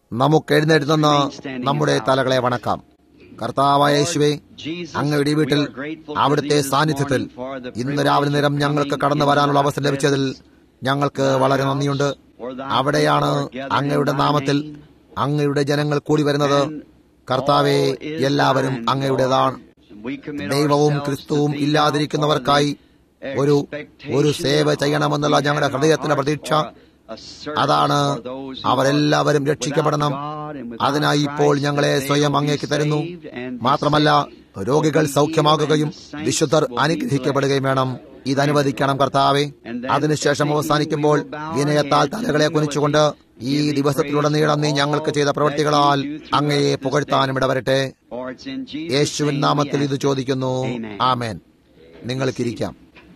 നമുക്ക് എഴുന്നേറ്റ് നിന്ന് നമ്മുടെ തലകളെ വണക്കാം കർത്താവായ യേശുവേ അങ്ങയുടെ വീട്ടിൽ അവിടുത്തെ സാന്നിധ്യത്തിൽ ഇന്ന് രാവിലെ നേരം ഞങ്ങൾക്ക് കടന്നു വരാനുള്ള അവസരം ലഭിച്ചതിൽ ഞങ്ങൾക്ക് വളരെ നന്ദിയുണ്ട് അവിടെയാണ് അങ്ങയുടെ നാമത്തിൽ അങ്ങയുടെ ജനങ്ങൾ കൂടി വരുന്നത് കർത്താവെ എല്ലാവരും അങ്ങയുടേതാണ് ദൈവവും ക്രിസ്തുവും ഇല്ലാതിരിക്കുന്നവർക്കായി ഒരു ഒരു സേവ ചെയ്യണമെന്നുള്ള ഞങ്ങളുടെ ഹൃദയത്തിന്റെ പ്രതീക്ഷ അതാണ് അവരെല്ലാവരും രക്ഷിക്കപ്പെടണം അതിനായി ഇപ്പോൾ ഞങ്ങളെ സ്വയം അങ്ങേക്ക് തരുന്നു മാത്രമല്ല രോഗികൾ സൗഖ്യമാകുകയും വിശുദ്ധർ അനുഗ്രഹിക്കപ്പെടുകയും വേണം ഇതനുവദിക്കണം കർത്താവെ അതിനുശേഷം അവസാനിക്കുമ്പോൾ വിനയത്താൽ തലകളെ കുനിച്ചുകൊണ്ട് ഈ ദിവസത്തിലുടനീളം നീ ഞങ്ങൾക്ക് ചെയ്ത പ്രവൃത്തികളാൽ അങ്ങയെ പുകഴ്ത്താനും ഇടവരട്ടെ യേശുവിൻ നാമത്തിൽ ഇത് ചോദിക്കുന്നു ആമേൻ നിങ്ങൾക്കിരിക്കാം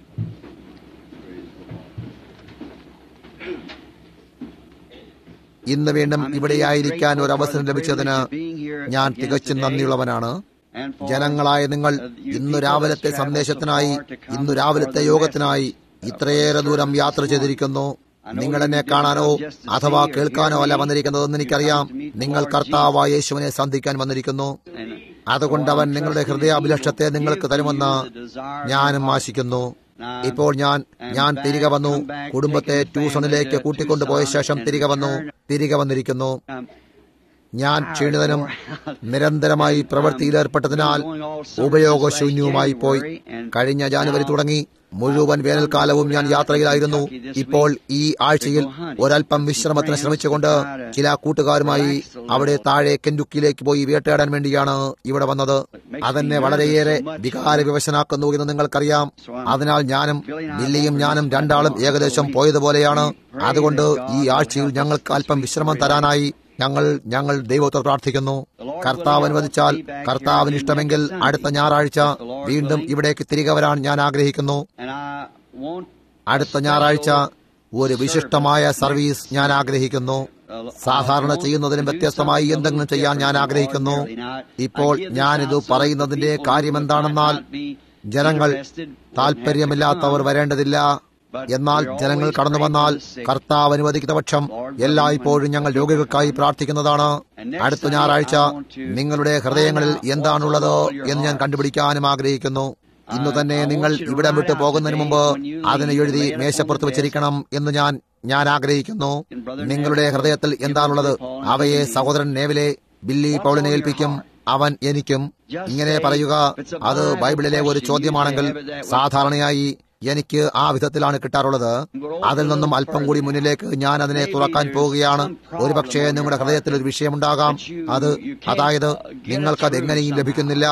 ഇന്ന് വീണ്ടും ഇവിടെയായിരിക്കാൻ ഒരു അവസരം ലഭിച്ചതിന് ഞാൻ തികച്ചും നന്ദിയുള്ളവനാണ് ജനങ്ങളായ നിങ്ങൾ ഇന്നു രാവിലത്തെ സന്ദേശത്തിനായി ഇന്നു രാവിലത്തെ യോഗത്തിനായി ഇത്രയേറെ ദൂരം യാത്ര ചെയ്തിരിക്കുന്നു നിങ്ങൾ എന്നെ കാണാനോ അഥവാ കേൾക്കാനോ അല്ല വന്നിരിക്കുന്നതെന്ന് എനിക്കറിയാം നിങ്ങൾ കർത്താവായ യേശുവിനെ സന്ധിക്കാൻ വന്നിരിക്കുന്നു അതുകൊണ്ട് അവൻ നിങ്ങളുടെ ഹൃദയാഭിലക്ഷത്തെ നിങ്ങൾക്ക് തരുമെന്ന് ഞാനും ആശിക്കുന്നു ഇപ്പോൾ ഞാൻ ഞാൻ തിരികെ വന്നു കുടുംബത്തെ ട്യൂഷനിലേക്ക് കൂട്ടിക്കൊണ്ടുപോയ ശേഷം തിരികെ വന്നു തിരികെ വന്നിരിക്കുന്നു ഞാൻ ക്ഷീണിതനും നിരന്തരമായി പ്രവൃത്തിയിലേർപ്പെട്ടതിനാൽ ഉപയോഗശൂന്യവുമായി പോയി കഴിഞ്ഞ ജാനുവരി തുടങ്ങി മുഴുവൻ വേനൽക്കാലവും ഞാൻ യാത്രയിലായിരുന്നു ഇപ്പോൾ ഈ ആഴ്ചയിൽ ഒരൽപ്പം വിശ്രമത്തിന് ശ്രമിച്ചുകൊണ്ട് ചില കൂട്ടുകാരുമായി അവിടെ താഴെ കെൻഡുക്കിയിലേക്ക് പോയി വേട്ടയാടാൻ വേണ്ടിയാണ് ഇവിടെ വന്നത് അതെന്നെ വളരെയേറെ വികാര വിവശനാക്കുന്നു എന്ന് നിങ്ങൾക്കറിയാം അതിനാൽ ഞാനും ബില്ലിയും ഞാനും രണ്ടാളും ഏകദേശം പോയതുപോലെയാണ് അതുകൊണ്ട് ഈ ആഴ്ചയിൽ ഞങ്ങൾക്ക് അല്പം വിശ്രമം തരാനായി ഞങ്ങൾ ഞങ്ങൾ ദൈവത്തോട് പ്രാർത്ഥിക്കുന്നു കർത്താവ് അനുവദിച്ചാൽ കർത്താവിന് ഇഷ്ടമെങ്കിൽ അടുത്ത ഞായറാഴ്ച വീണ്ടും ഇവിടേക്ക് തിരികെ വരാൻ ഞാൻ ആഗ്രഹിക്കുന്നു അടുത്ത ഞായറാഴ്ച ഒരു വിശിഷ്ടമായ സർവീസ് ഞാൻ ആഗ്രഹിക്കുന്നു സാധാരണ ചെയ്യുന്നതിനും വ്യത്യസ്തമായി എന്തെങ്കിലും ചെയ്യാൻ ഞാൻ ആഗ്രഹിക്കുന്നു ഇപ്പോൾ ഞാനിത് പറയുന്നതിന്റെ കാര്യമെന്താണെന്നാൽ ജനങ്ങൾ താല്പര്യമില്ലാത്തവർ വരേണ്ടതില്ല എന്നാൽ ജനങ്ങൾ കടന്നു വന്നാൽ കർത്താവ് അനുവദിക്കുന്ന പക്ഷം എല്ലായ്പ്പോഴും ഞങ്ങൾ രോഗികൾക്കായി പ്രാർത്ഥിക്കുന്നതാണ് അടുത്ത ഞായറാഴ്ച നിങ്ങളുടെ ഹൃദയങ്ങളിൽ എന്താണുള്ളത് എന്ന് ഞാൻ കണ്ടുപിടിക്കാനും ആഗ്രഹിക്കുന്നു ഇന്നു തന്നെ നിങ്ങൾ ഇവിടെ വിട്ടു പോകുന്നതിന് മുമ്പ് അതിനെ എഴുതി മേശപ്പുറത്ത് വെച്ചിരിക്കണം എന്ന് ഞാൻ ഞാൻ ആഗ്രഹിക്കുന്നു നിങ്ങളുടെ ഹൃദയത്തിൽ എന്താണുള്ളത് അവയെ സഹോദരൻ നേവിലെ ബില്ലി പൗളിനെ ഏൽപ്പിക്കും അവൻ എനിക്കും ഇങ്ങനെ പറയുക അത് ബൈബിളിലെ ഒരു ചോദ്യമാണെങ്കിൽ സാധാരണയായി എനിക്ക് ആ വിധത്തിലാണ് കിട്ടാറുള്ളത് അതിൽ നിന്നും അല്പം കൂടി മുന്നിലേക്ക് ഞാൻ അതിനെ തുറക്കാൻ പോവുകയാണ് ഒരുപക്ഷെ നിങ്ങളുടെ ഹൃദയത്തിൽ ഒരു വിഷയമുണ്ടാകാം അത് അതായത് നിങ്ങൾക്കത് എങ്ങനെയും ലഭിക്കുന്നില്ല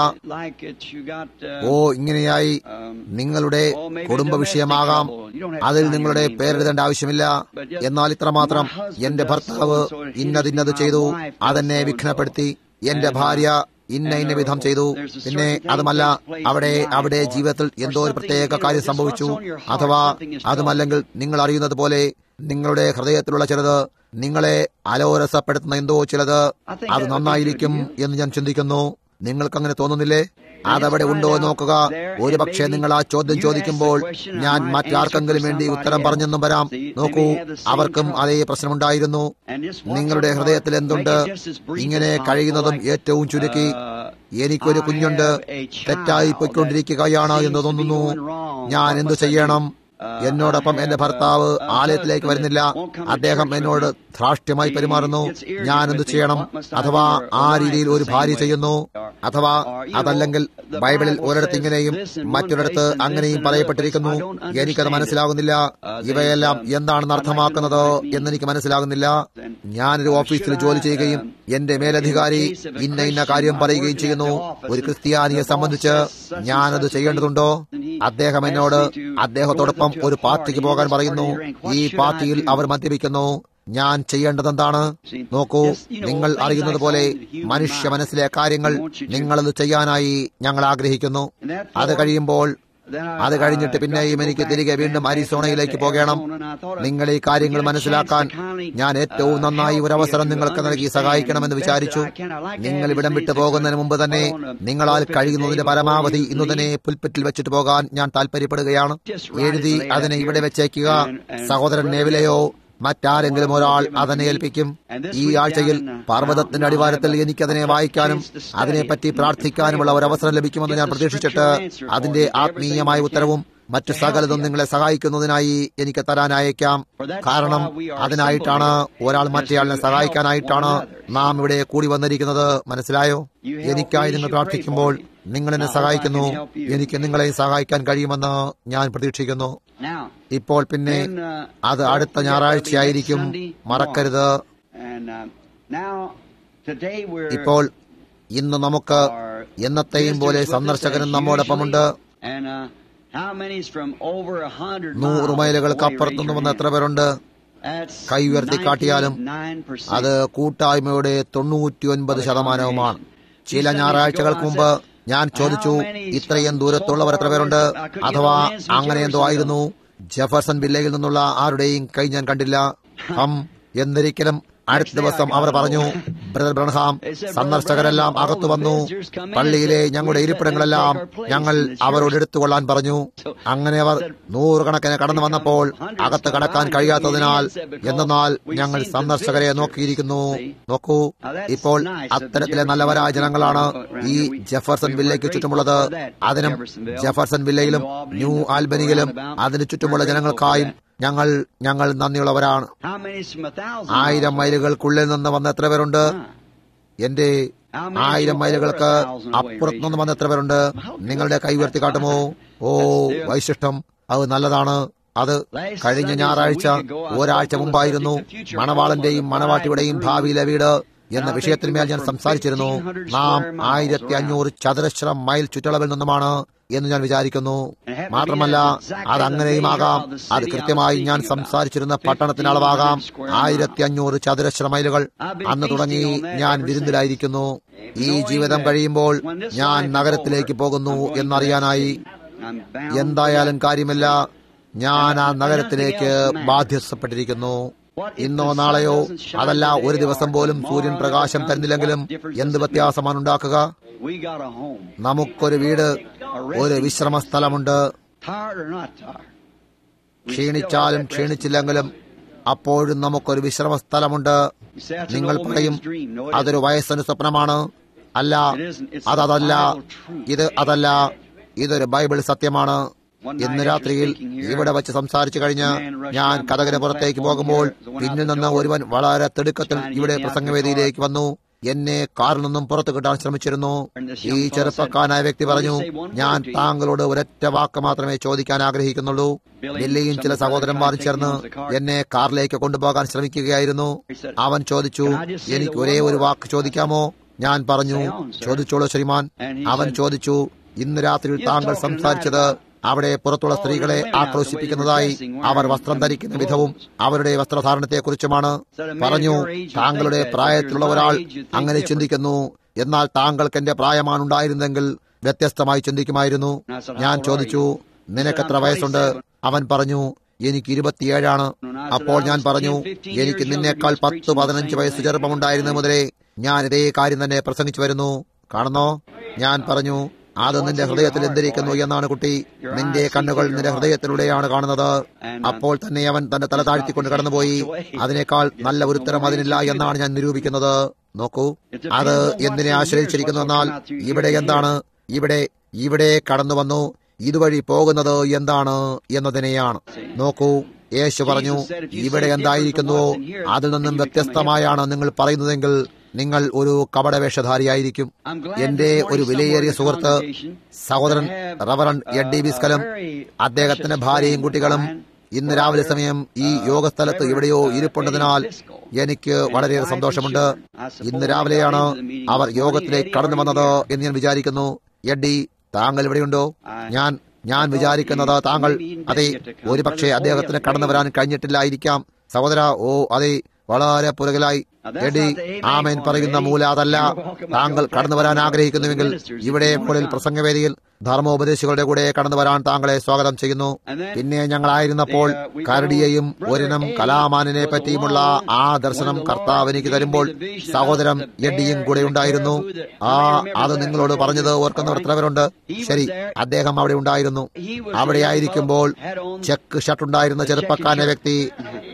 ഓ ഇങ്ങനെയായി നിങ്ങളുടെ കുടുംബ വിഷയമാകാം അതിൽ നിങ്ങളുടെ പേരെഴുതേണ്ട ആവശ്യമില്ല എന്നാൽ ഇത്രമാത്രം എന്റെ ഭർത്താവ് ഇന്നതിന്നത് ചെയ്തു അതെന്നെ വിഘ്നപ്പെടുത്തി എന്റെ ഭാര്യ ഇന്ന ഇന്ന വിധം ചെയ്തു പിന്നെ അതുമല്ല അവിടെ അവിടെ ജീവിതത്തിൽ എന്തോ ഒരു പ്രത്യേക കാര്യം സംഭവിച്ചു അഥവാ അതുമല്ലെങ്കിൽ നിങ്ങൾ അറിയുന്നത് പോലെ നിങ്ങളുടെ ഹൃദയത്തിലുള്ള ചിലത് നിങ്ങളെ അലോരസപ്പെടുത്തുന്ന എന്തോ ചിലത് അത് നന്നായിരിക്കും എന്ന് ഞാൻ ചിന്തിക്കുന്നു നിങ്ങൾക്ക് അങ്ങനെ തോന്നുന്നില്ലേ അതവിടെ ഉണ്ടോ എന്ന് നോക്കുക ഒരുപക്ഷെ നിങ്ങൾ ആ ചോദ്യം ചോദിക്കുമ്പോൾ ഞാൻ മറ്റാർക്കെങ്കിലും വേണ്ടി ഉത്തരം പറഞ്ഞെന്നും വരാം നോക്കൂ അവർക്കും അതേ പ്രശ്നമുണ്ടായിരുന്നു നിങ്ങളുടെ ഹൃദയത്തിൽ എന്തുണ്ട് ഇങ്ങനെ കഴിയുന്നതും ഏറ്റവും ചുരുക്കി എനിക്കൊരു കുഞ്ഞുണ്ട് തെറ്റായി പൊയ്ക്കൊണ്ടിരിക്കുകയാണ് എന്ന് തോന്നുന്നു ഞാൻ എന്തു ചെയ്യണം എന്നോടൊപ്പം എന്റെ ഭർത്താവ് ആലയത്തിലേക്ക് വരുന്നില്ല അദ്ദേഹം എന്നോട് ധാർഷ്ട്യമായി പെരുമാറുന്നു ഞാൻ എന്ത് ചെയ്യണം അഥവാ ആ രീതിയിൽ ഒരു ഭാര്യ ചെയ്യുന്നു അഥവാ അതല്ലെങ്കിൽ ബൈബിളിൽ ഒരിടത്ത് ഇങ്ങനെയും മറ്റൊരിടത്ത് അങ്ങനെയും പറയപ്പെട്ടിരിക്കുന്നു എനിക്കത് മനസ്സിലാകുന്നില്ല ഇവയെല്ലാം എന്താണെന്ന് അർത്ഥമാക്കുന്നത് എന്നെനിക്ക് മനസ്സിലാകുന്നില്ല ഞാനൊരു ഓഫീസിൽ ജോലി ചെയ്യുകയും എന്റെ മേലധികാരി ഇന്ന ഇന്ന കാര്യം പറയുകയും ചെയ്യുന്നു ഒരു ക്രിസ്ത്യാനിയെ സംബന്ധിച്ച് ഞാനത് ചെയ്യേണ്ടതുണ്ടോ അദ്ദേഹം എന്നോട് അദ്ദേഹത്തോടൊപ്പം ഒരു പാർട്ടിക്ക് പോകാൻ പറയുന്നു ഈ പാർട്ടിയിൽ അവർ മദ്യപിക്കുന്നു ഞാൻ ചെയ്യേണ്ടതെന്താണ് നോക്കൂ നിങ്ങൾ അറിയുന്നത് പോലെ മനുഷ്യ മനസ്സിലെ കാര്യങ്ങൾ നിങ്ങളത് ചെയ്യാനായി ഞങ്ങൾ ആഗ്രഹിക്കുന്നു അത് കഴിയുമ്പോൾ അത് കഴിഞ്ഞിട്ട് പിന്നെയും എനിക്ക് തിരികെ വീണ്ടും അരിസോണയിലേക്ക് പോകണം നിങ്ങൾ ഈ കാര്യങ്ങൾ മനസ്സിലാക്കാൻ ഞാൻ ഏറ്റവും നന്നായി ഒരു അവസരം നിങ്ങൾക്ക് നൽകി സഹായിക്കണമെന്ന് വിചാരിച്ചു നിങ്ങൾ ഇവിടം വിട്ടു പോകുന്നതിന് മുമ്പ് തന്നെ നിങ്ങളാൽ കഴിയുന്നതിന്റെ പരമാവധി ഇന്നു തന്നെ പുൽപ്പറ്റിൽ വെച്ചിട്ട് പോകാൻ ഞാൻ താല്പര്യപ്പെടുകയാണ് എഴുതി അതിനെ ഇവിടെ വെച്ചേക്കുക സഹോദരൻ നേവിലെയോ മറ്റാരെങ്കിലും ഒരാൾ അതിനെ ഏൽപ്പിക്കും ഈ ആഴ്ചയിൽ പർവ്വതത്തിന്റെ അടിവാരത്തിൽ എനിക്കതിനെ വായിക്കാനും അതിനെപ്പറ്റി പ്രാർത്ഥിക്കാനുമുള്ള ഒരു അവസരം ലഭിക്കുമെന്ന് ഞാൻ പ്രതീക്ഷിച്ചിട്ട് അതിന്റെ ആത്മീയമായ ഉത്തരവും മറ്റു സകലതും നിങ്ങളെ സഹായിക്കുന്നതിനായി എനിക്ക് തരാൻ അയക്കാം കാരണം അതിനായിട്ടാണ് ഒരാൾ മറ്റേയാളിനെ സഹായിക്കാനായിട്ടാണ് നാം ഇവിടെ കൂടി വന്നിരിക്കുന്നത് മനസ്സിലായോ എനിക്കായി നിങ്ങൾ പ്രാർത്ഥിക്കുമ്പോൾ നിങ്ങൾ എന്നെ സഹായിക്കുന്നു എനിക്ക് നിങ്ങളെ സഹായിക്കാൻ കഴിയുമെന്ന് ഞാൻ പ്രതീക്ഷിക്കുന്നു Now, ഇപ്പോൾ പിന്നെ then, uh, അത് അടുത്ത ഞായറാഴ്ചയായിരിക്കും മറക്കരുത് and uh, now today we're ഇപ്പോൾ ഇന്ന് നമുക്ക് our എന്നത്തെയും പോലെ visitors with us സന്ദർശകരും as നമ്മോടൊപ്പമുണ്ട് usually. And uh, how many's from over a hundred നൂറ് miles മൈലുകൾക്ക് away? അപ്പുറത്തുനിന്ന് Raise വന്ന your എത്ര പേരുണ്ട് hand. That's കൈ ഉയർത്തി കാട്ടിയാലും 99%. അത് കൂട്ടായ്മയുടെ തൊണ്ണൂറ്റിയൊൻപത് ശതമാനവുമാണ് ചില ഞായറാഴ്ചകൾക്ക് മുമ്പ് ഞാൻ ചോദിച്ചു ഇത്രയും ദൂരത്തുള്ളവർ എത്ര പേരുണ്ട് അഥവാ അങ്ങനെ എന്തോ ആയിരുന്നു ജെഫർസൺ വില്ലയിൽ നിന്നുള്ള ആരുടെയും കൈ ഞാൻ കണ്ടില്ല ഹം എന്നിരിക്കലും അടുത്ത ദിവസം അവർ പറഞ്ഞു ബ്രദർ ബ്രൺഹാം സന്ദർശകരെല്ലാം അകത്തു വന്നു പള്ളിയിലെ ഞങ്ങളുടെ ഇരിപ്പിടങ്ങളെല്ലാം ഞങ്ങൾ അവരോട് എടുത്തുകൊള്ളാൻ പറഞ്ഞു അങ്ങനെ അവർ നൂറുകണക്കിന് കടന്നു വന്നപ്പോൾ അകത്ത് കടക്കാൻ കഴിയാത്തതിനാൽ എന്നാൽ ഞങ്ങൾ സന്ദർശകരെ നോക്കിയിരിക്കുന്നു നോക്കൂ ഇപ്പോൾ അത്തരത്തിലെ നല്ലവരായ ജനങ്ങളാണ് ഈ ജെഫർസൺ വില്ലയ്ക്ക് ചുറ്റുമുള്ളത് അതിനും ജെഫർസൺ വില്ലയിലും ന്യൂ ആൽബനിയിലും അതിനു ചുറ്റുമുള്ള ജനങ്ങൾക്കായും ഞങ്ങൾ ഞങ്ങൾ നന്ദിയുള്ളവരാണ് How many's from a thousand ആയിരം miles? മൈലുകൾക്കുള്ളിൽ നിന്ന് വന്ന എത്ര പേരുണ്ട് എന്റെ ആയിരം മൈലുകൾക്ക് അപ്പുറത്തു നിന്ന് വന്ന എത്ര പേരുണ്ട് നിങ്ങളുടെ കൈ ഉയർത്തി കാട്ടുമോ ഓ വൈശിഷ്ടം അത് നല്ലതാണ് അത് കഴിഞ്ഞ ഞായറാഴ്ച ഒരാഴ്ച മുമ്പായിരുന്നു മണവാളന്റെയും മണവാട്ടിയുടെയും ഭാവിയിലെ വീട് എന്ന വിഷയത്തിന്മേൽ ഞാൻ സംസാരിച്ചിരുന്നു നാം ആയിരത്തി അഞ്ഞൂറ് ചതുരശ്ര മൈൽ ചുറ്റളവിൽ നിന്നുമാണ് എന്ന് ഞാൻ വിചാരിക്കുന്നു മാത്രമല്ല അത് അങ്ങനെയും ആകാം അത് കൃത്യമായി ഞാൻ സംസാരിച്ചിരുന്ന പട്ടണത്തിന് അളവാകാം ആയിരത്തി അഞ്ഞൂറ് ചതുരശ്ര മൈലുകൾ അന്ന് തുടങ്ങി ഞാൻ വിരുന്നിലായിരിക്കുന്നു ഈ ജീവിതം കഴിയുമ്പോൾ ഞാൻ നഗരത്തിലേക്ക് പോകുന്നു എന്നറിയാനായി I'm bound എന്തായാലും കാര്യമില്ല ഞാൻ ആ നഗരത്തിലേക്ക് ബാധ്യസ്ഥപ്പെട്ടിരിക്കുന്നു ഇന്നോ നാളെയോ അതല്ല ഒരു ദിവസം പോലും സൂര്യൻ പ്രകാശം തരുന്നില്ലെങ്കിലും എന്ത് വ്യത്യാസമാണ് ഉണ്ടാക്കുക We got a home. നമുക്കൊരു വീട് ഒരു വിശ്രമ സ്ഥലമുണ്ട് Tired or not tired. ക്ഷീണിച്ചാലും ക്ഷീണിച്ചില്ലെങ്കിലും അപ്പോഴും നമുക്കൊരു വിശ്രമ സ്ഥലമുണ്ട് You say that's an നിങ്ങൾ old പറയും man's dream. No, it അതൊരു വയസ്സന് സ്വപ്നമാണ് അല്ല അതതല്ല ഇത് അതല്ല ഇതൊരു ബൈബിൾ സത്യമാണ് ഇന്ന് രാത്രിയിൽ ഇവിടെ വച്ച് സംസാരിച്ചു കഴിഞ്ഞ് ഞാൻ കഥകിന് പുറത്തേക്ക് പോകുമ്പോൾ പിന്നിൽ നിന്ന് ഒരുവൻ വളരെ തിടുക്കത്തിൽ ഇവിടെ പ്രസംഗവേദിയിലേക്ക് വന്നു എന്നെ കാറിൽ നിന്നും പുറത്തു കിട്ടാൻ ശ്രമിച്ചിരുന്നു ഈ ചെറുപ്പക്കാരനായ വ്യക്തി പറഞ്ഞു ഞാൻ താങ്കളോട് ഒരൊറ്റ വാക്ക് മാത്രമേ ചോദിക്കാൻ ആഗ്രഹിക്കുന്നുള്ളൂ ഡൽഹിയും ചില സഹോദരന്മാരും ചേർന്ന് എന്നെ കാറിലേക്ക് കൊണ്ടുപോകാൻ ശ്രമിക്കുകയായിരുന്നു അവൻ ചോദിച്ചു എനിക്ക് ഒരേ ഒരു വാക്ക് ചോദിക്കാമോ ഞാൻ പറഞ്ഞു ചോദിച്ചോളൂ ശ്രീമാൻ അവൻ ചോദിച്ചു ഇന്ന് രാത്രിയിൽ താങ്കൾ സംസാരിച്ചത് അവിടെ പുറത്തുള്ള സ്ത്രീകളെ ആക്രോശിപ്പിക്കുന്നതായി അവർ വസ്ത്രം ധരിക്കുന്ന വിധവും അവരുടെ വസ്ത്രധാരണത്തെക്കുറിച്ചുമാണ് പറഞ്ഞു താങ്കളുടെ പ്രായത്തിലുള്ള ഒരാൾ അങ്ങനെ ചിന്തിക്കുന്നു എന്നാൽ താങ്കൾക്ക് എന്റെ പ്രായമാണ് ഉണ്ടായിരുന്നെങ്കിൽ വ്യത്യസ്തമായി ചിന്തിക്കുമായിരുന്നു ഞാൻ ചോദിച്ചു നിനക്കെത്ര വയസ്സുണ്ട് അവൻ പറഞ്ഞു എനിക്ക് ഇരുപത്തിയേഴാണ് അപ്പോൾ ഞാൻ പറഞ്ഞു എനിക്ക് നിന്നേക്കാൾ പത്ത് പതിനഞ്ച് വയസ്സ് ചെറുപ്പമുണ്ടായിരുന്ന മുതലേ ഞാൻ ഇതേ കാര്യം തന്നെ പ്രസംഗിച്ചു വരുന്നു കാണുന്നോ ഞാൻ പറഞ്ഞു അത് നിന്റെ ഹൃദയത്തിൽ എന്തിരിക്കുന്നു എന്നാണ് കുട്ടി നിന്റെ കണ്ണുകൾ നിന്റെ ഹൃദയത്തിലൂടെയാണ് കാണുന്നത് അപ്പോൾ തന്നെ അവൻ തന്റെ തല താഴ്ത്തിക്കൊണ്ട് കടന്നുപോയി അതിനേക്കാൾ നല്ല ഒരു ഉത്തരം അതിനില്ല എന്നാണ് ഞാൻ നിരൂപിക്കുന്നത് നോക്കൂ അത് എന്തിനെ ആശ്രയിച്ചിരിക്കുന്നു എന്നാൽ ഇവിടെ എന്താണ് ഇവിടെ ഇവിടെ കടന്നു വന്നു ഇതുവഴി പോകുന്നത് എന്താണ് എന്നതിനെയാണ് നോക്കൂ യേശു പറഞ്ഞു ഇവിടെ എന്തായിരിക്കുന്നുവോ അതിൽ നിന്നും വ്യത്യസ്തമായാണ് നിങ്ങൾ പറയുന്നതെങ്കിൽ നിങ്ങൾ ഒരു കപടവേഷധാരിയായിരിക്കും എന്റെ ഒരു വിലയേറിയ സുഹൃത്ത് സഹോദരൻ റവറൻ എഡ്ഡി ബിസ്കലും അദ്ദേഹത്തിന്റെ ഭാര്യയും കുട്ടികളും ഇന്ന് രാവിലെ സമയം ഈ യോഗസ്ഥലത്ത് എവിടെയോ ഇരിപ്പുണ്ടതിനാൽ എനിക്ക് വളരെയേറെ സന്തോഷമുണ്ട് ഇന്ന് രാവിലെയാണ് അവർ യോഗത്തിലേക്ക് കടന്നു വന്നത് എന്ന് ഞാൻ വിചാരിക്കുന്നു എഡ്ഡി താങ്കൾ ഇവിടെയുണ്ടോ ഞാൻ ഞാൻ വിചാരിക്കുന്നത് താങ്കൾ അതെ ഒരുപക്ഷെ അദ്ദേഹത്തിന് കടന്നു വരാൻ കഴിഞ്ഞിട്ടില്ലായിരിക്കാം സഹോദര ഓ അതെ വളരെ പുറകിലായി എടി ആമേൻ പറയുന്ന മൂല അതല്ല താങ്കൾ കടന്നു വരാൻ ആഗ്രഹിക്കുന്നുവെങ്കിൽ ഇവിടെ മുകളിൽ പ്രസംഗവേദിയിൽ ധർമ്മോപദേശികളുടെ കൂടെ കടന്നു വരാൻ താങ്കളെ സ്വാഗതം ചെയ്യുന്നു പിന്നെ ഞങ്ങളായിരുന്നപ്പോൾ കരടിയെയും ഒരിനം കലാമാനിനെ പറ്റിയുമുള്ള ആ ദർശനം കർത്താവ് എനിക്ക് തരുമ്പോൾ സഹോദരം എഡിയും കൂടെ ഉണ്ടായിരുന്നു ആ അത് നിങ്ങളോട് പറഞ്ഞത് ഓർക്കുന്നവർ എത്ര പേരുണ്ട് ശരി അദ്ദേഹം അവിടെ ഉണ്ടായിരുന്നു അവിടെ ആയിരിക്കുമ്പോൾ ചെക്ക് ഷർട്ട് ഉണ്ടായിരുന്ന ചെറുപ്പക്കാരനെ വ്യക്തി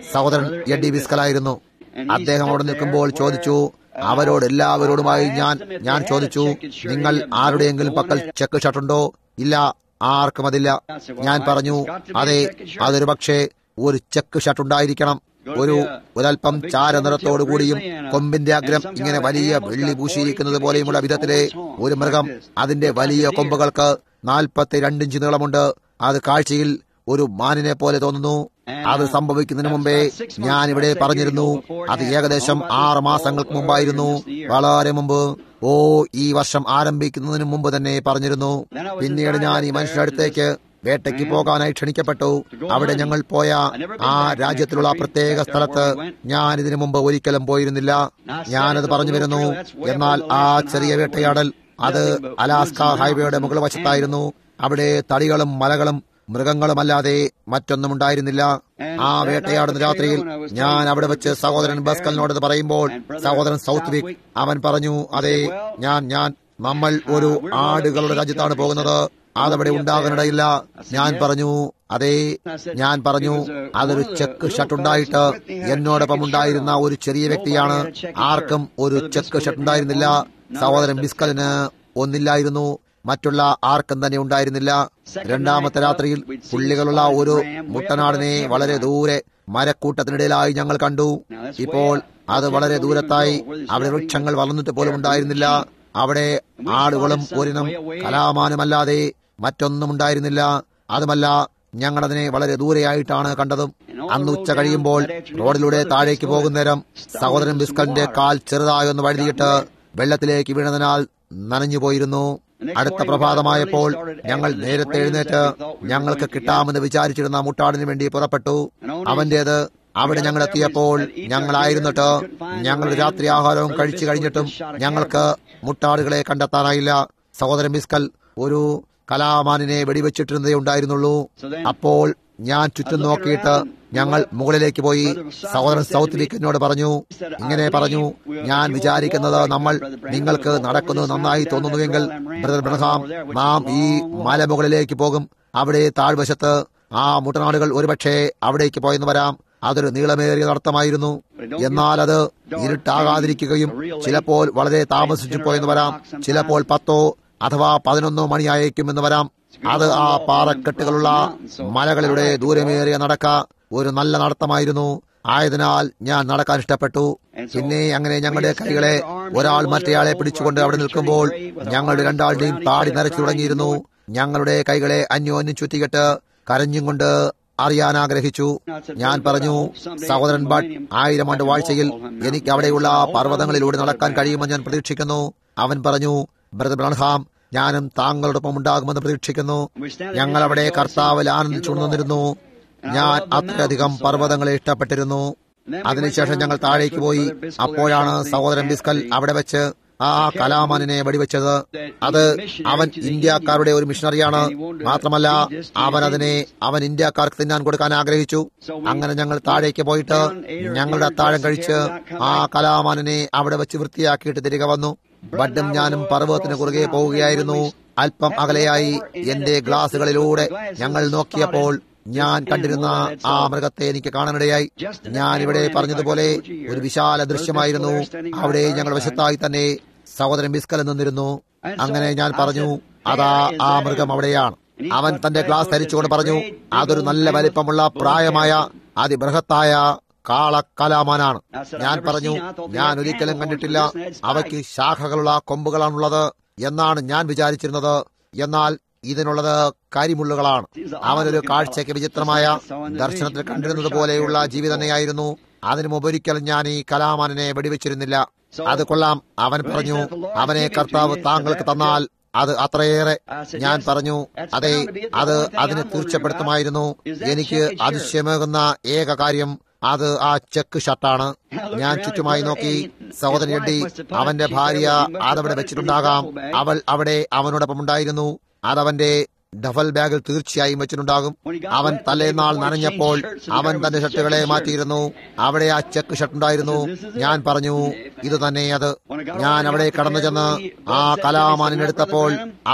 സഹോദരൻ എഡി ബിസ്കലായിരുന്നു അദ്ദേഹം അവിടെ നിൽക്കുമ്പോൾ ചോദിച്ചു അവരോട് എല്ലാവരോടുമായി ഞാൻ ഞാൻ ചോദിച്ചു നിങ്ങൾ ആരുടെയെങ്കിലും പക്കൽ ചെക്ക് ഷർട്ടുണ്ടോ ഇല്ല ആർക്കും അതില്ല ഞാൻ പറഞ്ഞു അതെ അതൊരു പക്ഷേ ഒരു ചെക്ക് ഷർട്ട് ഉണ്ടായിരിക്കണം ഒരു ഒരൽപ്പം ചാരനിറത്തോടു കൂടിയും കൊമ്പിന്റെ അഗ്രം ഇങ്ങനെ വലിയ വെള്ളി പൂശിയിരിക്കുന്നത് പോലെയുമുള്ള വിധത്തിലെ ഒരു മൃഗം അതിന്റെ വലിയ കൊമ്പുകൾക്ക് നാൽപ്പത്തി രണ്ടിഞ്ച് നീളമുണ്ട് അത് കാഴ്ചയിൽ ഒരു മാനിനെ പോലെ തോന്നുന്നു അത് സംഭവിക്കുന്നതിന് മുമ്പേ ഞാൻ ഇവിടെ പറഞ്ഞിരുന്നു അത് ഏകദേശം ആറ് മാസങ്ങൾക്ക് മുമ്പായിരുന്നു വളരെ മുമ്പ് ഓ ഈ വർഷം ആരംഭിക്കുന്നതിന് മുമ്പ് തന്നെ പറഞ്ഞിരുന്നു പിന്നീട് ഞാൻ ഈ മനുഷ്യരുടെ അടുത്തേക്ക് വേട്ടയ്ക്ക് പോകാനായി ക്ഷണിക്കപ്പെട്ടു അവിടെ ഞങ്ങൾ പോയ ആ രാജ്യത്തിലുള്ള പ്രത്യേക സ്ഥലത്ത് ഞാൻ ഇതിനു മുമ്പ് ഒരിക്കലും പോയിരുന്നില്ല ഞാനത് പറഞ്ഞു വരുന്നു എന്നാൽ ആ ചെറിയ വേട്ടയാടൽ അത് അലാസ്ക ഹൈവേയുടെ മുകൾ വശത്തായിരുന്നു അവിടെ തടികളും മലകളും മൃഗങ്ങളുമല്ലാതെ മറ്റൊന്നും ഉണ്ടായിരുന്നില്ല ആ വേട്ടയാടുന്ന രാത്രിയിൽ ഞാൻ അവിടെ വെച്ച് സഹോദരൻ ബസ്കലിനോട് ഇത് പറയുമ്പോൾ സഹോദരൻ സൗത്ത് വിക് അവൻ പറഞ്ഞു അതെ ഞാൻ ഞാൻ നമ്മൾ ഒരു ആടുകളുടെ രാജ്യത്താണ് പോകുന്നത് അതവിടെ ഉണ്ടാകാനിടയില്ല ഞാൻ പറഞ്ഞു അതെ ഞാൻ പറഞ്ഞു അതൊരു ചെക്ക് ഷർട്ട് ഉണ്ടായിട്ട് എന്നോടൊപ്പം ഉണ്ടായിരുന്ന ഒരു ചെറിയ വ്യക്തിയാണ് ആർക്കും ഒരു ചെക്ക് ഷർട്ട് ഉണ്ടായിരുന്നില്ല സഹോദരൻ ബിസ്കലിന് ഒന്നില്ലായിരുന്നു മറ്റുള്ള ആർക്കും തന്നെ ഉണ്ടായിരുന്നില്ല രണ്ടാമത്തെ രാത്രിയിൽ പുള്ളികളുള്ള ഒരു മുട്ടനാടിനെ വളരെ ദൂരെ മരക്കൂട്ടത്തിനിടയിലായി ഞങ്ങൾ കണ്ടു ഇപ്പോൾ അത് വളരെ ദൂരത്തായി അവിടെ വൃക്ഷങ്ങൾ വളർന്നിട്ട് പോലും ഉണ്ടായിരുന്നില്ല അവിടെ ആളുകളും ഒരിനം കലാമാനുമല്ലാതെ മറ്റൊന്നും ഉണ്ടായിരുന്നില്ല അതുമല്ല ഞങ്ങളതിനെ വളരെ ദൂരെയായിട്ടാണ് കണ്ടതും അന്ന് ഉച്ച കഴിയുമ്പോൾ റോഡിലൂടെ താഴേക്ക് പോകുന്നേരം സഹോദരൻ ബിസ്കലിന്റെ കാൽ ചെറുതായൊന്ന് വഴുതിയിട്ട് വെള്ളത്തിലേക്ക് വീണതിനാൽ നനഞ്ഞുപോയിരുന്നു അടുത്ത പ്രഭാതമായപ്പോൾ ഞങ്ങൾ നേരത്തെ എഴുന്നേറ്റ് ഞങ്ങൾക്ക് കിട്ടാമെന്ന് വിചാരിച്ചിരുന്ന മുട്ടാടിന് വേണ്ടി പുറപ്പെട്ടു അവന്റേത് അവിടെ ഞങ്ങൾ എത്തിയപ്പോൾ ഞങ്ങളായിരുന്നിട്ട് ഞങ്ങൾ രാത്രി ആഹാരവും കഴിച്ചു കഴിഞ്ഞിട്ടും ഞങ്ങൾക്ക് മുട്ടാടുകളെ കണ്ടെത്താനായില്ല സഹോദരൻ മിസ്കൽ ഒരു കലാമാനിനെ വെടിവെച്ചിട്ടിരുന്നതേ ഉണ്ടായിരുന്നുള്ളൂ അപ്പോൾ ഞാൻ ചുറ്റും നോക്കിയിട്ട് ഞങ്ങൾ മുകളിലേക്ക് പോയി സഹോദരൻ സൗത്ത് വിക്കറ്റിനോട് പറഞ്ഞു ഇങ്ങനെ പറഞ്ഞു ഞാൻ വിചാരിക്കുന്നത് നമ്മൾ നിങ്ങൾക്ക് നടക്കുന്നത് നന്നായി തോന്നുന്നുവെങ്കിൽ ബ്രദർ ബ്രഹാം നാം ഈ മലമുകളിലേക്ക് പോകും അവിടെ താഴ്വശത്ത് ആ മുട്ടനാടുകൾ ഒരുപക്ഷെ അവിടേക്ക് പോയെന്ന് വരാം അതൊരു നീളമേറിയ നടത്തമായിരുന്നു എന്നാൽ അത് ഇരുട്ടാകാതിരിക്കുകയും ചിലപ്പോൾ വളരെ താമസിച്ചു പോയെന്ന് വരാം ചിലപ്പോൾ പത്തോ അഥവാ പതിനൊന്നോ മണിയായേക്കുമെന്ന് വരാം അത് ആ പാറക്കെട്ടുകളുള്ള മലകളിലൂടെ ദൂരമേറിയ നടക്ക ഒരു നല്ല നടത്തമായിരുന്നു ആയതിനാൽ ഞാൻ നടക്കാൻ ഇഷ്ടപ്പെട്ടു പിന്നെ അങ്ങനെ ഞങ്ങളുടെ കൈകളെ ഒരാൾ മറ്റേയാളെ പിടിച്ചുകൊണ്ട് അവിടെ നിൽക്കുമ്പോൾ ഞങ്ങളുടെ രണ്ടാളുടെയും താടി നരച്ചു തുടങ്ങിയിരുന്നു ഞങ്ങളുടെ കൈകളെ അന്യോന്യം ചുറ്റികെട്ട് കരഞ്ഞും കൊണ്ട് അറിയാൻ ആഗ്രഹിച്ചു ഞാൻ പറഞ്ഞു സഹോദരൻ ഭട്ട് ആയിരം ആണ്ട് വാഴ്ചയിൽ എനിക്ക് അവിടെയുള്ള പർവ്വതങ്ങളിലൂടെ നടക്കാൻ കഴിയുമെന്ന് ഞാൻ പ്രതീക്ഷിക്കുന്നു അവൻ പറഞ്ഞു ബ്രദർ ബ്രൺഹാം ഞാനും താങ്കളോടൊപ്പം ഉണ്ടാകുമെന്ന് പ്രതീക്ഷിക്കുന്നു ഞങ്ങൾ അവിടെ കർത്താവിൽ ആനന്ദിച്ചു നിന്നിരുന്നു ഞാൻ അത്രയധികം പർവ്വതങ്ങളെ ഇഷ്ടപ്പെട്ടിരുന്നു അതിനുശേഷം ഞങ്ങൾ താഴേക്ക് പോയി അപ്പോഴാണ് സഹോദരൻ ബിസ്കൽ അവിടെ വെച്ച് ആ കലാമാനിനെ വെടിവെച്ചത് അത് അവൻ ഇന്ത്യക്കാരുടെ ഒരു മിഷണറിയാണ് മാത്രമല്ല അവൻ അതിനെ അവൻ ഇന്ത്യക്കാർക്ക് തിന്നാൻ കൊടുക്കാൻ ആഗ്രഹിച്ചു അങ്ങനെ ഞങ്ങൾ താഴേക്ക് പോയിട്ട് ഞങ്ങളുടെ അത്താഴം കഴിച്ച് ആ കലാമാനിനെ അവിടെ വെച്ച് വൃത്തിയാക്കിയിട്ട് തിരികെ വന്നു ബഡും ഞാനും പർവ്വതത്തിന് കുറുകെ പോവുകയായിരുന്നു അല്പം അകലെയായി എന്റെ ഗ്ലാസുകളിലൂടെ ഞങ്ങൾ നോക്കിയപ്പോൾ ഞാൻ കണ്ടിരുന്ന ആ മൃഗത്തെ എനിക്ക് കാണാനിടയായി ഞാൻ ഇവിടെ പറഞ്ഞതുപോലെ ഒരു വിശാല ദൃശ്യമായിരുന്നു അവിടെ ഞങ്ങൾ വശത്തായി തന്നെ സഹോദരൻ ബിസ്കൽ നിന്നിരുന്നു അങ്ങനെ ഞാൻ പറഞ്ഞു അതാ ആ മൃഗം അവിടെയാണ് അവൻ തന്റെ ഗ്ലാസ് ധരിച്ചുകൊണ്ട് പറഞ്ഞു അതൊരു നല്ല വലിപ്പമുള്ള പ്രായമായ അതിബൃഹത്തായ കാളക്കലാമാനാണ് ഞാൻ പറഞ്ഞു ഞാൻ ഒരിക്കലും കണ്ടിട്ടില്ല അവയ്ക്ക് ശാഖകളുള്ള കൊമ്പുകളാണുള്ളത് എന്നാണ് ഞാൻ വിചാരിച്ചിരുന്നത് എന്നാൽ ഇതിനുള്ളത് കരിമുള്ളുകളാണ് അവനൊരു കാഴ്ചയ്ക്ക് വിചിത്രമായ ദർശനത്തിൽ കണ്ടിരുന്നത് പോലെയുള്ള ജീവി തന്നെയായിരുന്നു അതിനു മുമ്പൊരിക്കലും ഞാൻ ഈ കലാമാനെ വെടിവെച്ചിരുന്നില്ല അത് കൊള്ളാം അവൻ പറഞ്ഞു അവനെ കർത്താവ് താങ്കൾക്ക് തന്നാൽ അത് അത്രയേറെ ഞാൻ പറഞ്ഞു അതെ അത് അതിനെ തീർച്ചപ്പെടുത്തുമായിരുന്നു എനിക്ക് അതിശയമേകുന്ന ഏക കാര്യം അത് ആ ചെക്ക് ഷർട്ടാണ് ഞാൻ ചുറ്റുമായി നോക്കി സഹോദരൻ എഡ്ഡി അവന്റെ ഭാര്യ അതവിടെ വെച്ചിട്ടുണ്ടാകാം അവൾ അവിടെ അവനോടൊപ്പം ഉണ്ടായിരുന്നു അതവന്റെ ഡഫൽ ബാഗിൽ തീർച്ചയായും വെച്ചിട്ടുണ്ടാകും അവൻ തലേനാൾ നനഞ്ഞപ്പോൾ അവൻ തന്റെ ഷർട്ടുകളെ മാറ്റിയിരുന്നു അവിടെ ആ ചെക്ക് ഷർട്ട് ഉണ്ടായിരുന്നു ഞാൻ പറഞ്ഞു ഇത് തന്നെ അത് ഞാൻ അവിടെ കടന്നു ചെന്ന് ആ കലാമാനിനെടുത്തപ്പോൾ അവൻ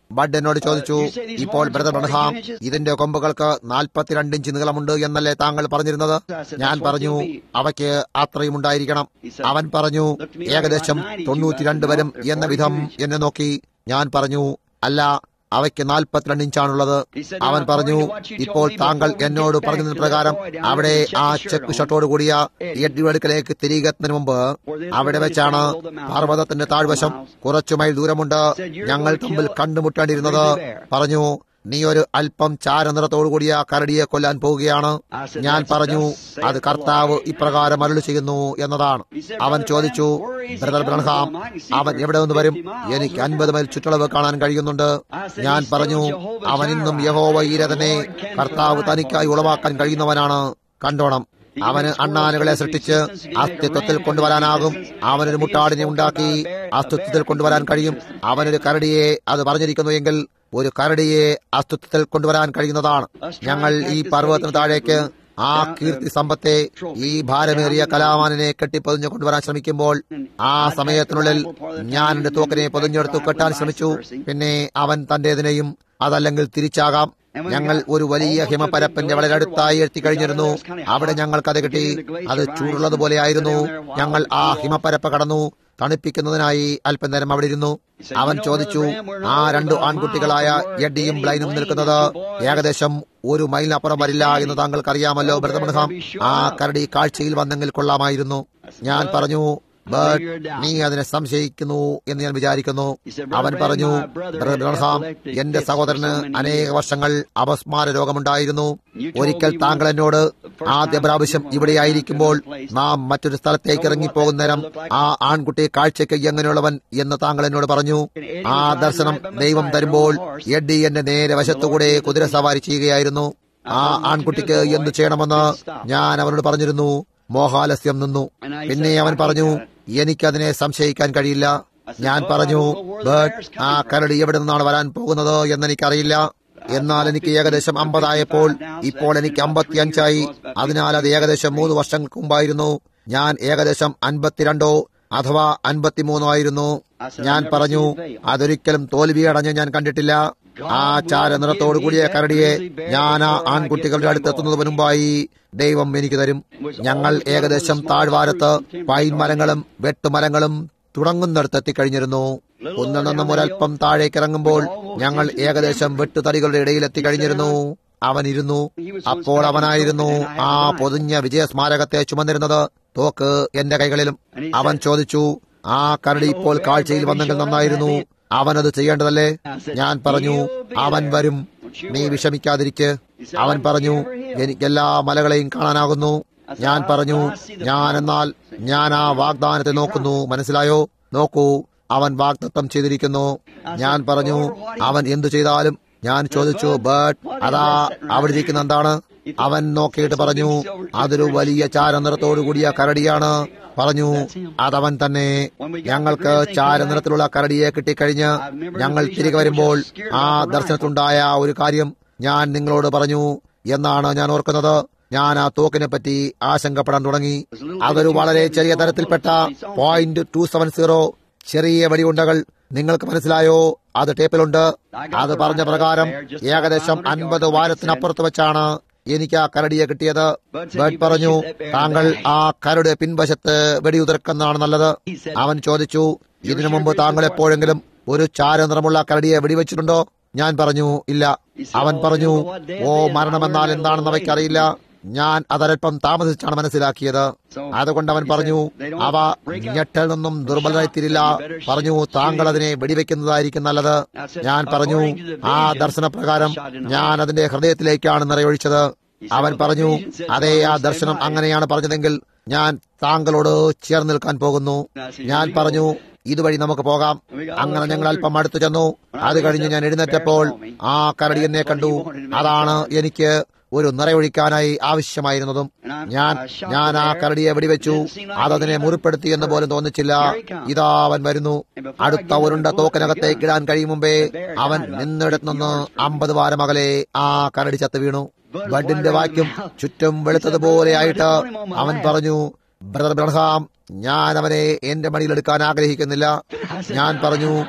ബഡ് എന്നോട് ചോദിച്ചു ഇപ്പോൾ ബ്രദർ ബ്രഹ്ഹാം ഇതിന്റെ കൊമ്പുകൾക്ക് നാൽപ്പത്തിരണ്ട് ഇഞ്ച് നീളമുണ്ട് എന്നല്ലേ താങ്കൾ പറഞ്ഞിരുന്നത് ഞാൻ പറഞ്ഞു അവയ്ക്ക് അത്രയും ഉണ്ടായിരിക്കണം അവൻ പറഞ്ഞു ഏകദേശം തൊണ്ണൂറ്റിരണ്ട് വരും എന്ന വിധം എന്നെ നോക്കി ഞാൻ പറഞ്ഞു അല്ല അവയ്ക്ക് നാൽപ്പത്തിരണ്ട് ഇഞ്ചാണുള്ളത് അവൻ പറഞ്ഞു ഇപ്പോൾ താങ്കൾ എന്നോട് പറഞ്ഞതിന് പ്രകാരം അവിടെ ആ ചെക്ക് ഷർട്ടോട് കൂടിയ എഡ്ഡിവടുക്കലേക്ക് തിരികെ എത്തുന്നതിന് മുമ്പ് അവിടെ വെച്ചാണ് പർവ്വതത്തിന്റെ താഴ്വശം കുറച്ചു മൈൽ ദൂരമുണ്ട് ഞങ്ങൾ തമ്മിൽ കണ്ടുമുട്ടേണ്ടിയിരുന്നത് പറഞ്ഞു നീ ഒരു അല്പം ചാരനിറത്തോടു കൂടിയ കരടിയെ കൊല്ലാൻ പോവുകയാണ് ഞാൻ പറഞ്ഞു അത് കർത്താവ് ഇപ്രകാരം അരുളി ചെയ്യുന്നു എന്നതാണ് അവൻ ചോദിച്ചു ബ്രദർ ബ്രഹ്ഹാം അവൻ എവിടെ നിന്ന് വരും എനിക്ക് അൻപത് മൈൽ ചുറ്റളവ് കാണാൻ കഴിയുന്നുണ്ട് ഞാൻ പറഞ്ഞു അവൻ ഇന്നും യഹോവ ഈരതനെ കർത്താവ് തനിക്കായി ഉളവാക്കാൻ കഴിയുന്നവനാണ് കണ്ടോണം അവന് അണ്ണാനുകളെ സൃഷ്ടിച്ച് അസ്തിത്വത്തിൽ കൊണ്ടുവരാനാകും അവനൊരു മുട്ടാടിനെ ഉണ്ടാക്കി അസ്തിത്വത്തിൽ കൊണ്ടുവരാൻ കഴിയും അവനൊരു കരടിയെ അത് പറഞ്ഞിരിക്കുന്നു എങ്കിൽ ഒരു കരടിയെ അസ്തിത്വത്തിൽ കൊണ്ടുവരാൻ കഴിയുന്നതാണ് ഞങ്ങൾ ഈ പർവ്വതത്തിന് താഴേക്ക് ആ കീർത്തി സമ്പത്തെ ഈ ഭാരമേറിയ കലാമാനിനെ കെട്ടിപ്പൊതിഞ്ഞു കൊണ്ടുവരാൻ ശ്രമിക്കുമ്പോൾ ആ സമയത്തിനുള്ളിൽ ഞാൻ എന്റെ തോക്കിനെ പൊതിഞ്ഞെടുത്തു കെട്ടാൻ ശ്രമിച്ചു പിന്നെ അവൻ തന്റേതിനെയും അതല്ലെങ്കിൽ തിരിച്ചാകാം ഞങ്ങൾ ഒരു വലിയ ഹിമപരപ്പിന്റെ വളരെ അടുത്തായി എത്തിക്കഴിഞ്ഞിരുന്നു അവിടെ ഞങ്ങൾക്കത് കിട്ടി അത് ചൂടുള്ളതുപോലെയായിരുന്നു ഞങ്ങൾ ആ ഹിമപരപ്പ് കടന്നു തണുപ്പിക്കുന്നതിനായി അല്പം നേരം അവിടെ ഇരുന്നു അവൻ ചോദിച്ചു ആ രണ്ടു ആൺകുട്ടികളായ എഡിയും ബ്ലൈനും നിൽക്കുന്നത് ഏകദേശം ഒരു മൈലിനപ്പുറം വരില്ല എന്ന് താങ്കൾക്കറിയാമല്ലോ ഭരതമൃഹാം ആ കരടി കാഴ്ചയിൽ വന്നെങ്കിൽ കൊള്ളാമായിരുന്നു ഞാൻ പറഞ്ഞു ബട്ട് നീ അതിനെ സംശയിക്കുന്നു എന്ന് ഞാൻ വിചാരിക്കുന്നു അവൻ പറഞ്ഞു ബ്രഹാം എന്റെ സഹോദരന് അനേക വർഷങ്ങൾ അപസ്മാര രോഗമുണ്ടായിരുന്നു ഒരിക്കൽ താങ്കൾ എന്നോട് ആദ്യ പ്രാവശ്യം ഇവിടെയായിരിക്കുമ്പോൾ നാം മറ്റൊരു സ്ഥലത്തേക്ക് ഇറങ്ങിപ്പോകുന്ന നേരം ആ ആൺകുട്ടി കാഴ്ചയ്ക്ക് എങ്ങനെയുള്ളവൻ എന്ന് താങ്കൾ എന്നോട് പറഞ്ഞു ആ ദർശനം ദൈവം തരുമ്പോൾ എഡ്ഡി എന്റെ നേരെ വശത്തുകൂടെ കുതിര സവാരി ചെയ്യുകയായിരുന്നു ആ ആൺകുട്ടിക്ക് എന്തു ചെയ്യണമെന്ന് ഞാൻ അവനോട് പറഞ്ഞിരുന്നു മോഹാലസ്യം നിന്നു പിന്നെ അവൻ പറഞ്ഞു എനിക്കതിനെ സംശയിക്കാൻ കഴിയില്ല ഞാൻ പറഞ്ഞു ബട്ട് ആ കരടി എവിടെ നിന്നാണ് വരാൻ പോകുന്നത് എന്നെനിക്കറിയില്ല എന്നാൽ എനിക്ക് ഏകദേശം അമ്പതായപ്പോൾ ഇപ്പോൾ എനിക്ക് അമ്പത്തിയഞ്ചായി അതിനാൽ അത് ഏകദേശം മൂന്ന് വർഷങ്ങൾക്ക് മുമ്പായിരുന്നു ഞാൻ ഏകദേശം അൻപത്തിരണ്ടോ അഥവാ അൻപത്തിമൂന്നോ ആയിരുന്നു ഞാൻ പറഞ്ഞു അതൊരിക്കലും തോൽവിയടഞ്ഞ് ഞാൻ കണ്ടിട്ടില്ല ആ ചാര നിറത്തോടു കൂടിയ കരടിയെ ഞാൻ ആ ആൺകുട്ടികളുടെ അടുത്തെത്തുന്നതിന് മുൻപായി ദൈവം എനിക്ക് തരും ഞങ്ങൾ ഏകദേശം താഴ്വാരത്ത് പൈൻ മരങ്ങളും വെട്ടുമരങ്ങളും തുടങ്ങുന്നിടത്ത് എത്തിക്കഴിഞ്ഞിരുന്നു ഒന്നിൽ നിന്നും ഒരൽപ്പം താഴേക്ക് ഇറങ്ങുമ്പോൾ ഞങ്ങൾ ഏകദേശം വെട്ടുതടികളുടെ ഇടയിൽ എത്തിക്കഴിഞ്ഞിരുന്നു അവൻ ഇരുന്നു അപ്പോൾ അവനായിരുന്നു ആ പൊതിഞ്ഞ വിജയസ്മാരകത്തെ ചുമന്നിരുന്നത് തോക്ക് എന്റെ കൈകളിലും അവൻ ചോദിച്ചു ആ കരടി ഇപ്പോൾ കാഴ്ചയിൽ വന്നെങ്കിൽ നന്നായിരുന്നു അവനത് ചെയ്യേണ്ടതല്ലേ ഞാൻ പറഞ്ഞു അവൻ വരും നീ വിഷമിക്കാതിരിക്ക് അവൻ പറഞ്ഞു എനിക്ക് എല്ലാ മലകളെയും കാണാനാകുന്നു ഞാൻ പറഞ്ഞു ഞാൻ എന്നാൽ ഞാൻ ആ വാഗ്ദാനത്തെ നോക്കുന്നു മനസ്സിലായോ നോക്കൂ അവൻ വാഗ്ദത്തം ചെയ്തിരിക്കുന്നു ഞാൻ പറഞ്ഞു അവൻ എന്തു ചെയ്താലും ഞാൻ ചോദിച്ചു ബട്ട് അതാ അവിടെ ഇരിക്കുന്ന എന്താണ് അവൻ നോക്കിയിട്ട് പറഞ്ഞു അതൊരു വലിയ ചാരനിറത്തോടു കൂടിയ കരടിയാണ് പറഞ്ഞു അതവൻ തന്നെ ഞങ്ങൾക്ക് ചാരനിറത്തിലുള്ള കരടിയെ കിട്ടിക്കഴിഞ്ഞ് ഞങ്ങൾ തിരികെ വരുമ്പോൾ ആ ദർശനത്തിലുണ്ടായ ഒരു കാര്യം ഞാൻ നിങ്ങളോട് പറഞ്ഞു എന്നാണ് ഞാൻ ഓർക്കുന്നത് ഞാൻ ആ തോക്കിനെ പറ്റി ആശങ്കപ്പെടാൻ തുടങ്ങി അതൊരു വളരെ ചെറിയ തരത്തിൽപ്പെട്ട പോയിന്റ് ടു സെവൻ സീറോ ചെറിയ വെടിയുണ്ടകൾ നിങ്ങൾക്ക് മനസ്സിലായോ അത് ടേപ്പിലുണ്ട് അത് പറഞ്ഞ പ്രകാരം ഏകദേശം അൻപത് വാരത്തിനപ്പുറത്ത് വെച്ചാണ് എനിക്ക് ആ കരടിയെ കിട്ടിയത് ബേഡ് പറഞ്ഞു താങ്കൾ ആ കരട് പിൻവശത്ത് വെടിയുതിർക്കുന്നതാണ് നല്ലത് അവൻ ചോദിച്ചു ഇതിനു മുമ്പ് താങ്കൾ എപ്പോഴെങ്കിലും ഒരു ചാരനിറമുള്ള കരടിയെ വെടിവെച്ചിട്ടുണ്ടോ ഞാൻ പറഞ്ഞു ഇല്ല അവൻ പറഞ്ഞു ഓ മരണമെന്നാൽ എന്താണെന്ന് അവയ്ക്കറിയില്ല ഞാൻ അതൽപ്പം താമസിച്ചാണ് മനസ്സിലാക്കിയത് അതുകൊണ്ട് അവൻ പറഞ്ഞു അവ ഞെട്ടൽ നിന്നും ദുർബലരായിത്തീരില്ല പറഞ്ഞു താങ്കൾ അതിനെ വെടിവെക്കുന്നതായിരിക്കും നല്ലത് ഞാൻ പറഞ്ഞു ആ ദർശനപ്രകാരം ഞാൻ അതിന്റെ ഹൃദയത്തിലേക്കാണ് നിറയൊഴിച്ചത് അവൻ പറഞ്ഞു അതേ ആ ദർശനം അങ്ങനെയാണ് പറഞ്ഞതെങ്കിൽ ഞാൻ താങ്കളോട് ചേർന്ന് നിൽക്കാൻ പോകുന്നു ഞാൻ പറഞ്ഞു ഇതുവഴി നമുക്ക് പോകാം അങ്ങനെ ഞങ്ങൾ അല്പം അടുത്തു ചെന്നു അത് കഴിഞ്ഞ് ഞാൻ എഴുന്നേറ്റപ്പോൾ ആ കരടി എന്നെ കണ്ടു അതാണ് എനിക്ക് ഒരു നിറയൊഴിക്കാനായി ആവശ്യമായിരുന്നതും ഞാൻ ഞാൻ ആ കരടിയെ വെടിവെച്ചു അതതിനെ മുറിപ്പെടുത്തി എന്ന് പോലും തോന്നിച്ചില്ല ഇതാ അവൻ വരുന്നു അടുത്ത ഉരുണ്ട തോക്കിനകത്തേക്ക് ഇടാൻ കഴിയും മുമ്പേ അവൻ നിന്നിടത്ത് നിന്ന് അമ്പത് വാരം അകലെ ആ കരടി ചത്ത് വീണു ബഡിന്റെ വാക്യം ചുറ്റും വെളുത്തതുപോലെയായിട്ട് അവൻ പറഞ്ഞു ബ്രദർ ബ്രഹാം ഞാൻ അവനെ എന്റെ മടിയിലെടുക്കാൻ ആഗ്രഹിക്കുന്നില്ല ഞാൻ പറഞ്ഞു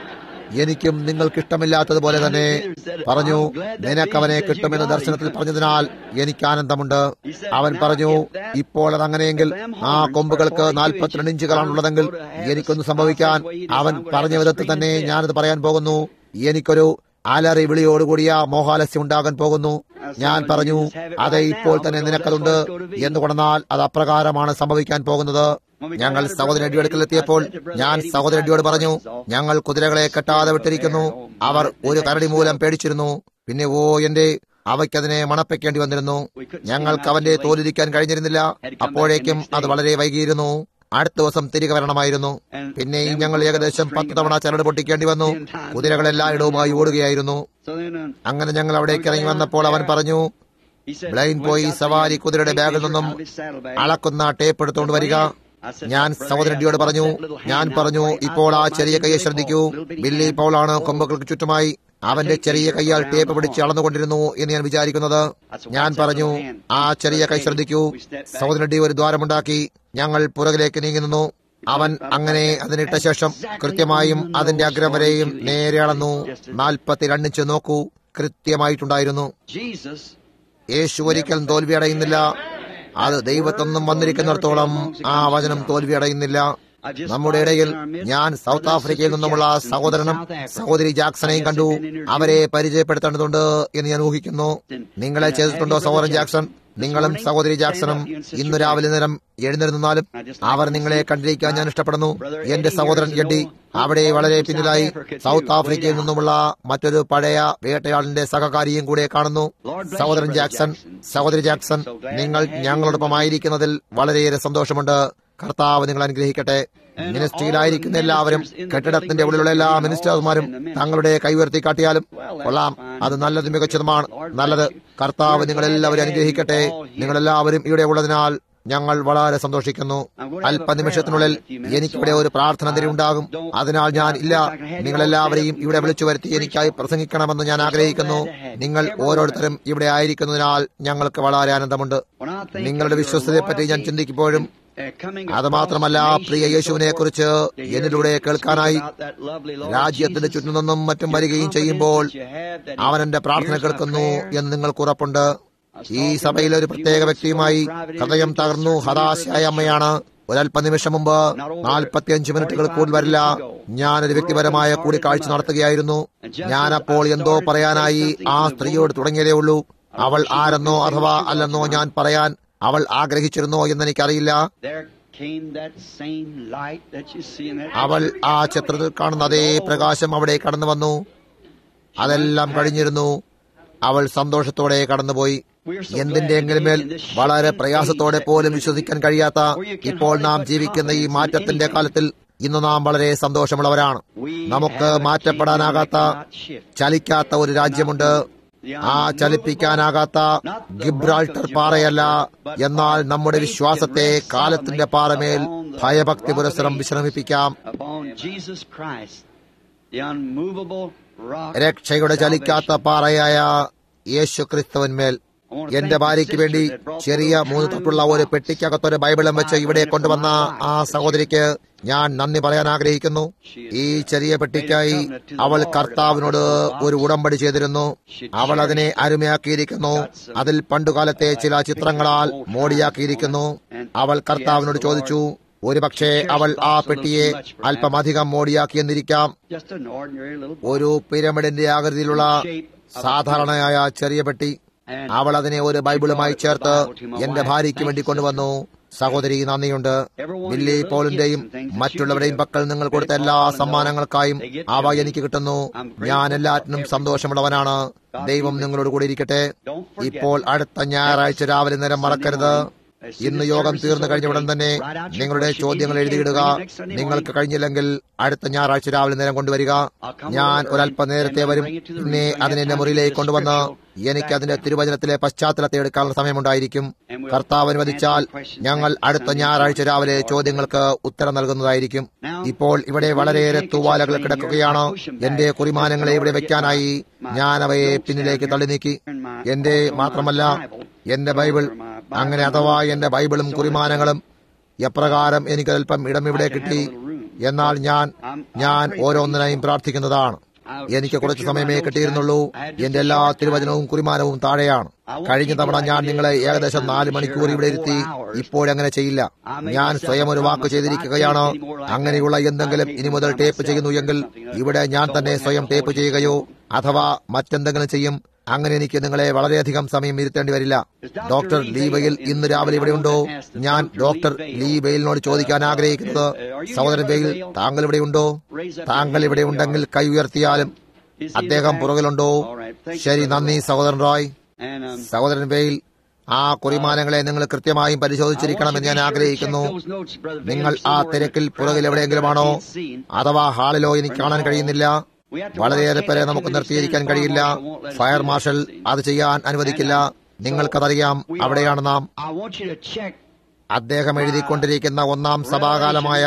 എനിക്കും നിങ്ങൾക്ക് ഇഷ്ടമില്ലാത്തതുപോലെ തന്നെ പറഞ്ഞു നിനക്കവനെ കിട്ടുമെന്ന് ദർശനത്തിൽ പറഞ്ഞതിനാൽ എനിക്ക് ആനന്ദമുണ്ട് അവൻ പറഞ്ഞു ഇപ്പോൾ അതങ്ങനെയെങ്കിൽ ആ കൊമ്പുകൾക്ക് നാൽപ്പത്തിരണ്ട് ഇഞ്ചുകളാണുള്ളതെങ്കിൽ എനിക്കൊന്ന് സംഭവിക്കാൻ അവൻ പറഞ്ഞ വിധത്തിൽ തന്നെ ഞാനത് പറയാൻ പോകുന്നു എനിക്കൊരു അലറി വിളിയോടുകൂടിയ മോഹാലസ്യം ഉണ്ടാകാൻ പോകുന്നു ഞാൻ പറഞ്ഞു അതെ ഇപ്പോൾ തന്നെ നിനക്കതുണ്ട് എന്ന് കൊണ്ടാൽ അത് അപ്രകാരമാണ് സംഭവിക്കാൻ പോകുന്നത് ഞങ്ങൾ സഹോദരൻ അടുക്കലെത്തിയപ്പോൾ ഞാൻ സഹോദരൻ പറഞ്ഞു ഞങ്ങൾ കുതിരകളെ കെട്ടാതെ വിട്ടിരിക്കുന്നു അവർ ഒരു കരടി മൂലം പേടിച്ചിരുന്നു പിന്നെ ഓ എന്റെ അവയ്ക്കതിനെ മണപ്പിക്കേണ്ടി വന്നിരുന്നു ഞങ്ങൾക്ക് അവന്റെ തോലിരിക്കാൻ കഴിഞ്ഞിരുന്നില്ല അപ്പോഴേക്കും അത് വളരെ വൈകിയിരുന്നു അടുത്ത ദിവസം തിരികെ വരണമായിരുന്നു പിന്നെയും ഞങ്ങൾ ഏകദേശം പത്ത് തവണ ചരട് പൊട്ടിക്കേണ്ടി വന്നു കുതിരകൾ എല്ലായിടവുമായി ഓടുകയായിരുന്നു അങ്ങനെ ഞങ്ങൾ അവിടേക്ക് ഇറങ്ങി വന്നപ്പോൾ അവൻ പറഞ്ഞു ബ്ലൈൻ പോയി സവാരി കുതിരയുടെ ബാഗിൽ നിന്നും അളക്കുന്ന ടേപ്പ് എടുത്തുകൊണ്ട് വരിക ഞാൻ സഹോദരന്റിയോട് പറഞ്ഞു ഞാൻ പറഞ്ഞു ഇപ്പോൾ ആ ചെറിയ കൈയെ ശ്രദ്ധിക്കൂ ബില്ലി പോളാണ് കൊമ്പുകൾക്ക് ചുറ്റുമായി അവന്റെ ചെറിയ കൈയാൽ ടേപ്പ് പിടിച്ച് അളന്നുകൊണ്ടിരുന്നു എന്ന് ഞാൻ വിചാരിക്കുന്നത് ഞാൻ പറഞ്ഞു ആ ചെറിയ കൈ ശ്രദ്ധിക്കൂ സഹോദരന്റി ഒരു ദ്വാരമുണ്ടാക്കി ഞങ്ങൾ പുറകിലേക്ക് നീങ്ങി നിന്നു അവൻ അങ്ങനെ അതിനിട്ട ശേഷം കൃത്യമായും അതിന്റെ അഗ്രം വരെയും നേരെ അളന്നു നാൽപ്പത്തിരണ്ടിഞ്ച് നോക്കൂ കൃത്യമായിട്ടുണ്ടായിരുന്നു യേശു ഒരിക്കലും തോൽവി അടയുന്നില്ല അത് ദൈവത്തൊന്നും വന്നിരിക്കുന്നിടത്തോളം ആ വചനം തോൽവി അടയുന്നില്ല നമ്മുടെ ഇടയിൽ ഞാൻ സൗത്ത് ആഫ്രിക്കയിൽ നിന്നുമുള്ള സഹോദരനും സഹോദരി ജാക്സണെയും കണ്ടു അവരെ പരിചയപ്പെടുത്തേണ്ടതുണ്ട് എന്ന് ഞാൻ ഊഹിക്കുന്നു നിങ്ങളെ ചെയ്തിട്ടുണ്ടോ സഹോദരൻ ജാക്സൺ നിങ്ങളും സഹോദരി ജാക്സണും ഇന്ന് രാവിലെ നേരം എഴുന്നേരുന്നാലും അവർ നിങ്ങളെ കണ്ടിരിക്കാൻ ഞാൻ ഇഷ്ടപ്പെടുന്നു എന്റെ സഹോദരൻ എഡി അവിടെ വളരെ പിന്നിലായി സൗത്ത് ആഫ്രിക്കയിൽ നിന്നുമുള്ള മറ്റൊരു പഴയ വേട്ടയാളിന്റെ സഹകാരിയും കൂടെ കാണുന്നു സഹോദരൻ ജാക്സൺ സഹോദരി ജാക്സൺ നിങ്ങൾ ഞങ്ങളോടൊപ്പം ആയിരിക്കുന്നതിൽ വളരെയേറെ സന്തോഷമുണ്ട് കർത്താവ് നിങ്ങൾ അനുഗ്രഹിക്കട്ടെ മിനിസ്ട്രിയിലായിരിക്കുന്ന എല്ലാവരും കെട്ടിടത്തിന്റെ ഉള്ളിലുള്ള എല്ലാ മിനിസ്റ്റർമാരും തങ്ങളുടെ കൈവർത്തി കാട്ടിയാലും കൊള്ളാം അത് നല്ലത് മികച്ചതുമാണ് നല്ലത് കർത്താവ് നിങ്ങളെല്ലാവരും അനുഗ്രഹിക്കട്ടെ നിങ്ങളെല്ലാവരും ഇവിടെ ഉള്ളതിനാൽ ഞങ്ങൾ വളരെ സന്തോഷിക്കുന്നു അല്പനിമിഷത്തിനുള്ളിൽ എനിക്കിവിടെ ഒരു പ്രാർത്ഥന നിര ഉണ്ടാകും അതിനാൽ ഞാൻ ഇല്ല നിങ്ങളെല്ലാവരെയും ഇവിടെ വിളിച്ചു വരുത്തി എനിക്കായി പ്രസംഗിക്കണമെന്ന് ഞാൻ ആഗ്രഹിക്കുന്നു നിങ്ങൾ ഓരോരുത്തരും ഇവിടെ ആയിരിക്കുന്നതിനാൽ ഞങ്ങൾക്ക് വളരെ ആനന്ദമുണ്ട് നിങ്ങളുടെ വിശ്വസതയെപ്പറ്റി ഞാൻ ചിന്തിക്കുമ്പോഴും അത് മാത്രമല്ല പ്രിയ യേശുവിനെ കുറിച്ച് എന്നിലൂടെ കേൾക്കാനായി രാജ്യത്തിന്റെ ചുറ്റും നിന്നും മറ്റും വരികയും ചെയ്യുമ്പോൾ അവൻ എന്റെ പ്രാർത്ഥന കേൾക്കുന്നു എന്ന് നിങ്ങൾക്ക് ഉറപ്പുണ്ട് ഈ സഭയിലെ ഒരു പ്രത്യേക വ്യക്തിയുമായി ഹൃദയം തകർന്നു ഹതാശയായ അമ്മയാണ് ഒരല്പനിമിഷം മുമ്പ് നാൽപ്പത്തിയഞ്ച് മിനിറ്റുകൾ കൂടുതൽ വരില്ല ഞാനൊരു വ്യക്തിപരമായ കൂടിക്കാഴ്ച നടത്തുകയായിരുന്നു ഞാൻ അപ്പോൾ എന്തോ പറയാനായി ആ സ്ത്രീയോട് തുടങ്ങിയതേ ഉള്ളൂ അവൾ ആരെന്നോ അഥവാ അല്ലെന്നോ ഞാൻ പറയാൻ അവൾ ആഗ്രഹിച്ചിരുന്നോ എന്ന് എനിക്കറിയില്ല അവൾ ആ ചിത്രത്തിൽ കാണുന്ന അതേ പ്രകാശം അവിടെ കടന്നു വന്നു അതെല്ലാം കഴിഞ്ഞിരുന്നു അവൾ സന്തോഷത്തോടെ കടന്നുപോയി എന്തിന്റെയെങ്കിലും മേൽ വളരെ പ്രയാസത്തോടെ പോലും വിശ്വസിക്കാൻ കഴിയാത്ത ഇപ്പോൾ നാം ജീവിക്കുന്ന ഈ മാറ്റത്തിന്റെ കാലത്തിൽ ഇന്ന് നാം വളരെ സന്തോഷമുള്ളവരാണ് നമുക്ക് മാറ്റപ്പെടാനാകാത്ത ചലിക്കാത്ത ഒരു രാജ്യമുണ്ട് ആ ചലിപ്പിക്കാനാകാത്ത ഗിബ്രാൾട്ടർ പാറയല്ല എന്നാൽ നമ്മുടെ വിശ്വാസത്തെ കാലത്തിന്റെ പാറമേൽ ഭയഭക്തി പുരസ്സരം വിശ്രമിപ്പിക്കാം രക്ഷയുടെ ചലിക്കാത്ത പാറയായ യേശു ക്രിസ്തുവന്മേൽ എന്റെ ഭാര്യയ്ക്ക് വേണ്ടി ചെറിയ മൂന്ന് തൊട്ടുള്ള ഒരു പെട്ടിക്കകത്തൊരു ബൈബിളും വെച്ച് ഇവിടെ കൊണ്ടുവന്ന ആ സഹോദരിക്ക് ഞാൻ നന്ദി പറയാൻ ആഗ്രഹിക്കുന്നു ഈ ചെറിയ പെട്ടിക്കായി അവൾ കർത്താവിനോട് ഒരു ഉടമ്പടി ചെയ്തിരുന്നു അവൾ അതിനെ അരുമയാക്കിയിരിക്കുന്നു അതിൽ പണ്ടുകാലത്തെ ചില ചിത്രങ്ങളാൽ മോടിയാക്കിയിരിക്കുന്നു അവൾ കർത്താവിനോട് ചോദിച്ചു ഒരുപക്ഷെ അവൾ ആ പെട്ടിയെ അല്പമധികം മോടിയാക്കിയെന്നിരിക്കാം ഒരു പിരമിഡിന്റെ ആകൃതിയിലുള്ള സാധാരണയായ ചെറിയ പെട്ടി അവൾ അതിനെ ഒരു ബൈബിളുമായി ചേർത്ത് എന്റെ ഭാര്യയ്ക്ക് വേണ്ടി കൊണ്ടുവന്നു സഹോദരി നന്ദിയുണ്ട് ബില്ലി പോളിന്റെയും മറ്റുള്ളവരുടെയും പക്കൽ നിങ്ങൾ കൊടുത്ത എല്ലാ സമ്മാനങ്ങൾക്കായും അവ എനിക്ക് കിട്ടുന്നു ഞാൻ എല്ലാറ്റിനും സന്തോഷമുള്ളവനാണ് ദൈവം നിങ്ങളോട് കൂടി ഇരിക്കട്ടെ ഇപ്പോൾ അടുത്ത ഞായറാഴ്ച രാവിലെ നേരം മറക്കരുത് ഇന്ന് യോഗം തീർന്നു കഴിഞ്ഞ ഉടൻ തന്നെ നിങ്ങളുടെ ചോദ്യങ്ങൾ എഴുതിയിടുക നിങ്ങൾക്ക് കഴിഞ്ഞില്ലെങ്കിൽ അടുത്ത ഞായറാഴ്ച രാവിലെ നേരം കൊണ്ടുവരിക ഞാൻ ഒരല്പ നേരത്തെ വരും പിന്നെ അതിനെ എന്റെ മുറിയിലേക്ക് കൊണ്ടുവന്ന് എനിക്ക് അതിന്റെ തിരുവചനത്തിലെ പശ്ചാത്തലത്തെ എടുക്കാനുള്ള സമയമുണ്ടായിരിക്കും കർത്താവ് അനുവദിച്ചാൽ ഞങ്ങൾ അടുത്ത ഞായറാഴ്ച രാവിലെ ചോദ്യങ്ങൾക്ക് ഉത്തരം നൽകുന്നതായിരിക്കും ഇപ്പോൾ ഇവിടെ വളരെയേറെ തൂവാലകൾ കിടക്കുകയാണ് എന്റെ കുറിമാനങ്ങളെ ഇവിടെ വെക്കാനായി ഞാൻ അവയെ പിന്നിലേക്ക് തള്ളി നീക്കി എന്റെ മാത്രമല്ല എന്റെ ബൈബിൾ അങ്ങനെ അഥവാ എന്റെ ബൈബിളും കുറിമാനങ്ങളും എപ്രകാരം എനിക്കൽപ്പം ഇടം ഇവിടെ കിട്ടി എന്നാൽ ഞാൻ ഞാൻ ഓരോന്നിനായും പ്രാർത്ഥിക്കുന്നതാണ് എനിക്ക് കുറച്ച് സമയമേ കിട്ടിയിരുന്നുള്ളൂ എന്റെ എല്ലാ തിരുവചനവും കുറിമാനവും താഴെയാണ് കഴിഞ്ഞ തവണ ഞാൻ നിങ്ങളെ ഏകദേശം നാല് മണിക്കൂർ ഇവിടെ ഇരുത്തി ഇപ്പോഴങ്ങനെ ചെയ്യില്ല ഞാൻ സ്വയം ഒരു വാക്ക് ചെയ്തിരിക്കുകയാണ് അങ്ങനെയുള്ള എന്തെങ്കിലും ഇനി മുതൽ ടേപ്പ് ചെയ്യുന്നു എങ്കിൽ ഇവിടെ ഞാൻ തന്നെ സ്വയം ടേപ്പ് ചെയ്യുകയോ അഥവാ മറ്റെന്തെങ്കിലും ചെയ്യും അങ്ങനെ എനിക്ക് നിങ്ങളെ വളരെയധികം സമയം ഇരുത്തേണ്ടി വരില്ല ഡോക്ടർ ലീ ബെയിൽ ഇന്ന് രാവിലെ ഇവിടെ ഉണ്ടോ ഞാൻ ഡോക്ടർ ലീ ബെയിലിനോട് ചോദിക്കാൻ ആഗ്രഹിക്കുന്നത് സഹോദരൻ ബെയിൽ താങ്കൾ ഇവിടെ ഉണ്ടോ താങ്കൾ ഇവിടെ ഉണ്ടെങ്കിൽ കൈ ഉയർത്തിയാലും അദ്ദേഹം പുറകിലുണ്ടോ ശരി നന്ദി സഹോദരൻ റോയ് And, um, സഹോദരൻ ബെയിൽ ആ കുറിമാനങ്ങളെ നിങ്ങൾ കൃത്യമായും പരിശോധിച്ചിരിക്കണമെന്ന് ഞാൻ ആഗ്രഹിക്കുന്നു നിങ്ങൾ ആ തിരക്കിൽ പുറകിൽ എവിടെയെങ്കിലുമാണോ അഥവാ ഹാളിലോ എനിക്ക് കാണാൻ കഴിയുന്നില്ല വളരെയേറെ പേരെ നമുക്ക് നിർത്തിയിരിക്കാൻ കഴിയില്ല ഫയർ മാർഷൽ അത് ചെയ്യാൻ അനുവദിക്കില്ല നിങ്ങൾക്കതറിയാം അവിടെയാണ് നാം I want you to check അദ്ദേഹം എഴുതിക്കൊണ്ടിരിക്കുന്ന ഒന്നാം സഭാകാലമായ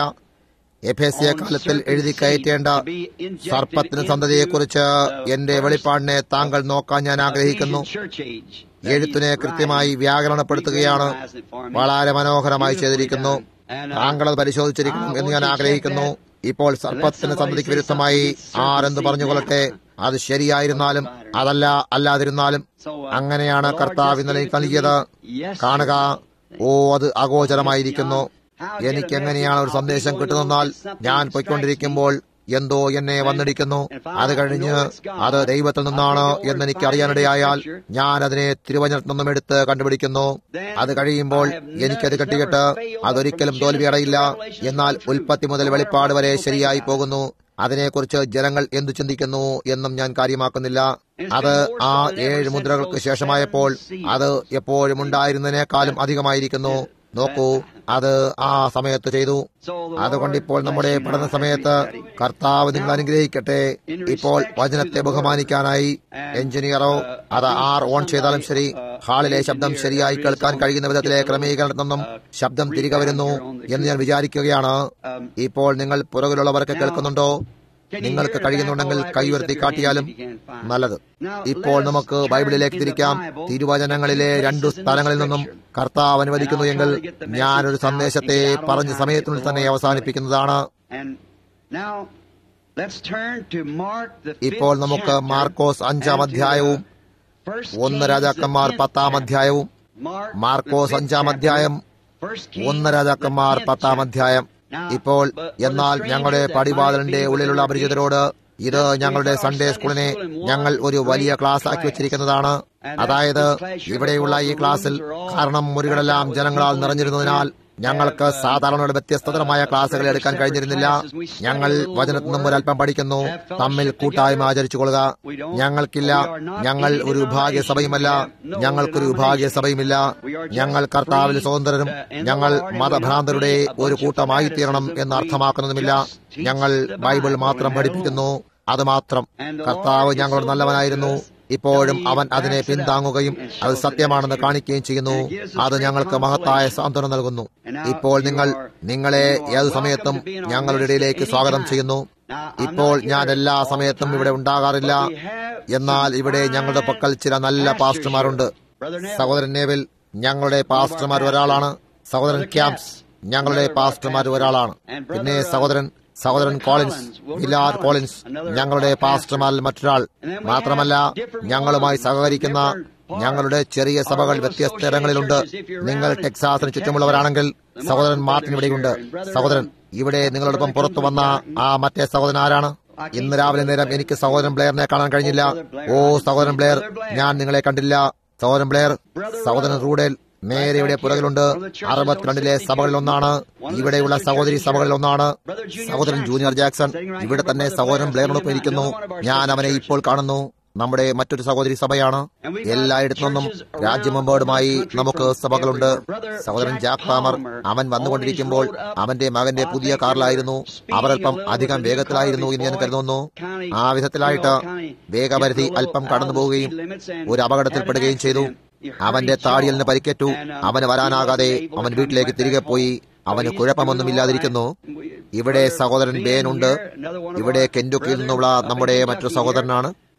എഫേസ്യ കാലത്തിൽ എഴുതി കയറ്റേണ്ട സർപ്പത്തിന് സന്തതിയെക്കുറിച്ച് എന്റെ വെളിപ്പാടിനെ താങ്കൾ നോക്കാൻ ഞാൻ ആഗ്രഹിക്കുന്നു എഴുത്തിനെ കൃത്യമായി വ്യാകരണപ്പെടുത്തുകയാണ് വളരെ മനോഹരമായി ചെയ്തിരിക്കുന്നു താങ്കൾ അത് പരിശോധിച്ചിരിക്കണം എന്ന് ഞാൻ ആഗ്രഹിക്കുന്നു ഇപ്പോൾ സർപ്പത്തിന് സന്തതിക്ക് വിരുദ്ധമായി ആരെന്ത് പറഞ്ഞുകൊള്ളട്ടെ അത് ശരിയായിരുന്നാലും അതല്ല അല്ലാതിരുന്നാലും അങ്ങനെയാണ് കർത്താവ് ഇന്നലെ എനിക്ക് നൽകിയത് കാണുക ഓ അത് അഗോചരമായിരിക്കുന്നു എനിക്ക് എങ്ങനെയാണ് ഒരു സന്ദേശം കിട്ടുന്നെന്നാൽ ഞാൻ പൊയ്ക്കൊണ്ടിരിക്കുമ്പോൾ എന്തോ എന്നെ വന്നിടിക്കുന്നു അത് കഴിഞ്ഞ് അത് ദൈവത്തിൽ നിന്നാണ് എന്ന് എനിക്ക് അറിയാനിടയായാൽ ഞാൻ അതിനെ തിരുവചനത്തിൽ നിന്നും എടുത്ത് കണ്ടുപിടിക്കുന്നു അത് കഴിയുമ്പോൾ എനിക്കത് കെട്ടിയിട്ട് അതൊരിക്കലും തോൽവിയടയില്ല എന്നാൽ ഉൽപ്പത്തി മുതൽ വെളിപ്പാട് വരെ ശരിയായി പോകുന്നു അതിനെക്കുറിച്ച് ജനങ്ങൾ എന്തു ചിന്തിക്കുന്നു എന്നും ഞാൻ കാര്യമാക്കുന്നില്ല അത് ആ ഏഴ് മുദ്രകൾക്ക് ശേഷമായപ്പോൾ അത് എപ്പോഴും ഉണ്ടായിരുന്നതിനേക്കാളും അധികമായിരിക്കുന്നു നോക്കൂ അത് ആ സമയത്ത് ചെയ്തു അതുകൊണ്ട് ഇപ്പോൾ നമ്മുടെ പഠന സമയത്ത് കർത്താവ് നിങ്ങൾ അനുഗ്രഹിക്കട്ടെ ഇപ്പോൾ വചനത്തെ ബഹുമാനിക്കാനായി എഞ്ചിനീയറോ അത് ആർ ഓൺ ചെയ്താലും ശരി ഹാളിലെ ശബ്ദം ശരിയായി കേൾക്കാൻ കഴിയുന്ന വിധത്തിലെ ക്രമീകരണത്തിൽ നിന്നും ശബ്ദം തിരികെ വരുന്നു എന്ന് ഞാൻ വിചാരിക്കുകയാണ് ഇപ്പോൾ നിങ്ങൾ പുറകിലുള്ളവർക്ക് കേൾക്കുന്നുണ്ടോ നിങ്ങൾക്ക് കഴിയുന്നുണ്ടെങ്കിൽ കൈ ഉയർത്തി കാട്ടിയാലും നല്ലത് ഇപ്പോൾ നമുക്ക് ബൈബിളിലേക്ക് തിരിക്കാം തിരുവചനങ്ങളിലെ രണ്ടു സ്ഥലങ്ങളിൽ നിന്നും കർത്താവ് അനുവദിക്കുന്നു എങ്കിൽ ഞാനൊരു സന്ദേശത്തെ പറഞ്ഞ സമയത്തിനുള്ളിൽ തന്നെ അവസാനിപ്പിക്കുന്നതാണ് And now let's turn to Mark the ഇപ്പോൾ fifth നമുക്ക് chapter മാർക്കോസ് അഞ്ചാം and to അധ്യായവും First ഒന്ന് Kings, രാജാക്കന്മാർ the tenth പത്താം chapter. അധ്യായവും Mark, Markose the fifth അഞ്ചാം chapter, അധ്യായം First Kings, ഒന്ന് the രാജാക്കന്മാർ tenth പത്താം chapter. അധ്യായം Now, ഇപ്പോൾ but for the എന്നാൽ strangers ഞങ്ങളുടെ that പടിവാതിലിന്റെ might be ഉള്ളിലുള്ള within our അപരിചിതരോട് ഇത് ഞങ്ങളുടെ സൺഡേ സ്കൂളിനെ ഞങ്ങൾ ഒരു വലിയ ക്ലാസ് ആക്കി വെച്ചിരിക്കുന്നതാണ് അതായത് ഇവിടെയുള്ള ഈ ക്ലാസ്സിൽ കാരണം മുറികളെല്ലാം ജനങ്ങളാൽ നിറഞ്ഞിരുന്നതിനാൽ ഞങ്ങൾക്ക് സാധാരണയുടെ വ്യത്യസ്തതരമായ ക്ലാസ്സുകൾ എടുക്കാൻ കഴിഞ്ഞിരുന്നില്ല ഞങ്ങൾ വചനത്തിൽ നിന്നും ഒരല്പം പഠിക്കുന്നു തമ്മിൽ കൂട്ടായ്മ ആചരിച്ചുകൊള്ളുക ഞങ്ങൾക്കില്ല ഞങ്ങൾ ഒരു വിഭാഗീയ സഭയുമല്ല ഞങ്ങൾക്കൊരു വിഭാഗീയ സഭയുമില്ല ഞങ്ങൾ കർത്താവിൽ സ്വതന്ത്രരും ഞങ്ങൾ മതഭ്രാന്തരുടെ ഒരു കൂട്ടമായി തീരണം എന്ന് അർത്ഥമാക്കുന്നതുമില്ല ഞങ്ങൾ ബൈബിൾ മാത്രം പഠിപ്പിക്കുന്നു അത് മാത്രം കർത്താവ് ഞങ്ങളോട് നല്ലവനായിരുന്നു ഇപ്പോഴും അവൻ അതിനെ പിന്താങ്ങുകയും അത് സത്യമാണെന്ന് കാണിക്കുകയും ചെയ്യുന്നു അത് ഞങ്ങൾക്ക് മഹത്തായ സാന്ത്വനം നൽകുന്നു ഇപ്പോൾ നിങ്ങൾ നിങ്ങളെ ഏതു സമയത്തും ഞങ്ങളുടെ ഇടയിലേക്ക് സ്വാഗതം ചെയ്യുന്നു ഇപ്പോൾ ഞാൻ എല്ലാ സമയത്തും ഇവിടെ ഉണ്ടാകാറില്ല എന്നാൽ ഇവിടെ ഞങ്ങളുടെ പക്കൽ ചില നല്ല പാസ്റ്റർമാരുണ്ട് സഹോദരൻ നേവിൽ ഞങ്ങളുടെ പാസ്റ്റർമാർ ഒരാളാണ് സഹോദരൻ ക്യാമ്പ്സ് ഞങ്ങളുടെ പാസ്റ്റർമാർ ഒരാളാണ് പിന്നെ സഹോദരൻ സഹോദരൻ കോളിൻസ് വിലാർ കോളിൻസ് ഞങ്ങളുടെ പാസ്റ്റർമാരിൽ മറ്റൊരാൾ മാത്രമല്ല ഞങ്ങളുമായി സഹകരിക്കുന്ന ഞങ്ങളുടെ ചെറിയ സഭകൾ വ്യത്യസ്ത ഇടങ്ങളിലുണ്ട് നിങ്ങൾ ടെക്സാസിന് ചുറ്റുമുള്ളവരാണെങ്കിൽ സഹോദരൻ മാർട്ടിൻ ഇവിടെയുണ്ട് സഹോദരൻ ഇവിടെ നിങ്ങളോടൊപ്പം പുറത്തു വന്ന ആ മറ്റേ സഹോദരൻ ആരാണ് ഇന്ന് രാവിലെ നേരം എനിക്ക് സഹോദരൻ ബ്ലെയറിനെ കാണാൻ കഴിഞ്ഞില്ല ഓ സഹോദരൻ ബ്ലെയർ ഞാൻ നിങ്ങളെ കണ്ടില്ല സഹോദരൻ ബ്ലെയർ സഹോദരൻ റൂഡേൽ നേരെ ഇവിടെ പുറകിലുണ്ട് അറുപത്തിരണ്ടിലെ സഭകളിൽ ഒന്നാണ് ഇവിടെയുള്ള സഹോദരി സഭകളിൽ ഒന്നാണ് സഹോദരൻ ജൂനിയർ ജാക്സൺ ഇവിടെ തന്നെ സഹോദരൻ ബ്ലെയറിനൊപ്പം ഇരിക്കുന്നു ഞാൻ അവനെ ഇപ്പോൾ കാണുന്നു നമ്മുടെ മറ്റൊരു സഹോദരി സഭയാണ് എല്ലായിടത്തു നിന്നും രാജ്യമെമ്പാടുമായി നമുക്ക് സഭകളുണ്ട് സഹോദരൻ ജാക്ക് പാമർ അവൻ വന്നുകൊണ്ടിരിക്കുമ്പോൾ അവന്റെ മകന്റെ പുതിയ കാറിലായിരുന്നു അവർ അല്പം അധികം വേഗത്തിലായിരുന്നു എന്ന് ഞാൻ കരുതുന്നു ആ വിധത്തിലായിട്ട് വേഗപരിധി അല്പം കടന്നു പോവുകയും ഒരു അപകടത്തിൽപ്പെടുകയും ചെയ്തു അവന്റെ താടിയലിന് പരിക്കേറ്റു അവന് വരാനാകാതെ അവൻ വീട്ടിലേക്ക് തിരികെ പോയി അവന് കുഴപ്പമൊന്നുമില്ലാതിരിക്കുന്നു ഇവിടെ സഹോദരൻ ബേൻ ഉണ്ട് ഇവിടെ കെൻഡുക്കിൽ നിന്നുള്ള നമ്മുടെ മറ്റൊരു സഹോദരനാണ്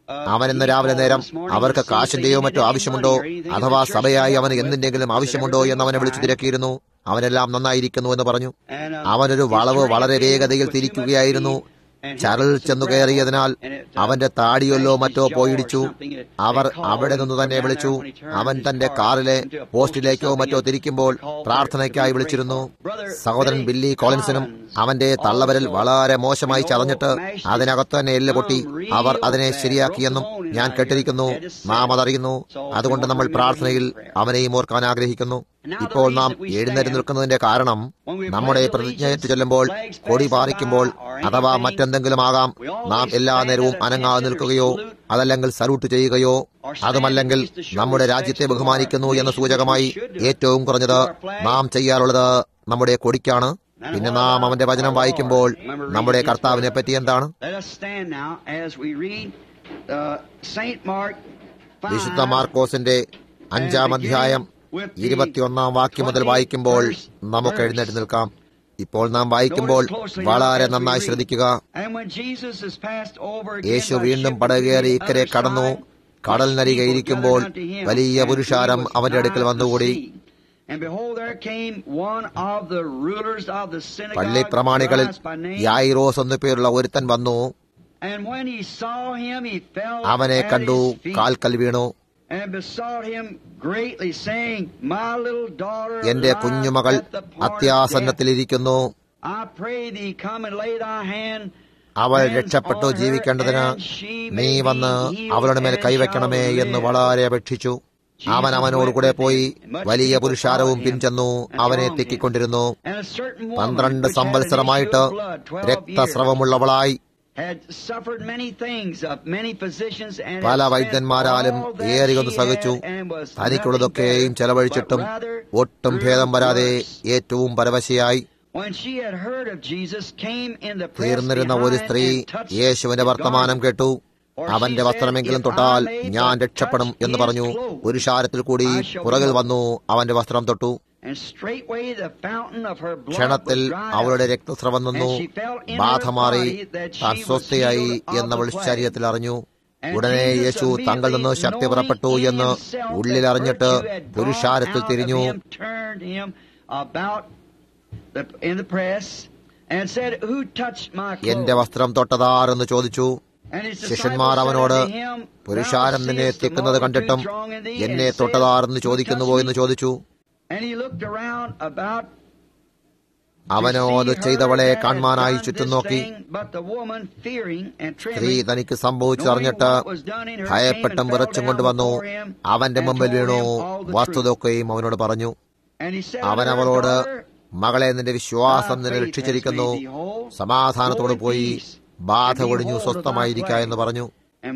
അവൻ ഇന്ന് രാവിലെ നേരം അവർക്ക് കാശിന്റെയോ മറ്റോ ആവശ്യമുണ്ടോ അഥവാ സഭയായി അവന് എന്തിന്റെങ്കിലും ആവശ്യമുണ്ടോ എന്ന് അവനെ വിളിച്ചു തിരക്കിയിരുന്നു അവനെല്ലാം നന്നായിരിക്കുന്നു എന്ന് പറഞ്ഞു അവനൊരു വളവ് വളരെ വേഗതയിൽ തിരിക്കുകയായിരുന്നു ചരൽ ചെന്നു കയറിയതിനാൽ അവന്റെ താടിയൊല്ലോ മറ്റോ പോയിടിച്ചു അവർ അവിടെ നിന്ന് തന്നെ വിളിച്ചു അവൻ തന്റെ കാറിലെ പോസ്റ്റിലേക്കോ മറ്റോ തിരിക്കുമ്പോൾ പ്രാർത്ഥനയ്ക്കായി വിളിച്ചിരുന്നു സഹോദരൻ ബില്ലി കോളിൻസിനും അവന്റെ തള്ളവരൽ വളരെ മോശമായി ചതഞ്ഞിട്ട് അതിനകത്ത് തന്നെ എല്ല് പൊട്ടി അവർ അതിനെ ശരിയാക്കിയെന്നും ഞാൻ കേട്ടിരിക്കുന്നു നാം അതറിയുന്നു അതുകൊണ്ട് നമ്മൾ പ്രാർത്ഥനയിൽ അവനെയും ഓർക്കാൻ ആഗ്രഹിക്കുന്നു ഇപ്പോൾ നാം എഴുന്നേറ്റ് നിൽക്കുന്നതിന്റെ കാരണം നമ്മുടെ പ്രതിജ്ഞയേറ്റ് ചൊല്ലുമ്പോൾ കൊടി പാറിക്കുമ്പോൾ അഥവാ മറ്റെന്തെങ്കിലും ആകാം നാം എല്ലാ നേരവും അനങ്ങാതെ നിൽക്കുകയോ അതല്ലെങ്കിൽ സല്യൂട്ട് ചെയ്യുകയോ അതുമല്ലെങ്കിൽ നമ്മുടെ രാജ്യത്തെ ബഹുമാനിക്കുന്നു എന്ന സൂചകമായി ഏറ്റവും കുറഞ്ഞത് നാം ചെയ്യാറുള്ളത് നമ്മുടെ കൊടിക്കാണ് പിന്നെ നാം അവന്റെ വചനം വായിക്കുമ്പോൾ നമ്മുടെ കർത്താവിനെ പറ്റി എന്താണ് Let us stand now as we read uh, Saint Mark 5, വിശുദ്ധ മാർക്കോസിന്റെ അഞ്ചാം അധ്യായം ഇരുപത്തിയൊന്നാം വാക്യം മുതൽ വായിക്കുമ്പോൾ നമുക്ക് എഴുന്നേറ്റ് നിൽക്കാം ഇപ്പോൾ നാം വായിക്കുമ്പോൾ വളരെ നന്നായി ശ്രദ്ധിക്കുക And when Jesus is passed over again Yeshu by വീണ്ടും ship പടകേറി to the ഇക്കരെ other കടന്നു side, കടലിനരികെ ഇരിക്കുമ്പോൾ വലിയ പുരുഷാരം അവന്റെ അടുക്കൽ വന്നുകൂടി And behold, there came one of the rulers of the synagogue, പള്ളി പ്രമാണികളിൽ Jairus by name. യായിറോസ് എന്നു പേരുള്ള ഒരുത്തൻ വന്നു And when he saw him, he fell അവനെ at കണ്ടു his feet കാൽക്കൽ വീണു and besought him greatly, saying, My little daughter എന്റെ lieth കുഞ്ഞുമകൾ at the point of death. അത്യാസന്നത്തിലിരിക്കുന്നു I pray thee, come and lay thy hand അവൾ hands രക്ഷപ്പെട്ടു on her, ജീവിക്കേണ്ടതിന് and she നീ may be വന്ന് healed അവളുടെ മേൽ and കൈവയ്ക്കണമേ shall എന്ന് live. വളരെ അപേക്ഷിച്ചു അവൻ അവനോടുകൂടെ പോയി വലിയ പുരുഷാരവും പിൻചെന്നു അവനെ തെക്കിക്കൊണ്ടിരുന്നു And a certain woman പന്ത്രണ്ട് which had an സംവത്സരമായിട്ട് issue of blood 12 years, രക്തസ്രവമുള്ളവളായി had suffered many things of many physicians and പല had spent വൈദ്യന്മാരാലും all that ഏറിയൊന്ന് she സഹിച്ചു had and was തനിക്കുള്ളതൊക്കെയും nothing better, ചെലവഴിച്ചിട്ടും but rather ഒട്ടും grew ഭേദം വരാതെ worse. ഏറ്റവും പരവശയായി When she had heard of Jesus, came in the press തീർന്നിരുന്ന ഒരു behind സ്ത്രീ and touched യേശുവിന്റെ his വർത്തമാനം garment. കേട്ടു അവന്റെ വസ്ത്രമെങ്കിലും തൊട്ടാൽ ഞാൻ രക്ഷപ്പെടും എന്ന് പറഞ്ഞു പുരുഷാരത്തിൽ കൂടി പുറകിൽ വന്നു അവന്റെ വസ്ത്രം തൊട്ടു And straightway the fountain of her blood ക്ഷണത്തിൽ was dried അവളുടെ up. രക്തസ്രവം നിന്നു And she felt in ബാധ her മാറി body that she താൻ was സ്വസ്ഥയായി healed of എന്നവൾ the plague. ശരീരത്തിൽ അറിഞ്ഞു And ഉടനെ Jesus യേശു തങ്കിൽ നിന്ന് immediately ശക്തി പുറപ്പെട്ടു knowing in എന്ന് himself that ഉള്ളിൽ അറിഞ്ഞിട്ട് virtue had gone പുരുഷാരത്തിൽ out of തിരിഞ്ഞു him, turned him about the- in the press and said, Who touched my എന്റെ clothes? വസ്ത്രം തൊട്ടതാരെന്ന് ചോദിച്ചു And his ശിഷ്യന്മാർ disciples said അവനോട് unto him, Thou പുരുഷാരം നിന്നെ seest the എത്തിക്കുന്നത് കണ്ടിട്ടും multitude throng in thee, and എന്നെ said, തൊട്ടതാരെന്ന് Who ചോദിക്കുന്നുവോ touched എന്ന് me? ചോദിച്ചു And he looked around about അവനോ അത് ചെയ്തവളെ കാണുവാനായി ചുറ്റും നോക്കി സ്ത്രീ തനിക്ക് സംഭവിച്ചറിഞ്ഞിട്ട് ഭയപ്പെട്ടും വിറച്ചും കൊണ്ടുവന്നു അവന്റെ മുമ്പിൽ വീണു വസ്തുതൊക്കെയും അവനോട് പറഞ്ഞു അവൻ അവളോട് മകളെ നിന്റെ വിശ്വാസം നിന്നെ രക്ഷിച്ചിരിക്കുന്നു സമാധാനത്തോട് പോയി ബാധ ഒഴിഞ്ഞു സ്വസ്ഥമായിരിക്ക എന്ന് പറഞ്ഞു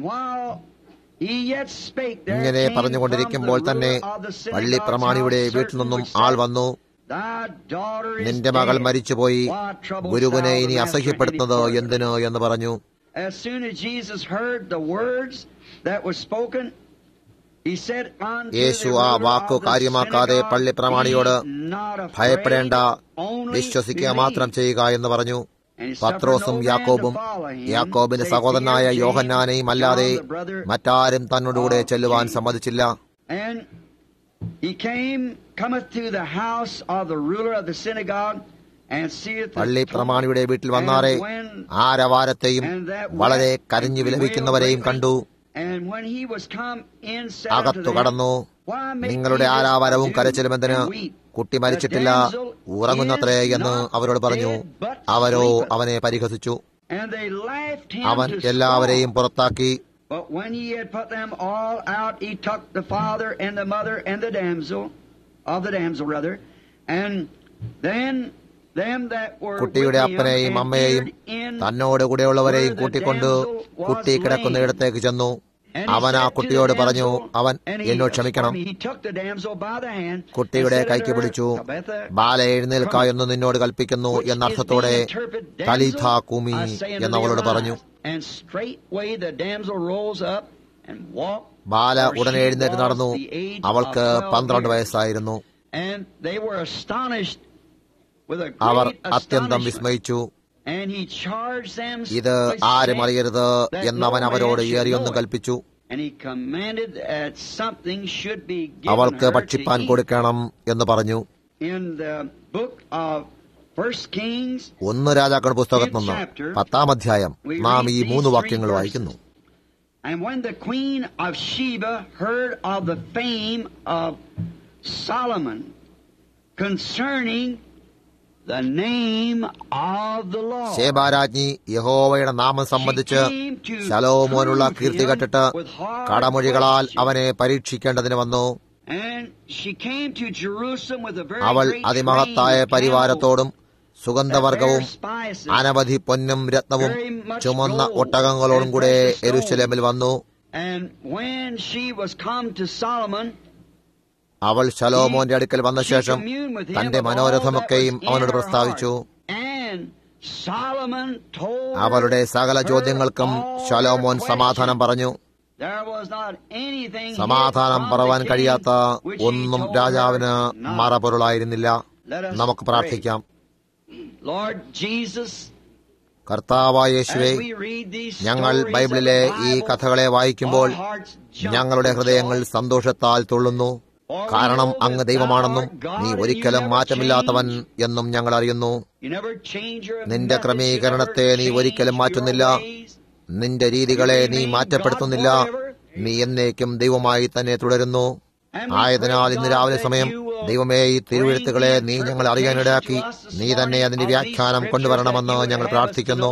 ഇങ്ങനെ പറഞ്ഞുകൊണ്ടിരിക്കുമ്പോൾ തന്നെ പള്ളി പ്രമാണിയുടെ വീട്ടിൽ നിന്നും ആൾ വന്നു നിന്റെ മകൾ മരിച്ചുപോയി ഗുരുവിനെ ഇനി അസഹ്യപ്പെടുത്തുന്നത് എന്തിന് എന്ന് പറഞ്ഞു As soon as Jesus heard the words that were spoken, he said unto Yeshu the ആ ruler വാക്കു of the കാര്യമാക്കാതെ synagogue, പള്ളി പ്രമാണിയോട് "Be not afraid, ഭയപ്പെടേണ്ട only വിശ്വസിക്കുക believe." മാത്രം ചെയ്യുക എന്ന് പറഞ്ഞു And he suffered പത്രോസും no man യാക്കോബും to follow him, യാക്കോബിന് save സഹോദരനായ Peter, James, യോഹന്നാനെയും അല്ലാതെ John, the brother മറ്റാരും തന്നോടുകൂടെ of ചെല്ലുവാൻ James. സമ്മതിച്ചില്ല And he came, cometh to the house of the ruler of the synagogue, and seeth the പള്ളി tumult, പ്രമാണിയുടെ വീട്ടിൽ വന്നാറെ and when ആരവാരത്തെയും and that വളരെ wept കരഞ്ഞു and വിലപിക്കുന്നവരെയും wailed കണ്ടു greatly. And when he was come in, said unto അകത്തു them, കടന്നു Why make നിങ്ങളുടെ ye this ആരാവരവും ado കരച്ചിലും എന്തിന് and weep? കുട്ടി മരിച്ചിട്ടില്ല ഉറങ്ങുന്നത്രേ എന്ന് അവരോട് പറഞ്ഞു അവരോ അവനെ പരിഹസിച്ചു And they laughed him അവൻ to എല്ലാവരെയും scorn. പുറത്താക്കി But when he had put them all out, he took the father and the mother and the damsel, of the damsel rather, and then them that were with കുട്ടിയുടെ him അപ്പനെയും and അമ്മയെയും entered in തന്നോട് കൂടെയുള്ളവരെയും where the കൂട്ടിക്കൊണ്ട് damsel was കുട്ടി കിടക്കുന്ന laying. ഇടത്തേക്ക് ചെന്നു And he അവൻ ആ said to കുട്ടിയോട് the പറഞ്ഞു damsel, അവൻ and he- എന്നോട് ക്ഷമിക്കണം he took the damsel by the hand and കുട്ടിയുടെ said unto കൈക്ക് her, പിടിച്ചു Tabitha, ബാല എഴുന്നേൽക്ക എന്ന് നിന്നോട് കൽപ്പിക്കുന്നു which is എന്നർത്ഥത്തോടെ being interpreted, damsel, തലിഥ കുമി I say unto എന്നവളോട് thee, പറഞ്ഞു arise. And straightway the damsel rose up and walked, Bala for ഉടനെ she എഴുന്നേറ്റ് was നടന്നു the age അവൾക്ക് of 12 പന്ത്രണ്ട് years. വയസ്സായിരുന്നു And they were astonished with a our great അത്യന്തം astonishment. വിസ്മയിച്ചു And he charged them ഇത് ആരും specifically അറിയരുത് എന്നവൻ അവരോട് ഏറിയൊന്നും കൽപ്പിച്ചു And he commanded that something should be given അവൾക്ക് her to ഭക്ഷിപ്പാൻ eat. കൊടുക്കണം എന്ന് പറഞ്ഞു In the book of First Kings, ഒന്ന് രാജാക്കളുടെ പുസ്തകത്തിൽ നിന്ന് പത്താം അധ്യായം നാം ഈ മൂന്ന് വാക്യങ്ങൾ വായിക്കുന്നു and when the queen of Sheba heard of the fame of Solomon concerning the name of the Lord, ശേബാരാജ്ഞി യഹോവയുടെ നാമം സംബന്ധിച്ച് ശലോമോനുള്ള കീർത്തി കേട്ടിട്ട് കടമൊഴികളാൽ അവനെ പരീക്ഷിക്കേണ്ടതിന് വന്നു and she came to Jerusalem with a very അവൾ great അതിമഹത്തായ train of പരിവാരത്തോടും camels സുഗന്ധവർഗവും that bare spices. അനവധി പൊന്നും രത്നവും ചുമന്ന ഒട്ടകങ്ങളോടും കൂടെ എരുശലേമിൽ വന്നു And when she was come to Solomon, അവൾ ശലോമോന്റെ അടുക്കൽ വന്ന she ശേഷം communed with him തന്റെ of all മനോരഥമൊക്കെയും that was in അവനോട് her പ്രസ്താവിച്ചു heart. And Solomon told her അവളുടെ സകല ചോദ്യങ്ങൾക്കും all her ശലോമോൻ സമാധാനം questions. പറഞ്ഞു There was not anything സമാധാനം hid from പറവാൻ the king കഴിയാത്ത which he ഒന്നും told her രാജാവിന് not. മറപൊരുളായിരുന്നില്ല Let us നമുക്ക് pray. പ്രാർത്ഥിക്കാം Lord Jesus, കർത്താവായ യേശുവേ as we read these ഞങ്ങൾ stories of ബൈബിളിലെ the ഈ Bible, കഥകളെ വായിക്കുമ്പോൾ our hearts jump ഞങ്ങളുടെ for ഹൃദയങ്ങൾ joy. സന്തോഷത്താൽ തുള്ളുന്നു കാരണം അങ്ങ് ദൈവമാണെന്നും നീ ഒരിക്കലും മാറ്റമില്ലാത്തവൻ എന്നും ഞങ്ങൾ അറിയുന്നു You never change your നിന്റെ methods, you ക്രമീകരണത്തെ never നീ change ഒരിക്കലും your മാറ്റുന്നില്ല ways. നിന്റെ രീതികളെ നീ മാറ്റപ്പെടുത്തുന്നില്ല നീ എന്നേക്കും ദൈവമായി തന്നെ തുടരുന്നു ആയതിനാൽ ഇന്ന് രാവിലെ സമയം ദൈവമേ ഈ തിരുവെഴുത്തുകളെ നീ ഞങ്ങൾ അറിയാനിടയാക്കി നീ തന്നെ അതിന്റെ വ്യാഖ്യാനം കൊണ്ടുവരണമെന്ന് ഞങ്ങൾ പ്രാർത്ഥിക്കുന്നു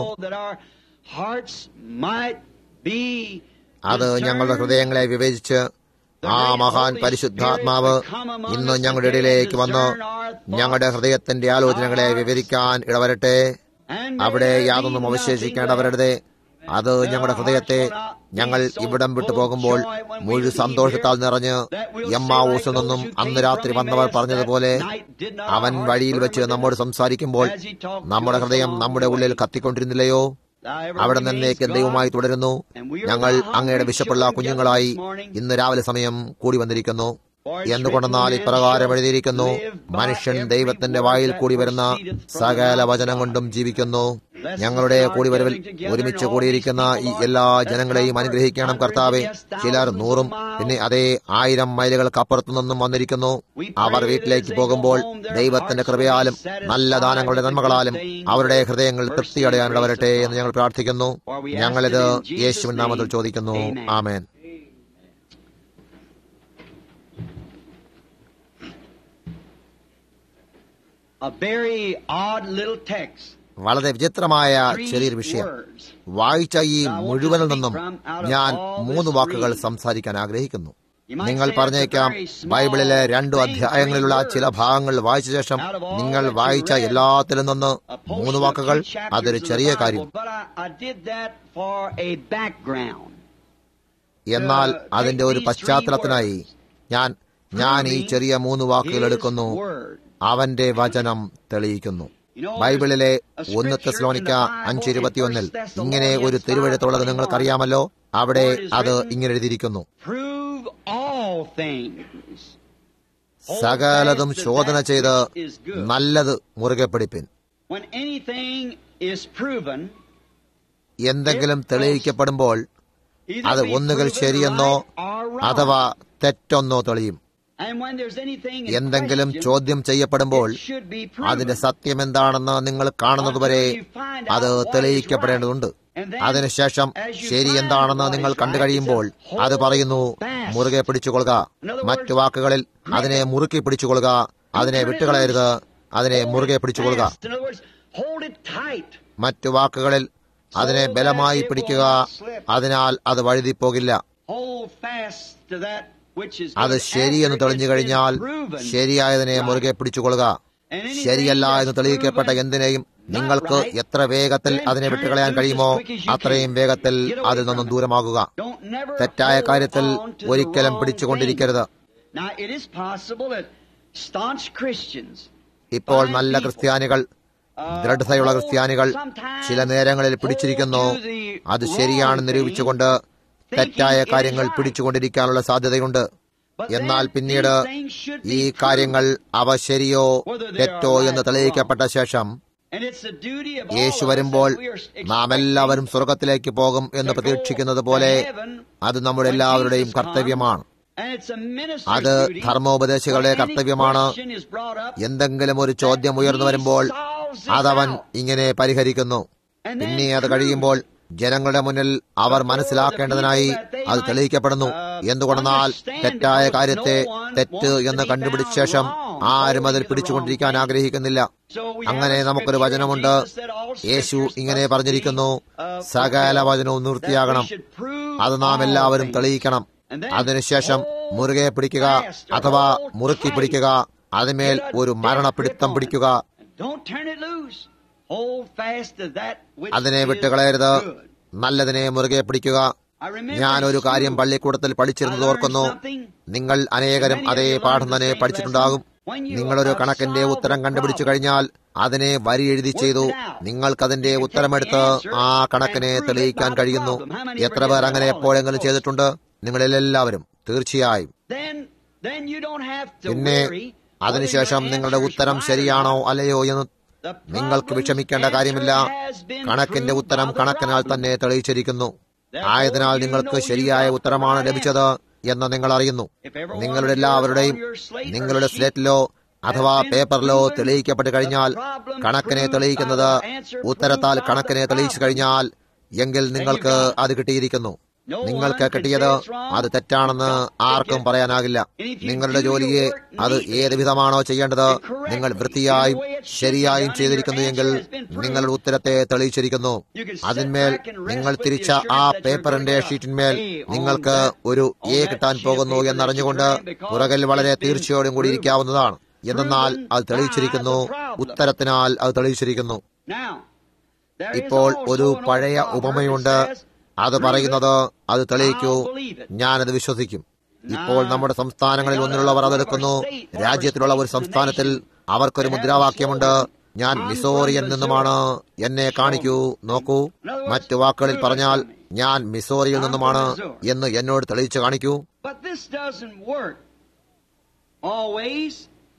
അത് ഞങ്ങളുടെ ഹൃദയങ്ങളെ വിവേചിച്ച് ആ മഹാൻ പരിശുദ്ധാത്മാവ് ഇന്ന് ഞങ്ങളുടെ ഇടയിലേക്ക് വന്ന് ഞങ്ങളുടെ ഹൃദയത്തിന്റെ ആലോചനകളെ വിവരിക്കാൻ ഇടവരട്ടെ അവിടെ യാതൊന്നും അവശേഷിക്കേണ്ടവരുടെ അത് ഞങ്ങളുടെ ഹൃദയത്തെ ഞങ്ങൾ ഇവിടം വിട്ടു പോകുമ്പോൾ മുഴു സന്തോഷത്താൽ നിറഞ്ഞ് എമ്മാവൂസിൽ നിന്നും അന്ന് രാത്രി വന്നവർ പറഞ്ഞതുപോലെ അവൻ വഴിയിൽ വെച്ച് നമ്മോട് സംസാരിക്കുമ്പോൾ നമ്മുടെ ഹൃദയം നമ്മുടെ ഉള്ളിൽ കത്തിക്കൊണ്ടിരുന്നില്ലയോ അവിടെ നിന്നേക്ക് ദൈവമായി തുടരുന്നു ഞങ്ങൾ അങ്ങയുടെ വിശപ്പുള്ള കുഞ്ഞുങ്ങളായി ഇന്ന് രാവിലെ സമയം കൂടി വന്നിരിക്കുന്നു എന്തുകൊണ്ടെന്നാൽ ഇപ്രകാരം എഴുതിയിരിക്കുന്നു മനുഷ്യൻ ദൈവത്തിന്റെ വായിൽ കൂടി വരുന്ന സകല വചനം കൊണ്ടും ജീവിക്കുന്നു ഞങ്ങളുടെ കൂടിവരവിൽ ഒരുമിച്ച് കൂടിയിരിക്കുന്ന ഈ എല്ലാ ജനങ്ങളെയും അനുഗ്രഹിക്കണം കർത്താവെ ചിലർ നൂറും പിന്നെ അതേ ആയിരം മൈലുകൾക്ക് അപ്പുറത്തു നിന്നും വന്നിരിക്കുന്നു അവർ വീട്ടിലേക്ക് പോകുമ്പോൾ ദൈവത്തിന്റെ കൃപയാലും നല്ല ദാനങ്ങളുടെ നന്മകളാലും അവരുടെ ഹൃദയങ്ങൾ തൃപ്തിയടയാൻ വരട്ടെ എന്ന് ഞങ്ങൾ പ്രാർത്ഥിക്കുന്നു ഞങ്ങളിത് യേശുവിൻ നാമത്തിൽ ചോദിക്കുന്നു ആമേൻ A very odd little text. വളരെ വിചിത്രമായ Three ചെറിയൊരു വിഷയം words. വായിച്ച ഈ മുഴുവനിൽ നിന്നും ഞാൻ മൂന്ന് വാക്കുകൾ സംസാരിക്കാൻ ആഗ്രഹിക്കുന്നു നിങ്ങൾ പറഞ്ഞേക്കാം ബൈബിളിലെ രണ്ടു അധ്യായങ്ങളിലുള്ള ചില ഭാഗങ്ങൾ വായിച്ച ശേഷം നിങ്ങൾ വായിച്ച എല്ലാത്തിലും നിന്ന് A portion മൂന്ന് of വാക്കുകൾ two chapters അതൊരു of the ചെറിയ Bible, കാര്യം But I, I did that for a background. എന്നാൽ അതിന്റെ ഒരു പശ്ചാത്തലത്തിനായി ഞാൻ ഞാൻ ഈ ചെറിയ മൂന്ന് വാക്കുകൾ His എടുക്കുന്നു word. അവന്റെ വചനം തെളിയിക്കുന്നു ബൈബിളിലെ ഒന്ന് തെസ്ലോണിക്ക അഞ്ച് ഇരുപത്തിയൊന്നിൽ ഇങ്ങനെ ഒരു തിരുവഴുത്തുള്ളത് നിങ്ങൾക്കറിയാമല്ലോ അവിടെ അത് ഇങ്ങനെ എഴുതിയിരിക്കുന്നു Prove all things. സകലതും ശോധന ചെയ്ത് is good. നല്ലത് മുറുകെ പിടിപ്പിൻ When anything is proven, എന്തെങ്കിലും തെളിയിക്കപ്പെടുമ്പോൾ either അത് be ഒന്നുകിൽ proven ശരിയെന്നോ right or wrong. അഥവാ തെറ്റൊന്നോ തെളിയും And when there's anything in എന്തെങ്കിലും question, ചോദ്യം ചെയ്യപ്പെടുമ്പോൾ it should be proven. അതിന്റെ സത്യം എന്താണെന്ന് നിങ്ങൾ കാണുന്നതുവരെ അത് തെളിയിക്കപ്പെടേണ്ടതുണ്ട് അതിനുശേഷം ശരി എന്താണെന്ന് നിങ്ങൾ കണ്ടു കഴിയുമ്പോൾ അത് പറയുന്നു മുറുകെ പിടിച്ചുകൊള്ളുക മറ്റു വാക്കുകളിൽ അതിനെ മുറുക്കി പിടിച്ചുകൊള്ളുക അതിനെ വിട്ടുകളയരുത് അതിനെ മുറുകെ പിടിച്ചുകൊള്ളുക Fast. In other words, hold it tight. മറ്റു വാക്കുകളിൽ അതിനെ ബലമായി പിടിക്കുക അതിനാൽ അത് വഴുതിപ്പോകില്ല Hold fast to that which is അത് good ശരിയെന്ന് after തെളിഞ്ഞു it's been കഴിഞ്ഞാൽ proven. ശരിയായതിനെ മുറുകെ പിടിച്ചുകൊള്ളുക And anything ശരിയല്ല that's എന്ന് തെളിയിക്കപ്പെട്ട proven എന്തിനേയും നിങ്ങൾക്ക് എത്ര വേഗത്തിൽ അതിനെ വിട്ടുകളയാൻ കഴിയുമോ അത്രയും വേഗത്തിൽ അതിൽ നിന്നും ദൂരമാകുക Don't never തെറ്റായ hold കാര്യത്തിൽ on to the ഒരിക്കലും wrong പിടിച്ചുകൊണ്ടിരിക്കരുത് thing. Now, it is possible that staunch Christians ഇപ്പോൾ നല്ല ക്രിസ്ത്യാനികൾ ദൃഢതയുള്ള ക്രിസ്ത്യാനികൾ ചില നേരങ്ങളിൽ പിടിച്ചിരിക്കുന്നു അത് ശരിയാണെന്ന് നിരൂപിച്ചുകൊണ്ട് തെറ്റായ കാര്യങ്ങൾ പിടിച്ചുകൊണ്ടിരിക്കാനുള്ള സാധ്യതയുണ്ട് എന്നാൽ പിന്നീട് ഈ കാര്യങ്ങൾ അവ ശരിയോ തെറ്റോ എന്ന് തെളിയിക്കപ്പെട്ട ശേഷം And it's the duty of all Yeshu of us വരുമ്പോൾ that we are നാം എല്ലാവരും സ്വർഗത്തിലേക്ക് പോകും എന്ന് പ്രതീക്ഷിക്കുന്നത് പോലെ അത് നമ്മുടെ എല്ലാവരുടെയും കർത്തവ്യമാണ് And it's a minister's അത് duty. ധർമ്മോപദേശികളുടെ When any കർത്തവ്യമാണ് question is brought up, എന്തെങ്കിലും ഒരു ചോദ്യം ഉയർന്നു വരുമ്പോൾ അതവൻ ഇങ്ങനെ പരിഹരിക്കുന്നു and then പിന്നെ അത് കഴിയുമ്പോൾ ജനങ്ങളുടെ മുന്നിൽ അവർ മനസ്സിലാക്കേണ്ടതിനായി അത് തെളിയിക്കപ്പെടുന്നു എന്തുകൊണ്ടെന്നാൽ തെറ്റായ കാര്യത്തെ തെറ്റ് എന്ന് കണ്ടുപിടിച്ച ശേഷം ആരും അതിൽ പിടിച്ചുകൊണ്ടിരിക്കാൻ ആഗ്രഹിക്കുന്നില്ല So we have അങ്ങനെ a നമുക്കൊരു scripture വചനമുണ്ട് where Jesus said all Yeshu scriptures ഇങ്ങനെ must പറഞ്ഞിരിക്കുന്നു be, uh, സകല വചനവും that we പൂർത്തിയാകണം should prove അത് നാം all എല്ലാവരും things. തെളിയിക്കണം And then അതിനുശേഷം hold മുറുകെ പിടിക്കുക fast or അഥവാ hold മുറുക്കി tight. പിടിക്കുക അതിന്മേൽ Get a ഒരു death മരണപിടുത്തം grip on it. പിടിക്കുക Don't turn it loose. Hold fast to that which അതിനെ is വിട്ടുകളയരുത് good. നല്ലതിനെ മുറുകെ പിടിക്കുക I remember ഞാൻ ഒരു in കാര്യം school, പള്ളിക്കൂടത്തിൽ I പഠിച്ചിരുന്നത് learned ഓർക്കുന്നു something. നിങ്ങൾ അനേകരും അതേ പാഠം തന്നെ പഠിച്ചിട്ടുണ്ടാകും നിങ്ങളൊരു കണക്കിന്റെ ഉത്തരം കണ്ടുപിടിച്ചു കഴിഞ്ഞാൽ അതിനെ വരി എഴുതി ചെയ്തു നിങ്ങൾക്കതിന്റെ ഉത്തരമെടുത്ത് ആ കണക്കിനെ തെളിയിക്കാൻ കഴിയുന്നു എത്ര പേർ അങ്ങനെ എപ്പോഴെങ്കിലും ചെയ്തിട്ടുണ്ട് നിങ്ങളിലെല്ലാവരും തീർച്ചയായും Then, then you don't have to പിന്നെ worry അതിനുശേഷം whether your നിങ്ങളുടെ answer's ഉത്തരം right ശരിയാണോ or not. അല്ലയോ എന്ന് The നിങ്ങൾക്ക് problem's വിഷമിക്കേണ്ട answer കാര്യമില്ല has been കണക്കിന്റെ proved ഉത്തരം by the കണക്കിനാൽ problem. തന്നെ തെളിയിച്ചിരിക്കുന്നു Therefore, ആയതിനാൽ you നിങ്ങൾക്ക് know you ശരിയായ got the ഉത്തരമാണ് right ലഭിച്ചത് എന്ന് നിങ്ങൾ അറിയുന്നു If every നിങ്ങളുടെ one of എല്ലാവരുടെയും yours on your slate or നിങ്ങളുടെ sheet സ്ലേറ്റിലോ അഥവാ has been പേപ്പറിലോ proven, തെളിയിക്കപ്പെട്ട് കഴിഞ്ഞാൽ the problem കണക്കിനെ proved തെളിയിക്കുന്നത് by the answer ഉത്തരത്താൽ proved by കണക്കിനെ the തെളിയിച്ചു problem. കഴിഞ്ഞാൽ എങ്കിൽ നിങ്ങൾക്ക് got it. അത് കിട്ടിയിരിക്കുന്നു No നിങ്ങൾക്ക് one can കിട്ടിയത് say it's wrong. അത് തെറ്റാണെന്ന് It's got- ആർക്കും it പറയാനാകില്ല And if you നിങ്ങളുടെ do your ജോലിയെ work അത് neatly ഏത് വിധമാണോ ചെയ്യേണ്ടത് and correctly, നിങ്ങൾ in വൃത്തിയായും the way it should be ശരിയായും done, and ചെയ്തിരിക്കുന്നു your എങ്കിൽ answer has been proved, നിങ്ങളുടെ ഉത്തരത്തെ തെളിയിച്ചിരിക്കുന്നു You can sit അതിന്മേൽ back and rest നിങ്ങൾ with the തിരിച്ച assurance ആ that you're പേപ്പറിന്റെ going to get a ഷീറ്റിന്മേൽ A on നിങ്ങൾക്ക് that- ഒരു on എ that കിട്ടാൻ sheet of പോകുന്നു paper that എന്നറിഞ്ഞുകൊണ്ട് you claim because പുറകിൽ വളരെ it's been തീർച്ചയോടും കൂടി proven. ഇരിക്കാവുന്നതാണ് എന്നാൽ Proven അത് തെളിയിച്ചിരിക്കുന്നു by the problem. ഉത്തരത്തിനാൽ അത് തെളിയിച്ചിരിക്കുന്നു Now, there is ഇപ്പോൾ also ഒരു an old പഴയ proverb ഉപമയുണ്ട് that says, അത് "Prove പറയുന്നത് it, അത് തെളിയിക്കൂ I'll believe it." ഞാനത് വിശ്വസിക്കും ഇപ്പോൾ നമ്മുടെ സംസ്ഥാനങ്ങളിൽ ഒന്നിലുള്ളവർ അതെടുക്കുന്നു രാജ്യത്തിലുള്ള ഒരു സംസ്ഥാനത്തിൽ അവർക്കൊരു മുദ്രാവാക്യമുണ്ട് ഞാൻ മിസോറിയൻ നിന്നുമാണ് എന്നെ കാണിക്കൂ നോക്കൂ മറ്റു വാക്കുകളിൽ പറഞ്ഞാൽ ഞാൻ മിസോറിയിൽ നിന്നുമാണ് എന്ന് എന്നോട് തെളിയിച്ചു കാണിക്കൂ But this doesn't work always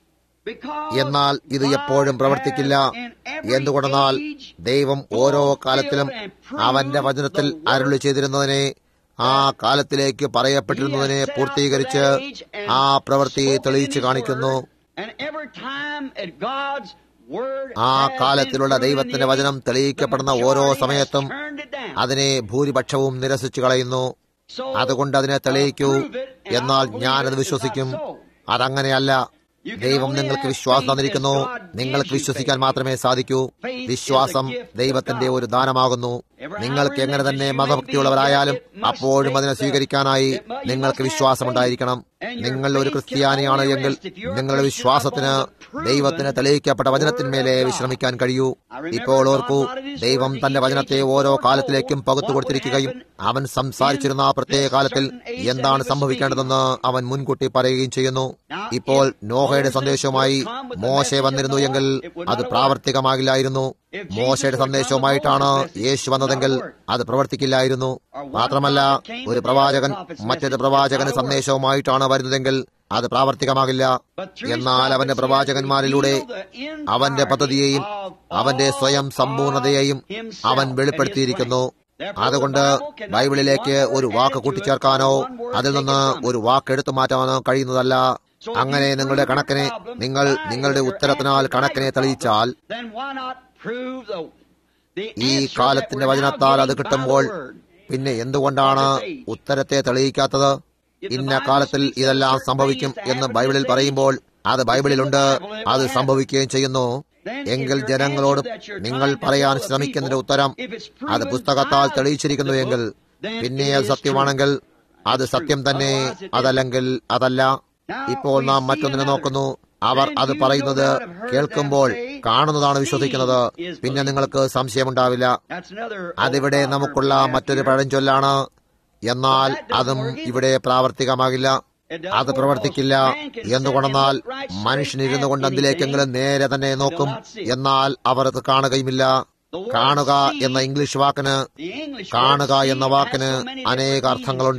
because എന്നാൽ ഇത് എപ്പോഴും God പ്രവർത്തിക്കില്ല has in every എന്തുകൊണ്ടെന്നാൽ age ദൈവം ഓരോ കാലത്തിലും അവന്റെ വചനത്തിൽ അരുളി ചെയ്തിരുന്നതിനെ ആ കാലത്തിലേക്ക് പറയപ്പെട്ടിരുന്നതിനെ പൂർത്തീകരിച്ച് ആ പ്രവൃത്തി തെളിയിച്ചു കാണിക്കുന്നു And every time that God's word ആ has been കാലത്തിലുള്ള proven in ദൈവത്തിന്റെ the വചനം age, തെളിയിക്കപ്പെടുന്ന the ഓരോ majority has സമയത്തും turned it down. അതിനെ ഭൂരിപക്ഷവും നിരസിച്ചു കളയുന്നു So, അതുകൊണ്ട് അതിനെ തെളിയിക്കൂ uh, prove it, and എന്നാൽ I'll believe ഞാനത് it is വിശ്വസിക്കും not so. അതങ്ങനെയല്ല You can ദൈവം only നിങ്ങൾക്ക് have വിശ്വാസം faith തന്നിരിക്കുന്നു as God gives നിങ്ങൾക്ക് you വിശ്വസിക്കാൻ faith. മാത്രമേ സാധിക്കൂ Faith is വിശ്വാസം a gift of ദൈവത്തിന്റെ God. ഒരു ദാനമാകുന്നു Ever നിങ്ങൾക്ക് how എങ്ങനെ തന്നെ religious you may മതഭക്തിയുള്ളവരായാലും be, it must അപ്പോഴും അതിനെ take the- സ്വീകരിക്കാനായി it mu- you നിങ്ങൾക്ക് must have വിശ്വാസമുണ്ടായിരിക്കണം faith. And your നിങ്ങൾ ഒരു faith can ക്രിസ്ത്യാനിയാണ് only എങ്കിൽ rest if you're a നിങ്ങളുടെ Christian വിശ്വാസത്തിന് upon the proven ദൈവത്തിന് തെളിയിക്കപ്പെട്ട വചനത്തിന്മേലെ word of God. വിശ്രമിക്കാൻ കഴിയൂ I remember ഇപ്പോൾ God ഓർക്കൂ allotted his ദൈവം word to തന്റെ each വചനത്തെ age ഓരോ before കാലത്തിലേക്കും told പകുത്തു what would കൊടുത്തിരിക്കുകയും happen അവൻ സംസാരിച്ചിരുന്ന ആ in പ്രത്യേക this കാലത്തിൽ certain age that എന്താണ് he was സംഭവിക്കേണ്ടതെന്ന് അവൻ മുൻകൂട്ടി പറയുകയും ചെയ്യുന്നു Now, ഇപ്പോൾ if നോഹയുടെ Moses സന്ദേശവുമായി would come with the മോശ message of വന്നിരുന്നു the എങ്കിൽ Lord, it would not അത് have പ്രാവർത്തികമാകില്ലായിരുന്നു If Jesus മോശയുടെ would come with സന്ദേശവുമായിട്ടാണ് Moses' message, Yeshu it would വന്നതെങ്കിൽ not work. അത് പ്രവർത്തിക്കില്ലായിരുന്നു Or one മാത്രമല്ല prophet came ഒരു with the പ്രവാചകൻ other prophet's മറ്റൊരു message, പ്രവാചകന് it would not work. സന്ദേശവുമായിട്ടാണ് വരുന്നതെങ്കിൽ അത് പ്രാവർത്തികമാകില്ല But through his എന്നാൽ അവന്റെ prophets, he has പ്രവാചകന്മാരിലൂടെ revealed the entirety അവന്റെ പദ്ധതിയെയും of അവന്റെ all സ്വയം of സമ്പൂർണതയെയും himself അവൻ and his വെളിപ്പെടുത്തിയിരിക്കുന്നു plan. Therefore, അതുകൊണ്ട് the Bible cannot ബൈബിളിലേക്ക് be one ഒരു word walk added to it, കൂട്ടിച്ചേർക്കാനോ or one word അതിൽ taken നിന്ന് from it. ഒരു വാക്ക് എടുത്തു മാറ്റാനോ കഴിയുന്നതല്ല So if അങ്ങനെ you നിങ്ങളുടെ prove your കണക്കിനെ problem നിങ്ങൾ by നിങ്ങളുടെ your ഉത്തരത്തിനാൽ answer by കണക്കിനെ your തെളിയിച്ചാൽ problem, then why not prove the, the ഈ answer that കാലത്തിന്റെ we're now വചനത്താൽ അത് getting by the കിട്ടുമ്പോൾ word? പിന്നെ എന്തുകൊണ്ടാണ് ഉത്തരത്തെ തെളിയിക്കാത്തത് ഇന്ന കാലത്തിൽ ഇതെല്ലാം സംഭവിക്കും എന്ന് ബൈബിളിൽ പറയുമ്പോൾ അത് ബൈബിളിലുണ്ട് അത് സംഭവിക്കുകയും ചെയ്യുന്നു എങ്കിൽ ജനങ്ങളോട് നിങ്ങൾ പറയാൻ ശ്രമിക്കുന്നതിന്റെ ഉത്തരം അത് പുസ്തകത്താൽ തെളിയിച്ചിരിക്കുന്നു എങ്കിൽ പിന്നെ അത് സത്യമാണെങ്കിൽ അത് സത്യം തന്നെ അതല്ലെങ്കിൽ അതല്ല ഇപ്പോൾ നാം മറ്റൊന്നിനെ നോക്കുന്നു അവർ അത് പറയുന്നത് കേൾക്കുമ്പോൾ കാണുന്നതാണ് വിശ്വസിക്കുന്നത് പിന്നെ നിങ്ങൾക്ക് സംശയമുണ്ടാവില്ല That's another അതിവിടെ old നമുക്കുള്ള proverb we have മറ്റൊരു here. പഴഞ്ചൊല്ലാണ് എന്നാൽ അതും ഇവിടെ പ്രാവർത്തികമാകില്ല അത് പ്രവർത്തിക്കില്ല എന്തുകൊണ്ടെന്നാൽ മനുഷ്യൻ ഇരുന്നു കൊണ്ട് എന്തിലേക്കെങ്കിലും നേരെ തന്നെ നോക്കും എന്നാൽ അവർ അത് കാണുകയുമില്ല കാണുക എന്ന ഇംഗ്ലീഷ് വാക്കിന് The English word കാണുക see എന്ന has വാക്കിന് so many അനേക different അർത്ഥങ്ങളുണ്ട് meanings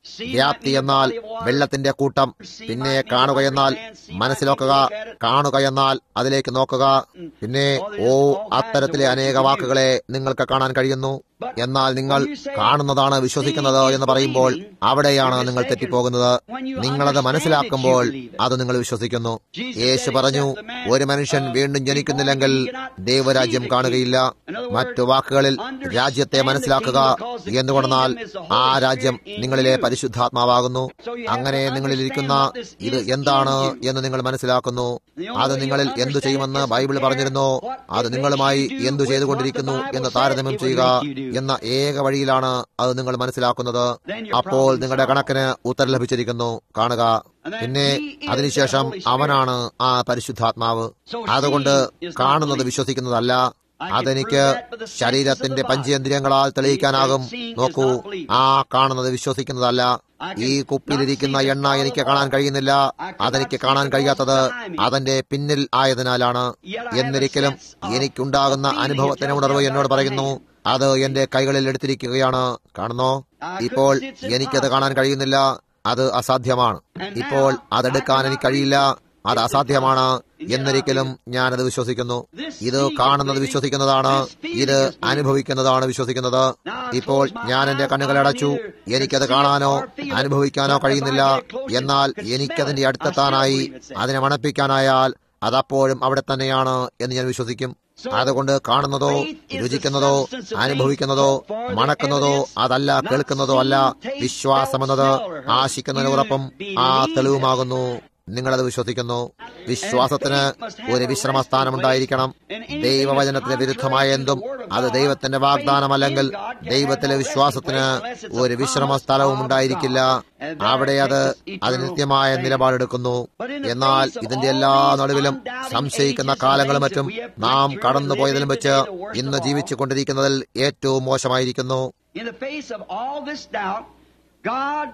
വ്യാപ്തി എന്നാൽ വെള്ളത്തിന്റെ കൂട്ടം പിന്നെ കാണുകയെന്നാൽ മനസ്സിലാക്കുക കാണുകയെന്നാൽ അതിലേക്ക് നോക്കുക പിന്നെ ഓ അത്തരത്തിലെ അനേക വാക്കുകളെ നിങ്ങൾക്ക് കാണാൻ കഴിയുന്നു എന്നാൽ നിങ്ങൾ കാണുന്നതാണ് വിശ്വസിക്കുന്നത് എന്ന് പറയുമ്പോൾ അവിടെയാണ് നിങ്ങൾ തെറ്റിപ്പോകുന്നത് നിങ്ങളത് മനസ്സിലാക്കുമ്പോൾ അത് നിങ്ങൾ വിശ്വസിക്കുന്നു യേശു പറഞ്ഞു ഒരു മനുഷ്യൻ വീണ്ടും ജനിക്കുന്നില്ലെങ്കിൽ ദൈവരാജ്യം കാണുകയില്ല മറ്റു വാക്കുകളിൽ രാജ്യത്തെ മനസ്സിലാക്കുക എന്തുകൊണ്ടെന്നാൽ ആ രാജ്യം നിങ്ങളിലെ പരിശുദ്ധാത്മാവാകുന്നു അങ്ങനെ നിങ്ങളിലിരിക്കുന്ന ഇത് എന്താണ് എന്ന് നിങ്ങൾ മനസ്സിലാക്കുന്നു അത് നിങ്ങളിൽ എന്തു ചെയ്യുമെന്ന് ബൈബിൾ പറഞ്ഞിരുന്നു അത് നിങ്ങളുമായി എന്തു ചെയ്തുകൊണ്ടിരിക്കുന്നു എന്ന് താരതമ്യം ചെയ്യുക എന്ന ഏക വഴിയിലാണ് അത് നിങ്ങൾ മനസ്സിലാക്കുന്നത് അപ്പോൾ നിങ്ങളുടെ കണക്കിന് ഉത്തരം ലഭിച്ചിരിക്കുന്നു കാണുക പിന്നെ അതിനുശേഷം അവനാണ് ആ പരിശുദ്ധാത്മാവ് അതുകൊണ്ട് കാണുന്നത് വിശ്വസിക്കുന്നതല്ല അതെനിക്ക് ശരീരത്തിന്റെ പഞ്ചേന്ദ്രിയങ്ങളാൽ തെളിയിക്കാനാകും നോക്കൂ ആ കാണുന്നത് വിശ്വസിക്കുന്നതല്ല ഈ കുപ്പിയിലിരിക്കുന്ന എണ്ണ എനിക്ക് കാണാൻ കഴിയുന്നില്ല അതെനിക്ക് കാണാൻ കഴിയാത്തത് അതിന്റെ പിന്നിൽ ആയതിനാലാണ് എന്നിരിക്കലും എനിക്കുണ്ടാകുന്ന അനുഭവത്തിന് ഉണർവ് എന്നോട് പറയുന്നു അത് എന്റെ കൈകളിൽ എടുത്തിരിക്കുകയാണ് കാണുന്നോ ഇപ്പോൾ എനിക്കത് കാണാൻ കഴിയുന്നില്ല അത് അസാധ്യമാണ് ഇപ്പോൾ അതെടുക്കാൻ എനിക്ക് കഴിയില്ല അത് അസാധ്യമാണ് എന്നൊരിക്കലും ഞാനത് വിശ്വസിക്കുന്നു ഇത് കാണുന്നത് വിശ്വസിക്കുന്നതാണ് ഇത് അനുഭവിക്കുന്നതാണ് വിശ്വസിക്കുന്നത് ഇപ്പോൾ ഞാൻ എന്റെ കണ്ണുകൾ അടച്ചു എനിക്കത് കാണാനോ അനുഭവിക്കാനോ കഴിയുന്നില്ല എന്നാൽ എനിക്കതിന്റെ അടുത്തെത്താനായി അതിനെ മണപ്പിക്കാനായാൽ അതപ്പോഴും അവിടെ തന്നെയാണ് എന്ന് ഞാൻ വിശ്വസിക്കും അതുകൊണ്ട് കാണുന്നതോ രുചിക്കുന്നതോ അനുഭവിക്കുന്നതോ മണക്കുന്നതോ അതല്ല കേൾക്കുന്നതോ അല്ല വിശ്വാസമെന്നത് ആശിക്കുന്നതിന് ഉറപ്പും ആ തെളിവുമാകുന്നു നിങ്ങളത് വിശ്വസിക്കുന്നു വിശ്വാസത്തിന് ഒരു വിശ്രമ സ്ഥാനമുണ്ടായിരിക്കണം ദൈവവചനത്തിന് വിരുദ്ധമായ എന്തും അത് ദൈവത്തിന്റെ വാഗ്ദാനമല്ലെങ്കിൽ ദൈവത്തിലെ വിശ്വാസത്തിന് ഒരു വിശ്രമ സ്ഥലവും ഉണ്ടായിരിക്കില്ല അവിടെ അത് അത് നിത്യമായ നിലപാടെടുക്കുന്നു എന്നാൽ ഇതിന്റെ എല്ലാ നടുവിലും സംശയിക്കുന്ന കാലങ്ങളും മറ്റും നാം കടന്നുപോയതിലും വെച്ച് ഇന്ന് ജീവിച്ചു കൊണ്ടിരിക്കുന്നതിൽ ഏറ്റവും മോശമായിരിക്കുന്നു In the face of all this doubt, God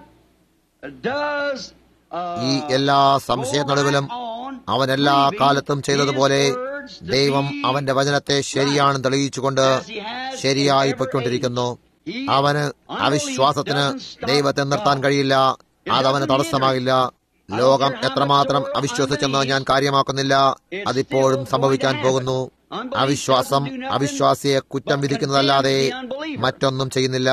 does ഈ എല്ലാ സംശയനടുവിലും അവൻ എല്ലാ കാലത്തും ചെയ്തതുപോലെ ദൈവം അവന്റെ വചനത്തെ ശരിയാണെന്ന് തെളിയിച്ചുകൊണ്ട് ശരിയായി പൊയ്ക്കൊണ്ടിരിക്കുന്നു അവന് അവിശ്വാസത്തിന് ദൈവത്തെ നിർത്താൻ കഴിയില്ല അതവന് തടസ്സമാകില്ല ലോകം എത്രമാത്രം അവിശ്വസിച്ചെന്ന് ഞാൻ കാര്യമാക്കുന്നില്ല അതിപ്പോഴും സംഭവിക്കാൻ പോകുന്നു അവിശ്വാസം അവിശ്വാസിയെ കുറ്റം വിധിക്കുന്നതല്ലാതെ മറ്റൊന്നും ചെയ്യുന്നില്ല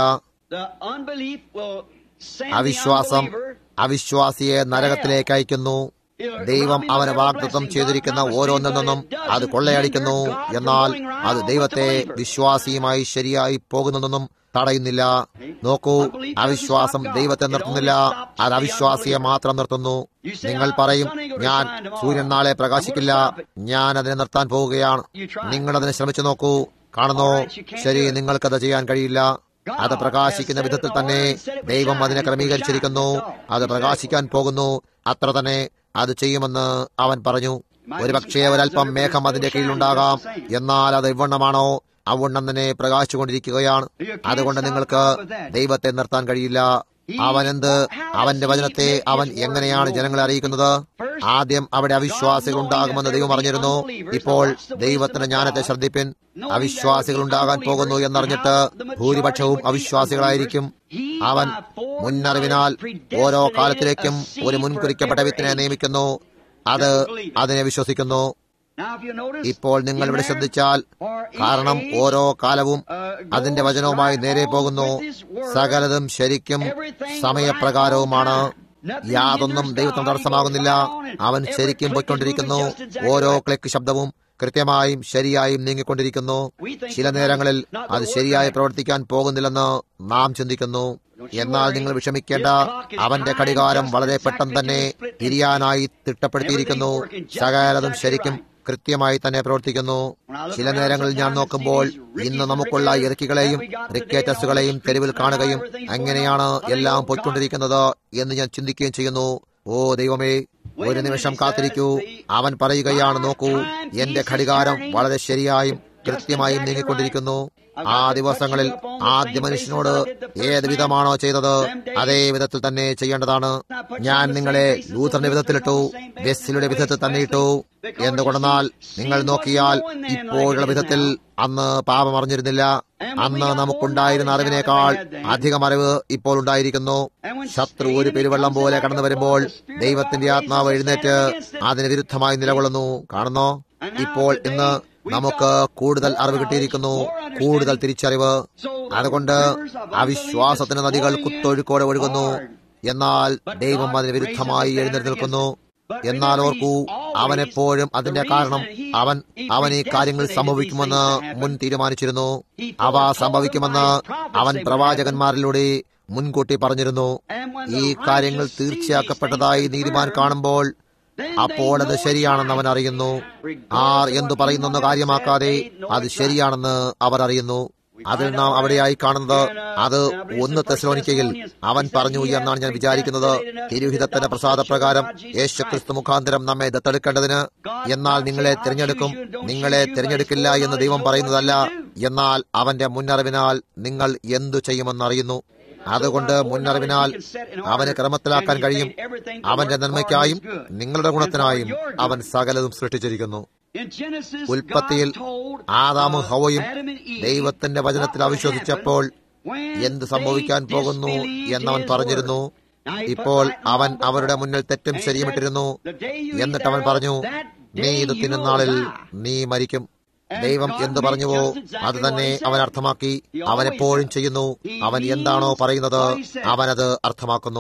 അവിശ്വാസം അവിശ്വാസിയെ നരകത്തിലേക്ക് അയക്കുന്നു ദൈവം അവന് വാഗ്ദത്വം ചെയ്തിരിക്കുന്ന ഓരോന്നിൽ നിന്നും അത് കൊള്ളയടിക്കുന്നു എന്നാൽ അത് ദൈവത്തെ വിശ്വാസിയുമായി ശരിയായി പോകുന്നതെന്നും തടയുന്നില്ല നോക്കൂ അവിശ്വാസം ദൈവത്തെ നിർത്തുന്നില്ല അത് അവിശ്വാസിയെ മാത്രം നിർത്തുന്നു നിങ്ങൾ പറയും ഞാൻ സൂര്യൻ നാളെ പ്രകാശിക്കില്ല ഞാൻ അതിനെ നിർത്താൻ പോവുകയാണ് നിങ്ങൾ അതിനെ ശ്രമിച്ചു നോക്കൂ കാണുന്നോ ശരി നിങ്ങൾക്കത് ചെയ്യാൻ കഴിയില്ല അത് പ്രകാശിക്കുന്ന വിധത്തിൽ തന്നെ ദൈവം അതിനെ ക്രമീകരിച്ചിരിക്കുന്നു അത് പ്രകാശിക്കാൻ പോകുന്നു അത്ര തന്നെ അത് ചെയ്യുമെന്ന് അവൻ പറഞ്ഞു ഒരുപക്ഷേ ഒരല്പം മേഘം അതിന്റെ കീഴിലുണ്ടാകാം എന്നാൽ അത് ഇവണ്ണമാണോ അവണ്ണം തന്നെ പ്രകാശിച്ചുകൊണ്ടിരിക്കുകയാണ് അതുകൊണ്ട് നിങ്ങൾക്ക് ദൈവത്തെ നിർത്താൻ കഴിയില്ല അവനെന്ത് അവന്റെ വചനത്തെ അവൻ എങ്ങനെയാണ് ജനങ്ങളെ അറിയിക്കുന്നത് ആദ്യം അവിടെ അവിശ്വാസികൾ ഉണ്ടാകുമെന്ന് ദൈവം അറിഞ്ഞിരുന്നു ഇപ്പോൾ ദൈവത്തിന്റെ ജ്ഞാനത്തെ ശ്രദ്ധിപ്പിൻ അവിശ്വാസികൾ ഉണ്ടാകാൻ പോകുന്നു എന്നറിഞ്ഞിട്ട് ഭൂരിപക്ഷവും അവിശ്വാസികളായിരിക്കും അവൻ മുന്നറിവിനാൽ ഓരോ കാലത്തിലേക്കും ഒരു മുൻകുറിക്കപ്പെട്ട വിത്തിനെ നിയമിക്കുന്നു അത് അതിനെ വിശ്വസിക്കുന്നു ഇപ്പോൾ നിങ്ങൾ ഇവിടെ ശ്രദ്ധിച്ചാൽ കാരണം ഓരോ കാലവും അതിന്റെ വചനവുമായി നേരെ പോകുന്നു സകലതും ശരിക്കും സമയപ്രകാരവുമാണ് യാതൊന്നും ദൈവത്തിന് തടസ്സമാകുന്നില്ല അവൻ ശരിക്കും പോയിക്കൊണ്ടിരിക്കുന്നു ഓരോ ക്ലിക്ക് ശബ്ദവും കൃത്യമായും ശരിയായും നീങ്ങിക്കൊണ്ടിരിക്കുന്നു ചില നേരങ്ങളിൽ അത് ശരിയായി പ്രവർത്തിക്കാൻ പോകുന്നില്ലെന്ന് നാം ചിന്തിക്കുന്നു എന്നാൽ നിങ്ങൾ വിഷമിക്കേണ്ട അവന്റെ ഘടികാരം വളരെ പെട്ടെന്ന് തന്നെ തിരിയാനായി തിട്ടപ്പെടുത്തിയിരിക്കുന്നു സകലതും ശരിക്കും കൃത്യമായി തന്നെ പ്രവർത്തിക്കുന്നു ചില നേരങ്ങളിൽ ഞാൻ നോക്കുമ്പോൾ ഇന്ന് നമുക്കുള്ള ഇറക്കികളെയും റിക്കേറ്റസുകളെയും തെരുവിൽ കാണുകയും അങ്ങനെയാണ് എല്ലാം പോയിക്കൊണ്ടിരിക്കുന്നത് എന്ന് ഞാൻ ചിന്തിക്കുകയും ചെയ്യുന്നു ഓ ദൈവമേ ഒരു നിമിഷം കാത്തിരിക്കൂ അവൻ പറയുകയാണ് നോക്കൂ എന്റെ ഘടികാരം വളരെ ശരിയായും കൃത്യമായും നീങ്ങിക്കൊണ്ടിരിക്കുന്നു ആ ദിവസങ്ങളിൽ ആദ്യ മനുഷ്യനോട് ഏത് വിധമാണോ ചെയ്തത് അതേ വിധത്തിൽ തന്നെ ചെയ്യേണ്ടതാണ് ഞാൻ നിങ്ങളെ ലൂഥറിന്റെ വിധത്തിലിട്ടു ബെസ്സിലുടെ വിധത്തിൽ തന്നെ ഇട്ടു എന്തുകൊണ്ടെന്നാൽ നിങ്ങൾ നോക്കിയാൽ ഇപ്പോഴുള്ള വിധത്തിൽ അന്ന് പാപം അറിഞ്ഞിരുന്നില്ല അന്ന് നമുക്കുണ്ടായിരുന്ന അറിവിനേക്കാൾ അധികം അറിവ് ഇപ്പോൾ ഉണ്ടായിരിക്കുന്നു ശത്രു ഒരു പെരുവെള്ളം പോലെ കടന്നു വരുമ്പോൾ ദൈവത്തിന്റെ ആത്മാവ് എഴുന്നേറ്റ് അതിന് വിരുദ്ധമായി നിലകൊള്ളുന്നു കാണുന്നോ ഇപ്പോൾ ഇന്ന് നമുക്ക് കൂടുതൽ അറിവ് കിട്ടിയിരിക്കുന്നു കൂടുതൽ തിരിച്ചറിവ് അതുകൊണ്ട് അവിശ്വാസത്തിന് നദികൾ കുത്തൊഴുക്കോടെ ഒഴുകുന്നു എന്നാൽ ദൈവം അതിന് വിരുദ്ധമായി എഴുന്നേറ്റ് നിൽക്കുന്നു എന്നാൽ ഓർക്കൂ അവൻ എപ്പോഴും അതിന്റെ കാരണം അവൻ അവൻ ഈ കാര്യങ്ങൾ സംഭവിക്കുമെന്ന് മുൻ തീരുമാനിച്ചിരുന്നു അവ സംഭവിക്കുമെന്ന് അവൻ പ്രവാചകന്മാരിലൂടെ മുൻകൂട്ടി പറഞ്ഞിരുന്നു ഈ കാര്യങ്ങൾ തീർച്ചയാക്കപ്പെട്ടതായി നീതിമാൻ കാണുമ്പോൾ അപ്പോൾ അത് ശരിയാണെന്ന് അവൻ അറിയുന്നു ആർ എന്തു പറയുന്നെന്ന് കാര്യമാക്കാതെ അത് ശരിയാണെന്ന് അവർ അറിയുന്നു അതിൽ നാം അവിടെയായി കാണുന്നത് അത് ഒന്ന് തെസ്ലോനിക്കയിൽ അവൻ പറഞ്ഞു എന്നാണ് ഞാൻ വിചാരിക്കുന്നത് തിരുഹിതത്തിന്റെ പ്രസാദപ്രകാരം യേശുക്രിസ്തു മുഖാന്തരം നമ്മെ ദത്തെടുക്കേണ്ടതിന് എന്നാൽ നിങ്ങളെ തിരഞ്ഞെടുക്കും നിങ്ങളെ തിരഞ്ഞെടുക്കില്ല എന്ന് ദൈവം പറയുന്നതല്ല എന്നാൽ അവന്റെ മുന്നറിവിനാൽ നിങ്ങൾ എന്തു ചെയ്യുമെന്നറിയുന്നു അതുകൊണ്ട് മുന്നറിവിനാൽ അവന് ക്രമത്തിലാക്കാൻ കഴിയും അവന്റെ നന്മയ്ക്കായും നിങ്ങളുടെ ഗുണത്തിനായും അവൻ സകലതും സൃഷ്ടിച്ചിരിക്കുന്നു ഉൽപ്പത്തിയിൽ ആദാമും ഹവയും ദൈവത്തിന്റെ വചനത്തിൽ അവിശ്വസിച്ചപ്പോൾ എന്ത് സംഭവിക്കാൻ പോകുന്നു എന്നവൻ പറഞ്ഞിരുന്നു ഇപ്പോൾ അവൻ അവരുടെ മുന്നിൽ തെറ്റും ശരിയുമിട്ടിരുന്നു എന്നിട്ട് അവൻ പറഞ്ഞു നീ ഇത് തിന്നുന്നാളിൽ നീ മരിക്കും ദൈവം എന്തു പറഞ്ഞുവോ അത് തന്നെ അവൻ അർത്ഥമാക്കി അവൻ എപ്പോഴും ചെയ്യുന്നു അവൻ എന്താണോ പറയുന്നത് അവനത് അർത്ഥമാക്കുന്നു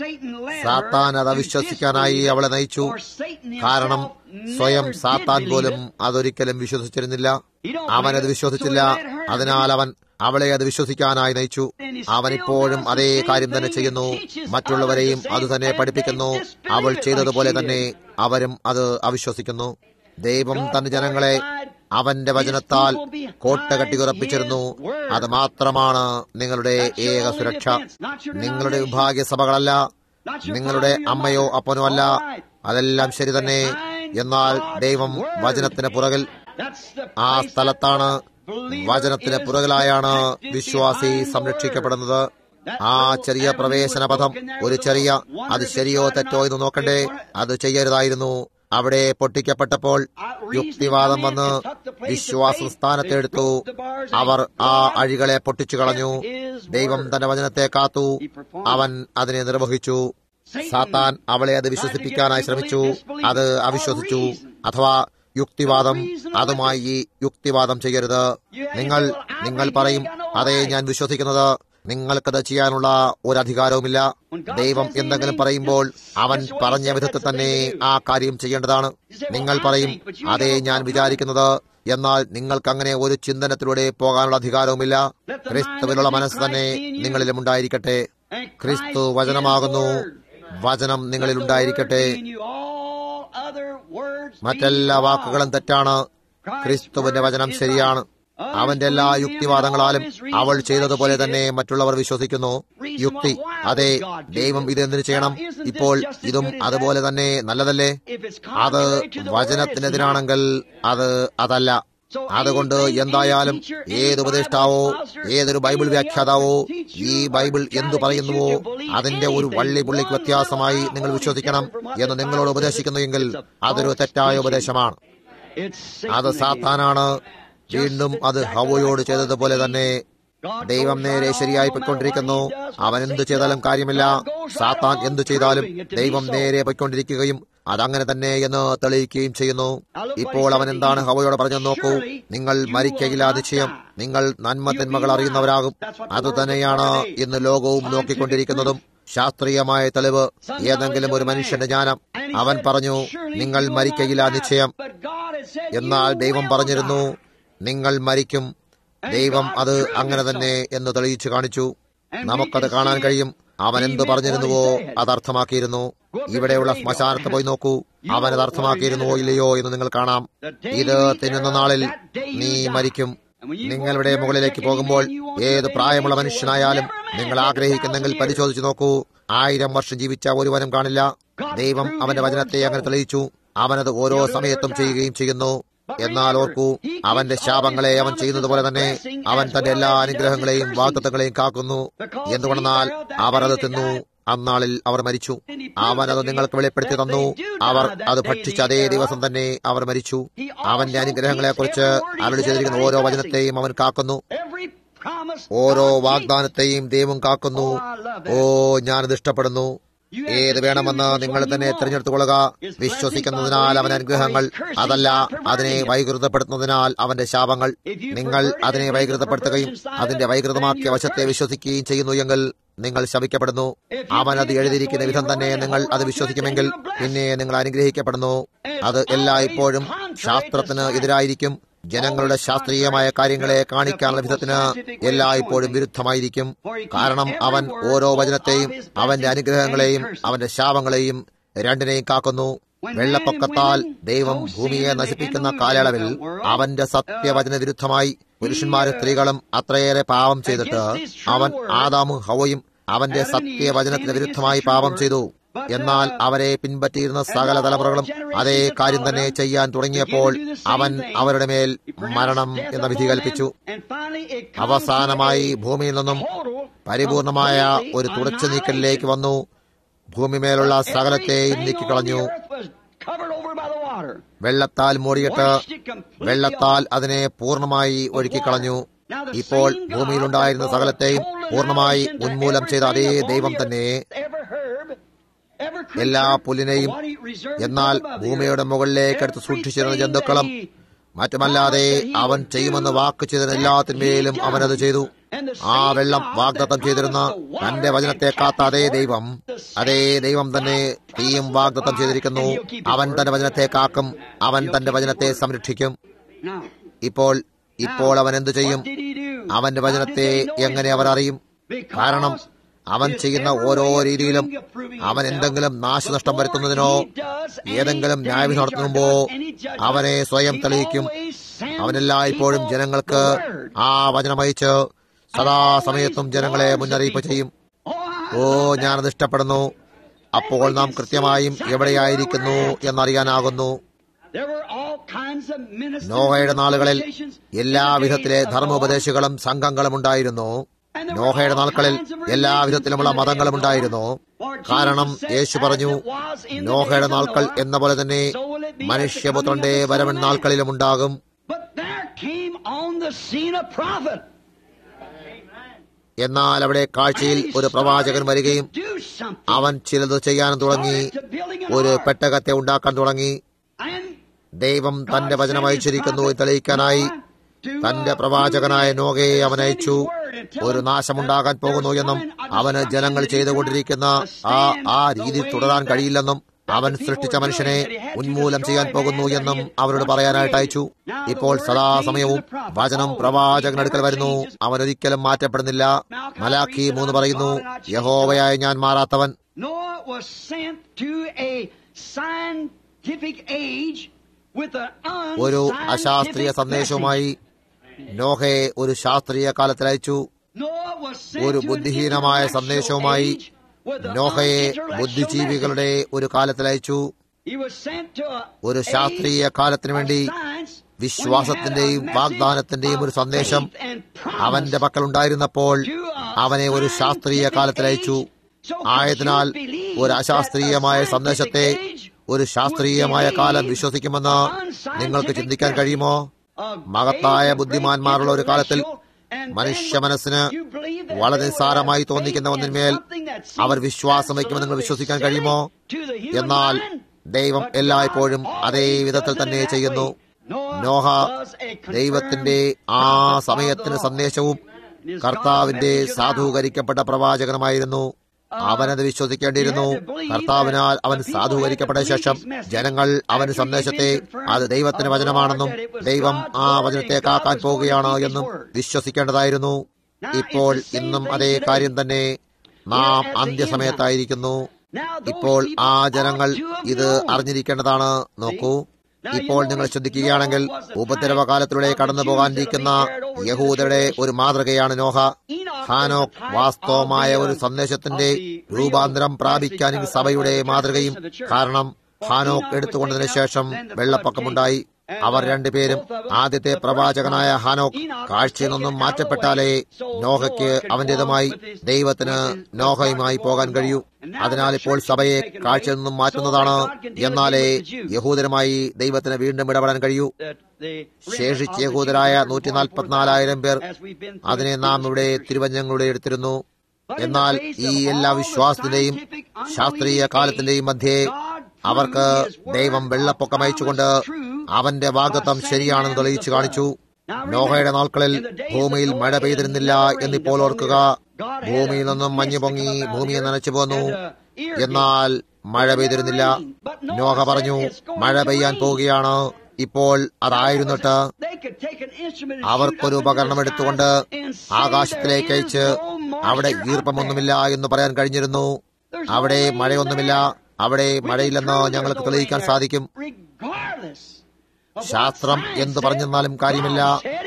സാത്താൻ അത് അവിശ്വസിക്കാനായി അവളെ നയിച്ചു കാരണം സ്വയം സാത്താൻ പോലും അതൊരിക്കലും വിശ്വസിച്ചിരുന്നില്ല അവനത് വിശ്വസിച്ചില്ല അതിനാൽ അവൻ അവളെ അത് വിശ്വസിക്കാനായി നയിച്ചു അവൻ ഇപ്പോഴും അതേ കാര്യം തന്നെ ചെയ്യുന്നു മറ്റുള്ളവരെയും അത് തന്നെ പഠിപ്പിക്കുന്നു അവൾ ചെയ്തതുപോലെ തന്നെ അവരും അത് അവിശ്വസിക്കുന്നു ദൈവം തന്റെ ജനങ്ങളെ അവന്റെ വചനത്താൽ കോട്ട കെട്ടിയുറപ്പിച്ചിരുന്നു അത് മാത്രമാണ് നിങ്ങളുടെ ഏക സുരക്ഷ നിങ്ങളുടെ വിഭാഗ്യ സഭകളല്ല നിങ്ങളുടെ അമ്മയോ അപ്പനോ അല്ല അതെല്ലാം ശരി തന്നെ എന്നാൽ ദൈവം വചനത്തിന് പുറകിൽ ആ സ്ഥലത്താണ് വചനത്തിന് പുറകിലായാണ് വിശ്വാസി സംരക്ഷിക്കപ്പെടുന്നത് ആ ചെറിയ പ്രവേശന പദം ഒരു ചെറിയ അത് ശരിയോ തെറ്റോ എന്ന് നോക്കണ്ടേ അത് ചെയ്യരുതായിരുന്നു അവിടെ പൊട്ടിക്കപ്പെട്ടപ്പോൾ യുക്തിവാദം വന്ന് വിശ്വാസം സ്ഥാനത്തെടുത്തു അവർ ആ അഴികളെ പൊട്ടിച്ചു കളഞ്ഞു ദൈവം തന്റെ വചനത്തെ കാത്തു അവൻ അതിനെ നിർവഹിച്ചു സാത്താൻ അവളെ അത് വിശ്വസിപ്പിക്കാനായി ശ്രമിച്ചു അത് അവിശ്വസിച്ചു അഥവാ യുക്തിവാദം അതുമായി ഈ യുക്തിവാദം ചെയ്യരുത് നിങ്ങൾ നിങ്ങൾ പറയും അതെ ഞാൻ വിശ്വസിക്കുന്നത് നിങ്ങൾക്കത് ചെയ്യാനുള്ള ഒരു അധികാരവുമില്ല ദൈവം എന്തെങ്കിലും പറയുമ്പോൾ അവൻ പറഞ്ഞ വിധത്തിൽ തന്നെ ആ കാര്യം ചെയ്യേണ്ടതാണ് നിങ്ങൾ പറയും അതെ ഞാൻ വിചാരിക്കുന്നത് എന്നാൽ നിങ്ങൾക്ക് അങ്ങനെ ഒരു ചിന്തനത്തിലൂടെ പോകാനുള്ള അധികാരവുമില്ല ക്രിസ്തുവിനുള്ള മനസ്സ് തന്നെ നിങ്ങളിലും ഉണ്ടായിരിക്കട്ടെ ക്രിസ്തു വചനമാകുന്നു വചനം നിങ്ങളിൽ ഉണ്ടായിരിക്കട്ടെ മറ്റെല്ലാ വാക്കുകളും തെറ്റാണ് ക്രിസ്തുവിന്റെ വചനം ശരിയാണ് അവന്റെ എല്ലാ യുക്തിവാദങ്ങളാലും അവൾ ചെയ്തതുപോലെ തന്നെ മറ്റുള്ളവർ വിശ്വസിക്കുന്നു യുക്തി അതെ ദൈവം ഇത് എന്തിനു ചെയ്യണം ഇപ്പോൾ ഇതും അതുപോലെ തന്നെ നല്ലതല്ലേ അത് വചനത്തിനെതിരാണെങ്കിൽ അത് അതല്ല അതുകൊണ്ട് എന്തായാലും ഏത് ഉപദേഷ്ടാവോ ഏതൊരു ബൈബിൾ വ്യാഖ്യാതാവോ ഈ ബൈബിൾ എന്തു പറയുന്നുവോ അതിന്റെ ഒരു വള്ളി പുള്ളിക്ക് വ്യത്യാസമായി നിങ്ങൾ വിശ്വസിക്കണം എന്ന് നിങ്ങളോട് ഉപദേശിക്കുന്നുവെങ്കിൽ അതൊരു തെറ്റായ ഉപദേശമാണ് അത് സാത്താനാണ് വീണ്ടും അത് ഹവയോട് ചെയ്തതുപോലെ തന്നെ ദൈവം നേരെ ശരിയായി പൊയ്ക്കൊണ്ടിരിക്കുന്നു അവൻ എന്തു ചെയ്താലും കാര്യമില്ല സാത്താൻ എന്തു ചെയ്താലും ദൈവം നേരെ പൊയ്ക്കൊണ്ടിരിക്കുകയും അതങ്ങനെ തന്നെ എന്ന് തെളിയിക്കുകയും ചെയ്യുന്നു ഇപ്പോൾ അവൻ എന്താണ് ഹവയോട് പറഞ്ഞു നോക്കൂ നിങ്ങൾ മരിക്കയില്ല നിശ്ചയം നിങ്ങൾ നന്മ തിന്മകൾ അറിയുന്നവരാകും അത് തന്നെയാണ് ഇന്ന് ലോകവും നോക്കിക്കൊണ്ടിരിക്കുന്നതും ശാസ്ത്രീയമായ തെളിവ് ഏതെങ്കിലും ഒരു മനുഷ്യന്റെ ജ്ഞാനം അവൻ പറഞ്ഞു നിങ്ങൾ മരിക്കയില്ല നിശ്ചയം എന്നാൽ ദൈവം പറഞ്ഞിരുന്നു നിങ്ങൾ മരിക്കും ദൈവം അത് അങ്ങനെ തന്നെ എന്ന് തെളിയിച്ചു കാണിച്ചു നമുക്കത് കാണാൻ കഴിയും അവൻ എന്ത് പറഞ്ഞിരുന്നുവോ അത് അർത്ഥമാക്കിയിരുന്നു ഇവിടെയുള്ള ശ്മശാനത്ത് പോയി നോക്കൂ അവൻ അത് അർത്ഥമാക്കിയിരുന്നുവോ ഇല്ലയോ എന്ന് നിങ്ങൾ കാണാം ഇത് തിന്നുന്ന നാളിൽ നീ മരിക്കും നിങ്ങളുടെ മുകളിലേക്ക് പോകുമ്പോൾ ഏത് പ്രായമുള്ള മനുഷ്യനായാലും നിങ്ങൾ ആഗ്രഹിക്കുന്നെങ്കിൽ പരിശോധിച്ചു നോക്കൂ ആയിരം വർഷം ജീവിച്ച ഒരുവനും കാണില്ല ദൈവം അവന്റെ വചനത്തെ അങ്ങനെ തെളിയിച്ചു അവനത് ഓരോ സമയത്തും ചെയ്യുകയും ചെയ്യുന്നു എന്നാൽ ഓർക്കൂ അവന്റെ ശാപങ്ങളെ അവൻ ചെയ്യുന്നത് പോലെ തന്നെ അവൻ തന്റെ എല്ലാ അനുഗ്രഹങ്ങളെയും വാഗ്ദത്തങ്ങളെയും കാക്കുന്നു എന്തുകൊണ്ടെന്നാൽ അവർ അത് തിന്നു അന്നാളിൽ അവർ മരിച്ചു അവൻ അത് നിങ്ങൾക്ക് വെളിപ്പെടുത്തി തന്നു അവർ അത് ഭക്ഷിച്ച അതേ ദിവസം തന്നെ അവർ മരിച്ചു അവന്റെ അനുഗ്രഹങ്ങളെക്കുറിച്ച് അരുളി ചെയ്തിരിക്കുന്ന ഓരോ വചനത്തെയും അവൻ കാക്കുന്നു Every promise ഓരോ God keeps. വാഗ്ദാനത്തെയും ദൈവം കാക്കുന്നു ഓ ഞാനത് ഇഷ്ടപ്പെടുന്നു ഏത് വേണമെന്ന് നിങ്ങൾ തന്നെ തിരഞ്ഞെടുത്തുകൊള്ളുക വിശ്വസിക്കുന്നതിനാൽ അവൻ അനുഗ്രഹങ്ങൾ അതല്ല അതിനെ വൈകൃതപ്പെടുത്തുന്നതിനാൽ അവന്റെ ശാപങ്ങൾ നിങ്ങൾ അതിനെ വൈകൃതപ്പെടുത്തുകയും അതിന്റെ വൈകൃതമാക്കിയ വശത്തെ വിശ്വസിക്കുകയും ചെയ്യുന്നു എങ്കിൽ നിങ്ങൾ ശപിക്കപ്പെടുന്നു അവൻ അത് എഴുതിയിരിക്കുന്ന വിധം തന്നെ നിങ്ങൾ അത് വിശ്വസിക്കുമെങ്കിൽ പിന്നെ നിങ്ങൾ അനുഗ്രഹിക്കപ്പെടുന്നു അത് എല്ലായ്പ്പോഴും ശാസ്ത്രത്തിന് എതിരായിരിക്കും ജനങ്ങളുടെ ശാസ്ത്രീയമായ കാര്യങ്ങളെ കാണിക്കാനുള്ള വിധത്തിന് എല്ലായ്പ്പോഴും വിരുദ്ധമായിരിക്കും കാരണം അവൻ ഓരോ വചനത്തെയും അവന്റെ അനുഗ്രഹങ്ങളെയും അവന്റെ ശാപങ്ങളെയും രണ്ടിനെയും കാക്കുന്നു വെള്ളപ്പൊക്കത്താൽ ദൈവം ഭൂമിയെ നശിപ്പിക്കുന്ന കാലയളവിൽ അവന്റെ സത്യവചന വിരുദ്ധമായി പുരുഷന്മാരും സ്ത്രീകളും അത്രയേറെ പാപം ചെയ്തിട്ട് അവൻ ആദാമും ഹവയും അവന്റെ സത്യവചനത്തിന് വിരുദ്ധമായി പാപം ചെയ്തു എന്നാൽ അവരെ പിൻപറ്റിയിരുന്ന സകല തലമുറകളും അതേ കാര്യം തന്നെ ചെയ്യാൻ തുടങ്ങിയപ്പോൾ അവൻ അവരുടെ മേൽ മരണം എന്ന വിധി കൽപ്പിച്ചു And finally it comes അവസാനമായി to a ഭൂമിയിൽ നിന്നും total പരിപൂർണമായ ഒരു തുടച്ചു നീക്കലിലേക്ക് വന്നു ഭൂമിമേലുള്ള സകലത്തെയും നീക്കിക്കളഞ്ഞു വെള്ളത്താൽ മൂടിയിട്ട് വെള്ളത്താൽ അതിനെ പൂർണ്ണമായി ഒഴുക്കിക്കളഞ്ഞു ഇപ്പോൾ ഭൂമിയിലുണ്ടായിരുന്ന സകലത്തെയും പൂർണ്ണമായി ഉന്മൂലം ചെയ്ത അതേ ദൈവം തന്നെ എല്ലാ പുല്ലിനെയും എന്നാൽ ഭൂമിയുടെ മുകളിലേക്ക് എടുത്ത് സൂക്ഷിച്ചിരുന്ന ജന്തുക്കളും മറ്റുമല്ലാതെ അവൻ ചെയ്യുമെന്ന് വാക്ക് ചെയ്തിരുന്ന എല്ലാത്തിന്മേലും അവനത് ചെയ്തു ആ വെള്ളം വാഗ്ദത്തം ചെയ്തിരുന്ന തന്റെ വചനത്തെ കാത്ത അതേ ദൈവം അതേ ദൈവം തന്നെ തീയും വാഗ്ദത്തം ചെയ്തിരിക്കുന്നു അവൻ തന്റെ വചനത്തെ കാക്കും അവൻ തന്റെ വചനത്തെ സംരക്ഷിക്കും ഇപ്പോൾ ഇപ്പോൾ അവൻ എന്തു ചെയ്യും അവന്റെ വചനത്തെ എങ്ങനെ അവർ അറിയും കാരണം അവൻ ചെയ്യുന്ന ഓരോ രീതിയിലും അവൻ എന്തെങ്കിലും നാശനഷ്ടം വരുത്തുന്നതിനോ ഏതെങ്കിലും ന്യായവിധി നടത്തുമ്പോ അവനെ സ്വയം തെളിയിക്കും അവനെല്ലായ്പ്പോഴും ജനങ്ങൾക്ക് ആ വചനമയച്ച് സദാസമയത്തും ജനങ്ങളെ മുന്നറിയിപ്പ് ചെയ്യും ഓ ഞാനത് ഇഷ്ടപ്പെടുന്നു അപ്പോൾ നാം കൃത്യമായും എവിടെയായിരിക്കുന്നു എന്നറിയാനാകുന്നു നോഹയുടെ നാളുകളിൽ എല്ലാവിധത്തിലെ ധർമ്മോപദേശികളും സംഘങ്ങളും ഉണ്ടായിരുന്നു നോഹയുടെ നാൾക്കളിൽ എല്ലാവിധത്തിലുമുള്ള മതങ്ങളും ഉണ്ടായിരുന്നു കാരണം യേശു പറഞ്ഞു നോഹയുടെ നാൾക്കൾ എന്ന പോലെ തന്നെ മനുഷ്യപുത്രന്റെ വരവൻ നാൾക്കളിലും ഉണ്ടാകും എന്നാൽ അവിടെ കാഴ്ചയിൽ ഒരു പ്രവാചകൻ വരികയും അവൻ ചിലത് ചെയ്യാൻ തുടങ്ങി ഒരു പെട്ടകത്തെ ഉണ്ടാക്കാൻ തുടങ്ങി ദൈവം തന്റെ വചനം അയച്ചിരിക്കുന്നു എന്ന് തെളിയിക്കാനായി തന്റെ പ്രവാചകനായ നോഗയെ അവൻ അയച്ചു ഒരു നാശമുണ്ടാകാൻ പോകുന്നു എന്നും അവന് ജനങ്ങൾ ചെയ്തുകൊണ്ടിരിക്കുന്ന ആ ആ രീതി തുടരാൻ കഴിയില്ലെന്നും അവൻ സൃഷ്ടിച്ച മനുഷ്യനെ ഉന്മൂലം ചെയ്യാൻ പോകുന്നു എന്നും അവരോട് പറയാനായിട്ട് അയച്ചു ഇപ്പോൾ സദാസമയവും വചനം പ്രവാചകനടുക്കൽ വരുന്നു അവൻ ഒരിക്കലും മാറ്റപ്പെടുന്നില്ല മലാഖി മൂന്ന് പറയുന്നു യഹോവയായ ഞാൻ മാറാത്തവൻ ഒരു അശാസ്ത്രീയ സന്ദേശവുമായി നോഹയെ ഒരു ശാസ്ത്രീയ കാലത്തിലയച്ചു ഒരു ബുദ്ധിഹീനമായ സന്ദേശവുമായി നോഹയെ ബുദ്ധിജീവികളുടെ ഒരു കാലത്തിലയച്ചു ഒരു ശാസ്ത്രീയ കാലത്തിനു വേണ്ടി വിശ്വാസത്തിന്റെയും വാഗ്ദാനത്തിന്റെയും ഒരു സന്ദേശം അവന്റെ പക്കലുണ്ടായിരുന്നപ്പോൾ അവനെ ഒരു ശാസ്ത്രീയ കാലത്തിലയച്ചു ആയതിനാൽ ഒരു അശാസ്ത്രീയമായ സന്ദേശത്തെ ഒരു ശാസ്ത്രീയമായ കാലം വിശ്വസിക്കുമെന്ന് നിങ്ങൾക്ക് ചിന്തിക്കാൻ കഴിയുമോ മഹത്തായ ബുദ്ധിമാന്മാരുള്ള ഒരു കാലത്തിൽ മനുഷ്യ മനസ്സിന് വളരെ നിസ്സാരമായി തോന്നിക്കുന്ന ഒന്നിന്മേൽ അവർ വിശ്വാസം വയ്ക്കുമെന്ന് നിങ്ങൾ വിശ്വസിക്കാൻ കഴിയുമോ എന്നാൽ ദൈവം എല്ലായ്പ്പോഴും അതേ വിധത്തിൽ തന്നെ ചെയ്യുന്നു നോഹ ദൈവത്തിന്റെ ആ സമയത്തിന് സന്ദേശവും കർത്താവിന്റെ സാധൂകരിക്കപ്പെട്ട പ്രവാചകനുമായിരുന്നു അവനത് വിശ്വസിക്കേണ്ടിയിരുന്നു കർത്താവിനാൽ അവൻ സാധൂകരിക്കപ്പെട്ട ശേഷം ജനങ്ങൾ അവന് സന്ദേശത്തെ അത് ദൈവത്തിന്റെ വചനമാണെന്നും ദൈവം ആ വചനത്തെ കാക്കാൻ പോവുകയാണ് എന്നും വിശ്വസിക്കേണ്ടതായിരുന്നു ഇപ്പോൾ ഇന്നും അതേ കാര്യം തന്നെ നാം അന്ത്യസമയത്തായിരിക്കുന്നു ഇപ്പോൾ ആ ജനങ്ങൾ ഇത് അറിഞ്ഞിരിക്കേണ്ടതാണ് നോക്കൂ ഇപ്പോൾ നിങ്ങൾ ശ്രദ്ധിക്കുകയാണെങ്കിൽ ഉപദ്രവകാലത്തിലൂടെ കടന്നു പോകാനിരിക്കുന്ന യഹൂദരുടെ ഒരു മാതൃകയാണ് നോഹ ഹാനോക് വാസ്തവമായ ഒരു സന്ദേശത്തിന്റെ രൂപാന്തരം പ്രാപിക്കാൻ സഭയുടെ മാതൃകയും കാരണം ഹാനോക്ക് എടുത്തുകൊണ്ടതിനു ശേഷം വെള്ളപ്പൊക്കമുണ്ടായി അവർ രണ്ടുപേരും ആദ്യത്തെ പ്രവാചകനായ ഹാനോക്ക് കാഴ്ചയിൽ നിന്നും മാറ്റപ്പെട്ടാലേ നോഹയ്ക്ക് അവന്റേതുമായി ദൈവത്തിന് നോഹയുമായി പോകാൻ കഴിയൂ അതിനാൽ ഇപ്പോൾ സഭയെ കാഴ്ചയിൽ നിന്നും മാറ്റുന്നതാണ് എന്നാലേ യഹൂദരുമായി ദൈവത്തിന് വീണ്ടും ഇടപെടാൻ കഴിയൂ ശേഷിച്ച യഹൂദരായ നൂറ്റി നാൽപ്പത്തിനാലായിരം പേർ അതിനെ നാം ഇവിടെ തിരുവഞ്ചങ്ങളുടെ എടുത്തിരുന്നു എന്നാൽ ഈ എല്ലാ വിശ്വാസത്തിന്റെയും ശാസ്ത്രീയ കാലത്തിന്റെയും മധ്യേ അവർക്ക് ദൈവം വെള്ളപ്പൊക്കം അയച്ചുകൊണ്ട് അവന്റെ വാഗ്ദത്തം ശരിയാണെന്ന് തെളിയിച്ചു കാണിച്ചു നോഹയുടെ നാൾക്കളിൽ ഭൂമിയിൽ മഴ പെയ്തിരുന്നില്ല എന്നിപ്പോൾ ഓർക്കുക ഭൂമിയിൽ നിന്നും മഞ്ഞു പൊങ്ങി ഭൂമിയെ നനച്ചു പോന്നു എന്നാൽ മഴ പെയ്തിരുന്നില്ല നോഹ പറഞ്ഞു മഴ പെയ്യാൻ പോവുകയാണ് ഇപ്പോൾ അതായിരുന്നിട്ട് അവർക്കൊരു ഉപകരണം എടുത്തുകൊണ്ട് ആകാശത്തിലേക്ക് അയച്ച് അവിടെ ഈർപ്പമൊന്നുമില്ല എന്ന് പറയാൻ കഴിഞ്ഞിരുന്നു അവിടെ മഴയൊന്നുമില്ല അവിടെ മഴയില്ലെന്ന് ഞങ്ങൾക്ക് തെളിയിക്കാൻ സാധിക്കും ശാസ്ത്രം എന്തു പറഞ്ഞെന്നാലും കാര്യമില്ല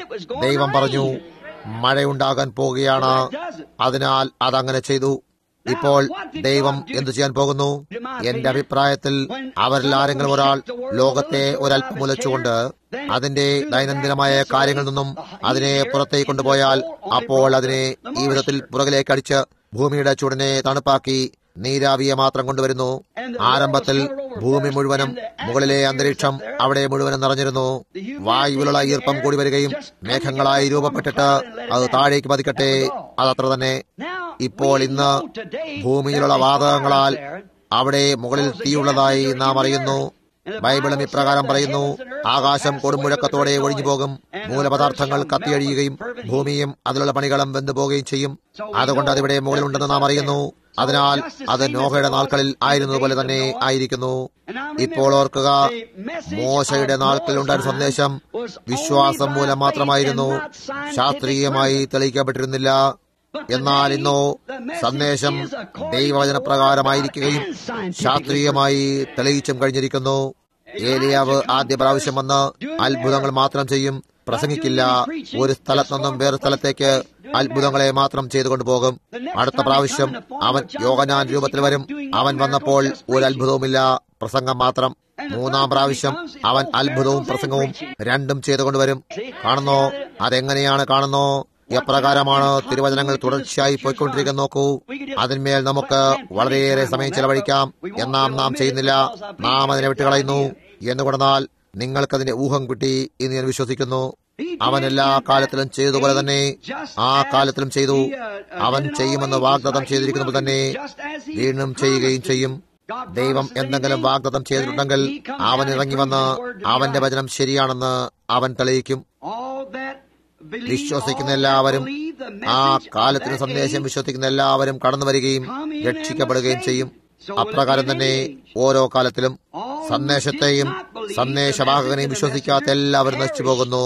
ദൈവം പറഞ്ഞു മഴയുണ്ടാകാൻ പോവുകയാണ് അതിനാൽ അതങ്ങനെ ചെയ്തു ഇപ്പോൾ ദൈവം എന്തു ചെയ്യാൻ പോകുന്നു എന്റെ അഭിപ്രായത്തിൽ അവരിൽ ആരെങ്കിലും ഒരാൾ ലോകത്തെ ഒരല്പം മുലച്ചുകൊണ്ട് അതിന്റെ ദൈനംദിനമായ കാര്യങ്ങളിൽ നിന്നും അതിനെ പുറത്തേക്ക് കൊണ്ടുപോയാൽ അപ്പോൾ അതിനെ ഈ വിധത്തിൽ പുറകിലേക്ക് അടിച്ച് ഭൂമിയുടെ ചൂടിനെ തണുപ്പാക്കി നീരാവിയെ മാത്രം കൊണ്ടുവരുന്നു ആരംഭത്തിൽ ഭൂമി മുഴുവനും മുകളിലെ അന്തരീക്ഷം അവിടെ മുഴുവനും നിറഞ്ഞിരുന്നു വായുവിലുള്ള ഈർപ്പം കൂടി വരികയും മേഘങ്ങളായി രൂപപ്പെട്ടിട്ട് അത് താഴേക്ക് പതിക്കട്ടെ അതത്ര തന്നെ ഇപ്പോൾ ഇന്ന് ഭൂമിയിലുള്ള വാതകങ്ങളാൽ അവിടെ മുകളിൽ തീയുള്ളതായി നാം അറിയുന്നു ബൈബിളും ഇപ്രകാരം പറയുന്നു ആകാശം കൊടുമുഴക്കത്തോടെ ഒഴിഞ്ഞു പോകും മൂലപദാർത്ഥങ്ങൾ കത്തിയഴിയുകയും ഭൂമിയും അതിലുള്ള പണികളും വെന്തു പോവുകയും ചെയ്യും അതുകൊണ്ട് അതിവിടെ മുകളിലുണ്ടെന്ന് നാം അറിയുന്നു അതിനാൽ അത് നോഹയുടെ നാൾക്കളിൽ ആയിരുന്നതുപോലെ തന്നെ ആയിരിക്കുന്നു ഇപ്പോൾ ഓർക്കുക മോശയുടെ നാൾക്കളിലുണ്ടായ സന്ദേശം വിശ്വാസം മൂലം മാത്രമായിരുന്നു ശാസ്ത്രീയമായി തെളിയിക്കപ്പെട്ടിരുന്നില്ല എന്നാൽ ഇന്നോ സന്ദേശം ദൈവവചനപ്രകാരമായിരിക്കുകയും ശാസ്ത്രീയമായി തെളിയിച്ചും കഴിഞ്ഞിരിക്കുന്നു ഏലിയാവ് ആദ്യ പ്രാവശ്യം വന്ന് അത്ഭുതങ്ങൾ മാത്രം ചെയ്യും പ്രസംഗിക്കില്ല ഒരു സ്ഥലത്ത് നിന്നും വേറെ സ്ഥലത്തേക്ക് അത്ഭുതങ്ങളെ മാത്രം ചെയ്തുകൊണ്ട് പോകും അടുത്ത പ്രാവശ്യം അവൻ യോഗനാൻ രൂപത്തിൽ വരും അവൻ വന്നപ്പോൾ ഒരു അത്ഭുതവുമില്ല പ്രസംഗം മാത്രം മൂന്നാം പ്രാവശ്യം അവൻ അത്ഭുതവും പ്രസംഗവും രണ്ടും ചെയ്തുകൊണ്ട് വരും കാണുന്നോ അതെങ്ങനെയാണ് കാണുന്നോ എപ്രകാരമാണ് തിരുവചനങ്ങൾ തുടർച്ചയായി പോയിക്കൊണ്ടിരിക്കുന്ന നോക്കൂ അതിന്മേൽ നമുക്ക് വളരെയേറെ സമയം ചെലവഴിക്കാം എന്നാം നാം ചെയ്യുന്നില്ല നാം അതിനെ വിട്ടുകളയുന്നു എന്നുകൊണ്ടാൽ നിങ്ങൾക്കതിന്റെ ഊഹം കിട്ടി എന്ന് ഞാൻ വിശ്വസിക്കുന്നു അവൻ എല്ലാ കാലത്തിലും ചെയ്തതുപോലെ തന്നെ ആ കാലത്തിലും ചെയ്തു അവൻ ചെയ്യുമെന്ന് വാഗ്ദത്തം ചെയ്തിരിക്കുന്നത് തന്നെ വീണ്ടും ചെയ്യുകയും ചെയ്യും ദൈവം എന്തെങ്കിലും വാഗ്ദത്തം ചെയ്തിട്ടുണ്ടെങ്കിൽ അവൻ ഇറങ്ങി വന്ന് അവന്റെ വചനം ശരിയാണെന്ന് അവൻ തെളിയിക്കും വിശ്വസിക്കുന്ന എല്ലാവരും ആ കാലത്തിന് സന്ദേശം വിശ്വസിക്കുന്ന എല്ലാവരും കടന്നു വരികയും രക്ഷിക്കപ്പെടുകയും ചെയ്യും അപ്രകാരം തന്നെ ഓരോ കാലത്തിലും സന്ദേശത്തെയും സന്ദേശവാഹകനെയും വിശ്വസിക്കാത്ത എല്ലാവരും നശിച്ചു പോകുന്നു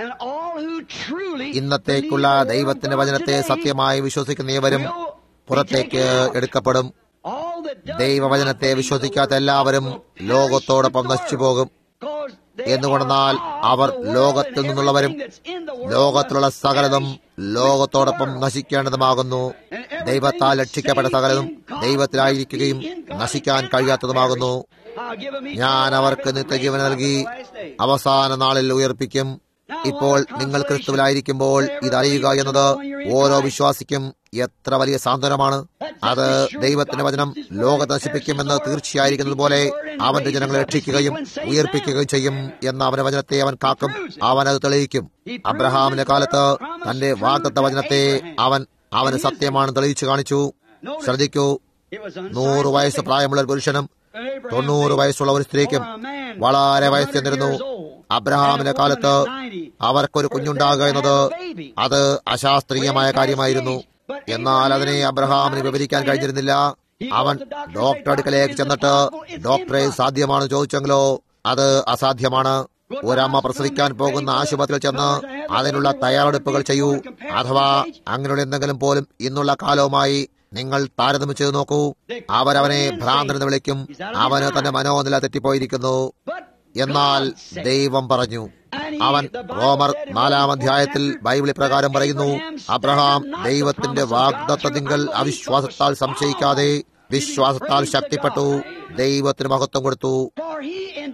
ഇന്നത്തേക്കുള്ള ദൈവത്തിന്റെ വചനത്തെ സത്യമായി വിശ്വസിക്കുന്ന ഏവരും പുറത്തേക്ക് എടുക്കപ്പെടും ദൈവവചനത്തെ വിശ്വസിക്കാത്ത എല്ലാവരും ലോകത്തോടൊപ്പം നശിച്ചു പോകും എന്നുകൊണ്ടെന്നാൽ അവർ ലോകത്തിൽ നിന്നുള്ളവരും ലോകത്തിലുള്ള സകലതും ലോകത്തോടൊപ്പം നശിക്കേണ്ടതുമാകുന്നു ദൈവത്താൽ രക്ഷിക്കപ്പെട്ട സകലതും ദൈവത്തിലായിരിക്കുകയും നശിക്കാൻ കഴിയാത്തതുമാകുന്നു ഞാൻ അവർക്ക് നിത്യജീവൻ നൽകി അവസാന നാളിൽ ഉയർപ്പിക്കും ഇപ്പോൾ നിങ്ങൾ ക്രിസ്തുവിലായിരിക്കുമ്പോൾ ഇതറിയുക എന്നത് ഓരോ വിശ്വാസിക്കും എത്ര വലിയ സാന്ത്വനമാണ് അത് ദൈവത്തിന്റെ വചനം ലോകത്തെ നശിപ്പിക്കുമെന്ന് തീർച്ചയായിരിക്കുന്നത് പോലെ അവന്റെ ജനങ്ങളെ രക്ഷിക്കുകയും ഉയർപ്പിക്കുകയും ചെയ്യും എന്ന അവന്റെ വചനത്തെ അവൻ കാക്കും അവൻ അത് തെളിയിക്കും അബ്രഹാമിന്റെ കാലത്ത് തന്റെ വാഗ്ദത്ത വചനത്തെ അവൻ അവന് സത്യമാണ് തെളിയിച്ചു കാണിച്ചു ശ്രദ്ധിക്കൂ നൂറ് വയസ്സ് പ്രായമുള്ള ഒരു പുരുഷനും തൊണ്ണൂറ് വയസ്സുള്ള ഒരു സ്ത്രീക്കും വളരെ വയസ്സ് ചെന്നിരുന്നു അബ്രഹാമിന്റെ കാലത്ത് അവർക്കൊരു കുഞ്ഞുണ്ടാകുക എന്നത് അത് അശാസ്ത്രീയമായ കാര്യമായിരുന്നു എന്നാൽ അതിനെ അബ്രഹാമിന് വിവരിക്കാൻ കഴിഞ്ഞിരുന്നില്ല അവൻ ഡോക്ടർ അടുക്കലേക്ക് ചെന്നിട്ട് ഡോക്ടറെ സാധ്യമാണ് ചോദിച്ചെങ്കിലോ അത് അസാധ്യമാണ് ഒരമ്മ പ്രസവിക്കാൻ പോകുന്ന ആശുപത്രിയിൽ ചെന്ന് അതിനുള്ള തയ്യാറെടുപ്പുകൾ ചെയ്യൂ അഥവാ അങ്ങനെയുള്ള എന്തെങ്കിലും പോലും ഇന്നുള്ള കാലവുമായി നിങ്ങൾ താരതമ്യം ചെയ്തു നോക്കൂ അവരവനെ ഭ്രാന്തനെന്ന് വിളിക്കും അവന് തന്റെ മനോനില തെറ്റിപ്പോയിരിക്കുന്നു എന്നാൽ ദൈവം പറഞ്ഞു അവൻ റോമർ നാലാം അധ്യായത്തിൽ ബൈബിളി പ്രകാരം പറയുന്നു അബ്രഹാം ദൈവത്തിന്റെ വാഗ്ദത്തതിങ്കൽ അവിശ്വാസത്താൽ സംശയിക്കാതെ വിശ്വാസത്താൽ ശക്തിപ്പെട്ടു ദൈവത്തിന് മഹത്വം കൊടുത്തു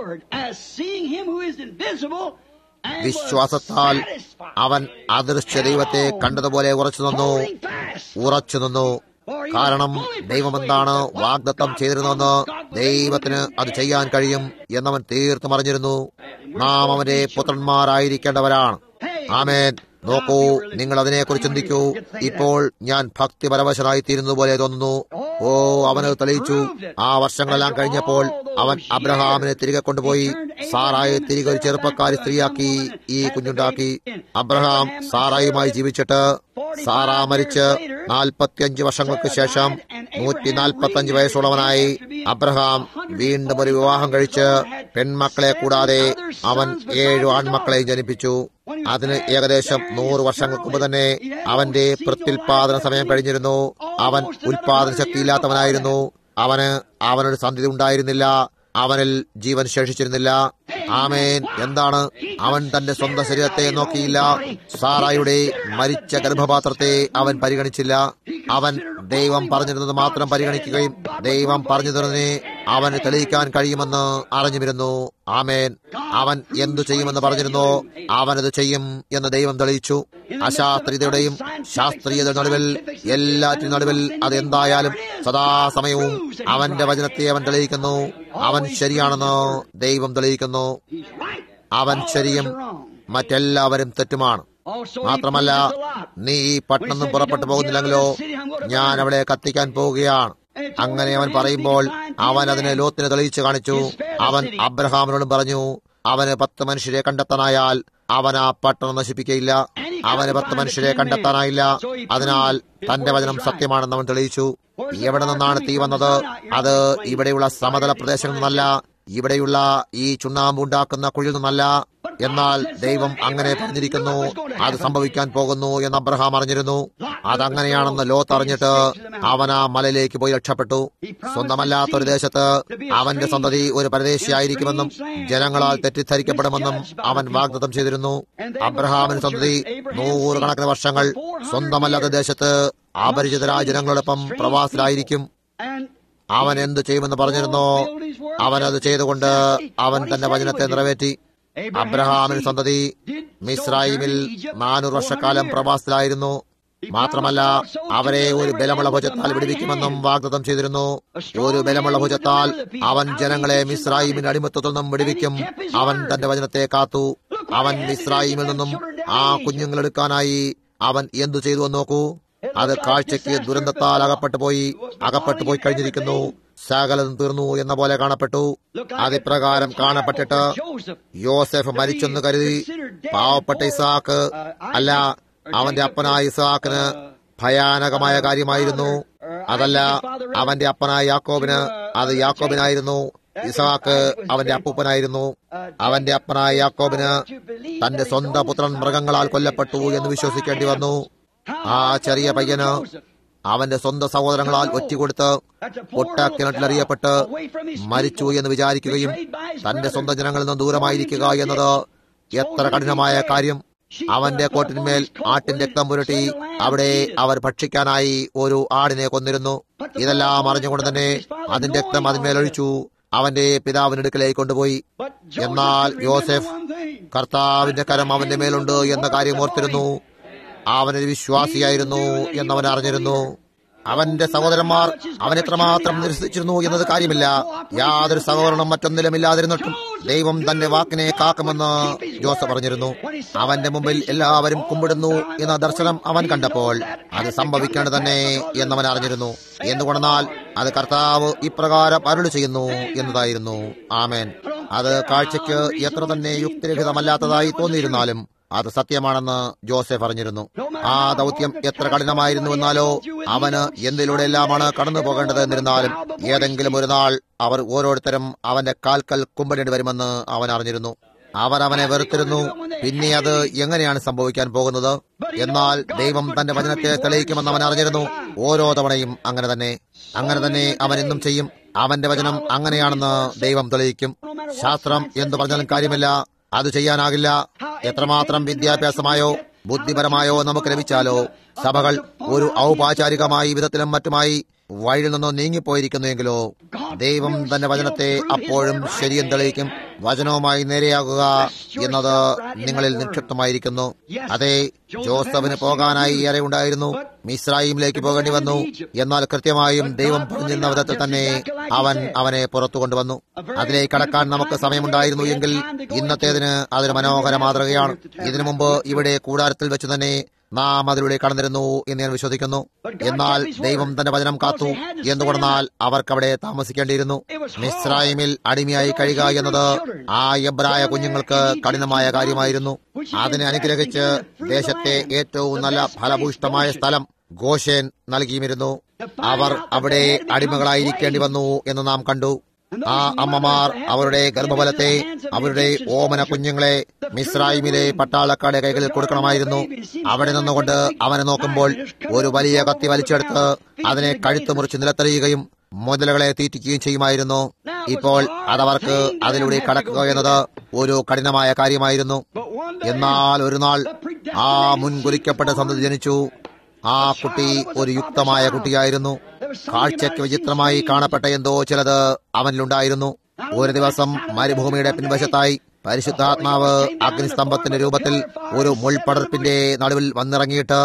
forward as seeing him who is invisible and was വിശ്വാസത്താൽ satisfied, അവൻ അദൃശ്യ ദൈവത്തെ കണ്ടതുപോലെ ഉറച്ചു നിന്നു holding fast. ഉറച്ചു നിന്നു കാരണം ദൈവമെന്താണ് വാഗ്ദത്തം ചെയ്തിരുന്നതെന്ന് ദൈവത്തിന് അത് ചെയ്യാൻ കഴിയും എന്നവൻ തീർത്തും അറിഞ്ഞിരുന്നു നാം അവന്റെ പുത്രന്മാരായിരിക്കേണ്ടവരാണ് ആമേൻ നോക്കൂ നിങ്ങൾ അതിനെക്കുറിച്ച് ചിന്തിക്കൂ ഇപ്പോൾ ഞാൻ ഭക്തിപരവശനായി തീരുന്നത് പോലെ തോന്നുന്നു ഓ അവന് തെളിയിച്ചു ആ വർഷങ്ങളെല്ലാം കഴിഞ്ഞപ്പോൾ അവൻ അബ്രഹാമിനെ തിരികെ കൊണ്ടുപോയി സാറായെ തിരികെ ഒരു ചെറുപ്പക്കാരി സ്ത്രീയാക്കി ഈ കുഞ്ഞുണ്ടാക്കി അബ്രഹാം സാറായുമായി ജീവിച്ചിട്ട് സാറ മരിച്ച് നാൽപ്പത്തിയഞ്ച് വർഷങ്ങൾക്ക് ശേഷം നൂറ്റി നാൽപ്പത്തഞ്ച് വയസ്സുള്ളവനായി അബ്രഹാം വീണ്ടും ഒരു വിവാഹം കഴിച്ച് പെൺമക്കളെ കൂടാതെ അവൻ ഏഴു ആൺമക്കളെയും ജനിപ്പിച്ചു അതിന് ഏകദേശം നൂറ് വർഷങ്ങൾക്ക് മുമ്പ് തന്നെ അവന്റെ പ്രത്യുൽപാദന സമയം കഴിഞ്ഞിരുന്നു അവൻ ഉൽപാദന ശക്തിയില്ലാത്തവനായിരുന്നു അവന് അവനൊരു സന്ധിതി ഉണ്ടായിരുന്നില്ല അവനിൽ ജീവൻ ശേഷിച്ചിരുന്നില്ല ആമേൻ എന്താണ് അവൻ തന്റെ സ്വന്തം ശരീരത്തെ നോക്കിയില്ല സാറായുടെ മരിച്ച ഗർഭപാത്രത്തെ അവൻ പരിഗണിച്ചില്ല അവൻ ദൈവം പറഞ്ഞിരുന്നത് മാത്രം പരിഗണിക്കുകയും ദൈവം പറഞ്ഞതിനെ അവന് തെളിയിക്കാൻ കഴിയുമെന്ന് അറിഞ്ഞുമിരുന്നു ആമേൻ അവൻ എന്തു ചെയ്യുമെന്ന് പറഞ്ഞിരുന്നോ അവനത് ചെയ്യും എന്ന് ദൈവം തെളിയിച്ചു അശാസ്ത്രീയതയുടെയും ശാസ്ത്രീയതയുടെ നടുവിൽ എല്ലാറ്റിനും നടുവിൽ അത് എന്തായാലും സദാസമയവും അവന്റെ വചനത്തെ അവൻ തെളിയിക്കുന്നു അവൻ ശരിയാണെന്ന് ദൈവം തെളിയിക്കുന്നു He's right. അവൻ ശരിയും മറ്റെല്ലാവരും തെറ്റുമാണ് Also, he മാത്രമല്ല preaches a lot. നീ ഈ പട്ടണം പുറപ്പെട്ടു പോകുന്നില്ലെങ്കിലോ ഞാൻ അവളെ കത്തിക്കാൻ പോവുകയാണ് അങ്ങനെ അവൻ പറയുമ്പോൾ അവൻ അതിനെ ലോത്തിന് തെളിയിച്ചു കാണിച്ചു അവൻ അബ്രഹാമിനോടും പറഞ്ഞു അവന് പത്ത് മനുഷ്യരെ കണ്ടെത്താനായാൽ അവൻ ആ പട്ടണം നശിപ്പിക്കയില്ല അവന് പത്ത് മനുഷ്യരെ കണ്ടെത്താനായില്ല അതിനാൽ തന്റെ വചനം സത്യമാണെന്ന് അവൻ തെളിയിച്ചു എവിടെ നിന്നാണ് തീ വന്നത് അത് ഇവിടെയുള്ള സമതല പ്രദേശങ്ങളിൽ നിന്നല്ല ഇവിടെയുള്ള ഈ ചുണ്ണാമ്പ് ഉണ്ടാക്കുന്ന കുഴിയിൽ നിന്നല്ല എന്നാൽ ദൈവം അങ്ങനെ പറഞ്ഞിരിക്കുന്നു അത് സംഭവിക്കാൻ പോകുന്നു എന്ന് അബ്രഹാം അറിഞ്ഞിരുന്നു അതങ്ങനെയാണെന്ന് ലോത്ത് അറിഞ്ഞിട്ട് അവൻ ആ മലയിലേക്ക് പോയി രക്ഷപ്പെട്ടു സ്വന്തമല്ലാത്ത ഒരു ദേശത്ത് അവന്റെ സന്തതി ഒരു പരദേശിയായിരിക്കുമെന്നും ജനങ്ങളാൽ തെറ്റിദ്ധരിക്കപ്പെടുമെന്നും അവൻ വാഗ്ദത്തം ചെയ്തിരുന്നു അബ്രഹാമിന് സന്തതി നൂറുകണക്കിന് വർഷങ്ങൾ സ്വന്തമല്ലാത്ത ദേശത്ത് അപരിചിതരായ ജനങ്ങളോടൊപ്പം പ്രവാസിലായിരിക്കും And അവൻ എന്തു ചെയ്യുമെന്ന് പറഞ്ഞിരുന്നോ അവൻ അത് ചെയ്തുകൊണ്ട് അവൻ തന്റെ വചനത്തെ നിറവേറ്റി അബ്രഹാമിന് സന്തതി മിസ്രൈമിൽ നാനൂറ് വർഷക്കാലം പ്രവാസത്തിലായിരുന്നു മാത്രമല്ല അവരെ ഒരു ബലമുള്ള ഭുജത്താൽ വിടുവിക്കുമെന്നും വാഗ്ദത്തം ചെയ്തിരുന്നു ഒരു ബലമുള്ള ഭുജത്താൽ അവൻ ജനങ്ങളെ മിസ്രൈമിന്റെ അടിമത്തത്തിൽ നിന്നും വിടുവിക്കും അവൻ തന്റെ വചനത്തെ കാത്തു അവൻ മിസ്രൈമിൽ നിന്നും ആ കുഞ്ഞുങ്ങളെടുക്കാനായി അവൻ എന്തു ചെയ്തു എന്ന് നോക്കൂ അത് കാഴ്ചയ്ക്ക് ദുരന്തത്താൽ അകപ്പെട്ടു പോയി അകപ്പെട്ടു പോയി കഴിഞ്ഞിരിക്കുന്നു സകലതും തീർന്നു എന്ന പോലെ കാണപ്പെട്ടു അതിപ്രകാരം കാണപ്പെട്ടിട്ട് യോസെഫ് മരിച്ചെന്ന് കരുതി പാവപ്പെട്ട ഇസാക്ക് അല്ല അവന്റെ അപ്പനായ ഇസാക്കിന് ഭയാനകമായ കാര്യമായിരുന്നു അതല്ല അവന്റെ അപ്പനായ യാക്കോബിന് അത് യാക്കോബിനായിരുന്നു ഇസാക്ക് അവന്റെ അപ്പൂപ്പനായിരുന്നു അവന്റെ അപ്പനായ യാക്കോബിന് തന്റെ സ്വന്തം പുത്രൻ മൃഗങ്ങളാൽ കൊല്ലപ്പെട്ടു എന്ന് വിശ്വസിക്കേണ്ടി വന്നു ആ ചെറിയ പയ്യന് അവന്റെ സ്വന്തം സഹോദരങ്ങളാൽ ഒറ്റുകൊടുത്ത് ഒട്ടക്കിണറ്റിലെറിയപ്പെട്ട് മരിച്ചു എന്ന് വിചാരിക്കുകയും തന്റെ സ്വന്തം ജനങ്ങളിൽ നിന്ന് ദൂരമായിരിക്കുക എന്നത് എത്ര കഠിനമായ കാര്യം അവന്റെ കോട്ടിന്മേൽ ആട്ടിൻ രക്തം പുരട്ടി അവിടെ അവർ ഭക്ഷിക്കാനായി ഒരു ആടിനെ കൊന്നിരുന്നു ഇതെല്ലാം അറിഞ്ഞുകൊണ്ട് തന്നെ അതിന്റെ രക്തം അതിന്മേൽ ഒഴിച്ചു അവന്റെ പിതാവിനടുക്കലേക്ക് കൊണ്ടുപോയി എന്നാൽ യോസെഫ് കർത്താവിന്റെ കരം അവന്റെ മേലുണ്ട് എന്ന കാര്യം ഓർത്തിരുന്നു അവനൊരു വിശ്വാസിയായിരുന്നു എന്നവൻ അറിഞ്ഞിരുന്നു അവന്റെ സഹോദരന്മാർ അവൻ എത്രമാത്രം നിരസിച്ചിരുന്നു എന്നത് കാര്യമില്ല യാതൊരു സഹോദരണം മറ്റൊന്നിലും ഇല്ലാതിരുന്നിട്ടും ദൈവം തന്റെ വാക്കിനെ കാക്കുമെന്ന് ജോസഫ് പറഞ്ഞിരുന്നു അവന്റെ മുമ്പിൽ എല്ലാവരും കുമ്പിടുന്നു എന്ന ദർശനം അവൻ കണ്ടപ്പോൾ അത് സംഭവിക്കേണ്ടത് തന്നെ എന്നവൻ അറിഞ്ഞിരുന്നു എന്തുകൊണ്ടെന്നാൽ അത് കർത്താവ് ഇപ്രകാരം അരുളി ചെയ്യുന്നു എന്നതായിരുന്നു ആമേൻ അത് കാഴ്ചയ്ക്ക് എത്ര തന്നെ യുക്തിരഹിതമല്ലാത്തതായി തോന്നിയിരുന്നാലും അത് സത്യമാണെന്ന് ജോസഫ് അറിഞ്ഞിരുന്നു ആ ദൗത്യം എത്ര കഠിനമായിരുന്നു എന്നാലോ അവന് എന്തിലൂടെയെല്ലാമാണ് കടന്നു പോകേണ്ടത് എന്നിരുന്നാലും ഏതെങ്കിലും ഒരു നാൾ അവർ ഓരോരുത്തരും അവന്റെ കാൽക്കൽ കുമ്പടേണ്ടി വരുമെന്ന് അവൻ അറിഞ്ഞിരുന്നു അവർ അവനെ വെറുത്തിരുന്നു പിന്നെ അത് എങ്ങനെയാണ് സംഭവിക്കാൻ പോകുന്നത് എന്നാൽ ദൈവം തന്റെ വചനത്തെ തെളിയിക്കുമെന്ന് അവൻ അറിഞ്ഞിരുന്നു ഓരോ തവണയും അങ്ങനെ തന്നെ അങ്ങനെ തന്നെ അവൻ എന്നും ചെയ്യും അവന്റെ വചനം അങ്ങനെയാണെന്ന് ദൈവം തെളിയിക്കും ശാസ്ത്രം എന്തു പറഞ്ഞാലും കാര്യമില്ല അത് ചെയ്യാനാകില്ല എത്രമാത്രം വിദ്യാഭ്യാസമായോ ബുദ്ധിപരമായോ നമുക്ക് ലഭിച്ചാലോ സഭകൾ ഒരു ഔപചാരികമായി വിധത്തിലും മറ്റുമായി വഴിയിൽ നിന്നോ നീങ്ങിപ്പോയിരിക്കുന്നുവെങ്കിലോ ദൈവം തന്റെ വചനത്തെ അപ്പോഴും ശരിയും തെളിയിക്കും വചനവുമായി നേരെയാകുക എന്നത് നിങ്ങളിൽ നിക്ഷിപ്തമായിരിക്കുന്നു അതെ ജോസഫിന് പോകാനായി ഏറെ ഉണ്ടായിരുന്നു മിസ്രൈമിലേക്ക് പോകേണ്ടി വന്നു എന്നാൽ കൃത്യമായും ദൈവം പറഞ്ഞിരുന്ന വിധത്തിൽ തന്നെ അവൻ അവനെ പുറത്തു കൊണ്ടുവന്നു അതിലേക്ക് കടക്കാൻ നമുക്ക് സമയമുണ്ടായിരുന്നു എങ്കിൽ ഇന്നത്തേതിന് അതൊരു മനോഹര മാതൃകയാണ് ഇതിനു മുമ്പ് ഇവിടെ കൂടാരത്തിൽ വെച്ച് തന്നെ നാം അതിലൂടെ കടന്നിരുന്നു എന്ന് ഞാൻ വിശ്വസിക്കുന്നു എന്നാൽ ദൈവം തന്റെ വചനം കാത്തു എന്തുകൊണ്ടെന്നാൽ അവർക്കവിടെ താമസിക്കേണ്ടിയിരുന്നു മിസ്രൈമിൽ അടിമയായി കഴിയുക എന്നത് ആ എബ്രായ കുഞ്ഞുങ്ങൾക്ക് കഠിനമായ കാര്യമായിരുന്നു അതിനെ അനുഗ്രഹിച്ച് ദേശത്തെ ഏറ്റവും നല്ല ഫലഭൂഷ്ടമായ സ്ഥലം ഗോഷേൻ നൽകിയുമിരുന്നു അവർ അവിടെ അടിമകളായിരിക്കേണ്ടി വന്നു എന്ന് നാം കണ്ടു ആ അമ്മമാർ അവരുടെ ഗർഭഫലത്തെ അവരുടെ ഓമന കുഞ്ഞുങ്ങളെ മിസ്രൈമിലെ പട്ടാളക്കാരുടെ കൈകളിൽ കൊടുക്കണമായിരുന്നു അവിടെ നിന്നുകൊണ്ട് അവനെ നോക്കുമ്പോൾ ഒരു വലിയ കത്തി വലിച്ചെടുത്ത് അതിനെ കഴുത്ത് മുറിച്ച് നിലത്തെറിയുകയും മുതലുകളെ തീറ്റിക്കുകയും ചെയ്യുമായിരുന്നു ഇപ്പോൾ അതവർക്ക് അതിലൂടെ കടക്കുക എന്നത് ഒരു കഠിനമായ കാര്യമായിരുന്നു എന്നാൽ ഒരു നാൾ ആ മുൻകുറിക്കപ്പെട്ട സന്തതി ജനിച്ചു ആ കുട്ടി ഒരു യുക്തമായ കുട്ടിയായിരുന്നു കാഴ്ചയ്ക്ക് വിചിത്രമായി കാണപ്പെട്ട എന്തോ ചിലത് അവനിലുണ്ടായിരുന്നു ഒരു ദിവസം മരുഭൂമിയുടെ പിൻവശത്തായി പരിശുദ്ധാത്മാവ് അഗ്നിസ്തംഭത്തിന്റെ രൂപത്തിൽ ഒരു മുൾപടർപ്പിന്റെ നടുവിൽ വന്നിറങ്ങിയിട്ട്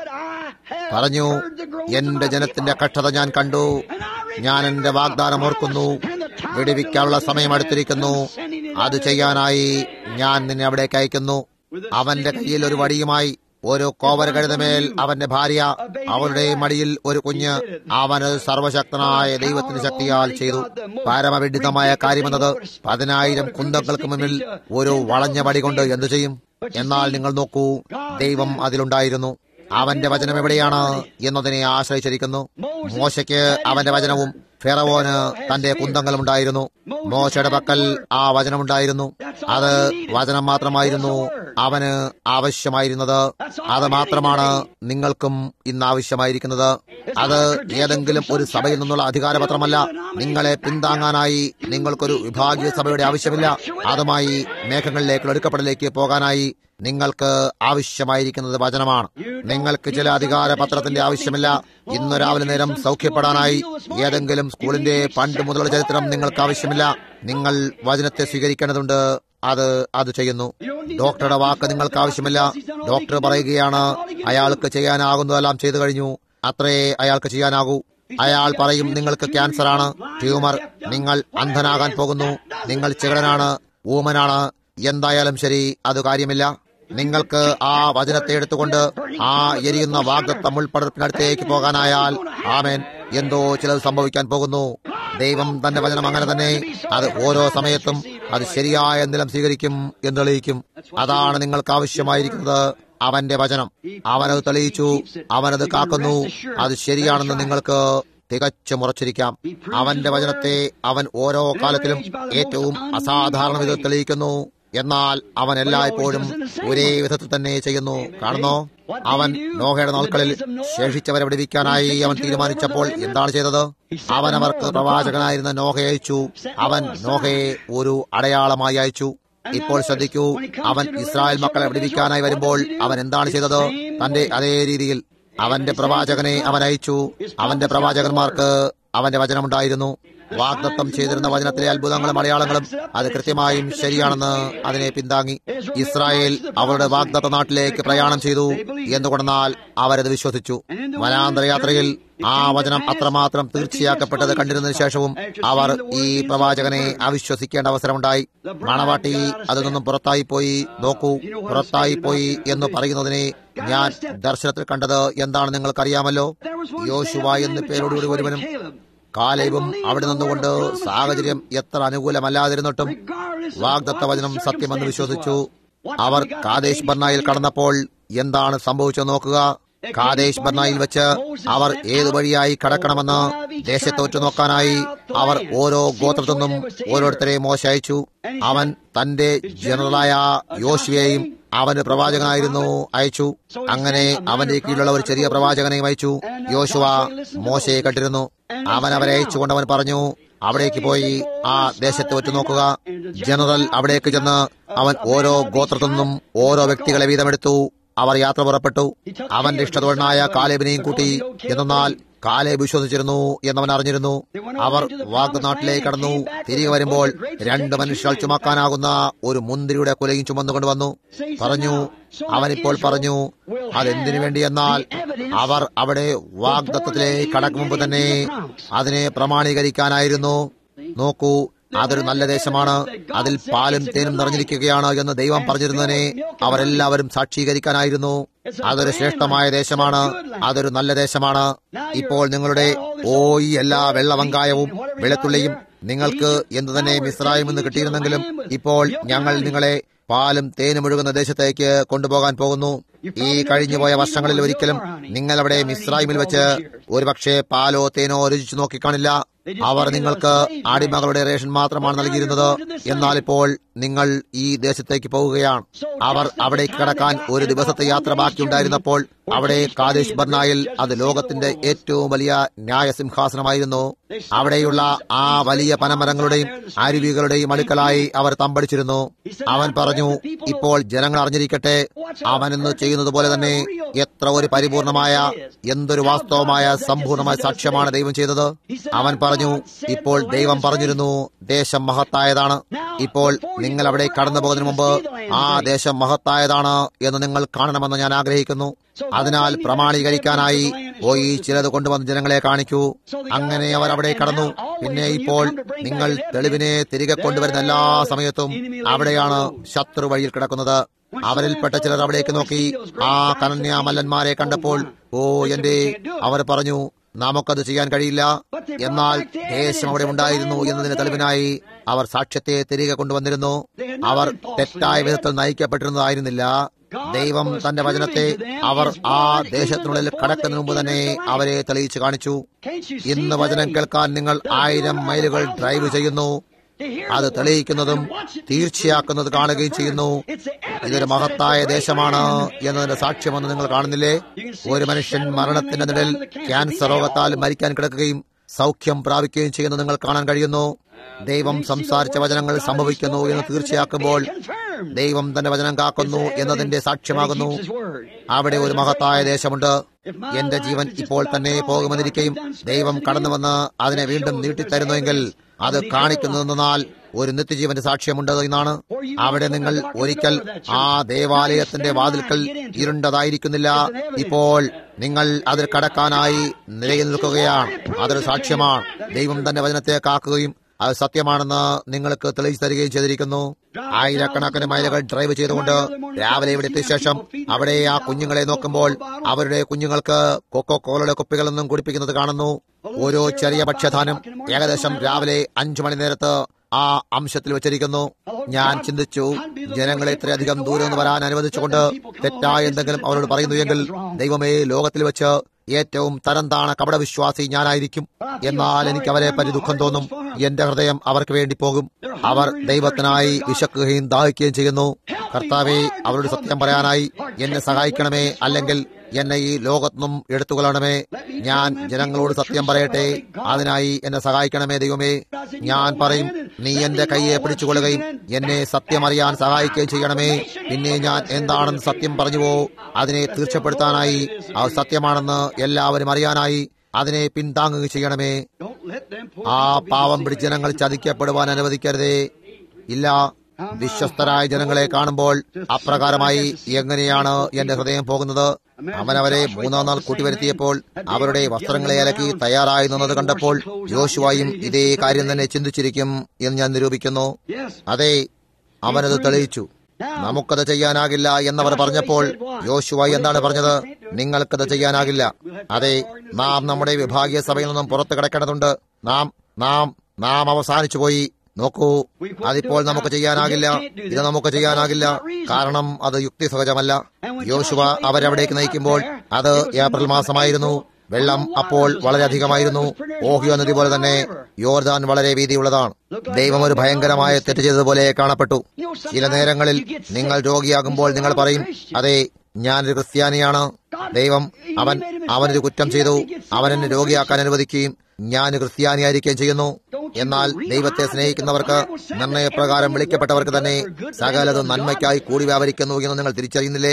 പറഞ്ഞു എന്റെ ജനത്തിന്റെ കഷ്ടത ഞാൻ കണ്ടു ഞാൻ എന്റെ വാഗ്ദാനം ഓർക്കുന്നു വിടുവിക്കാനുള്ള സമയം അടുത്തിരിക്കുന്നു അത് ചെയ്യാനായി ഞാൻ നിന്നെ അവിടേക്ക് അയക്കുന്നു അവന്റെ കയ്യിൽ ഒരു വടിയുമായി ഒരു കോവര കഴുതമേൽ അവന്റെ ഭാര്യ അവളുടെ മടിയിൽ ഒരു കുഞ്ഞ് അവന് സർവശക്തനായ ദൈവത്തിന്റെ ശക്തിയാൽ ചെയ്തു പരമവിഡിതമായ കാര്യമെന്നത് പതിനായിരം കുന്തങ്ങൾക്ക് മുന്നിൽ ഒരു വളഞ്ഞ വടി കൊണ്ട് എന്തു ചെയ്യും എന്നാൽ നിങ്ങൾ നോക്കൂ ദൈവം അതിലുണ്ടായിരുന്നു അവന്റെ വചനം എവിടെയാണ് എന്നതിനെ ആശ്രയിച്ചിരിക്കുന്നു മോശയ്ക്ക് അവന്റെ വചനവും ഫെറവോന് തന്റെ കുന്തങ്ങളും ഉണ്ടായിരുന്നു മോശയുടെ പക്കൽ ആ വചനമുണ്ടായിരുന്നു അത് വചനം മാത്രമായിരുന്നു അവന് ആവശ്യമായിരുന്നത് അത് മാത്രമാണ് നിങ്ങൾക്കും ഇന്ന് ആവശ്യമായിരിക്കുന്നത് അത് ഏതെങ്കിലും ഒരു സഭയിൽ നിന്നുള്ള അധികാരപത്രമല്ല നിങ്ങളെ പിന്താങ്ങാനായി നിങ്ങൾക്കൊരു വിഭാഗീയ സഭയുടെ ആവശ്യമില്ല അതുമായി മേഘങ്ങളിലേക്ക് എടുക്കപ്പെടലേക്ക് പോകാനായി നിങ്ങൾക്ക് ആവശ്യമായിരിക്കുന്നത് വചനമാണ് നിങ്ങൾക്ക് ചില അധികാര പത്രത്തിന്റെ ആവശ്യമില്ല ഇന്ന് രാവിലെ നേരം സൗഖ്യപ്പെടാനായി ഏതെങ്കിലും സ്കൂളിന്റെ പണ്ട് മുതലുള്ള ചരിത്രം നിങ്ങൾക്ക് ആവശ്യമില്ല നിങ്ങൾ വചനത്തെ സ്വീകരിക്കേണ്ടതുണ്ട് അത് അത് ചെയ്യുന്നു ഡോക്ടറുടെ വാക്ക് നിങ്ങൾക്ക് ആവശ്യമില്ല ഡോക്ടർ പറയുകയാണ് അയാൾക്ക് ചെയ്യാനാകുന്നതെല്ലാം ചെയ്തു കഴിഞ്ഞു അത്രേ അയാൾക്ക് ചെയ്യാനാകൂ അയാൾ പറയും നിങ്ങൾക്ക് ക്യാൻസർ ആണ് ട്യൂമർ നിങ്ങൾ അന്ധനാകാൻ പോകുന്നു നിങ്ങൾ ചികടനാണ് ഊമനാണ് എന്തായാലും ശരി അത് കാര്യമില്ല നിങ്ങൾക്ക് ആ വചനത്തെ എടുത്തുകൊണ്ട് ആ എരിയുന്ന വാഗ്ദത്ത മുൾപ്പടർപ്പിനടുത്തേക്ക് പോകാനായാൽ ആമേൻ എന്തോ ചിലത് സംഭവിക്കാൻ പോകുന്നു ദൈവം തന്റെ വചനം അങ്ങനെ തന്നെ അത് ഓരോ സമയത്തും അത് ശരിയായ നിലം സ്വീകരിക്കും എന്ന് തെളിയിക്കും അതാണ് നിങ്ങൾക്ക് ആവശ്യമായിരിക്കുന്നത് അവന്റെ വചനം അവനത് തെളിയിച്ചു അവനത് കാക്കുന്നു അത് ശരിയാണെന്ന് നിങ്ങൾക്ക് തികച്ചും ഉറച്ചിരിക്കാം അവന്റെ വചനത്തെ അവൻ ഓരോ കാലത്തിലും ഏറ്റവും അസാധാരണ വിധത്തിൽ തെളിയിക്കുന്നു എന്നാൽ അവൻ എല്ലായ്പ്പോഴും ഒരേ വിധത്തിൽ തന്നെ ചെയ്യുന്നു കാണുന്നോ അവൻ നോഹയുടെ നാൾക്കളിൽ ശേഷിച്ചവരെ വിടുവിക്കാനായി അവൻ തീരുമാനിച്ചപ്പോൾ എന്താണ് ചെയ്തത് അവൻ അവർക്ക് പ്രവാചകനായിരുന്ന നോഹയെ അയച്ചു അവൻ നോഹയെ ഒരു അടയാളമായി അയച്ചു ഇപ്പോൾ ശ്രദ്ധിക്കൂ അവൻ ഇസ്രായേൽ മക്കളെ വിടുവിക്കാനായി വരുമ്പോൾ അവൻ എന്താണ് ചെയ്തത് തന്റെ അതേ രീതിയിൽ അവന്റെ പ്രവാചകനെ അവൻ അയച്ചു അവന്റെ പ്രവാചകന്മാർക്ക് അവന്റെ വചനമുണ്ടായിരുന്നു വാഗ്ദത്തം ചെയ്തിരുന്ന വചനത്തിലെ അത്ഭുതങ്ങളും അടയാളങ്ങളും അത് കൃത്യമായും ശരിയാണെന്ന് അതിനെ പിന്താങ്ങി ഇസ്രായേൽ അവരുടെ വാഗ്ദത്ത നാട്ടിലേക്ക് പ്രയാണം ചെയ്തു എന്തുകൊണ്ടെന്നാൽ അവരത് വിശ്വസിച്ചു വനാന്തര യാത്രയിൽ ആ വചനം അത്രമാത്രം തീർച്ചയാക്കപ്പെട്ടത് കണ്ടിരുന്നതിന് ശേഷവും അവർ ഈ പ്രവാചകനെ അവിശ്വസിക്കേണ്ട അവസരമുണ്ടായി മണവാട്ടി അതിൽ നിന്നും പുറത്തായി പോയി നോക്കൂ പുറത്തായി പോയി എന്ന് പറയുന്നതിനെ ഞാൻ ദർശനത്തിൽ കണ്ടത് എന്താണ് നിങ്ങൾക്കറിയാമല്ലോ യോശുവ എന്ന പേരോടുകൂടി ഒരുവനും കാലവും അവിടെ നിന്നുകൊണ്ട് സാഹചര്യം എത്ര അനുകൂലമല്ലാതിരുന്നിട്ടും വാഗ്ദത്ത വചനം സത്യമെന്ന് വിശ്വസിച്ചു അവർ കാദേശ് ബർണായിൽ കടന്നപ്പോൾ എന്താണ് സംഭവിച്ചത് നോക്കുക കാദേശ് ബർണായിൽ വെച്ച് അവർ ഏതു വഴിയായി കടക്കണമെന്ന് ദേശത്തോറ്റു നോക്കാനായി അവർ ഓരോ ഗോത്രത്തിൽ നിന്നും ഓരോരുത്തരെ മോശയച്ചു അവൻ തന്റെ ജനറലായ യോശുവയെയും അവന് പ്രവാചകനായിരുന്നു അയച്ചു അങ്ങനെ അവന്റെ കീഴിലുള്ള ഒരു ചെറിയ പ്രവാചകനെയും അയച്ചു യോശുവ മോശയെ കണ്ടിരുന്നു അവൻ അവരെ അയച്ചുകൊണ്ട് അവൻ പറഞ്ഞു അവിടേക്ക് പോയി ആ ദേശത്തെ ഒറ്റ നോക്കുക ജനറൽ അവിടേക്ക് ചെന്ന് അവൻ ഓരോ ഗോത്രത്തിൽ നിന്നും ഓരോ വ്യക്തികളെ വീതമെടുത്തു അവർ യാത്ര പുറപ്പെട്ടു അവന്റെ ഇഷ്ടത്തോടനായ കാലേബിനെയും കൂട്ടി എന്നാൽ കാലെ വിശ്വസിച്ചിരുന്നു എന്നവൻ അറിഞ്ഞിരുന്നു അവർ വാഗ്നാട്ടിലേക്ക് കടന്നു തിരികെ വരുമ്പോൾ രണ്ട് മനുഷ്യർ ചുമക്കാനാകുന്ന ഒരു മുന്തിരിയുടെ കുലയും ചുമന്നുകൊണ്ട് വന്നു പറഞ്ഞു അവനിപ്പോൾ പറഞ്ഞു അതെന്തിനു വേണ്ടിയെന്നാൽ അവർ അവിടെ വാഗ്ദത്തത്തിലേക്ക് കടക്കും മുമ്പ് തന്നെ അതിനെ പ്രമാണീകരിക്കാനായിരുന്നു നോക്കൂ അതൊരു നല്ല ദേശമാണ് അതിൽ പാലും തേനും നിറഞ്ഞിരിക്കുകയാണ് എന്ന് ദൈവം പറഞ്ഞിരുന്നതിനെ അവരെല്ലാവരും സാക്ഷീകരിക്കാനായിരുന്നു അതൊരു ശ്രേഷ്ഠമായ ദേശമാണ് അതൊരു നല്ല ദേശമാണ് ഇപ്പോൾ നിങ്ങളുടെ ഓ ഈ എല്ലാ വെള്ളവങ്കായവും വെളുത്തുള്ളിയും നിങ്ങൾക്ക് എന്തു തന്നെ മിശ്രായും എന്ന് കിട്ടിയിരുന്നെങ്കിലും ഇപ്പോൾ ഞങ്ങൾ നിങ്ങളെ പാലും തേനും ഒഴുകുന്ന ദേശത്തേക്ക് കൊണ്ടുപോകാൻ പോകുന്നു ഈ കഴിഞ്ഞുപോയ വർഷങ്ങളിൽ ഒരിക്കലും നിങ്ങൾ അവിടെ മിശ്രായിമിൽ വെച്ച് ഒരുപക്ഷെ പാലോ തേനോ രുചിച്ചു നോക്കിക്കാണില്ല അവർ നിങ്ങൾക്ക് അടിമകളുടെ റേഷൻ മാത്രമാണ് നൽകിയിരുന്നത് എന്നാൽ ഇപ്പോൾ നിങ്ങൾ ഈ ദേശത്തേക്ക് പോവുകയാണ് അവർ അവിടേക്ക് കടക്കാൻ ഒരു ദിവസത്തെ യാത്ര ബാക്കിയുണ്ടായിരുന്നപ്പോൾ അവിടെ കാദേശ് ബർണായിൽ അത് ലോകത്തിന്റെ ഏറ്റവും വലിയ ന്യായസിംഹാസനമായിരുന്നു അവിടെയുള്ള ആ വലിയ പനമരങ്ങളുടെയും അരുവികളുടെയും അടുക്കലായി അവർ തമ്പടിച്ചിരുന്നു അവൻ പറഞ്ഞു ഇപ്പോൾ ജനങ്ങൾ അറിഞ്ഞിരിക്കട്ടെ അവനെന്ന് ചെയ്യുന്നത് പോലെ തന്നെ എത്ര ഒരു പരിപൂർണമായ എന്തൊരു വാസ്തവമായ സമ്പൂർണമായ സാക്ഷ്യമാണ് ദൈവം ചെയ്തത് അവൻ പറഞ്ഞു ഇപ്പോൾ ദൈവം പറഞ്ഞിരുന്നു ദേശം മഹത്തായതാണ് ഇപ്പോൾ നിങ്ങൾ അവിടെ കടന്നു പോകുന്നതിന് മുമ്പ് ആ ദേശം മഹത്തായതാണ് എന്ന് നിങ്ങൾ കാണണമെന്ന് ഞാൻ ആഗ്രഹിക്കുന്നു അതിനാൽ പ്രമാണീകരിക്കാനായി പോയി ചിലത് കൊണ്ടുവന്ന് ജനങ്ങളെ കാണിക്കൂ അങ്ങനെ അവർ അവിടെ കടന്നു പിന്നെ ഇപ്പോൾ നിങ്ങൾ തെളിവിനെ തിരികെ കൊണ്ടുവരുന്ന എല്ലാ സമയത്തും അവിടെയാണ് ശത്രു വഴിയിൽ കിടക്കുന്നത് അവരിൽപ്പെട്ട ചിലർ അവിടേക്ക് നോക്കി ആ കനന്യാമല്ലന്മാരെ കണ്ടപ്പോൾ ഓ എന്റെ അവർ പറഞ്ഞു നമുക്കത് ചെയ്യാൻ കഴിയില്ല എന്നാൽ ദേശം അവിടെ ഉണ്ടായിരുന്നു എന്നതിന് തെളിവിനായി അവർ സാക്ഷ്യത്തെ തിരികെ കൊണ്ടുവന്നിരുന്നു അവർ തെറ്റായ വിധത്തിൽ നയിക്കപ്പെട്ടിരുന്നതായിരുന്നില്ല ദൈവം തന്റെ വചനത്തെ അവർ ആ ദേശത്തിനുള്ളിൽ കടക്കുന്നതിന് മുമ്പ് തന്നെ അവരെ തെളിയിച്ചു കാണിച്ചു ഇന്ന് വചനം കേൾക്കാൻ നിങ്ങൾ ആയിരം മൈലുകൾ ഡ്രൈവ് ചെയ്യുന്നു അത് തെളിയിക്കുന്നതും തീർച്ചയാക്കുന്നത് കാണുകയും ചെയ്യുന്നു ഇതൊരു മഹത്തായ ദേശമാണ് എന്നതിന്റെ സാക്ഷ്യമെന്ന് നിങ്ങൾ കാണുന്നില്ലേ ഒരു മനുഷ്യൻ മരണത്തിന്റെ നിഴൽ ക്യാൻസർ രോഗത്താൽ മരിക്കാൻ കിടക്കുകയും സൗഖ്യം പ്രാപിക്കുകയും ചെയ്യുന്നത് നിങ്ങൾ കാണാൻ കഴിയുന്നു ദൈവം സംസാരിച്ച വചനങ്ങൾ സംഭവിക്കുന്നു എന്ന് തീർച്ചയാക്കുമ്പോൾ ദൈവം തന്റെ വചനം കാക്കുന്നു എന്നതിന്റെ സാക്ഷ്യമാകുന്നു അവിടെ ഒരു മഹത്തായ ദേശമുണ്ട് എന്റെ ജീവൻ ഇപ്പോൾ തന്നെ പോകുമെന്നിരിക്കുകയും ദൈവം കടന്നു വന്ന് അതിനെ വീണ്ടും നീട്ടിത്തരുന്നുവെങ്കിൽ അത് കാണിക്കുന്നതെന്നാൽ ഒരു നിത്യജീവന്റെ സാക്ഷ്യമുണ്ട് എന്നാണ് അവിടെ നിങ്ങൾ ഒരിക്കൽ ആ ദേവാലയത്തിന്റെ വാതിൽക്കൽ ഇരുണ്ടതായിരിക്കുന്നില്ല ഇപ്പോൾ നിങ്ങൾ അതിൽ കടക്കാനായി നിലയിൽ നിൽക്കുകയാണ് അതൊരു സാക്ഷ്യമാണ് ദൈവം തന്റെ വചനത്തെ കാക്കുകയും അത് സത്യമാണെന്ന് നിങ്ങൾക്ക് തെളിയിച്ചു തരികയും ചെയ്തിരിക്കുന്നു ആയിരക്കണക്കിന് മൈലുകൾ ഡ്രൈവ് ചെയ്തുകൊണ്ട് രാവിലെ ഇവിടെ എത്തിയ ശേഷം അവിടെ ആ കുഞ്ഞുങ്ങളെ നോക്കുമ്പോൾ അവരുടെ കുഞ്ഞുങ്ങൾക്ക് കൊക്കോ കോലയുടെ കുപ്പികളൊന്നും കുടിപ്പിക്കുന്നത് കാണുന്നു ഓരോ ചെറിയ ഭക്ഷ്യധാനം ഏകദേശം രാവിലെ അഞ്ചു മണി നേരത്ത് ആ അംശത്തിൽ വെച്ചിരിക്കുന്നു ഞാൻ ചിന്തിച്ചു ജനങ്ങളെ ഇത്രയധികം ദൂരം നിന്ന് വരാൻ അനുവദിച്ചുകൊണ്ട് തെറ്റായ എന്തെങ്കിലും അവരോട് പറയുന്നു എങ്കിൽ ദൈവമേ ലോകത്തിൽ വെച്ച് ഏറ്റവും തരം താണ കപടവിശ്വാസി ഞാനായിരിക്കും എന്നാൽ എനിക്ക് അവരെ പറ്റി ദുഃഖം തോന്നും എന്റെ ഹൃദയം അവർക്ക് വേണ്ടി പോകും അവർ ദൈവത്തിനായി വിശക്കുകയും ദാഹിക്കുകയും ചെയ്യുന്നു കർത്താവെ അവരോട് സത്യം പറയാനായി എന്നെ സഹായിക്കണമേ അല്ലെങ്കിൽ എന്നെ ഈ ലോകത്തുനിന്നും എടുത്തുകൊള്ളണമേ ഞാൻ ജനങ്ങളോട് സത്യം പറയട്ടെ അതിനായി എന്നെ സഹായിക്കണമേ ദൈവമേ ഞാൻ പറയും നീ എന്റെ കൈയെ പിടിച്ചുകൊള്ളുകയും എന്നെ സത്യം അറിയാൻ സഹായിക്കുകയും ചെയ്യണമേ പിന്നെ ഞാൻ എന്താണെന്ന് സത്യം പറഞ്ഞുവോ അതിനെ തീർച്ചപ്പെടുത്താനായി അത് സത്യമാണെന്ന് എല്ലാവരും അറിയാനായി അതിനെ പിന്താങ്ങുകയും ചെയ്യണമേ ആ പാവം പിടിച്ച ജനങ്ങൾ ചതിക്കപ്പെടുവാൻ അനുവദിക്കരുതേ ഇല്ല വിശ്വസ്തരായ ജനങ്ങളെ കാണുമ്പോൾ അപ്രകാരമായി എങ്ങനെയാണ് എന്റെ ഹൃദയം പോകുന്നത് അവനവരെ മൂന്നാം നാൾ കൂട്ടിവരുത്തിയപ്പോൾ അവരുടെ വസ്ത്രങ്ങളെ അലക്കി തയ്യാറായി നിന്നത് കണ്ടപ്പോൾ യോശുവായും ഇതേ കാര്യം തന്നെ ചിന്തിച്ചിരിക്കും എന്ന് ഞാൻ നിരൂപിക്കുന്നു അതെ അവനത് തെളിയിച്ചു നമുക്കത് ചെയ്യാനാകില്ല എന്നവർ പറഞ്ഞപ്പോൾ യോശുവായി എന്താണ് പറഞ്ഞത് നിങ്ങൾക്കത് ചെയ്യാനാകില്ല അതെ നാം നമ്മുടെ വിഭാഗീയ സഭയിൽ നിന്നും പുറത്തു കിടക്കേണ്ടതുണ്ട് നാം നാം നാം അവസാനിച്ചു പോയി നോക്കൂ അതിപ്പോൾ നമുക്ക് ചെയ്യാനാകില്ല ഇത് നമുക്ക് ചെയ്യാനാകില്ല കാരണം അത് യുക്തിസഹജമല്ല യോശുവ അവരവിടേക്ക് നയിക്കുമ്പോൾ അത് ഏപ്രിൽ മാസമായിരുന്നു വെള്ളം അപ്പോൾ വളരെയധികമായിരുന്നു ഓഹിയോ നദി പോലെ തന്നെ യോർദാൻ വളരെ വീതിയുള്ളതാണ് ദൈവം ഒരു ഭയങ്കരമായ തെറ്റ് ചെയ്തതുപോലെ കാണപ്പെട്ടു ചില നേരങ്ങളിൽ നിങ്ങൾ രോഗിയാകുമ്പോൾ നിങ്ങൾ പറയും അതെ ഞാനൊരു ക്രിസ്ത്യാനിയാണ് ദൈവം അവൻ അവനൊരു കുറ്റം ചെയ്തു അവൻ എന്നെ രോഗിയാക്കാൻ അനുവദിക്കുകയും ഞാൻ ക്രിസ്ത്യാനിയായിരിക്കുകയും ചെയ്യുന്നു എന്നാൽ ദൈവത്തെ സ്നേഹിക്കുന്നവർക്ക് നിർണയപ്രകാരം വിളിക്കപ്പെട്ടവർക്ക് തന്നെ സകലതും നന്മയ്ക്കായി കൂടി വ്യാപരിക്കുന്നു എന്ന് നിങ്ങൾ തിരിച്ചറിയുന്നില്ലേ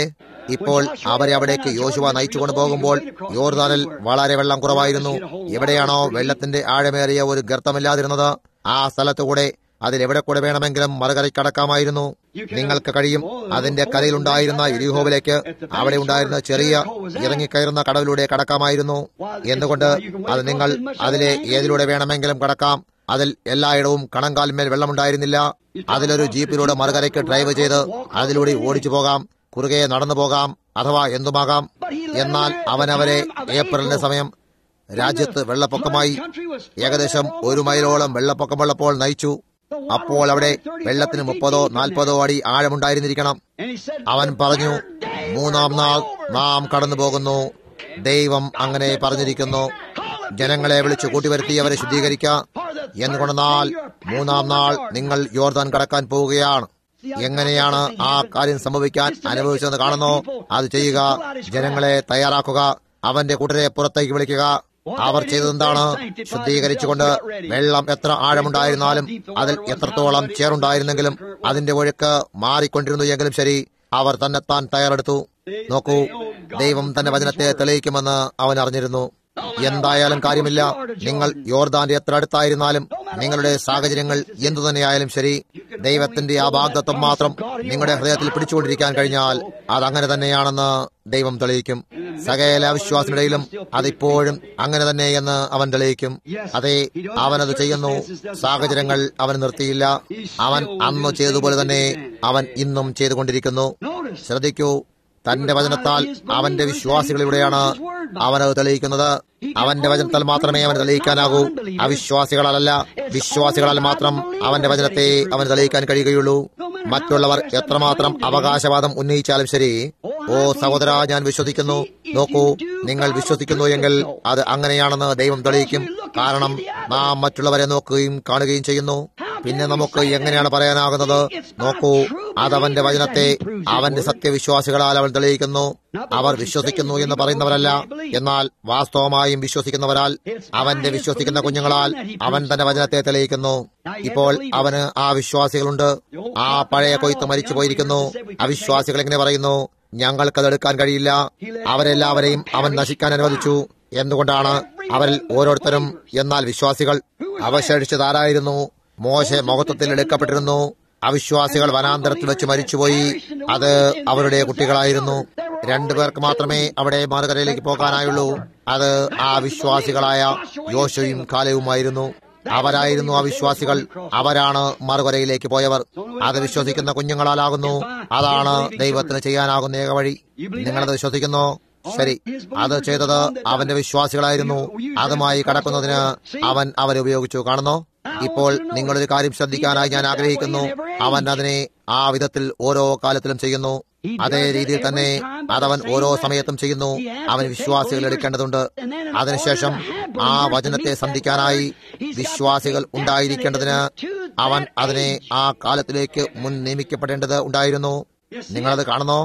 ഇപ്പോൾ അവരെ അവിടേക്ക് യോശുവ നയിച്ചുകൊണ്ട് പോകുമ്പോൾ യോർദാനിൽ വളരെ വെള്ളം കുറവായിരുന്നു എവിടെയാണോ വെള്ളത്തിന്റെ ആഴമേറിയ ഒരു ഗർത്തമില്ലാതിരുന്നത് ആ സ്ഥലത്തുകൂടെ അതിലെവിടെ കൂടെ വേണമെങ്കിലും മറുകരയ്ക്ക് കടക്കാമായിരുന്നു നിങ്ങൾക്ക് കഴിയും അതിന്റെ കരയിലുണ്ടായിരുന്ന ഇരിഹോവിലേക്ക് അവിടെ ഉണ്ടായിരുന്ന ചെറിയ ഇറങ്ങിക്കയറുന്ന കടവിലൂടെ കടക്കാമായിരുന്നു എന്തുകൊണ്ട് അത് നിങ്ങൾ അതിലെ ഏതിലൂടെ വേണമെങ്കിലും കടക്കാം അതിൽ എല്ലായിടവും കണങ്കാലിന്മേൽ വെള്ളമുണ്ടായിരുന്നില്ല അതിലൊരു ജീപ്പിലൂടെ മറുകരയ്ക്ക് ഡ്രൈവ് ചെയ്ത് അതിലൂടെ ഓടിച്ചു പോകാം കുറുകെ നടന്നു പോകാം അഥവാ എന്തുമാകാം എന്നാൽ അവനവരെ ഏപ്രിലിന്റെ സമയം രാജ്യത്ത് വെള്ളപ്പൊക്കമായി ഏകദേശം ഒരു മൈലോളം വെള്ളപ്പൊക്കമുള്ളപ്പോൾ നയിച്ചു അപ്പോൾ അവിടെ വെള്ളത്തിന് മുപ്പതോ നാൽപ്പതോ അടി ആഴമുണ്ടായിരുന്നിരിക്കണം അവൻ പറഞ്ഞു മൂന്നാം നാൾ നാം കടന്നു പോകുന്നു ദൈവം അങ്ങനെ പറഞ്ഞിരിക്കുന്നു ജനങ്ങളെ വിളിച്ചു കൂട്ടിവരുത്തി അവരെ ശുദ്ധീകരിക്ക എന്നുകൊണ്ടെന്നാൽ മൂന്നാം നാൾ നിങ്ങൾ യോർദാൻ കടക്കാൻ പോവുകയാണ് എങ്ങനെയാണ് ആ കാര്യം സംഭവിക്കാൻ അനുഭവിച്ചതെന്ന് കാണുന്നു അത് ചെയ്യുക ജനങ്ങളെ തയ്യാറാക്കുക അവന്റെ കൂട്ടരെ പുറത്തേക്ക് വിളിക്കുക അവർ ചെയ്തതെന്താണ് ശുദ്ധീകരിച്ചുകൊണ്ട് വെള്ളം എത്ര ആഴമുണ്ടായിരുന്നാലും അതിൽ എത്രത്തോളം ചേറുണ്ടായിരുന്നെങ്കിലും അതിന്റെ ഒഴുക്ക് മാറിക്കൊണ്ടിരുന്നു എങ്കിലും ശരി അവർ തന്നെത്താൻ തയ്യാറെടുത്തു നോക്കൂ ദൈവം തന്റെ വചനത്തെ തെളിയിക്കുമെന്ന് അവൻ അറിഞ്ഞിരുന്നു എന്തായാലും കാര്യമില്ല നിങ്ങൾ യോർദാന്റെ എത്ര അടുത്തായിരുന്നാലും നിങ്ങളുടെ സാഹചര്യങ്ങൾ എന്തു തന്നെയായാലും ശരി ദൈവത്തിന്റെ ആ വാഗ്ദത്വം മാത്രം നിങ്ങളുടെ ഹൃദയത്തിൽ പിടിച്ചുകൊണ്ടിരിക്കാൻ കഴിഞ്ഞാൽ അതങ്ങനെ തന്നെയാണെന്ന് ദൈവം തെളിയിക്കും സകല അവിശ്വാസത്തിനിടയിലും അതിപ്പോഴും അങ്ങനെ തന്നെ എന്ന് അവൻ തെളിയിക്കും അതെ അവനത് ചെയ്യുന്നു സാഹചര്യങ്ങൾ അവൻ നിർത്തിയില്ല അവൻ അന്ന് ചെയ്തതുപോലെ തന്നെ അവൻ ഇന്നും ചെയ്തുകൊണ്ടിരിക്കുന്നു ശ്രദ്ധിക്കൂ തന്റെ വചനത്താൽ അവന്റെ വിശ്വാസികളിലൂടെയാണ് അവനത് തെളിയിക്കുന്നത് അവന്റെ വചനത്താൽ മാത്രമേ അവൻ തെളിയിക്കാനാകൂ അവിശ്വാസികളല്ല വിശ്വാസികളാൽ മാത്രം അവന്റെ വചനത്തെ അവൻ തെളിയിക്കാൻ കഴിയുകയുള്ളൂ മറ്റുള്ളവർ എത്രമാത്രം അവകാശവാദം ഉന്നയിച്ചാലും ശരി ഓ സഹോദര ഞാൻ വിശ്വസിക്കുന്നു നോക്കൂ നിങ്ങൾ വിശ്വസിക്കുന്നു എങ്കിൽ അത് അങ്ങനെയാണെന്ന് ദൈവം തെളിയിക്കും കാരണം നാം മറ്റുള്ളവരെ നോക്കുകയും കാണുകയും ചെയ്യുന്നു പിന്നെ നമുക്ക് എങ്ങനെയാണ് പറയാനാകുന്നത് നോക്കൂ അതവന്റെ വചനത്തെ അവന്റെ സത്യവിശ്വാസികളാൽ അവൻ തെളിയിക്കുന്നു അവർ വിശ്വസിക്കുന്നു എന്ന് പറയുന്നവരല്ല എന്നാൽ വാസ്തവമായും വിശ്വസിക്കുന്നവരാൽ അവന്റെ വിശ്വസിക്കുന്ന കുഞ്ഞുങ്ങളാൽ അവൻ തന്റെ വചനത്തെ തെളിയിക്കുന്നു ഇപ്പോൾ അവന് ആ വിശ്വാസികളുണ്ട് ആ പഴയ കൊയ്ത്ത് മരിച്ചു പോയിരിക്കുന്നു അവിശ്വാസികൾ എങ്ങനെ പറയുന്നു ഞങ്ങൾക്കത് എടുക്കാൻ കഴിയില്ല അവരെല്ലാവരെയും അവൻ നശിക്കാൻ അനുവദിച്ചു എന്തുകൊണ്ടാണ് അവരിൽ ഓരോരുത്തരും എന്നാൽ വിശ്വാസികൾ അവശേഷിച്ചതാരായിരുന്നു മോശ മഹത്വത്തിൽ എടുക്കപ്പെട്ടിരുന്നു അവിശ്വാസികൾ വനാന്തരത്തിൽ വെച്ച് മരിച്ചുപോയി അത് അവരുടെ കുട്ടികളായിരുന്നു രണ്ടുപേർക്ക് മാത്രമേ അവിടെ മാറുകരയിലേക്ക് പോകാനായുള്ളൂ അത് ആ വിശ്വാസികളായ യോശയും കാലവുമായിരുന്നു അവരായിരുന്നു അവിശ്വാസികൾ അവരാണ് മറുകരയിലേക്ക് പോയവർ അത് വിശ്വസിക്കുന്ന കുഞ്ഞുങ്ങളാലാകുന്നു അതാണ് ദൈവത്തിന് ചെയ്യാനാകുന്ന ഏക വഴി നിങ്ങളത് വിശ്വസിക്കുന്നു ശരി അത് ചെയ്തത് അവന്റെ വിശ്വാസികളായിരുന്നു അതുമായി കടക്കുന്നതിന് അവൻ അവരെ ഉപയോഗിച്ചു കാണുന്നു ഇപ്പോൾ നിങ്ങളൊരു കാര്യം ശ്രദ്ധിക്കാനായി ഞാൻ ആഗ്രഹിക്കുന്നു അവൻ അതിനെ ആ വിധത്തിൽ ഓരോ കാലത്തിലും ചെയ്യുന്നു അതേ രീതിയിൽ തന്നെ അതവൻ ഓരോ സമയത്തും ചെയ്യുന്നു അവൻ വിശ്വാസികൾ എടുക്കേണ്ടതുണ്ട് അതിനുശേഷം ആ വചനത്തെ സന്ധിക്കാനായി വിശ്വാസികൾ ഉണ്ടായിരിക്കേണ്ടതിന് അവൻ അതിനെ ആ കാലത്തിലേക്ക് മുൻ നിയമിക്കപ്പെടേണ്ടത് ഉണ്ടായിരുന്നു നിങ്ങളത് കാണുന്നോ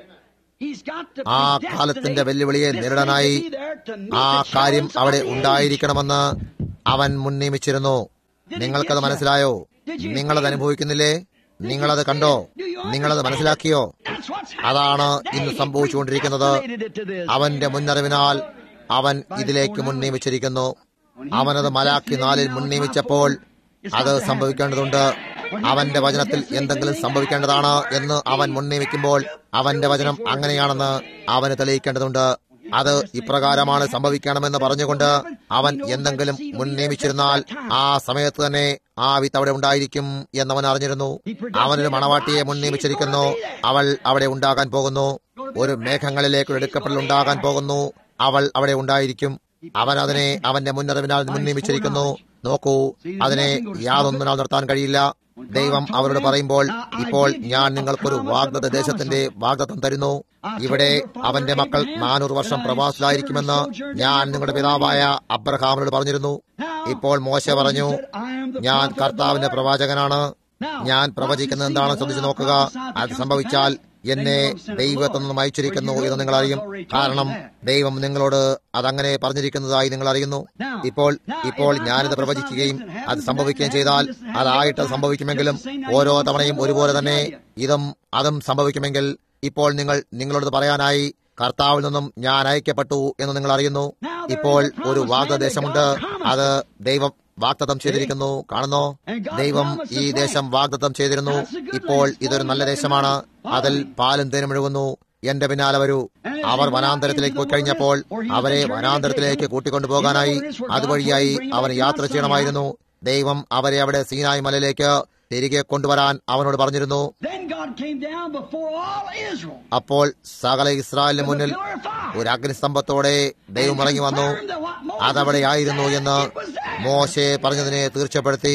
ആ കാലത്തിന്റെ വെല്ലുവിളിയെ നേരിടാനായി ആ കാര്യം അവിടെ ഉണ്ടായിരിക്കണമെന്ന് അവൻ മുൻ നിയമിച്ചിരുന്നു നിങ്ങൾക്കത് മനസ്സിലായോ നിങ്ങളത് അനുഭവിക്കുന്നില്ലേ നിങ്ങളത് കണ്ടോ നിങ്ങളത് മനസ്സിലാക്കിയോ അതാണ് ഇന്ന് സംഭവിച്ചുകൊണ്ടിരിക്കുന്നത് അവന്റെ മുന്നറിവിനാൽ അവൻ ഇതിലേക്ക് മുൻ നിയമിച്ചിരിക്കുന്നു അവനത് മലാക്കി നാലിൽ മുൻ നിയമിച്ചപ്പോൾ അത് സംഭവിക്കേണ്ടതുണ്ട് അവന്റെ വചനത്തിൽ എന്തെങ്കിലും സംഭവിക്കേണ്ടതാണ് എന്ന് അവൻ മുൻ നിയമിക്കുമ്പോൾ അവന്റെ വചനം അങ്ങനെയാണെന്ന് അവന് തെളിയിക്കേണ്ടതുണ്ട് അത് ഇപ്രകാരമാണ് സംഭവിക്കണമെന്ന് പറഞ്ഞുകൊണ്ട് അവൻ എന്തെങ്കിലും മുൻ നിയമിച്ചിരുന്നാൽ ആ സമയത്ത് തന്നെ ആ വിത്ത് അവിടെ ഉണ്ടായിരിക്കും എന്നവൻ അറിഞ്ഞിരുന്നു അവനൊരു മണവാട്ടിയെ മുൻ നിയമിച്ചിരിക്കുന്നു അവൾ അവിടെ ഉണ്ടാകാൻ പോകുന്നു ഒരു മേഘങ്ങളിലേക്ക് എടുക്കപ്പെടൽ ഉണ്ടാകാൻ പോകുന്നു അവൾ അവിടെ ഉണ്ടായിരിക്കും അവൻ അതിനെ അവന്റെ മുന്നറിവിനാൽ മുൻ നിയമിച്ചിരിക്കുന്നു നോക്കൂ അതിനെ യാതൊന്നിനാൽ നിർത്താൻ കഴിയില്ല ദൈവം അവരോട് പറയുമ്പോൾ ഇപ്പോൾ ഞാൻ നിങ്ങൾക്കൊരു വാഗ്ദത്ത ദേശത്തിന്റെ വാഗ്ദത്തം തരുന്നു ഇവിടെ അവന്റെ മക്കൾ നാനൂറ് വർഷം പ്രവാസിലായിരിക്കുമെന്ന് ഞാൻ നിങ്ങളുടെ പിതാവായ അബ്രഹാമിനോട് പറഞ്ഞിരുന്നു ഇപ്പോൾ മോശ പറഞ്ഞു ഞാൻ കർത്താവിന്റെ പ്രവാചകനാണ് ഞാൻ പ്രവചിക്കുന്നത് എന്താണെന്ന് ശ്രദ്ധിച്ചു നോക്കുക അത് സംഭവിച്ചാൽ എന്നെ ദൈവത്തിൽ നിന്നും അയച്ചിരിക്കുന്നു എന്ന് നിങ്ങൾ അറിയും കാരണം ദൈവം നിങ്ങളോട് അതങ്ങനെ പറഞ്ഞിരിക്കുന്നതായി നിങ്ങൾ അറിയുന്നു ഇപ്പോൾ ഇപ്പോൾ ഞാനിത് പ്രവചിക്കുകയും അത് സംഭവിക്കുകയും ചെയ്താൽ അതായിട്ട് സംഭവിക്കുമെങ്കിലും ഓരോ തവണയും ഒരുപോലെ തന്നെ ഇതും അതും സംഭവിക്കുമെങ്കിൽ ഇപ്പോൾ നിങ്ങൾ നിങ്ങളോട് പറയാനായി കർത്താവിൽ നിന്നും ഞാൻ അയക്കപ്പെട്ടു എന്ന് നിങ്ങൾ അറിയുന്നു ഇപ്പോൾ ഒരു വാഗ്ദദേശമുണ്ട് അത് ദൈവം വാഗ്ദത്തം ചെയ്തിരിക്കുന്നു കാണുന്നോ ദൈവം ഈ ദേശം വാഗ്ദത്തം ചെയ്തിരുന്നു ഇപ്പോൾ ഇതൊരു നല്ല ദേശമാണ് അതിൽ പാലും തേനും ഒഴുകുന്നു എന്റെ പിന്നാലെ വരൂ അവർ വനാന്തരത്തിലേക്ക് പോയി കഴിഞ്ഞപ്പോൾ അവരെ വനാന്തരത്തിലേക്ക് കൂട്ടിക്കൊണ്ടുപോകാനായി അതുവഴിയായി അവൻ യാത്ര ചെയ്യണമായിരുന്നു ദൈവം അവരെ അവിടെ സീനായ് മലയിലേക്ക് തിരികെ കൊണ്ടുവരാൻ അവനോട് പറഞ്ഞിരുന്നു Then God came down before all Israel. അപ്പോൾ സകല ഇസ്രായേലിന് മുന്നിൽ ഒരു അഗ്നിസ്തംഭത്തോടെ ദൈവം ഇറങ്ങി വന്നു അതവിടെയായിരുന്നു എന്ന് മോശെ പറഞ്ഞതിനെ തീർച്ചപ്പെടുത്തി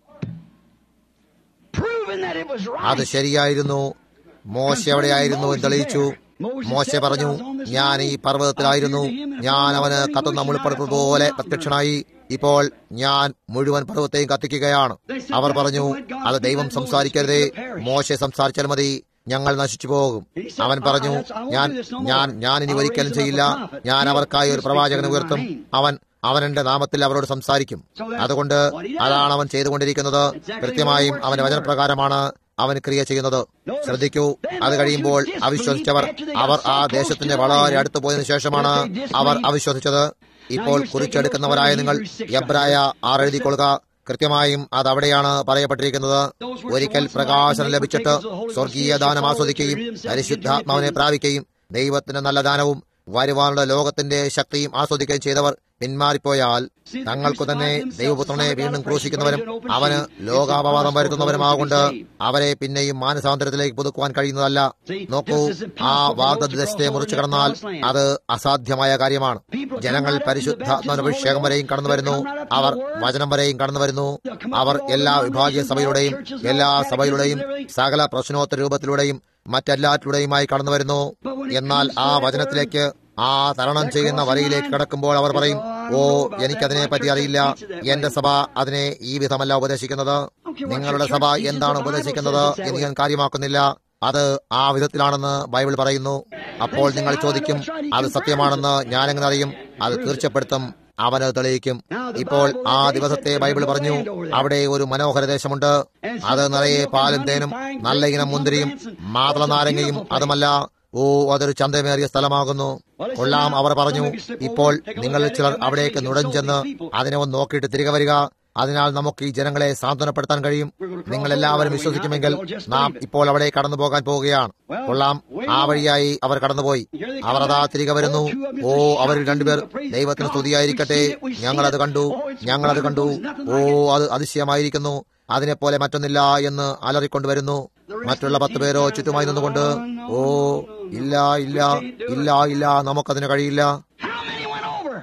Proving that it was അത് right. ശരിയായിരുന്നു മോശ എവിടെയായിരുന്നു എന്ന് തെളിയിച്ചു മോശ പറഞ്ഞു ഞാൻ ഈ പർവ്വതത്തിലായിരുന്നു ഞാൻ അവന് കത്തുന്ന മുൾപ്പടുപ്പ് പോലെ പ്രത്യക്ഷനായി ഇപ്പോൾ ഞാൻ മുഴുവൻ പർവ്വത്തെയും കത്തിക്കുകയാണ് അവർ പറഞ്ഞു അത് ദൈവം സംസാരിക്കരുതേ മോശ സംസാരിച്ചാൽ മതി ഞങ്ങൾ നശിച്ചു പോകും അവൻ പറഞ്ഞു ഞാൻ ഞാൻ ഞാൻ ഇനി ഒരിക്കലും ചെയ്യില്ല ഞാൻ അവർക്കായി ഒരു പ്രവാചകനെ ഉയർത്തും അവൻ അവൻ എന്റെ നാമത്തിൽ അവരോട് സംസാരിക്കും അതുകൊണ്ട് അതാണ് അവൻ ചെയ്തുകൊണ്ടിരിക്കുന്നത് കൃത്യമായും അവന്റെ വചനപ്രകാരമാണ് അവൻ ക്രിയ ചെയ്യുന്നത് ശ്രദ്ധിക്കൂ അത് കഴിയുമ്പോൾ അവിശ്വസിച്ചവർ അവർ ആ ദേശത്തിന്റെ വളരെ അടുത്ത് പോയതിനു ശേഷമാണ് അവർ അവിശ്വസിച്ചത് ഇപ്പോൾ കുറിച്ചെടുക്കുന്നവരായ നിങ്ങൾ എബ്രായ ആറെഴുതിക്കൊള്ളുക കൃത്യമായും അത് അവിടെയാണ് പറയപ്പെട്ടിരിക്കുന്നത് ഒരിക്കൽ പ്രകാശനം ലഭിച്ചിട്ട് സ്വർഗീയ ദാനം ആസ്വദിക്കുകയും പരിശുദ്ധാത്മാവിനെ പ്രാപിക്കുകയും ദൈവത്തിന്റെ നല്ല ദാനവും വരുവാനുള്ള ലോകത്തിന്റെ ശക്തിയും ആസ്വദിക്കുകയും ചെയ്തവർ പിന്മാറിപ്പോയാൽ തങ്ങൾക്കു തന്നെ ദൈവപുത്രനെ വീണ്ടും ക്രൂശിക്കുന്നവരും അവന് ലോകാപവാദം വരുത്തുന്നവരുമാകൊണ്ട് അവരെ പിന്നെയും മാനസാന്തരത്തിലേക്ക് പുതുക്കുവാൻ കഴിയുന്നതല്ല നോക്കൂ ആ വാഗ്ദദേശത്തെ മുറിച്ചു കടന്നാൽ അത് അസാധ്യമായ കാര്യമാണ് ജനങ്ങൾ പരിശുദ്ധാത്മാഭിഷേകം വരെയും കടന്നു വരുന്നു അവർ വചനം വരെയും കടന്നു വരുന്നു അവർ എല്ലാ വിഭാഗീയ സഭയുടെയും എല്ലാ സഭയുടെയും സകല പ്രശ്നോത്തര രൂപത്തിലൂടെയും മറ്റെല്ലാറ്റിലൂടെയുമായി കടന്നു വരുന്നു എന്നാൽ ആ വചനത്തിലേക്ക് ആ തരണം ചെയ്യുന്ന വരയിലേക്ക് കടക്കുമ്പോൾ അവർ പറയും ഓ എനിക്കതിനെ പറ്റി അറിയില്ല എന്റെ സഭ അതിനെ ഈ വിധമല്ല ഉപദേശിക്കുന്നത് നിങ്ങളുടെ സഭ എന്താണ് ഉപദേശിക്കുന്നത് എന്ന് ഞാൻ കാര്യമാക്കുന്നില്ല അത് ആ വിധത്തിലാണെന്ന് ബൈബിൾ പറയുന്നു അപ്പോൾ നിങ്ങൾ ചോദിക്കും അത് സത്യമാണെന്ന് ഞാനെങ്ങനെ അറിയും അത് തീർച്ചപ്പെടുത്തും അവന് തെളിയിക്കും ഇപ്പോൾ ആ ദിവസത്തെ ബൈബിൾ പറഞ്ഞു അവിടെ ഒരു മനോഹര ദേശമുണ്ട് അത് നിറയെ പാലും തേനും നല്ല ഇനം മുന്തിരിയും മാതള നാരങ്ങയും അതുമല്ല ഓ അതൊരു ചന്തമേറിയ സ്ഥലമാകുന്നു കൊള്ളാം അവർ പറഞ്ഞു ഇപ്പോൾ നിങ്ങൾ ചിലർ അവിടേക്ക് നുഴഞ്ചെന്ന് അതിനെ ഒന്ന് നോക്കിയിട്ട് തിരികെ വരിക അതിനാൽ നമുക്ക് ഈ ജനങ്ങളെ സാന്ത്വനപ്പെടുത്താൻ കഴിയും നിങ്ങൾ എല്ലാവരും വിശ്വസിക്കുമെങ്കിൽ നാം ഇപ്പോൾ അവിടെ കടന്നു പോകാൻ പോവുകയാണ് കൊള്ളാം ആ വഴിയായി അവർ കടന്നുപോയി അവർ അതാ തിരികെ വരുന്നു ഓ അവർ രണ്ടുപേർ ദൈവത്തിന് സ്തുതിയായിരിക്കട്ടെ ഞങ്ങളത് കണ്ടു ഞങ്ങളത് കണ്ടു ഓ അത് അതിശയമായിരിക്കുന്നു അതിനെപ്പോലെ മറ്റൊന്നില്ല എന്ന് അലറിക്കൊണ്ടുവരുന്നു മറ്റുള്ള പത്ത് പേരോ ചുറ്റുമായി നിന്നുകൊണ്ട് ഓ ഇല്ല ഇല്ല ഇല്ല ഇല്ല നമുക്കതിന് കഴിയില്ല How many went over?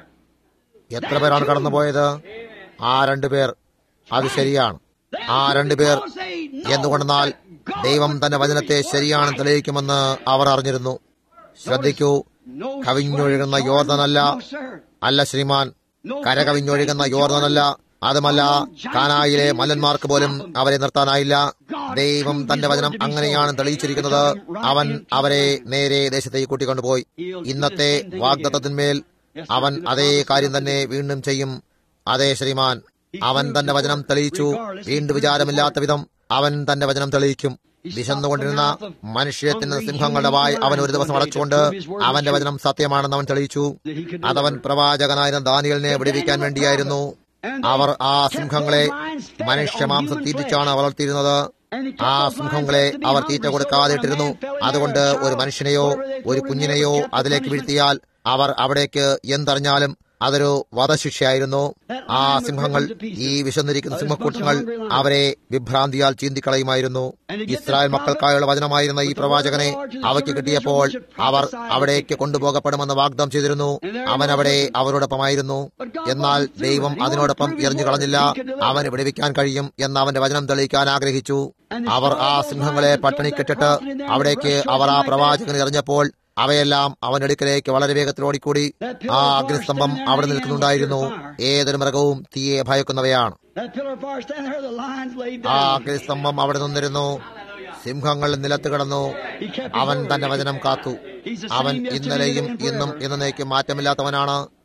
എത്ര പേരാണ് കടന്നുപോയത് ആ രണ്ടുപേർ അത് ശരിയാണ് ആ രണ്ടുപേർ എന്തുകൊണ്ടെന്നാൽ ദൈവം തന്റെ വചനത്തെ ശരിയാണെന്ന് തെളിയിക്കുമെന്ന് അവർ അറിഞ്ഞിരുന്നു ശ്രദ്ധിക്കൂ കവിഞ്ഞൊഴുകുന്ന യോർദനല്ല അല്ല ശ്രീമാൻ കരകവിഞ്ഞൊഴുകുന്ന യോർദനല്ല അതുമല്ല കാനായിലെ മല്ലന്മാർക്ക് പോലും അവരെ നിർത്താനായില്ല ദൈവം തന്റെ വചനം അങ്ങനെയാണ് തെളിയിച്ചിരിക്കുന്നത് അവൻ അവരെ നേരെ ദേശത്തേക്ക് കൂട്ടിക്കൊണ്ടുപോയി ഇന്നത്തെ വാഗ്ദത്തത്തിന്മേൽ അവൻ അതേ കാര്യം തന്നെ വീണ്ടും ചെയ്യും അതേ ശ്രീമാൻ അവൻ തന്റെ വചനം തെളിയിച്ചു വീണ്ടും വിചാരമില്ലാത്ത വിധം അവൻ തന്റെ വചനം തെളിയിക്കും വിശന്നുകൊണ്ടിരുന്ന മനുഷ്യത്തിന് സിംഹങ്ങളുടെ വായ് അവൻ ഒരു ദിവസം അടച്ചുകൊണ്ട് അവന്റെ വചനം സത്യമാണെന്ന് അവൻ തെളിയിച്ചു അതവൻ പ്രവാചകനായിരുന്ന ദാനിയലിനെ വിടുവിക്കാൻ വേണ്ടിയായിരുന്നു അവർ ആ സിംഹങ്ങളെ മനുഷ്യമാംസം തീറ്റിച്ചാണ് വളർത്തിയിരുന്നത് ആ സിംഹങ്ങളെ അവർ തീറ്റ കൊടുക്കാതെ ഇട്ടിരുന്നു അതുകൊണ്ട് ഒരു മനുഷ്യനെയോ ഒരു കുഞ്ഞിനെയോ അതിലേക്ക് വീഴ്ത്തിയാൽ അവർ അവിടേക്ക് എന്തറിഞ്ഞാലും അതൊരു വധശിക്ഷയായിരുന്നു ആ സിംഹങ്ങൾ ഈ വിശന്നിരിക്കുന്ന സിംഹക്കൂട്ടങ്ങൾ അവരെ വിഭ്രാന്തിയാൽ ചീന്തിക്കളയുമായിരുന്നു ഇസ്രായേൽ മക്കൾക്കായുള്ള വചനമായിരുന്ന ഈ പ്രവാചകനെ അവയ്ക്ക് കിട്ടിയപ്പോൾ അവർ അവിടേക്ക് കൊണ്ടുപോകപ്പെടുമെന്ന് വാഗ്ദം ചെയ്തിരുന്നു അവൻ അവിടെ അവരോടൊപ്പമായിരുന്നു എന്നാൽ ദൈവം അതിനോടൊപ്പം എറിഞ്ഞു കളഞ്ഞില്ല അവന് വിടുവിക്കാൻ കഴിയും എന്ന് അവന്റെ വചനം തെളിയിക്കാൻ ആഗ്രഹിച്ചു അവർ ആ സിംഹങ്ങളെ പട്ടിണിക്കിട്ടിട്ട് അവിടേക്ക് അവർ ആ പ്രവാചകനെ എറിഞ്ഞപ്പോൾ അവയെല്ലാം അവനടുക്കലേക്ക് വളരെ വേഗത്തിൽ ഓടിക്കൂടി ആ അഗ്നിസ്തംഭം അവിടെ നിൽക്കുന്നുണ്ടായിരുന്നു ഏതൊരു മൃഗവും തീയെ ഭയക്കുന്നവയാണ് That pillar of fire standing there, the lions laid ആ down. അഗ്നിസ്തംഭം അവിടെ നിന്നിരുന്നു സിംഹങ്ങൾ നിലത്ത് കിടന്നു He kept his അവൻ word. തന്റെ വചനം കാത്തു He's the അവൻ same yesterday, ഇന്നലെയും today, and ഇന്നും forever. എന്നേക്കും മാറ്റമില്ലാത്തവനാണ്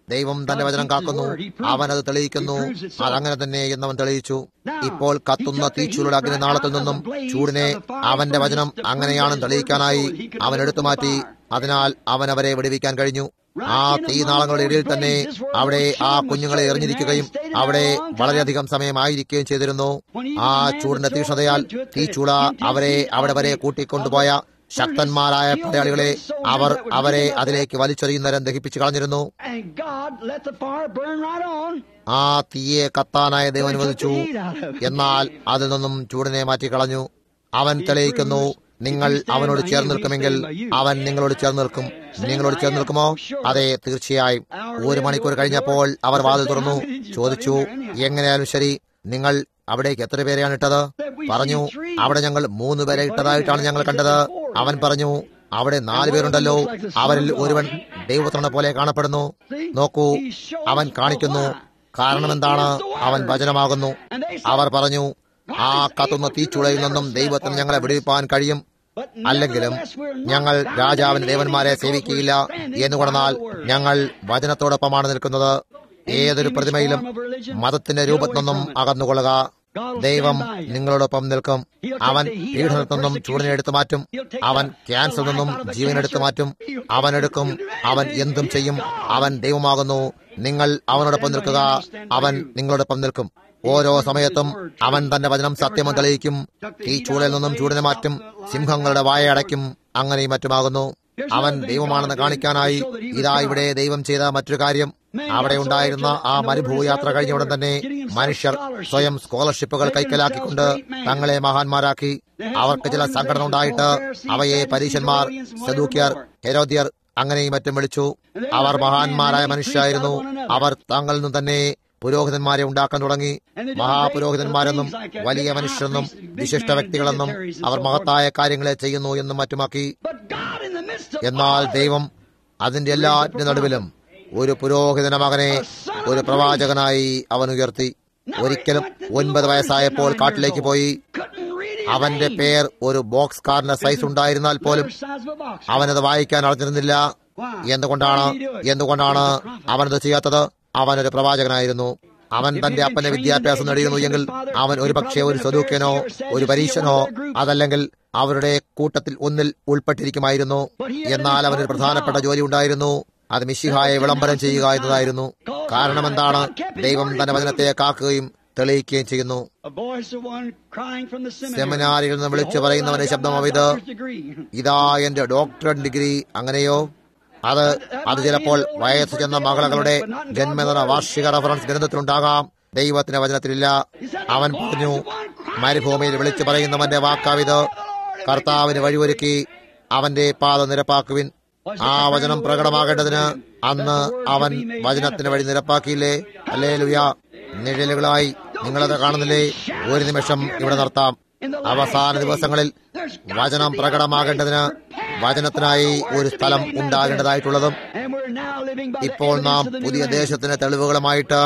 ദൈവം തന്റെ വചനം കാക്കുന്നു അവൻ അത് തെളിയിക്കുന്നു അതങ്ങനെ തന്നെ എന്നവൻ തെളിയിച്ചു ഇപ്പോൾ കത്തുന്ന തീച്ചൂരുടെ അഗ്നി നാളത്തിൽ നിന്നും ചൂടിനെ അവന്റെ വചനം അങ്ങനെയാണെന്ന് തെളിയിക്കാനായി അവൻ എടുത്തു മാറ്റി അതിനാൽ അവൻ അവരെ വിടുവിക്കാൻ കഴിഞ്ഞു ആ തീനാളങ്ങളുടെ ഇടയിൽ തന്നെ അവിടെ ആ കുഞ്ഞുങ്ങളെ എറിഞ്ഞിരിക്കുകയും അവിടെ വളരെയധികം സമയമായിരിക്കുകയും ചെയ്തിരുന്നു ആ ചൂടിന്റെ തീക്ഷ്ണതയാൽ തീച്ചൂള അവരെ അവിടെ വരെ കൂട്ടിക്കൊണ്ടുപോയ ശക്തന്മാരായ പടയാളികളെ അവർ അവരെ അതിലേക്ക് വലിച്ചെറിയുന്നവരെ ദഹിപ്പിച്ചു കളഞ്ഞിരുന്നു And God let the fire burn right on. ആ തീയെ കത്താനായ ദൈവം അനുവദിച്ചു എന്നാൽ അതിൽ നിന്നും ചൂടിനെ മാറ്റിക്കളഞ്ഞു അവൻ തെളിയിക്കുന്നു നിങ്ങൾ അവനോട് ചേർന്ന് നിൽക്കുമെങ്കിൽ അവൻ നിങ്ങളോട് ചേർന്ന് നിൽക്കും നിങ്ങളോട് ചേർന്ന് നിൽക്കുമോ അതെ തീർച്ചയായും ഒരു മണിക്കൂർ കഴിഞ്ഞപ്പോൾ അവർ വാതിൽ തുറന്നു ചോദിച്ചു എങ്ങനെയാലും ശരി നിങ്ങൾ അവിടേക്ക് എത്ര പേരെയാണ് ഇട്ടത് പറഞ്ഞു അവിടെ ഞങ്ങൾ മൂന്ന് പേരെ ഇട്ടതായിട്ടാണ് ഞങ്ങൾ കണ്ടത് അവൻ പറഞ്ഞു അവിടെ നാല് പേരുണ്ടല്ലോ അവരിൽ ഒരുവൻ ദൈവത്തിനെ പോലെ കാണപ്പെടുന്നു നോക്കൂ അവൻ കാണിക്കുന്നു കാരണം എന്താണ് അവൻ വചനമാകുന്നു അവർ പറഞ്ഞു ആ കത്തുന്ന തീച്ചുളയിൽ നിന്നും ദൈവത്തിന് ഞങ്ങളെ വിടുവിപ്പാൻ കഴിയും അല്ലെങ്കിലും ഞങ്ങൾ രാജാവിന് ദേവന്മാരെ സേവിക്കുകയില്ല എന്ന് പറഞ്ഞാൽ ഞങ്ങൾ വചനത്തോടൊപ്പമാണ് നിൽക്കുന്നത് ഏതൊരു പ്രതിമയിലും മതത്തിന്റെ രൂപത്തിൽ നിന്നും അകന്നുകൊള്ളുക ദൈവം നിങ്ങളോടൊപ്പം നിൽക്കും അവൻ പീഡനത്തിൽ നിന്നും ചൂടിനെ എടുത്തു മാറ്റും അവൻ ക്യാൻസറിൽ നിന്നും ജീവനെടുത്തു മാറ്റും അവൻ എടുക്കും അവൻ എന്തും ചെയ്യും അവൻ ദൈവമാകുന്നു നിങ്ങൾ അവനോടൊപ്പം നിൽക്കുക അവൻ നിങ്ങളോടൊപ്പം നിൽക്കും ഓരോ സമയത്തും അവൻ തന്റെ വചനം സത്യം തെളിയിക്കും ഈ ചൂടിൽ നിന്നും ചൂടിനെ മാറ്റും സിംഹങ്ങളുടെ വായ അടയ്ക്കും അങ്ങനെയും മറ്റുമാകുന്നു അവൻ ദൈവമാണെന്ന് കാണിക്കാനായി ഇതാ ഇവിടെ ദൈവം ചെയ്ത മറ്റൊരു കാര്യം അവിടെ ഉണ്ടായിരുന്ന ആ മരുഭൂയാത്ര കഴിഞ്ഞ ഉടൻ തന്നെ മനുഷ്യർ സ്വയം സ്കോളർഷിപ്പുകൾ കൈക്കലാക്കിക്കൊണ്ട് തങ്ങളെ മഹാന്മാരാക്കി അവർക്ക് ചില സംഘടന ഉണ്ടായിട്ട് അവയെ പരീശന്മാർ സദൂക്യർ ഹെരോദ്യർ അങ്ങനെയും മറ്റും വിളിച്ചു അവർ മഹാന്മാരായ മനുഷ്യരായിരുന്നു അവർ തങ്ങളിൽ നിന്ന് തന്നെ പുരോഹിതന്മാരെ ഉണ്ടാക്കാൻ തുടങ്ങി മഹാപുരോഹിതന്മാരെന്നും വലിയ മനുഷ്യരെന്നും വിശിഷ്ട വ്യക്തികളെന്നും അവർ മഹത്തായ കാര്യങ്ങളെ ചെയ്യുന്നു എന്നും മറ്റുമാക്കി But God in the midst of എന്നാൽ ദൈവം അതിന്റെ എല്ലാറ്റിന്റെ നടുവിലും ഒരു പുരോഹിതന മകനെ ഒരു പ്രവാചകനായി അവൻ ഉയർത്തി ഒരിക്കലും ഒൻപത് വയസ്സായപ്പോൾ കാട്ടിലേക്ക് പോയി couldn't read his അവന്റെ name. പേർ ഒരു ബോക്സ് കാറിന്റെ സൈസ് ഉണ്ടായിരുന്നാൽ പോലും Letter size of a box. അവനത് വായിക്കാൻ അറിഞ്ഞിരുന്നില്ല എന്തുകൊണ്ടാണ് എന്തുകൊണ്ടാണ് അവനത് ചെയ്യാത്തത് അവനൊരു പ്രവാചകനായിരുന്നു അവൻ തന്റെ അപ്പന്റെ വിദ്യാഭ്യാസം നേടിയിരുന്നു എങ്കിൽ അവൻ ഒരു പക്ഷേ ഒരു സ്വദൂക്യനോ ഒരു പരീക്ഷനോ അതല്ലെങ്കിൽ അവരുടെ കൂട്ടത്തിൽ ഒന്നിൽ ഉൾപ്പെട്ടിരിക്കുമായിരുന്നു എന്നാൽ അവനൊരു പ്രധാനപ്പെട്ട ജോലി ഉണ്ടായിരുന്നു അത് മിശിഹായെ വിളംബരം ചെയ്യുക എന്നതായിരുന്നു കാരണം എന്താണ് ദൈവം തന്റെ വചനത്തെ കാക്കുകയും തെളിയിക്കുകയും ചെയ്യുന്നു A voice of one crying from the seminary. സെമിനാരിൽ നിന്ന് വിളിച്ചു പറയുന്നവന്റെ ശബ്ദമാവിത് Doctor's degree. ഇതാ എന്റെ ഡോക്ടറേറ്റ് ഡിഗ്രി അങ്ങനെയോ അത് അത് ചിലപ്പോൾ വയസ്സ് ചെന്ന മകളകളുടെ ജന്മദിന വാർഷിക റഫറൻസ് ഗ്രന്ഥത്തിലുണ്ടാകാം ദൈവത്തിന്റെ വചനത്തിലില്ല അവൻ പറഞ്ഞു മരുഭൂമിയിൽ വിളിച്ചു പറയുന്നവന്റെ വാക്കാവിത് കർത്താവിന് വഴിയൊരുക്കി അവന്റെ പാത നിരപ്പാക്കുവിൻ ആ വചനം പ്രകടമാകേണ്ടതിന് അന്ന് അവൻ വചനത്തിന് വഴി നിരപ്പാക്കിയില്ലേ അല്ലേ ലുയ നിഴലുകളായി നിങ്ങളത് കാണുന്നില്ലേ ഒരു നിമിഷം ഇവിടെ നിർത്താം അവസാന ദിവസങ്ങളിൽ വചനം പ്രകടമാകേണ്ടതിന് വചനത്തിനായി ഒരു സ്ഥലം ഉണ്ടാകേണ്ടതായിട്ടുള്ളതും And we're now living by the ഇപ്പോൾ നാം evidence of the new പുതിയ land. ദേശത്തിന് തെളിവുകളുമായിട്ട്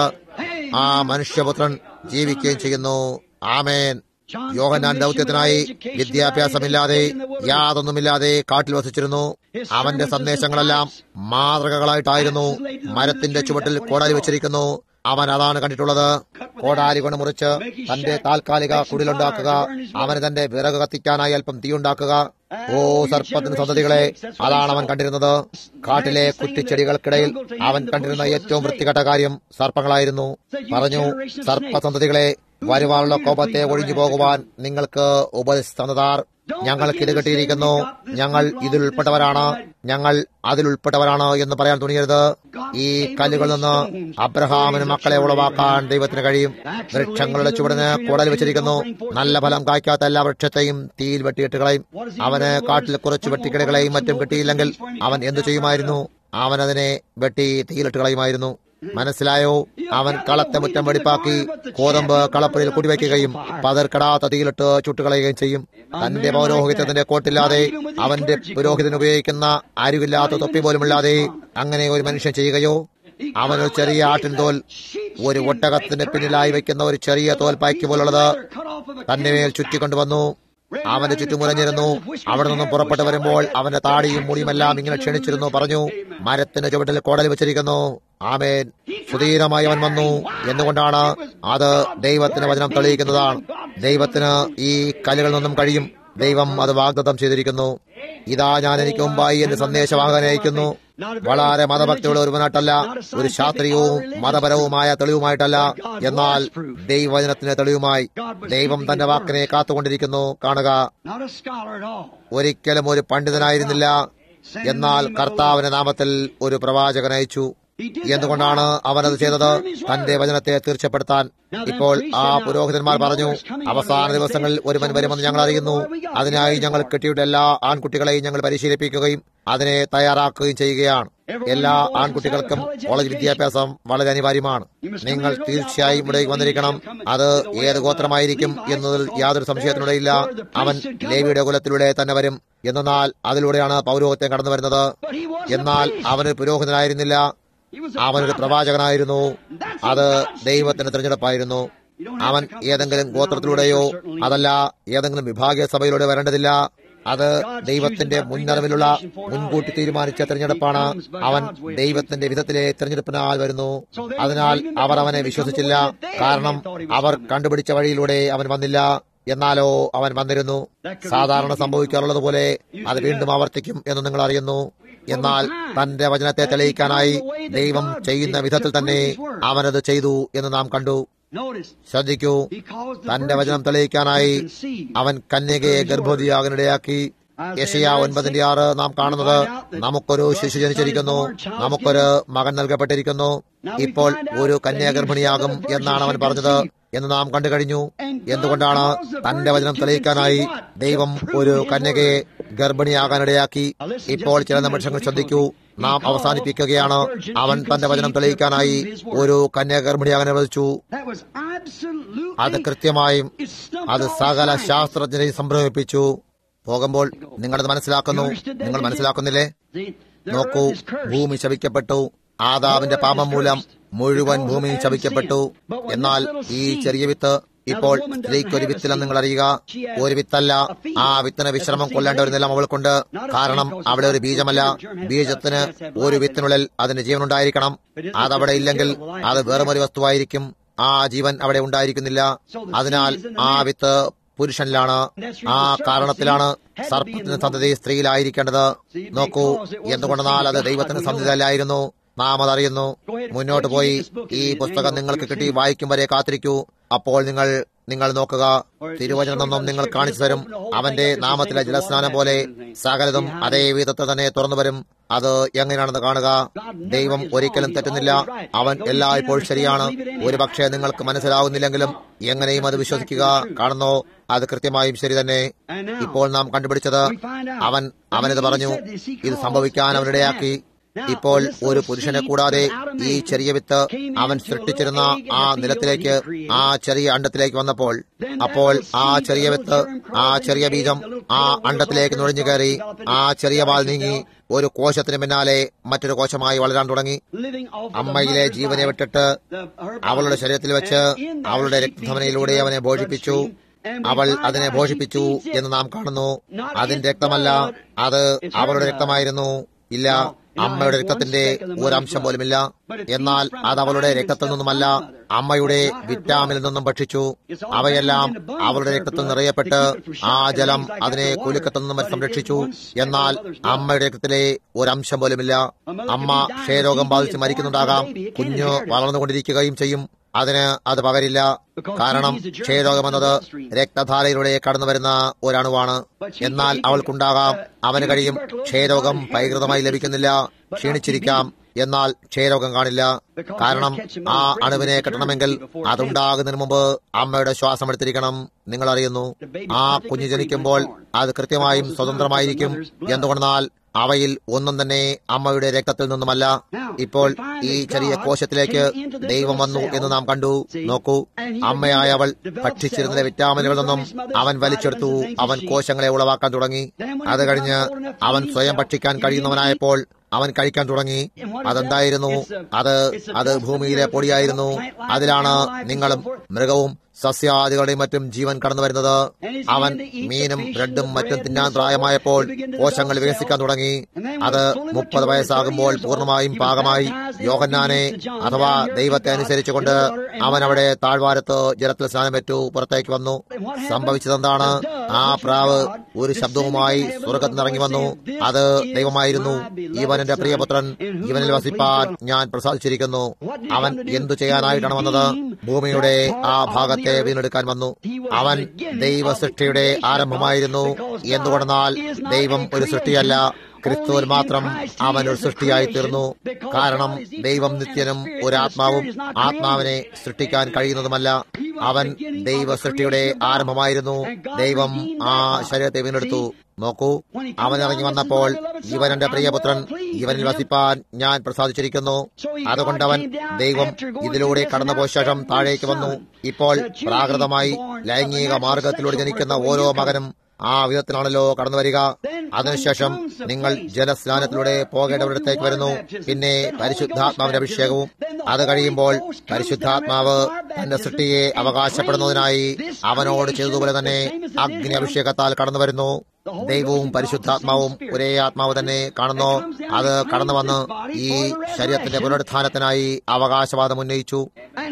ആ മനുഷ്യപുത്രൻ ജീവിക്കുകയും ചെയ്യുന്നു ആമേൻ യോഹന്നാൻ ദൗത്യത്തിനായി വിദ്യാഭ്യാസമില്ലാതെ യാതൊന്നുമില്ലാതെ കാട്ടിൽ വസിച്ചിരുന്നു അവന്റെ സന്ദേശങ്ങളെല്ലാം മാതൃകകളായിട്ടായിരുന്നു മരത്തിന്റെ ചുവട്ടിൽ കോടാലി വെച്ചിരിക്കുന്നു അവൻ അതാണ് കണ്ടിട്ടുള്ളത് കോടാലി കൊണ്ട് മുറിച്ച് തന്റെ താൽക്കാലിക കുടിലുണ്ടാക്കുക അവന് തന്റെ വിറക് കത്തിക്കാനായി അല്പം തീയുണ്ടാക്കുക ഓ സർപ്പത്തിന് സന്തതികളെ അതാണ് അവൻ കണ്ടിരുന്നത് കാട്ടിലെ കുറ്റിച്ചെടികൾക്കിടയിൽ അവൻ കണ്ടിരുന്ന ഏറ്റവും വൃത്തികെട്ട കാര്യം സർപ്പങ്ങളായിരുന്നു പറഞ്ഞു സർപ്പസന്തതികളെ വരുവാനുള്ള കോപത്തെ ഒഴിഞ്ഞു പോകുവാൻ നിങ്ങൾക്ക് ഉപദേശിച്ചു തന്നതാർ ഞങ്ങൾക്ക് ഇത് കിട്ടിയിരിക്കുന്നു ഞങ്ങൾ ഇതിൽ ഉൾപ്പെട്ടവരാണ് ഞങ്ങൾ അതിൽ ഉൾപ്പെട്ടവരാണ് എന്ന് പറയാൻ തുണിയരുത് ഈ കല്ലുകളിൽ നിന്ന് അബ്രഹാമിന് മക്കളെ ഉളവാക്കാൻ ദൈവത്തിന് കഴിയും വൃക്ഷങ്ങളുടെ ചുവടിന് കുടൽ വെച്ചിരിക്കുന്നു നല്ല ഫലം കായ്ക്കാത്ത എല്ലാ വൃക്ഷത്തെയും തീയിൽ വെട്ടിയിട്ട് കളയും അവന് കാട്ടിൽ കുറച്ച് വെട്ടിക്കിടകളെയും മറ്റും കിട്ടിയില്ലെങ്കിൽ അവൻ എന്തു ചെയ്യുമായിരുന്നു അവൻ അതിനെ വെട്ടി തീയിലിട്ട് കളയുമായിരുന്നു മനസ്സിലായോ അവൻ കളത്തെ മുറ്റം വെടിപ്പാക്കി കോതമ്പ് കളപ്പുരയിൽ കുടിവെക്കുകയും പതർക്കടാത്ത തീയിലിട്ട് ചുട്ടുകളയുകയും ചെയ്യും തന്റെ പൗരോഹിത്യത്തിന്റെ കോട്ടില്ലാതെ അവന്റെ പുരോഹിതൻ ഉപയോഗിക്കുന്ന അരിവില്ലാത്ത തൊപ്പി പോലുമില്ലാതെ അങ്ങനെ ഒരു മനുഷ്യൻ ചെയ്യുകയോ അവനൊരു ചെറിയ ആട്ടിൻ തോൽ ഒരു ഒട്ടകത്തിന്റെ പിന്നിലായി വെക്കുന്ന ഒരു ചെറിയ തോൽപ്പായ്ക്ക് പോലുള്ളത് തന്റെ മേൽ ചുറ്റിക്കൊണ്ടുവന്നു അവന്റെ ചുറ്റുമുലഞ്ഞിരുന്നു അവിടെ നിന്നും പുറപ്പെട്ടു വരുമ്പോൾ അവന്റെ താടിയും മുടിയുമെല്ലാം ഇങ്ങനെ ക്ഷണിച്ചിരുന്നു പറഞ്ഞു മരത്തിന്റെ ചുവട്ടിൽ കോടൽ വെച്ചിരിക്കുന്നു ആമേൻ സുധീരമായി അവൻ വന്നു എന്തുകൊണ്ടാണ് അത് ദൈവത്തിന് വചനം തെളിയിക്കുന്നതാണ് ദൈവത്തിന് ഈ കല്ലുകളിൽ നിന്നും കഴിയും ദൈവം അത് വാഗ്ദത്തം ചെയ്തിരിക്കുന്നു ഇതാ ഞാൻ എനിക്ക് മുമ്പായി എന്റെ സന്ദേശവാഹകനെ അയക്കുന്നു വളരെ മതഭക്തിയുള്ള ഒരുവനായിട്ടല്ല ഒരു ശാസ്ത്രീയവും മതപരവുമായ തെളിവുമായിട്ടല്ല എന്നാൽ ദൈവവചനത്തിന് തെളിവുമായി ദൈവം തന്റെ വാക്കിനെ കാത്തുകൊണ്ടിരിക്കുന്നു കാണുക Not a scholar at all. ഒരിക്കലും ഒരു പണ്ഡിതനായിരുന്നില്ല എന്നാൽ കർത്താവിന്റെ നാമത്തിൽ ഒരു പ്രവാചകൻ അയച്ചു എന്തുകൊണ്ടാണ് അവനത് ചെയ്തത് തന്റെ വചനത്തെ തീർച്ചപ്പെടുത്താൻ ഇപ്പോൾ ആ പുരോഹിതന്മാർ പറഞ്ഞു അവസാന ദിവസങ്ങളിൽ ഒരുവൻ വരുമെന്ന് ഞങ്ങൾ അറിയുന്നു അതിനായി ഞങ്ങൾ കെട്ടിയിട്ട് എല്ലാ ആൺകുട്ടികളെയും ഞങ്ങൾ പരിശീലിപ്പിക്കുകയും അതിനെ തയ്യാറാക്കുകയും ചെയ്യുകയാണ് എല്ലാ ആൺകുട്ടികൾക്കും കോളേജ് വിദ്യാഭ്യാസം വളരെ അനിവാര്യമാണ് നിങ്ങൾ തീർച്ചയായും ഇവിടേക്ക് വന്നിരിക്കണം അത് ഏത് ഗോത്രമായിരിക്കും എന്നതിൽ യാതൊരു സംശയത്തിനുടെയില്ല അവൻ ലേവിയുടെ കുലത്തിലൂടെ തന്നെ വരും എന്നാൽ അതിലൂടെയാണ് പൗരോഹിത്യം കടന്നു വരുന്നത് എന്നാൽ അവന് പുരോഹിതനായിരുന്നില്ല അവനൊരു പ്രവാചകനായിരുന്നു അത് ദൈവത്തിന്റെ തിരഞ്ഞെടുപ്പായിരുന്നു അവൻ ഏതെങ്കിലും ഗോത്രത്തിലൂടെയോ അതല്ല ഏതെങ്കിലും വിഭാഗീയ സഭയിലൂടെ വരേണ്ടതില്ല അത് ദൈവത്തിന്റെ മുന്നറിവിലുള്ള മുൻകൂട്ടി തീരുമാനിച്ച തിരഞ്ഞെടുപ്പാണ് അവൻ ദൈവത്തിന്റെ വിധത്തിലെ തിരഞ്ഞെടുപ്പിനാൽ വരുന്നു അതിനാൽ അവർ അവനെ വിശ്വസിച്ചില്ല കാരണം അവർ കണ്ടുപിടിച്ച വഴിയിലൂടെ അവൻ വന്നില്ല എന്നാലോ അവൻ വന്നിരുന്നു സാധാരണ സംഭവിക്കാറുള്ളത് പോലെ അത് വീണ്ടും ആവർത്തിക്കും എന്ന് നിങ്ങൾ അറിയുന്നു എന്നാൽ തന്റെ വചനത്തെ തെളിയിക്കാനായി ദൈവം ചെയ്യുന്ന വിധത്തിൽ തന്നെ അവനത് ചെയ്തു എന്ന് നാം കണ്ടു Notice, ശ്രദ്ധിക്കൂ he caused the തന്റെ വചനം virgin തെളിയിക്കാനായി to conceive. അവൻ കന്യകയെ ഗർഭവതിയാകാനിടയാക്കി യശയ ഒൻപതിന്റെ ആറ് നാം കാണുന്നത് നമുക്കൊരു ശിശു ജനിച്ചിരിക്കുന്നു നമുക്കൊരു മകൻ നൽകപ്പെട്ടിരിക്കുന്നു ഇപ്പോൾ ഒരു കന്യാ ഗർഭിണിയാകും എന്നാണ് അവൻ പറഞ്ഞത് എന്ന് നാം കണ്ടു കഴിഞ്ഞു എന്തുകൊണ്ടാണ് തന്റെ വചനം തെളിയിക്കാനായി ദൈവം ഒരു കന്യകയെ ഗർഭിണിയാകാനിടയാക്കി ഇപ്പോൾ ചില നിമിഷങ്ങൾ ശ്രദ്ധിക്കൂ നാം അവസാനിപ്പിക്കുകയാണ് അവൻ തന്റെ വചനം തെളിയിക്കാനായി ഒരു കന്യാ ഗർഭിണിയാകാൻ അനുവദിച്ചു That was absolutely. അത് കൃത്യമായും it stumped അത് all സകല science. ശാസ്ത്രജ്ഞരെയും സംഭ്രമിപ്പിച്ചു പോകുമ്പോൾ നിങ്ങളത് മനസ്സിലാക്കുന്നു നിങ്ങൾ മനസ്സിലാക്കുന്നില്ലേ The, the നോക്കൂ earth is cursed. ഭൂമി ശപിക്കപ്പെട്ടു ആദാവിന്റെ പാപം മൂലം മുഴുവൻ ഭൂമി ശപിക്കപ്പെട്ടു എന്നാൽ ഈ ചെറിയ വിത്ത് ഇപ്പോൾ സ്ത്രീക്ക് ഒരു വിത്തിലെന്ന് നിങ്ങൾ അറിയുക ഒരു വിത്തല്ല ആ വിത്തിന് വിശ്രമം കൊല്ലേണ്ട ഒരു നിലം അവൾക്കുണ്ട് കാരണം അവിടെ ഒരു ബീജമല്ല ബീജത്തിന് ഒരു വിത്തിനുള്ളിൽ അതിന് ജീവൻ ഉണ്ടായിരിക്കണം അതവിടെ ഇല്ലെങ്കിൽ അത് വേറുമൊരു വസ്തുവായിരിക്കും ആ ജീവൻ അവിടെ ഉണ്ടായിരിക്കുന്നില്ല അതിനാൽ ആ വിത്ത് പുരുഷനിലാണ് ആ കാരണത്തിലാണ് സർപ്പത്തിന് സന്തതി സ്ത്രീയിലായിരിക്കേണ്ടത് നോക്കൂ എന്തുകൊണ്ടെന്നാൽ അത് ദൈവത്തിന് സന്ധിതല്ലായിരുന്നു നാം അതറിയുന്നു മുന്നോട്ട് പോയി ഈ പുസ്തകം നിങ്ങൾക്ക് കിട്ടി വായിക്കും വരെ കാത്തിരിക്കൂ അപ്പോൾ നിങ്ങൾ നിങ്ങൾ നോക്കുക തിരുവചനം നിന്നും നിങ്ങൾ കാണിച്ചു തരും അവന്റെ നാമത്തിലെ ജലസ്നാനം പോലെ സകലതും അതേ വിധത്തിൽ തന്നെ തുറന്നു വരും അത് എങ്ങനെയാണെന്ന് കാണുക ദൈവം ഒരിക്കലും തെറ്റുന്നില്ല അവൻ എല്ലായ്പ്പോൾ ശരിയാണ് ഒരുപക്ഷെ നിങ്ങൾക്ക് മനസ്സിലാവുന്നില്ലെങ്കിലും എങ്ങനെയും അത് വിശ്വസിക്കുക കാണുന്നോ അത് കൃത്യമായും ശരി തന്നെ ഇപ്പോൾ നാം കണ്ടുപിടിച്ചത് അവൻ അവനിത് പറഞ്ഞു ഇത് സംഭവിക്കാൻ അവനിടയാക്കി ഇപ്പോൾ ഒരു പുരുഷനെ കൂടാതെ ഈ ചെറിയ വിത്ത് അവൻ സൃഷ്ടിച്ചിരുന്ന ആ നിലത്തിലേക്ക് ആ ചെറിയ അണ്ടത്തിലേക്ക് വന്നപ്പോൾ അപ്പോൾ ആ ചെറിയ വിത്ത് ആ ചെറിയ ബീജം ആ അണ്ടത്തിലേക്ക് നുഴഞ്ഞു കയറി ആ ചെറിയ വാൽ നീങ്ങി ഒരു കോശത്തിന് പിന്നാലെ മറ്റൊരു കോശമായി വളരാൻ തുടങ്ങി Living off of the അമ്മയിലെ mother's ജീവനെ blood, വിട്ടിട്ട് the- her അവളുടെ body. ശരീരത്തിൽ വെച്ച് And in there അവളുടെ she രക്തധമനിയിലൂടെ began to അവനെ develop ഭോഷിപ്പിച്ചു bloodstream. And we അവൾ find അതിനെ out she ഭോഷിപ്പിച്ചു feeds it. എന്ന് നാം കാണുന്നു Not അതിന്റെ its രക്തമല്ല blood, അത് it's her അവളുടെ blood. രക്തമായിരുന്നു ഇല്ല No, it അമ്മയുടെ has one രക്തത്തിന്റെ speck of the mother's ഒരംശം blood. പോലുമില്ല But it എന്നാൽ feeds from അത് അവളുടെ the vitamin രക്തത്തിൽ stuff നിന്നുമല്ല from the mother. അമ്മയുടെ It's not her വിറ്റാമിനിൽ blood. നിന്നും ഭക്ഷിച്ചു It's all അവയെല്ലാം bound in the bones അവളുടെ of her രക്തത്തിൽ blood നിറയപ്പെട്ട് to keep it from ആ shock and ജലം things like അതിനെ that to water. കുലുക്കത്തിൽ നിന്നും But it സംരക്ഷിച്ചു is one speck of എന്നാൽ the mother's blood. അമ്മയുടെ രക്തത്തിലെ ഒരംശം പോലുമില്ല A mother അമ്മ could be dying ക്ഷയരോഗം of ബാധിച്ച് TB മരിക്കുന്നുണ്ടാകാം and born from a baby. It കുഞ്ഞ് can't inherit it. വളർന്നുകൊണ്ടിരിക്കുകയും ചെയ്യും അതിന് അത് പകരില്ല കാരണം ക്ഷയരോഗം എന്നത് രക്തധാരയിലൂടെ കടന്നു വരുന്ന ഒരണുവാണ് എന്നാൽ അവൾക്കുണ്ടാകാം അവന് കഴിയും ക്ഷയരോഗം പൈകൃതമായി ലഭിക്കുന്നില്ല ക്ഷീണിച്ചിരിക്കാം എന്നാൽ ക്ഷയരോഗം കാണില്ല കാരണം ആ അണുവിനെ കെട്ടണമെങ്കിൽ അതുണ്ടാകുന്നതിന് മുമ്പ് അമ്മയുടെ ശ്വാസം എടുത്തിരിക്കണം നിങ്ങൾ അറിയുന്നു ആ കുഞ്ഞ് ജനിക്കുമ്പോൾ അത് കൃത്യമായും സ്വതന്ത്രമായിരിക്കും എന്തുകൊണ്ടെന്നാൽ അവയിൽ ഒന്നും തന്നെ അമ്മയുടെ രക്തത്തിൽ നിന്നുമല്ല ഇപ്പോൾ ഈ ചെറിയ കോശത്തിലേക്ക് ദൈവം വന്നു എന്ന് നാം കണ്ടു നോക്കൂ അമ്മയായ അവൾ ഭക്ഷിച്ചിരുന്ന വിറ്റാമിനുകളിൽ നിന്നും അവൻ വലിച്ചെടുത്തു അവൻ കോശങ്ങളെ ഉളവാക്കാൻ തുടങ്ങി അത് കഴിഞ്ഞ് അവൻ സ്വയം ഭക്ഷിക്കാൻ കഴിയുന്നവനായപ്പോൾ അവൻ കഴിക്കാൻ തുടങ്ങി അതെന്തായിരുന്നു അത് അത് ഭൂമിയിലെ പൊടിയായിരുന്നു അതിലാണ് നിങ്ങളും മൃഗവും സസ്യാദികളുടെയും മറ്റും ജീവൻ കടന്നു വരുന്നത് അവൻ മീനും ബ്രെഡും മറ്റും തിന്നാൻ പ്രായമായപ്പോൾ കോശങ്ങൾ വികസിക്കാൻ തുടങ്ങി അത് മുപ്പത് വയസ്സാകുമ്പോൾ പൂർണ്ണമായും പാകമായി യോഹന്നാനെ അഥവാ ദൈവത്തെ അനുസരിച്ചുകൊണ്ട് അവൻ അവിടെ താഴ്വാരത്ത് ജലത്തിൽ സ്നാനമേറ്റു പുറത്തേക്ക് വന്നു സംഭവിച്ചതെന്താണ് ആ പ്രാവ് ഒരു ശബ്ദവുമായി സ്വർഗത്തിൽ നിന്നിറങ്ങി വന്നു അത് ദൈവമായിരുന്നു ഇവൻ എന്റെ പ്രിയപുത്രൻ ഇവനിൽ വസിപ്പാൻ ഞാൻ പ്രസാദിച്ചിരിക്കുന്നു അവൻ എന്തു ചെയ്യാനായിട്ടാണ് വന്നത് ഭൂമിയുടെ ആ ഭാഗത്തെ വീണ്ടെടുക്കാൻ വന്നു അവൻ ദൈവ സൃഷ്ടിയുടെ ആരംഭമായിരുന്നു എന്തുകൊണ്ടെന്നാൽ ദൈവം ഒരു സൃഷ്ടിയല്ല ക്രിസ്തുവിൽ മാത്രം അവൻ ഒരു സൃഷ്ടിയായി തീർന്നു കാരണം ദൈവം നിത്യനും ഒരു ആത്മാവും ആത്മാവിനെ സൃഷ്ടിക്കാൻ കഴിയുന്നതുമല്ല അവൻ ദൈവ സൃഷ്ടിയുടെ ആരംഭമായിരുന്നു ദൈവം ആ ശരീരത്തെ വീണ്ടെടുത്തു നോക്കൂ അവൻ ഇറങ്ങി വന്നപ്പോൾ ഇവൻ എന്റെ പ്രിയപുത്രൻ ഇവനിൽ വസിപ്പാൻ ഞാൻ പ്രസാദിച്ചിരിക്കുന്നു അതുകൊണ്ട് അവൻ ദൈവം ഇതിലൂടെ കടന്നുപോയ ശേഷം താഴേക്ക് വന്നു ഇപ്പോൾ പ്രാകൃതമായി ലൈംഗിക മാർഗത്തിലൂടെ ജനിക്കുന്ന ഓരോ മകനും ആ വിധത്തിലാണല്ലോ കടന്നു വരിക അതിനുശേഷം നിങ്ങൾ ജലസ്നാനത്തിലൂടെ പോകേണ്ടവരിടത്തേക്ക് വരുന്നു പിന്നെ പരിശുദ്ധാത്മാവിന്റെ അഭിഷേകവും അത് കഴിയുമ്പോൾ പരിശുദ്ധാത്മാവ് തന്റെ സൃഷ്ടിയെ അവകാശപ്പെടുന്നതിനായി അവനോട് ചെയ്തതുപോലെ തന്നെ അഗ്നി അഭിഷേകത്താൽ കടന്നു വരുന്നു ദൈവവും പരിശുദ്ധാത്മാവും ഒരേ ആത്മാവ് തന്നെ കാണുന്നു അത് കടന്നു വന്ന് ഈ ശരീരത്തിന്റെ പുനരുത്ഥാനത്തിനായി അവകാശവാദം ഉന്നയിച്ചു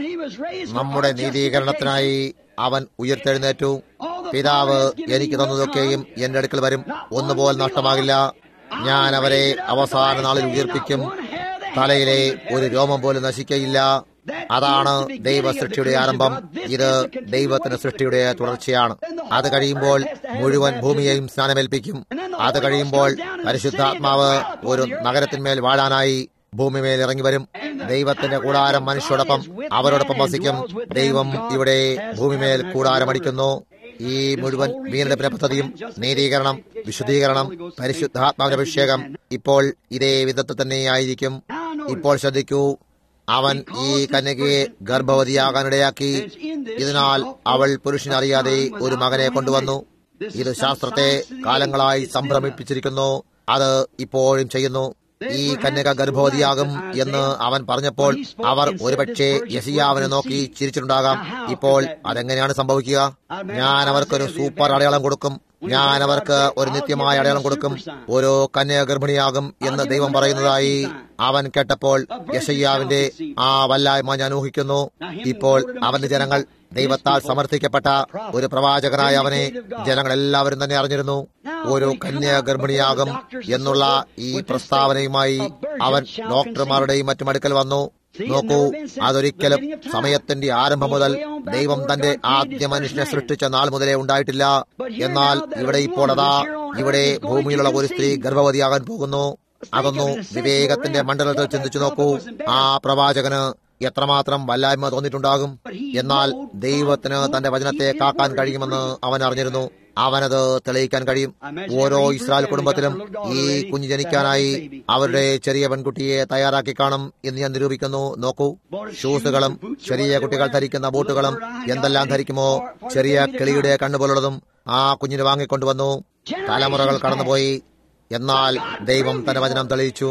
നമ്മുടെ നീതീകരണത്തിനായി അവൻ ഉയർത്തെഴുന്നേറ്റു പിതാവ് എനിക്ക് തന്നതൊക്കെയും എന്റെ അടുക്കൽ വരും ഒന്നുപോൽ നഷ്ടമാകില്ല ഞാൻ അവരെ അവസാന നാളിൽ ഉയർപ്പിക്കും തലയിലെ ഒരു രോമം പോലും നശിക്കയില്ല അതാണ് ദൈവ സൃഷ്ടിയുടെ ആരംഭം ഇത് ദൈവത്തിന്റെ സൃഷ്ടിയുടെ തുടർച്ചയാണ് അത് കഴിയുമ്പോൾ മുഴുവൻ ഭൂമിയെയും സ്നാനമേൽപ്പിക്കും അത് കഴിയുമ്പോൾ പരിശുദ്ധാത്മാവ് ഒരു നഗരത്തിന്മേൽ വാഴാനായി ഭൂമിമേൽ ഇറങ്ങി വരും ദൈവത്തിന്റെ കൂടാരം മനുഷ്യരോടൊപ്പം അവരോടൊപ്പം വസിക്കും ദൈവം ഇവിടെ ഭൂമിമേൽ കൂടാരമടിക്കുന്നു ഈ മുഴുവൻ വീണ്ടെടുപ്പിന്റെ പദ്ധതിയും നീതീകരണം വിശുദ്ധീകരണം പരിശുദ്ധാത്മാവിന്റെ അഭിഷേകം ഇപ്പോൾ ഇതേ വിധത്തിൽ തന്നെയായിരിക്കും ഇപ്പോൾ ശ്രദ്ധിക്കൂ അവൻ ഈ കന്യകയെ ഗർഭവതിയാകാനിടയാക്കി ഇതിനാൽ അവൾ പുരുഷനറിയാതെ ഒരു മകനെ കൊണ്ടുവന്നു ഇത് ശാസ്ത്രത്തെ കാലങ്ങളായി സംഭ്രമിപ്പിച്ചിരിക്കുന്നു അത് ഇപ്പോഴും ചെയ്യുന്നു ഈ കന്യക ഗർഭവതിയാകും എന്ന് അവൻ പറഞ്ഞപ്പോൾ അവർ ഒരുപക്ഷെ യസിയാവിനെ നോക്കി ചിരിച്ചിട്ടുണ്ടാകാം ഇപ്പോൾ അതെങ്ങനെയാണ് സംഭവിക്കുക ഞാൻ അവർക്കൊരു സൂപ്പർ അടയാളം കൊടുക്കും ഞാൻ അവർക്ക് ഒരു നിത്യമായ അടയാളം കൊടുക്കും ഓരോ കന്യക ഗർഭിണിയാകും എന്ന് ദൈവം പറയുന്നതായി അവൻ കേട്ടപ്പോൾ യശയ്യാവിന്റെ ആ വല്ലായ്മ ഞാൻ ഊഹിക്കുന്നു ഇപ്പോൾ അവന്റെ ജനങ്ങൾ ദൈവത്താൽ സമർത്ഥിക്കപ്പെട്ട ഒരു പ്രവാചകനായ അവനെ ജനങ്ങൾ എല്ലാവരും തന്നെ അറിഞ്ഞിരുന്നു ഒരു കന്യ ഗർഭിണിയാകും എന്നുള്ള ഈ പ്രസ്താവനയുമായി അവൻ ഡോക്ടർമാരുടെയും മറ്റും അടുക്കൽ വന്നു നോക്കൂ അതൊരിക്കലും സമയത്തിന്റെ ആരംഭം മുതൽ ദൈവം തന്റെ ആദ്യ മനുഷ്യനെ സൃഷ്ടിച്ച നാൾ മുതലേ ഉണ്ടായിട്ടില്ല എന്നാൽ ഇവിടെ ഇപ്പോൾ അതാ ഇവിടെ ഭൂമിയിലുള്ള ഒരു സ്ത്രീ ഗർഭവതിയാകാൻ പോകുന്നു അതൊന്നു വിവേകത്തിന്റെ മണ്ഡലത്തിൽ ചിന്തിച്ചു നോക്കൂ ആ പ്രവാചകന് എത്രമാത്രം വല്ലായ്മ തോന്നിയിട്ടുണ്ടാകും എന്നാൽ ദൈവത്തിന് തന്റെ വചനത്തെ കാക്കാൻ കഴിയുമെന്ന് അവൻ അറിഞ്ഞിരുന്നു അവനത് തെളിയിക്കാൻ കഴിയും ഓരോ ഇസ്രായേൽ കുടുംബത്തിലും ഈ കുഞ്ഞ് ജനിക്കാനായി അവരുടെ ചെറിയ പെൺകുട്ടിയെ തയ്യാറാക്കി കാണും എന്ന് ഞാൻ നിരൂപിക്കുന്നു നോക്കൂ ഷൂസുകളും ചെറിയ കുട്ടികൾ ധരിക്കുന്ന ബൂട്ടുകളും എന്തെല്ലാം ധരിക്കുമോ ചെറിയ കിളിയുടെ കണ്ണുപോലുള്ളതും ആ കുഞ്ഞിന് വാങ്ങിക്കൊണ്ടുവന്നു തലമുറകൾ കടന്നുപോയി എന്നാൽ ദൈവം തന്റെ വചനം തെളിയിച്ചു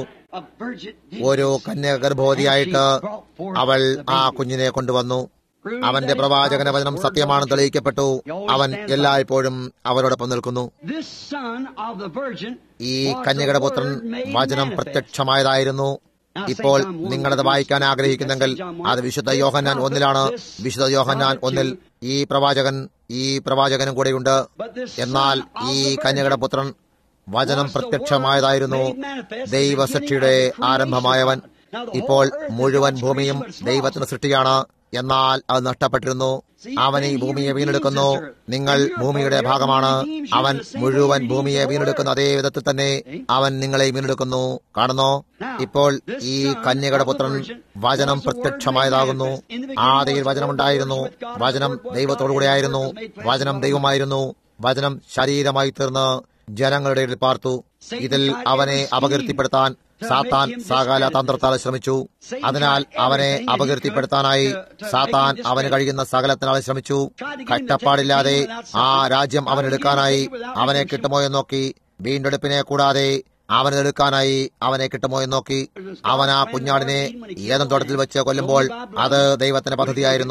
ഒരു കന്യക ഗർഭവതിയായിട്ട് അവൾ ആ കുഞ്ഞിനെ കൊണ്ടുവന്നു അവന്റെ പ്രവാചകന വചനം സത്യമാണെന്ന് തെളിയിക്കപ്പെട്ടു അവൻ എല്ലായ്പ്പോഴും അവരോടൊപ്പം നിൽക്കുന്നു ഈ കന്യകയുടെ പുത്രൻ വചനം പ്രത്യക്ഷമായതായിരുന്നു ഇപ്പോൾ നിങ്ങളത് വായിക്കാൻ ആഗ്രഹിക്കുന്നെങ്കിൽ അത് വിശുദ്ധ യോഹന്നാൻ ഒന്നിലാണ് വിശുദ്ധ യോഹന്നാൻ ഒന്നിൽ ഈ പ്രവാചകൻ ഈ പ്രവാചകനും കൂടെയുണ്ട് എന്നാൽ ഈ കന്യകയുടെ പുത്രൻ വചനം പ്രത്യക്ഷമായതായിരുന്നു ദൈവസൃഷ്ടിയുടെ ആരംഭമായവൻ ഇപ്പോൾ മുഴുവൻ ഭൂമിയും ദൈവത്തിന്റെ സൃഷ്ടിയാണ് എന്നാൽ അത് നഷ്ടപ്പെട്ടിരുന്നു അവൻ ഈ ഭൂമിയെ വീണ്ടെടുക്കുന്നു നിങ്ങൾ ഭൂമിയുടെ ഭാഗമാണ് അവൻ മുഴുവൻ ഭൂമിയെ വീണ്ടെടുക്കുന്ന അതേ വിധത്തിൽ തന്നെ അവൻ നിങ്ങളെ വീണ്ടെടുക്കുന്നു കാണുന്നോ ഇപ്പോൾ ഈ കന്യകയുടെ പുത്രൻ വചനം പ്രത്യക്ഷമായതാകുന്നു ആദിയിൽ വചനമുണ്ടായിരുന്നു വചനം ദൈവത്തോടുകൂടെയായിരുന്നു വചനം ദൈവമായിരുന്നു വചനം ശരീരമായി തീർന്ന് ജനങ്ങളുടെ ഇടയിൽ പാർത്തു ഇതിൽ അവനെ അപകീർത്തിപ്പെടുത്താൻ സാത്താൻ സകല തന്ത്രത്താൽ ശ്രമിച്ചു അതിനാൽ അവനെ അപകീർത്തിപ്പെടുത്താനായി സാത്താൻ അവന് കഴിയുന്ന സകലത്തിനാൾ ശ്രമിച്ചു കഷ്ടപ്പാടില്ലാതെ ആ രാജ്യം അവനെടുക്കാനായി അവനെ കിട്ടുമോ എന്ന് നോക്കി വീണ്ടെടുപ്പിനെ കൂടാതെ അവനെടുക്കാനായി അവനെ കിട്ടുമോ എന്ന് നോക്കി അവൻ ആ കുഞ്ഞാടിനെ ഏതും തോട്ടത്തിൽ വെച്ച് കൊല്ലുമ്പോൾ അത് ദൈവത്തിന്റെ പദ്ധതിയായിരുന്നു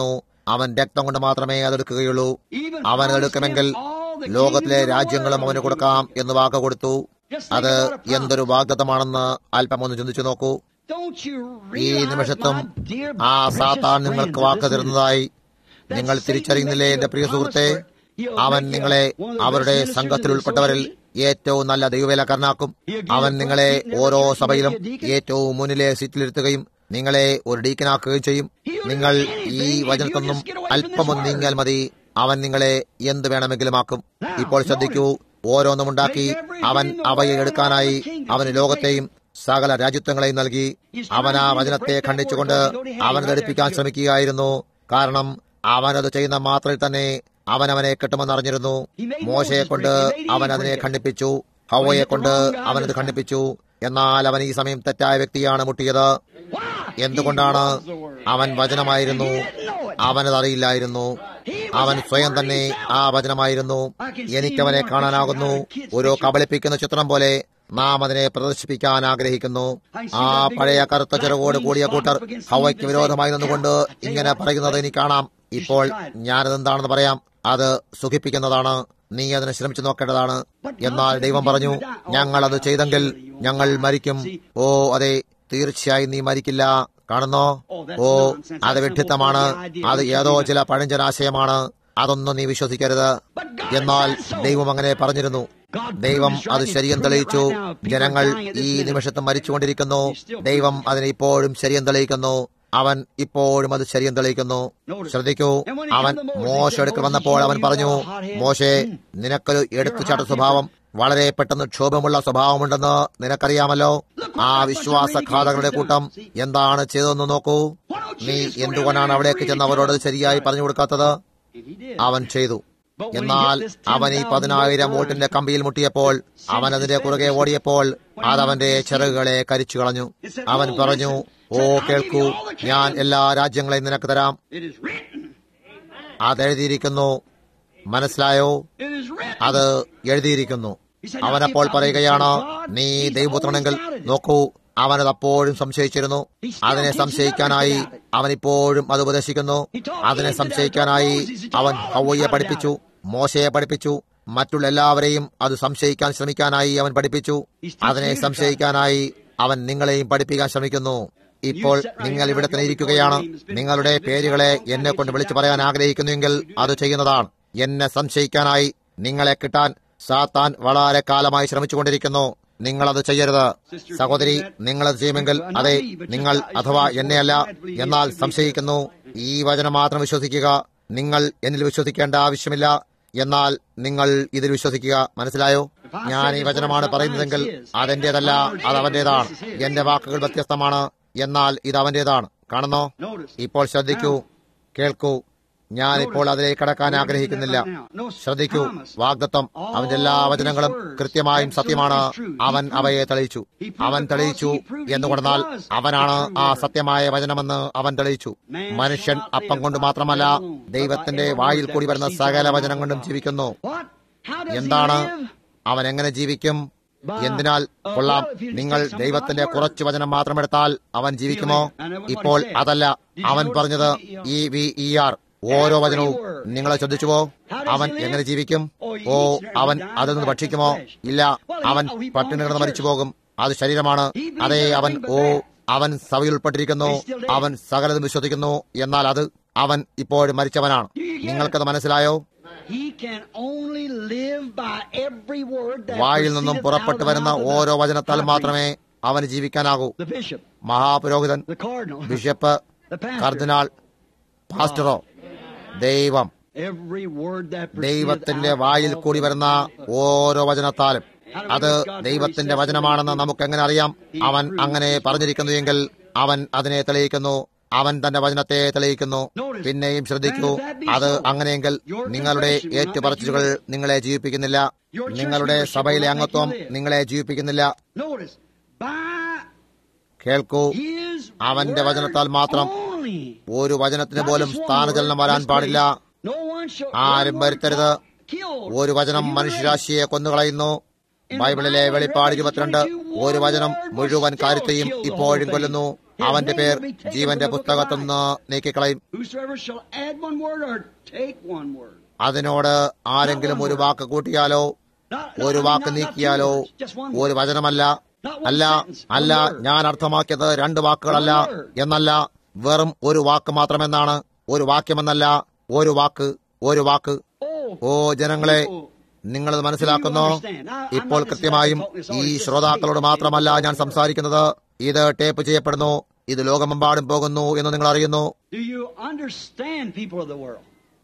അവൻ രക്തം കൊണ്ട് മാത്രമേ അതെടുക്കുകയുള്ളൂ Even അവൻ promised അതെടുക്കുമെങ്കിൽ him all the ലോകത്തിലെ kingdoms of the രാജ്യങ്ങളും world. അവന് കൊടുക്കാം എന്ന് വാക്ക് കൊടുത്തു Just think അത് about a promise. എന്തൊരു വാഗ്ദത്തമാണെന്ന് അല്പം ഒന്ന് ചിന്തിച്ചു നോക്കൂ Don't you ഈ realize, നിമിഷത്തും my dear ആ precious സാത്താൻ friend, നിങ്ങൾക്ക് that walk this is- തരുന്നതായി that നിങ്ങൾ Satan തിരിച്ചറിയുന്നില്ലേ makes എന്റെ you a പ്രിയ promise സുഹൃത്തെ for it. He'll അവൻ make you നിങ്ങളെ one of the best അവരുടെ ministers സംഘത്തിൽ in the ഉൾപ്പെട്ടവരിൽ association. ഏറ്റവും നല്ല ദൈവവേലക്കാരനാക്കും He'll give അവൻ you നിങ്ങളെ first seat in every ഓരോ church and സഭയിലും make you a deacon. ഏറ്റവും മുന്നിലെ സീറ്റിലിരുത്തുകയും നിങ്ങളെ ഒരു ഡീക്കനാക്കുകയും ചെയ്യും He'll നിങ്ങൾ do anything ഈ if you വചനത്തൊന്നും just get away from this അല്പമൊന്ന് word. നീങ്ങിയാൽ മതി അവൻ നിങ്ങളെ എന്ത് വേണമെങ്കിലുമാക്കും Now, ഇപ്പോൾ ശ്രദ്ധിക്കൂ ഓരോന്നും ഉണ്ടാക്കി Make every അവൻ in the അവയെ world എടുക്കാനായി all the kingdoms അവന് and ലോകത്തെയും സകല രാജ്യത്വങ്ങളെയും നൽകി He's അവൻ ആ trying to വചനത്തെ break that ഖണ്ഡിച്ചുകൊണ്ട് word, don't he? Hey, അവൻ right ധരിപ്പിക്കാൻ there, you go. ശ്രമിക്കുകയായിരുന്നു കാരണം അവനത് ചെയ്യുന്ന മാത്രയിൽ തന്നെ അവൻ അവനെ കിട്ടുമെന്നറിഞ്ഞിരുന്നു He made മോശയെ Moses കൊണ്ട് break it. He made അവൻ Eve അതിനെ break it. ഖണ്ഡിപ്പിച്ചു ഹവയെ hit the കൊണ്ട് wrong guy അവൻ അത് this time. ഖണ്ഡിപ്പിച്ചു എന്നാൽ അവൻ ഈ സമയം തെറ്റായ വ്യക്തിയാണ് മുട്ടിയത് Why? എന്തുകൊണ്ടാണ് He was the word. അവൻ വചനമായിരുന്നു He didn't know it. അവനത് അറിയില്ലായിരുന്നു അവൻ സ്വയം തന്നെ ആ വചനമായിരുന്നു എനിക്കവനെ കാണാനാകുന്നു ഒരു കബളിപ്പിക്കുന്ന ചിത്രം പോലെ നാം അതിനെ പ്രദർശിപ്പിക്കാൻ ആഗ്രഹിക്കുന്നു ആ പഴയ കറുത്ത ചിറകോട് കൂടിയ കൂട്ടർ ഹവയ്ക്ക് വിരോധമായി നിന്നുകൊണ്ട് ഇങ്ങനെ പറയുന്നത് എനിക്ക് കാണാം ഇപ്പോൾ ഞാനതെന്താണെന്ന് പറയാം അത് സുഖിപ്പിക്കുന്നതാണ് നീ അതിനെ ശ്രമിച്ചു നോക്കേണ്ടതാണ് എന്നാൽ ദൈവം പറഞ്ഞു ഞങ്ങൾ അത് ചെയ്തെങ്കിൽ ഞങ്ങൾ മരിക്കും ഓ അതെ തീർച്ചയായും നീ മരിക്കില്ല കാണുന്നോ ഓ അത് വിഡ്ഢിത്തമാണ് അത് ഏതോ ചില പഴഞ്ചനാശയമാണ് അതൊന്നും നീ വിശ്വസിക്കരുത് എന്നാൽ ദൈവം അങ്ങനെ പറഞ്ഞിരുന്നു ദൈവം അത് ശരിയം തെളിയിച്ചു ജനങ്ങൾ ഈ നിമിഷത്ത് മരിച്ചുകൊണ്ടിരിക്കുന്നു ദൈവം അതിനെ ഇപ്പോഴും ശരിയം തെളിയിക്കുന്നു അവൻ ഇപ്പോഴും അത് ശരിയം തെളിയിക്കുന്നു ശ്രദ്ധിക്കൂ അവൻ മോശ എടുക്കൽ വന്നപ്പോൾ അവൻ പറഞ്ഞു മോശെ നിനക്കൊരു എടുത്തുചാട്ട സ്വഭാവം വളരെ പെട്ടെന്ന് ക്ഷോഭമുള്ള സ്വഭാവമുണ്ടെന്ന് നിനക്കറിയാമല്ലോ ആ വിശ്വാസഘാതകളുടെ കൂട്ടം എന്താണ് ചെയ്തതെന്ന് നോക്കൂ നീ എന്തുകൊണ്ടാണ് അവിടേക്ക് ചെന്ന് അവരോട് ശരിയായി പറഞ്ഞു കൊടുക്കാത്തത് And he did. അവൻ ചെയ്തു എന്നാൽ അവൻ ഈ പതിനായിരം വോട്ടിന്റെ കമ്പിയിൽ മുട്ടിയപ്പോൾ അവൻ അതിന്റെ കുറുകെ ഓടിയപ്പോൾ അതവന്റെ ചിറകുകളെ കരിച്ചു കളഞ്ഞു അവൻ പറഞ്ഞു ഓ കേൾക്കൂ ഞാൻ എല്ലാ രാജ്യങ്ങളെയും നിനക്ക് തരാം It is written. അതെഴുതിയിരിക്കുന്നു മനസ്സിലായോ It is written. അത് എഴുതിയിരിക്കുന്നു അവനപ്പോൾ പറയുകയാണ് നീ ദൈവപുത്രനെങ്കിൽ നോക്കൂ അവനത് അപ്പോഴും സംശയിച്ചിരുന്നു അതിനെ സംശയിക്കാനായി അവൻ ഇപ്പോഴും അത് ഉപദേശിക്കുന്നു അതിനെ സംശയിക്കാനായി അവൻ ഹൗവയെ പഠിപ്പിച്ചു മോശയെ പഠിപ്പിച്ചു മറ്റുള്ള എല്ലാവരെയും അത് സംശയിക്കാൻ ശ്രമിക്കാനായി അവൻ പഠിപ്പിച്ചു അതിനെ സംശയിക്കാനായി അവൻ നിങ്ങളെയും പഠിപ്പിക്കാൻ ശ്രമിക്കുന്നു ഇപ്പോൾ നിങ്ങൾ ഇവിടെ തന്നെ ഇരിക്കുകയാണ് നിങ്ങളുടെ പേരുകളെ എന്നെ കൊണ്ട് വിളിച്ചു പറയാൻ ആഗ്രഹിക്കുന്നുവെങ്കിൽ അത് ചെയ്യുന്നതാണ് എന്നെ സംശയിക്കാനായി നിങ്ങളെ കിട്ടാൻ സാത്താൻ വളരെ കാലമായി ശ്രമിച്ചുകൊണ്ടിരിക്കുന്നു നിങ്ങളത് ചെയ്യരുത് സഹോദരി നിങ്ങളത് ചെയ്യുമെങ്കിൽ അതെ നിങ്ങൾ അഥവാ എന്നെയല്ല എന്നാൽ സംശയിക്കുന്നു ഈ വചനം മാത്രം വിശ്വസിക്കുക നിങ്ങൾ എന്നിൽ വിശ്വസിക്കേണ്ട ആവശ്യമില്ല എന്നാൽ നിങ്ങൾ ഇതിൽ വിശ്വസിക്കുക മനസ്സിലായോ ഞാൻ ഈ വചനമാണ് പറയുന്നതെങ്കിൽ അതെന്റേതല്ല അത് അവന്റേതാണ് എന്റെ വാക്കുകൾ വ്യത്യസ്തമാണ് എന്നാൽ ഇത് അവന്റേതാണ് കാണുന്നോ ഇപ്പോൾ ശ്രദ്ധിക്കൂ കേൾക്കൂ ഞാൻ ഇപ്പോൾ അതിലേക്ക് കടക്കാൻ ആഗ്രഹിക്കുന്നില്ല ശ്രദ്ധിക്കൂ വാഗ്ദത്വം അവന്റെ എല്ലാ വചനങ്ങളും കൃത്യമായും സത്യമാണ് അവൻ അവയെ തെളിയിച്ചു അവൻ തെളിയിച്ചു എന്നുകൊണ്ടാൽ അവനാണ് ആ സത്യമായ വചനമെന്ന് അവൻ തെളിയിച്ചു മനുഷ്യൻ അപ്പം കൊണ്ട് മാത്രമല്ല ദൈവത്തിന്റെ വായിൽ കൂടി വരുന്ന സകല വചനം കൊണ്ടും ജീവിക്കുന്നു What? How does എന്താണ് he live? അവൻ എങ്ങനെ ജീവിക്കും എന്തിനാൽ കൊള്ളാം നിങ്ങൾ ദൈവത്തിന്റെ കുറച്ച് വചനം മാത്രമെടുത്താൽ അവൻ ജീവിക്കുമോ ഇപ്പോൾ അതല്ല അവൻ പറഞ്ഞത് ഇ വി ഇ ആർ ഓരോ വചനവും നിങ്ങളെ ശ്രദ്ധിച്ചുവോ അവൻ എങ്ങനെ ജീവിക്കും ഓ അവൻ അതിൽ നിന്ന് ഭക്ഷിക്കുമോ ഇല്ല അവൻ പട്ടിണി കിടന്ന് മരിച്ചു പോകും അത് ശരീരമാണ് അതേ അവൻ ഓ അവൻ സഭയിൽ ഉൾപ്പെട്ടിരിക്കുന്നു അവൻ സകലതും വിശ്വസിക്കുന്നു എന്നാൽ അത് അവൻ ഇപ്പോഴും മരിച്ചവനാണ് നിങ്ങൾക്കത് മനസ്സിലായോ He can only live by every word that വായിൽ നിന്നും proceedeth പുറപ്പെട്ടു out of the വരുന്ന mouth of the ഓരോ വചനത്താൽ high മാത്രമേ അവന് ജീവിക്കാനാകൂ priest, the bishop, മഹാപുരോഹിതൻ the cardinal, bishop the pastor. കർദിനാൾ പാസ്റ്ററോ ദൈവം Every word that proceedeth ദൈവത്തിന്റെ out വായിൽ of കൂടി the വരുന്ന mouth of the ഓരോ വചനത്താലും അത് ദൈവത്തിന്റെ വചനമാണെന്ന് നമുക്ക് എങ്ങനെ അറിയാം അവൻ അങ്ങനെ പറഞ്ഞിരിക്കുന്നു എങ്കിൽ അവൻ അതിനെ തെളിയിക്കുന്നു അവൻ തന്റെ വചനത്തെ തെളിയിക്കുന്നു പിന്നെയും ശ്രദ്ധിക്കൂ അത് അങ്ങനെയെങ്കിൽ നിങ്ങളുടെ ഏറ്റുപറച്ചിലുകൾ നിങ്ങളെ ജീവിപ്പിക്കുന്നില്ല നിങ്ങളുടെ സഭയിലെ അംഗത്വം നിങ്ങളെ ജീവിപ്പിക്കുന്നില്ല Notice, by കേൾക്കൂ his അവന്റെ word വചനത്താൽ മാത്രം only. ഒരു വചനത്തിന് Not പോലും just one സ്ഥാനചലനം word, വരാൻ this പാടില്ല place. No one shall- ആരും one word വരുത്തരുത് kill ഒരു the വചനം human race. മനുഷ്യരാശിയെ കൊന്നുകളയുന്നു ബൈബിളിലെ വെളിപ്പാട് ഇരുപത്തിരണ്ട് ഒരു വചനം മുഴുവൻ കാര്യത്തെയും ഇപ്പോഴും കൊല്ലുന്നു അവന്റെ പേർ ജീവന്റെ പുസ്തകത്തിൽ നിന്ന് നീക്കിക്കളയും Whosoever shall add one word or take one word. അതിനോട് ആരെങ്കിലും ഒരു വാക്ക് കൂട്ടിയാലോ Not, ഒരു I mean, walk not- not two നീക്കിയാലോ words, just one ഒരു word. വചനമല്ല അല്ല അല്ല ഞാൻ അർത്ഥമാക്കിയത് രണ്ട് വാക്കുകളല്ല എന്നല്ല വെറും ഒരു വാക്ക് മാത്രമെന്നാണ് ഒരു വാക്യമെന്നല്ല ഒരു വാക്ക് ഒരു വാക്ക് Oh, ഓ ജനങ്ങളെ നിങ്ങളത് മനസ്സിലാക്കുന്നോ ഇപ്പോൾ കൃത്യമായും ഈ ശ്രോതാക്കളോട് മാത്രമല്ല ഞാൻ സംസാരിക്കുന്നത് ഇത് ടേപ്പ് ചെയ്യപ്പെടുന്നു ഇത് ലോകമെമ്പാടും പോകുന്നു എന്ന് നിങ്ങൾ അറിയുന്നു do you understand, people of the world?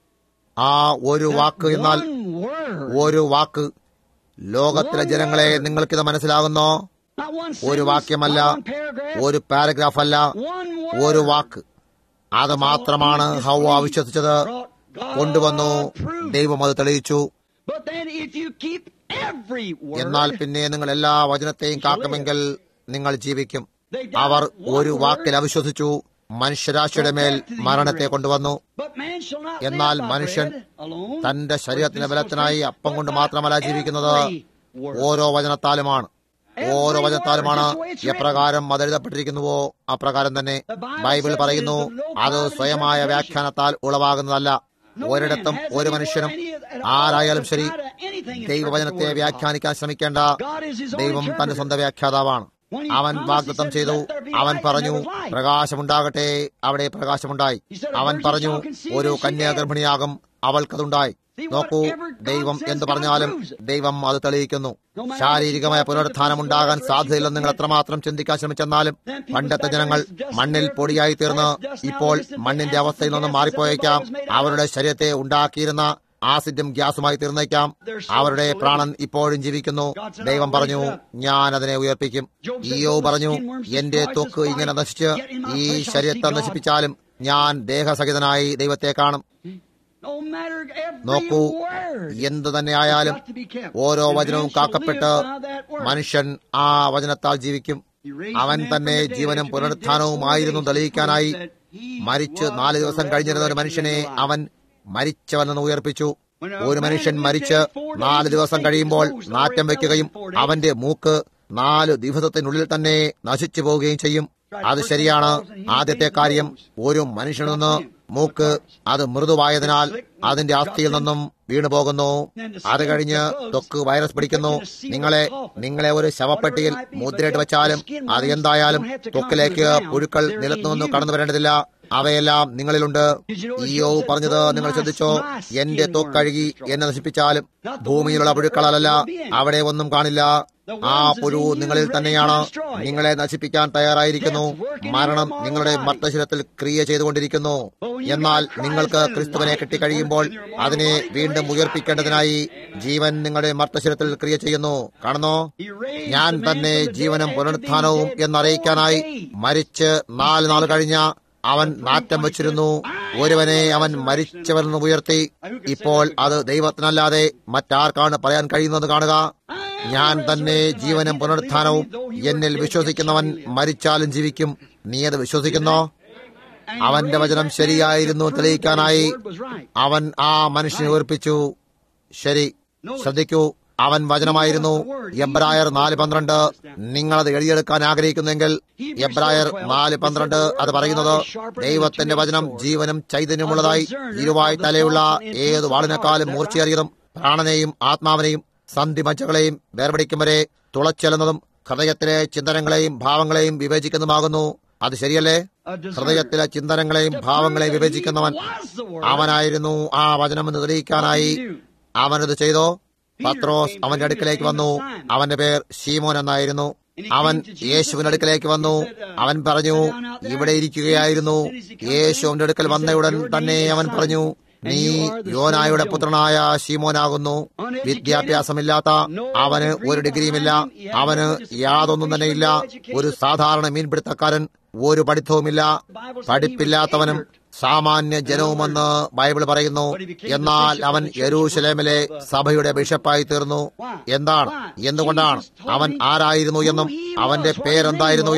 ആ ഒരു വാക്ക് എന്നാൽ One word. ഒരു വാക്ക് ലോകത്തിലെ ജനങ്ങളെ നിങ്ങൾക്കിത് മനസ്സിലാകുന്നോ Not one ഒരു sentence, വാക്യമല്ല not one paragraph, ഒരു പാരഗ്രാഫ് അല്ല one ഒരു word. വാക്ക് അത് മാത്രമാണ് ഹൗവ വിശ്വസിച്ചത് കൊണ്ടുവന്നു ദൈവം അത് തെളിയിച്ചു But then if you keep every word, എന്നാൽ പിന്നെ നിങ്ങൾ എല്ലാ വചനത്തെയും കാക്കുമെങ്കിൽ നിങ്ങൾ ജീവിക്കും they died our with one ഒരു word, വാക്കിൽ അവിശ്വസിച്ചു മനുഷ്യരാശിയുടെ മേൽ മരണത്തെ കൊണ്ടുവന്നു but man shall not എന്നാൽ live by മനുഷ്യൻ bread alone, തന്റെ ശരീരത്തിന്റെ but ബലത്തിനായി physical അപ്പം കൊണ്ട് strength, മാത്രമല്ല but by ജീവിക്കുന്നത് every word. ഓരോ വചനത്താലുമാണ് ഓരോ വചനത്താലുമാണ് എപ്രകാരം അത് എഴുതപ്പെട്ടിരിക്കുന്നുവോ അപ്രകാരം തന്നെ ബൈബിൾ പറയുന്നു അത് സ്വയമായ വ്യാഖ്യാനത്താൽ ഉളവാകുന്നതല്ല ഒരിടത്തും ഒരു മനുഷ്യനും ആരായാലും ശരി ദൈവവചനത്തെ വ്യാഖ്യാനിക്കാൻ ശ്രമിക്കേണ്ട ദൈവം തന്റെ സ്വന്തം വ്യാഖ്യാതാവാണ് അവൻ വാഗ്ദത്തം ചെയ്തു അവൻ പറഞ്ഞു പ്രകാശമുണ്ടാകട്ടെ അവിടെ പ്രകാശമുണ്ടായി അവൻ പറഞ്ഞു ഒരു കന്യാഗർഭിണിയാകും അവൾക്കതുണ്ടായി നോക്കൂ ദൈവം എന്ത് പറഞ്ഞാലും ദൈവം അത് തെളിയിക്കുന്നു ശാരീരികമായ പുനരുത്ഥാനം ഉണ്ടാകാൻ സാധ്യതയില്ലെന്ന് നിങ്ങൾ എത്രമാത്രം ചിന്തിക്കാൻ ശ്രമിച്ചെന്നാലും പണ്ടത്തെ ജനങ്ങൾ മണ്ണിൽ പൊടിയായി തീർന്ന് ഇപ്പോൾ മണ്ണിന്റെ അവസ്ഥയിൽ നിന്ന് മാറിപ്പോയേക്കാം അവരുടെ ശരീരത്തെ ഉണ്ടാക്കിയിരുന്ന ആസിഡും ഗ്യാസുമായി തീർന്നേക്കാം അവരുടെ പ്രാണൻ ഇപ്പോഴും ജീവിക്കുന്നു ദൈവം പറഞ്ഞു ഞാൻ അതിനെ ഉയർപ്പിക്കും ഈയോ പറഞ്ഞു എന്റെ ത്വക്ക് ഇങ്ങനെ നശിച്ച് ഈ ശരീരത്തെ നശിപ്പിച്ചാലും ഞാൻ ദേഹസഹിതനായി ദൈവത്തെ കാണും No matter every നോക്കൂ word, എന്തു തന്നെ ആയാലും got to be kept. ഓരോ And man വചനവും shall കാക്കപ്പെട്ട് live by that word. മനുഷ്യൻ ആ വചനത്താൽ ജീവിക്കും He raised അവൻ the man തന്നെ from the dead, ജീവനും which was dead പുനരുത്ഥാനവുമായിരുന്നു four days തെളിയിക്കാനായി before he said he മരിച്ച് was നാല് the ദിവസം കഴിഞ്ഞിരുന്ന ഒരു resurrection മനുഷ്യനെ and the life. അവൻ മരിച്ചവനെന്ന് ഉയർപ്പിച്ചു When a ഒരു man മനുഷ്യൻ lived മരിച്ച് dead four days, നാല് his ദിവസം face കഴിയുമ്പോൾ exposed already നാറ്റം വെക്കുകയും fell in four days. അവന്റെ മൂക്ക് നാല് ദിവസത്തിനുള്ളിൽ തന്നെ നശിച്ചു പോവുകയും ചെയ്യും അത് ശരിയാണ് ആദ്യത്തെ കാര്യം ഒരു മനുഷ്യനിൽ നിന്ന് മൂക്ക് അത് മൃദുവായതിനാൽ അതിന്റെ അസ്ഥിയിൽ നിന്നും വീണു പോകുന്നു അത് കഴിഞ്ഞ് ത്വക്ക് വൈറസ് പിടിക്കുന്നു നിങ്ങളെ നിങ്ങളെ ഒരു ശവപ്പെട്ടിയിൽ മുദ്രയിട്ട് വെച്ചാലും അത് എന്തായാലും ത്വക്കിലേക്ക് പുഴുക്കൾ നിലത്തു നിന്ന് കടന്നു വരേണ്ടതില്ല അവയെല്ലാം നിങ്ങളിലുണ്ട് ഈയോ പറഞ്ഞത് നിങ്ങൾ ശ്രദ്ധിച്ചോ എന്റെ ത്വക്കഴുകി എന്നെ നശിപ്പിച്ചാലും ഭൂമിയിലുള്ള പുഴുക്കളല്ല അവിടെ ഒന്നും കാണില്ല ആ പുഴു നിങ്ങളിൽ തന്നെയാണ് നിങ്ങളെ നശിപ്പിക്കാൻ തയ്യാറായിരിക്കുന്നു മരണം നിങ്ങളുടെ മർത്തശിരത്തിൽ ക്രിയ ചെയ്തുകൊണ്ടിരിക്കുന്നു എന്നാൽ നിങ്ങൾക്ക് ക്രിസ്തുവിനെ കിട്ടിക്കഴിയുമ്പോൾ അതിനെ വീണ്ടും ഉയർപ്പിക്കേണ്ടതിനായി ജീവൻ നിങ്ങളുടെ മർത്തശിരത്തിൽ ക്രിയ ചെയ്യുന്നു കാണുന്നോ He raised ഞാൻ the man തന്നെ from the dead ജീവനും after being പുനരുത്ഥാനവും dead എന്നറിയിക്കാനായി four days. മരിച്ച് നാല് നാൾ കഴിഞ്ഞ അവൻ നാറ്റം വെച്ചിരുന്നു ഒരുവനെ അവൻ മരിച്ചവനെന്ന് ഉയർത്തി ഇപ്പോൾ അത് ദൈവത്തിനല്ലാതെ മറ്റാർക്കാണ് പറയാൻ കഴിയുന്നത് കാണുക ഞാൻ തന്നെ ജീവനും പുനരുത്ഥാനവും എന്നിൽ വിശ്വസിക്കുന്നവൻ മരിച്ചാലും ജീവിക്കും നീ അത് വിശ്വസിക്കുന്നോ And he അവന്റെ raised വചനം that man ശരിയായിരുന്നു to prove തെളിയിക്കാനായി that his word was right. അവൻ ആ മനുഷ്യനെ ഉയർപ്പിച്ചു ശരി ശ്രദ്ധിക്കൂ അവൻ വചനമായിരുന്നു എബ്രായർ നാല് പന്ത്രണ്ട് നിങ്ങളത് എഴുതിയെടുക്കാൻ ആഗ്രഹിക്കുന്നെങ്കിൽ എബ്രായർ നാല് പന്ത്രണ്ട് അത് പറയുന്നത് ദൈവത്തിന്റെ വചനം ജീവനും ചൈതന്യമുള്ളതായി ഇരുവായി തലയുള്ള ഏത് വാളിനേക്കാളും മൂർച്ചയേറിയതും പ്രാണനെയും ആത്മാവിനെയും സന്ധിമജ്ജകളെയും വേർപിടിക്കും വരെ തുളച്ചെല്ലുന്നതും ഹൃദയത്തിലെ ചിന്തനങ്ങളെയും ഭാവങ്ങളെയും വിവേചിക്കുന്നതുമാകുന്നു അത് ശരിയല്ലേ ഹൃദയത്തിലെ ചിന്തനങ്ങളെയും ഭാവങ്ങളെയും വിവേചിക്കുന്നവൻ അവനായിരുന്നു ആ വചനമെന്ന് തെളിയിക്കാനായി അവനത് ചെയ്തോ പത്രോസ് അവന്റെ അടുക്കലേക്ക് വന്നു അവന്റെ പേർ ഷീമോൻ എന്നായിരുന്നു അവൻ യേശുവിന്റെ അടുക്കലേക്ക് വന്നു അവൻ പറഞ്ഞു ഇവിടെ ഇരിക്കുകയായിരുന്നു യേശു അവന്റെ അടുക്കൽ വന്നയുടൻ തന്നെ അവൻ പറഞ്ഞു നീ യോനായുടെ പുത്രനായ ഷീമോനാകുന്നു വിദ്യാഭ്യാസമില്ലാത്ത അവന് ഒരു ഡിഗ്രിയുമില്ല അവന് യാതൊന്നും തന്നെ ഇല്ല ഒരു സാധാരണ മീൻപിടുത്തക്കാരൻ ഒരു പഠിത്തവുമില്ല പഠിപ്പില്ലാത്തവനും സാമാന്യ ജനവുമെന്ന് ബൈബിൾ പറയുന്നു എന്നാൽ അവൻ യെരൂശലേമിലെ സഭയുടെ ബിഷപ്പായി തീർന്നു എന്താണ് എന്തുകൊണ്ടാണ് അവൻ ആരായിരുന്നു എന്നും അവന്റെ പേരെന്തായിരുന്നു എന്നും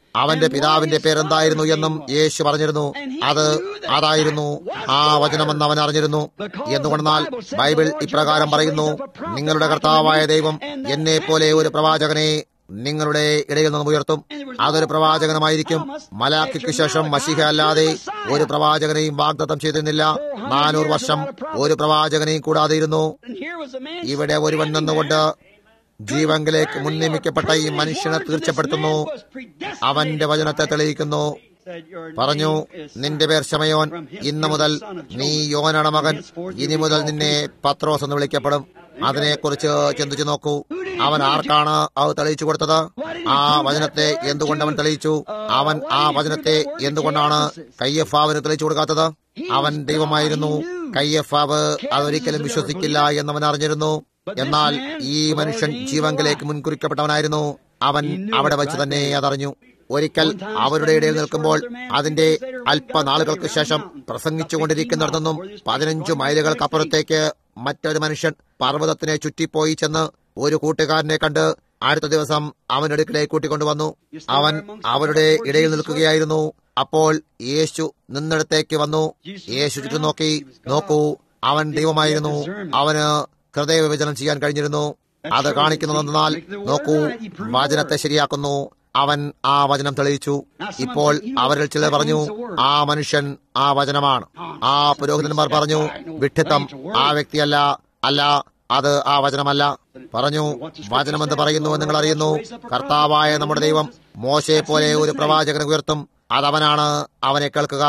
അവന്റെ പിതാവിന്റെ പേരെന്തായിരുന്നു എന്നും യേശു പറഞ്ഞിരുന്നു അത് അതായിരുന്നു ആ വചനമെന്ന് അവൻ അറിഞ്ഞിരുന്നു എന്തുകൊണ്ടെന്നാൽ ബൈബിൾ ഇപ്രകാരം പറയുന്നു നിങ്ങളുടെ കർത്താവായ ദൈവം എന്നെ പോലെ ഒരു പ്രവാചകനെ നിങ്ങളുടെ ഇടയിൽ നിന്നും ഉയർത്തും അതൊരു പ്രവാചകനമായിരിക്കും മലാഖിക്ക് ശേഷം മഷിഹ അല്ലാതെ ഒരു പ്രവാചകനെയും വാഗ്ദത്തം ചെയ്തിരുന്നില്ല നാനൂറ് വർഷം ഒരു പ്രവാചകനെയും കൂടാതെ ഇരുന്നു ഇവിടെ ഒരുവൻ നിന്നുകൊണ്ട് ജീവങ്കിലേക്ക് മുൻനിയമിക്കപ്പെട്ട ഈ മനുഷ്യനെ തീർച്ചപ്പെടുത്തുന്നു അവന്റെ വചനത്തെ തെളിയിക്കുന്നു പറഞ്ഞു നിന്റെ പേർ ശമയോൻ ഇന്നു മുതൽ നീ യോനാണ് മകൻ ഇനി മുതൽ നിന്നെ പത്രോസ് എന്ന് വിളിക്കപ്പെടും അതിനെക്കുറിച്ച് ചിന്തിച്ചു നോക്കൂ അവൻ ആർക്കാണ് അത് തെളിയിച്ചു കൊടുത്തത് ആ വചനത്തെ എന്തുകൊണ്ട് അവൻ തെളിയിച്ചു അവൻ ആ വചനത്തെ എന്തുകൊണ്ടാണ് കയ്യഫാവിന് തെളിയിച്ചു കൊടുക്കാത്തത് അവൻ ദൈവമായിരുന്നു കയ്യഫാവ് അതൊരിക്കലും വിശ്വസിക്കില്ല എന്നവൻ അറിഞ്ഞിരുന്നു എന്നാൽ ഈ മനുഷ്യൻ ജീവങ്കിലേക്ക് മുൻകുറിക്കപ്പെട്ടവനായിരുന്നു അവൻ അവിടെ വെച്ച് തന്നെ അതറിഞ്ഞു ഒരിക്കൽ അവരുടെ ഇടയിൽ നിൽക്കുമ്പോൾ അതിന്റെ അല്പനാളുകൾക്ക് ശേഷം പ്രസംഗിച്ചുകൊണ്ടിരിക്കുന്നിടത്തുനിന്നും പതിനഞ്ചു മൈലുകൾക്കപ്പുറത്തേക്ക് മറ്റൊരു മനുഷ്യൻ പർവ്വതത്തിനെ ചുറ്റിപ്പോയി ചെന്ന് ഒരു കൂട്ടുകാരനെ കണ്ട് അടുത്ത ദിവസം അവനടുക്കിലേക്ക് കൂട്ടിക്കൊണ്ടുവന്നു അവൻ അവരുടെ ഇടയിൽ നിൽക്കുകയായിരുന്നു അപ്പോൾ യേശു നിന്നിടത്തേക്ക് വന്നു യേശു ചുറ്റും നോക്കി നോക്കൂ അവൻ ദൈവമായിരുന്നു അവന് ഹൃദയവിഭജനം ചെയ്യാൻ കഴിഞ്ഞിരുന്നു അത് കാണിക്കുന്നതെന്നാൽ നോക്കൂ വചനത്തെ ശരിയാക്കുന്നു അവൻ ആ വചനം തെളിയിച്ചു ഇപ്പോൾ അവരിൽ ചിലർ പറഞ്ഞു ആ മനുഷ്യൻ ആ വചനമാണ് ആ പുരോഹിതന്മാർ പറഞ്ഞു വിഡ്ഢിത്തം ആ വ്യക്തിയല്ല അല്ല അത് ആ വചനമല്ല പറഞ്ഞു വചനമെന്ന് പറയുന്നു നിങ്ങൾ അറിയുന്നു കർത്താവായ നമ്മുടെ ദൈവം മോശയെ പോലെ ഒരു പ്രവാചകനെ ഉയർത്തും അതവനാണ് അവനെ കേൾക്കുക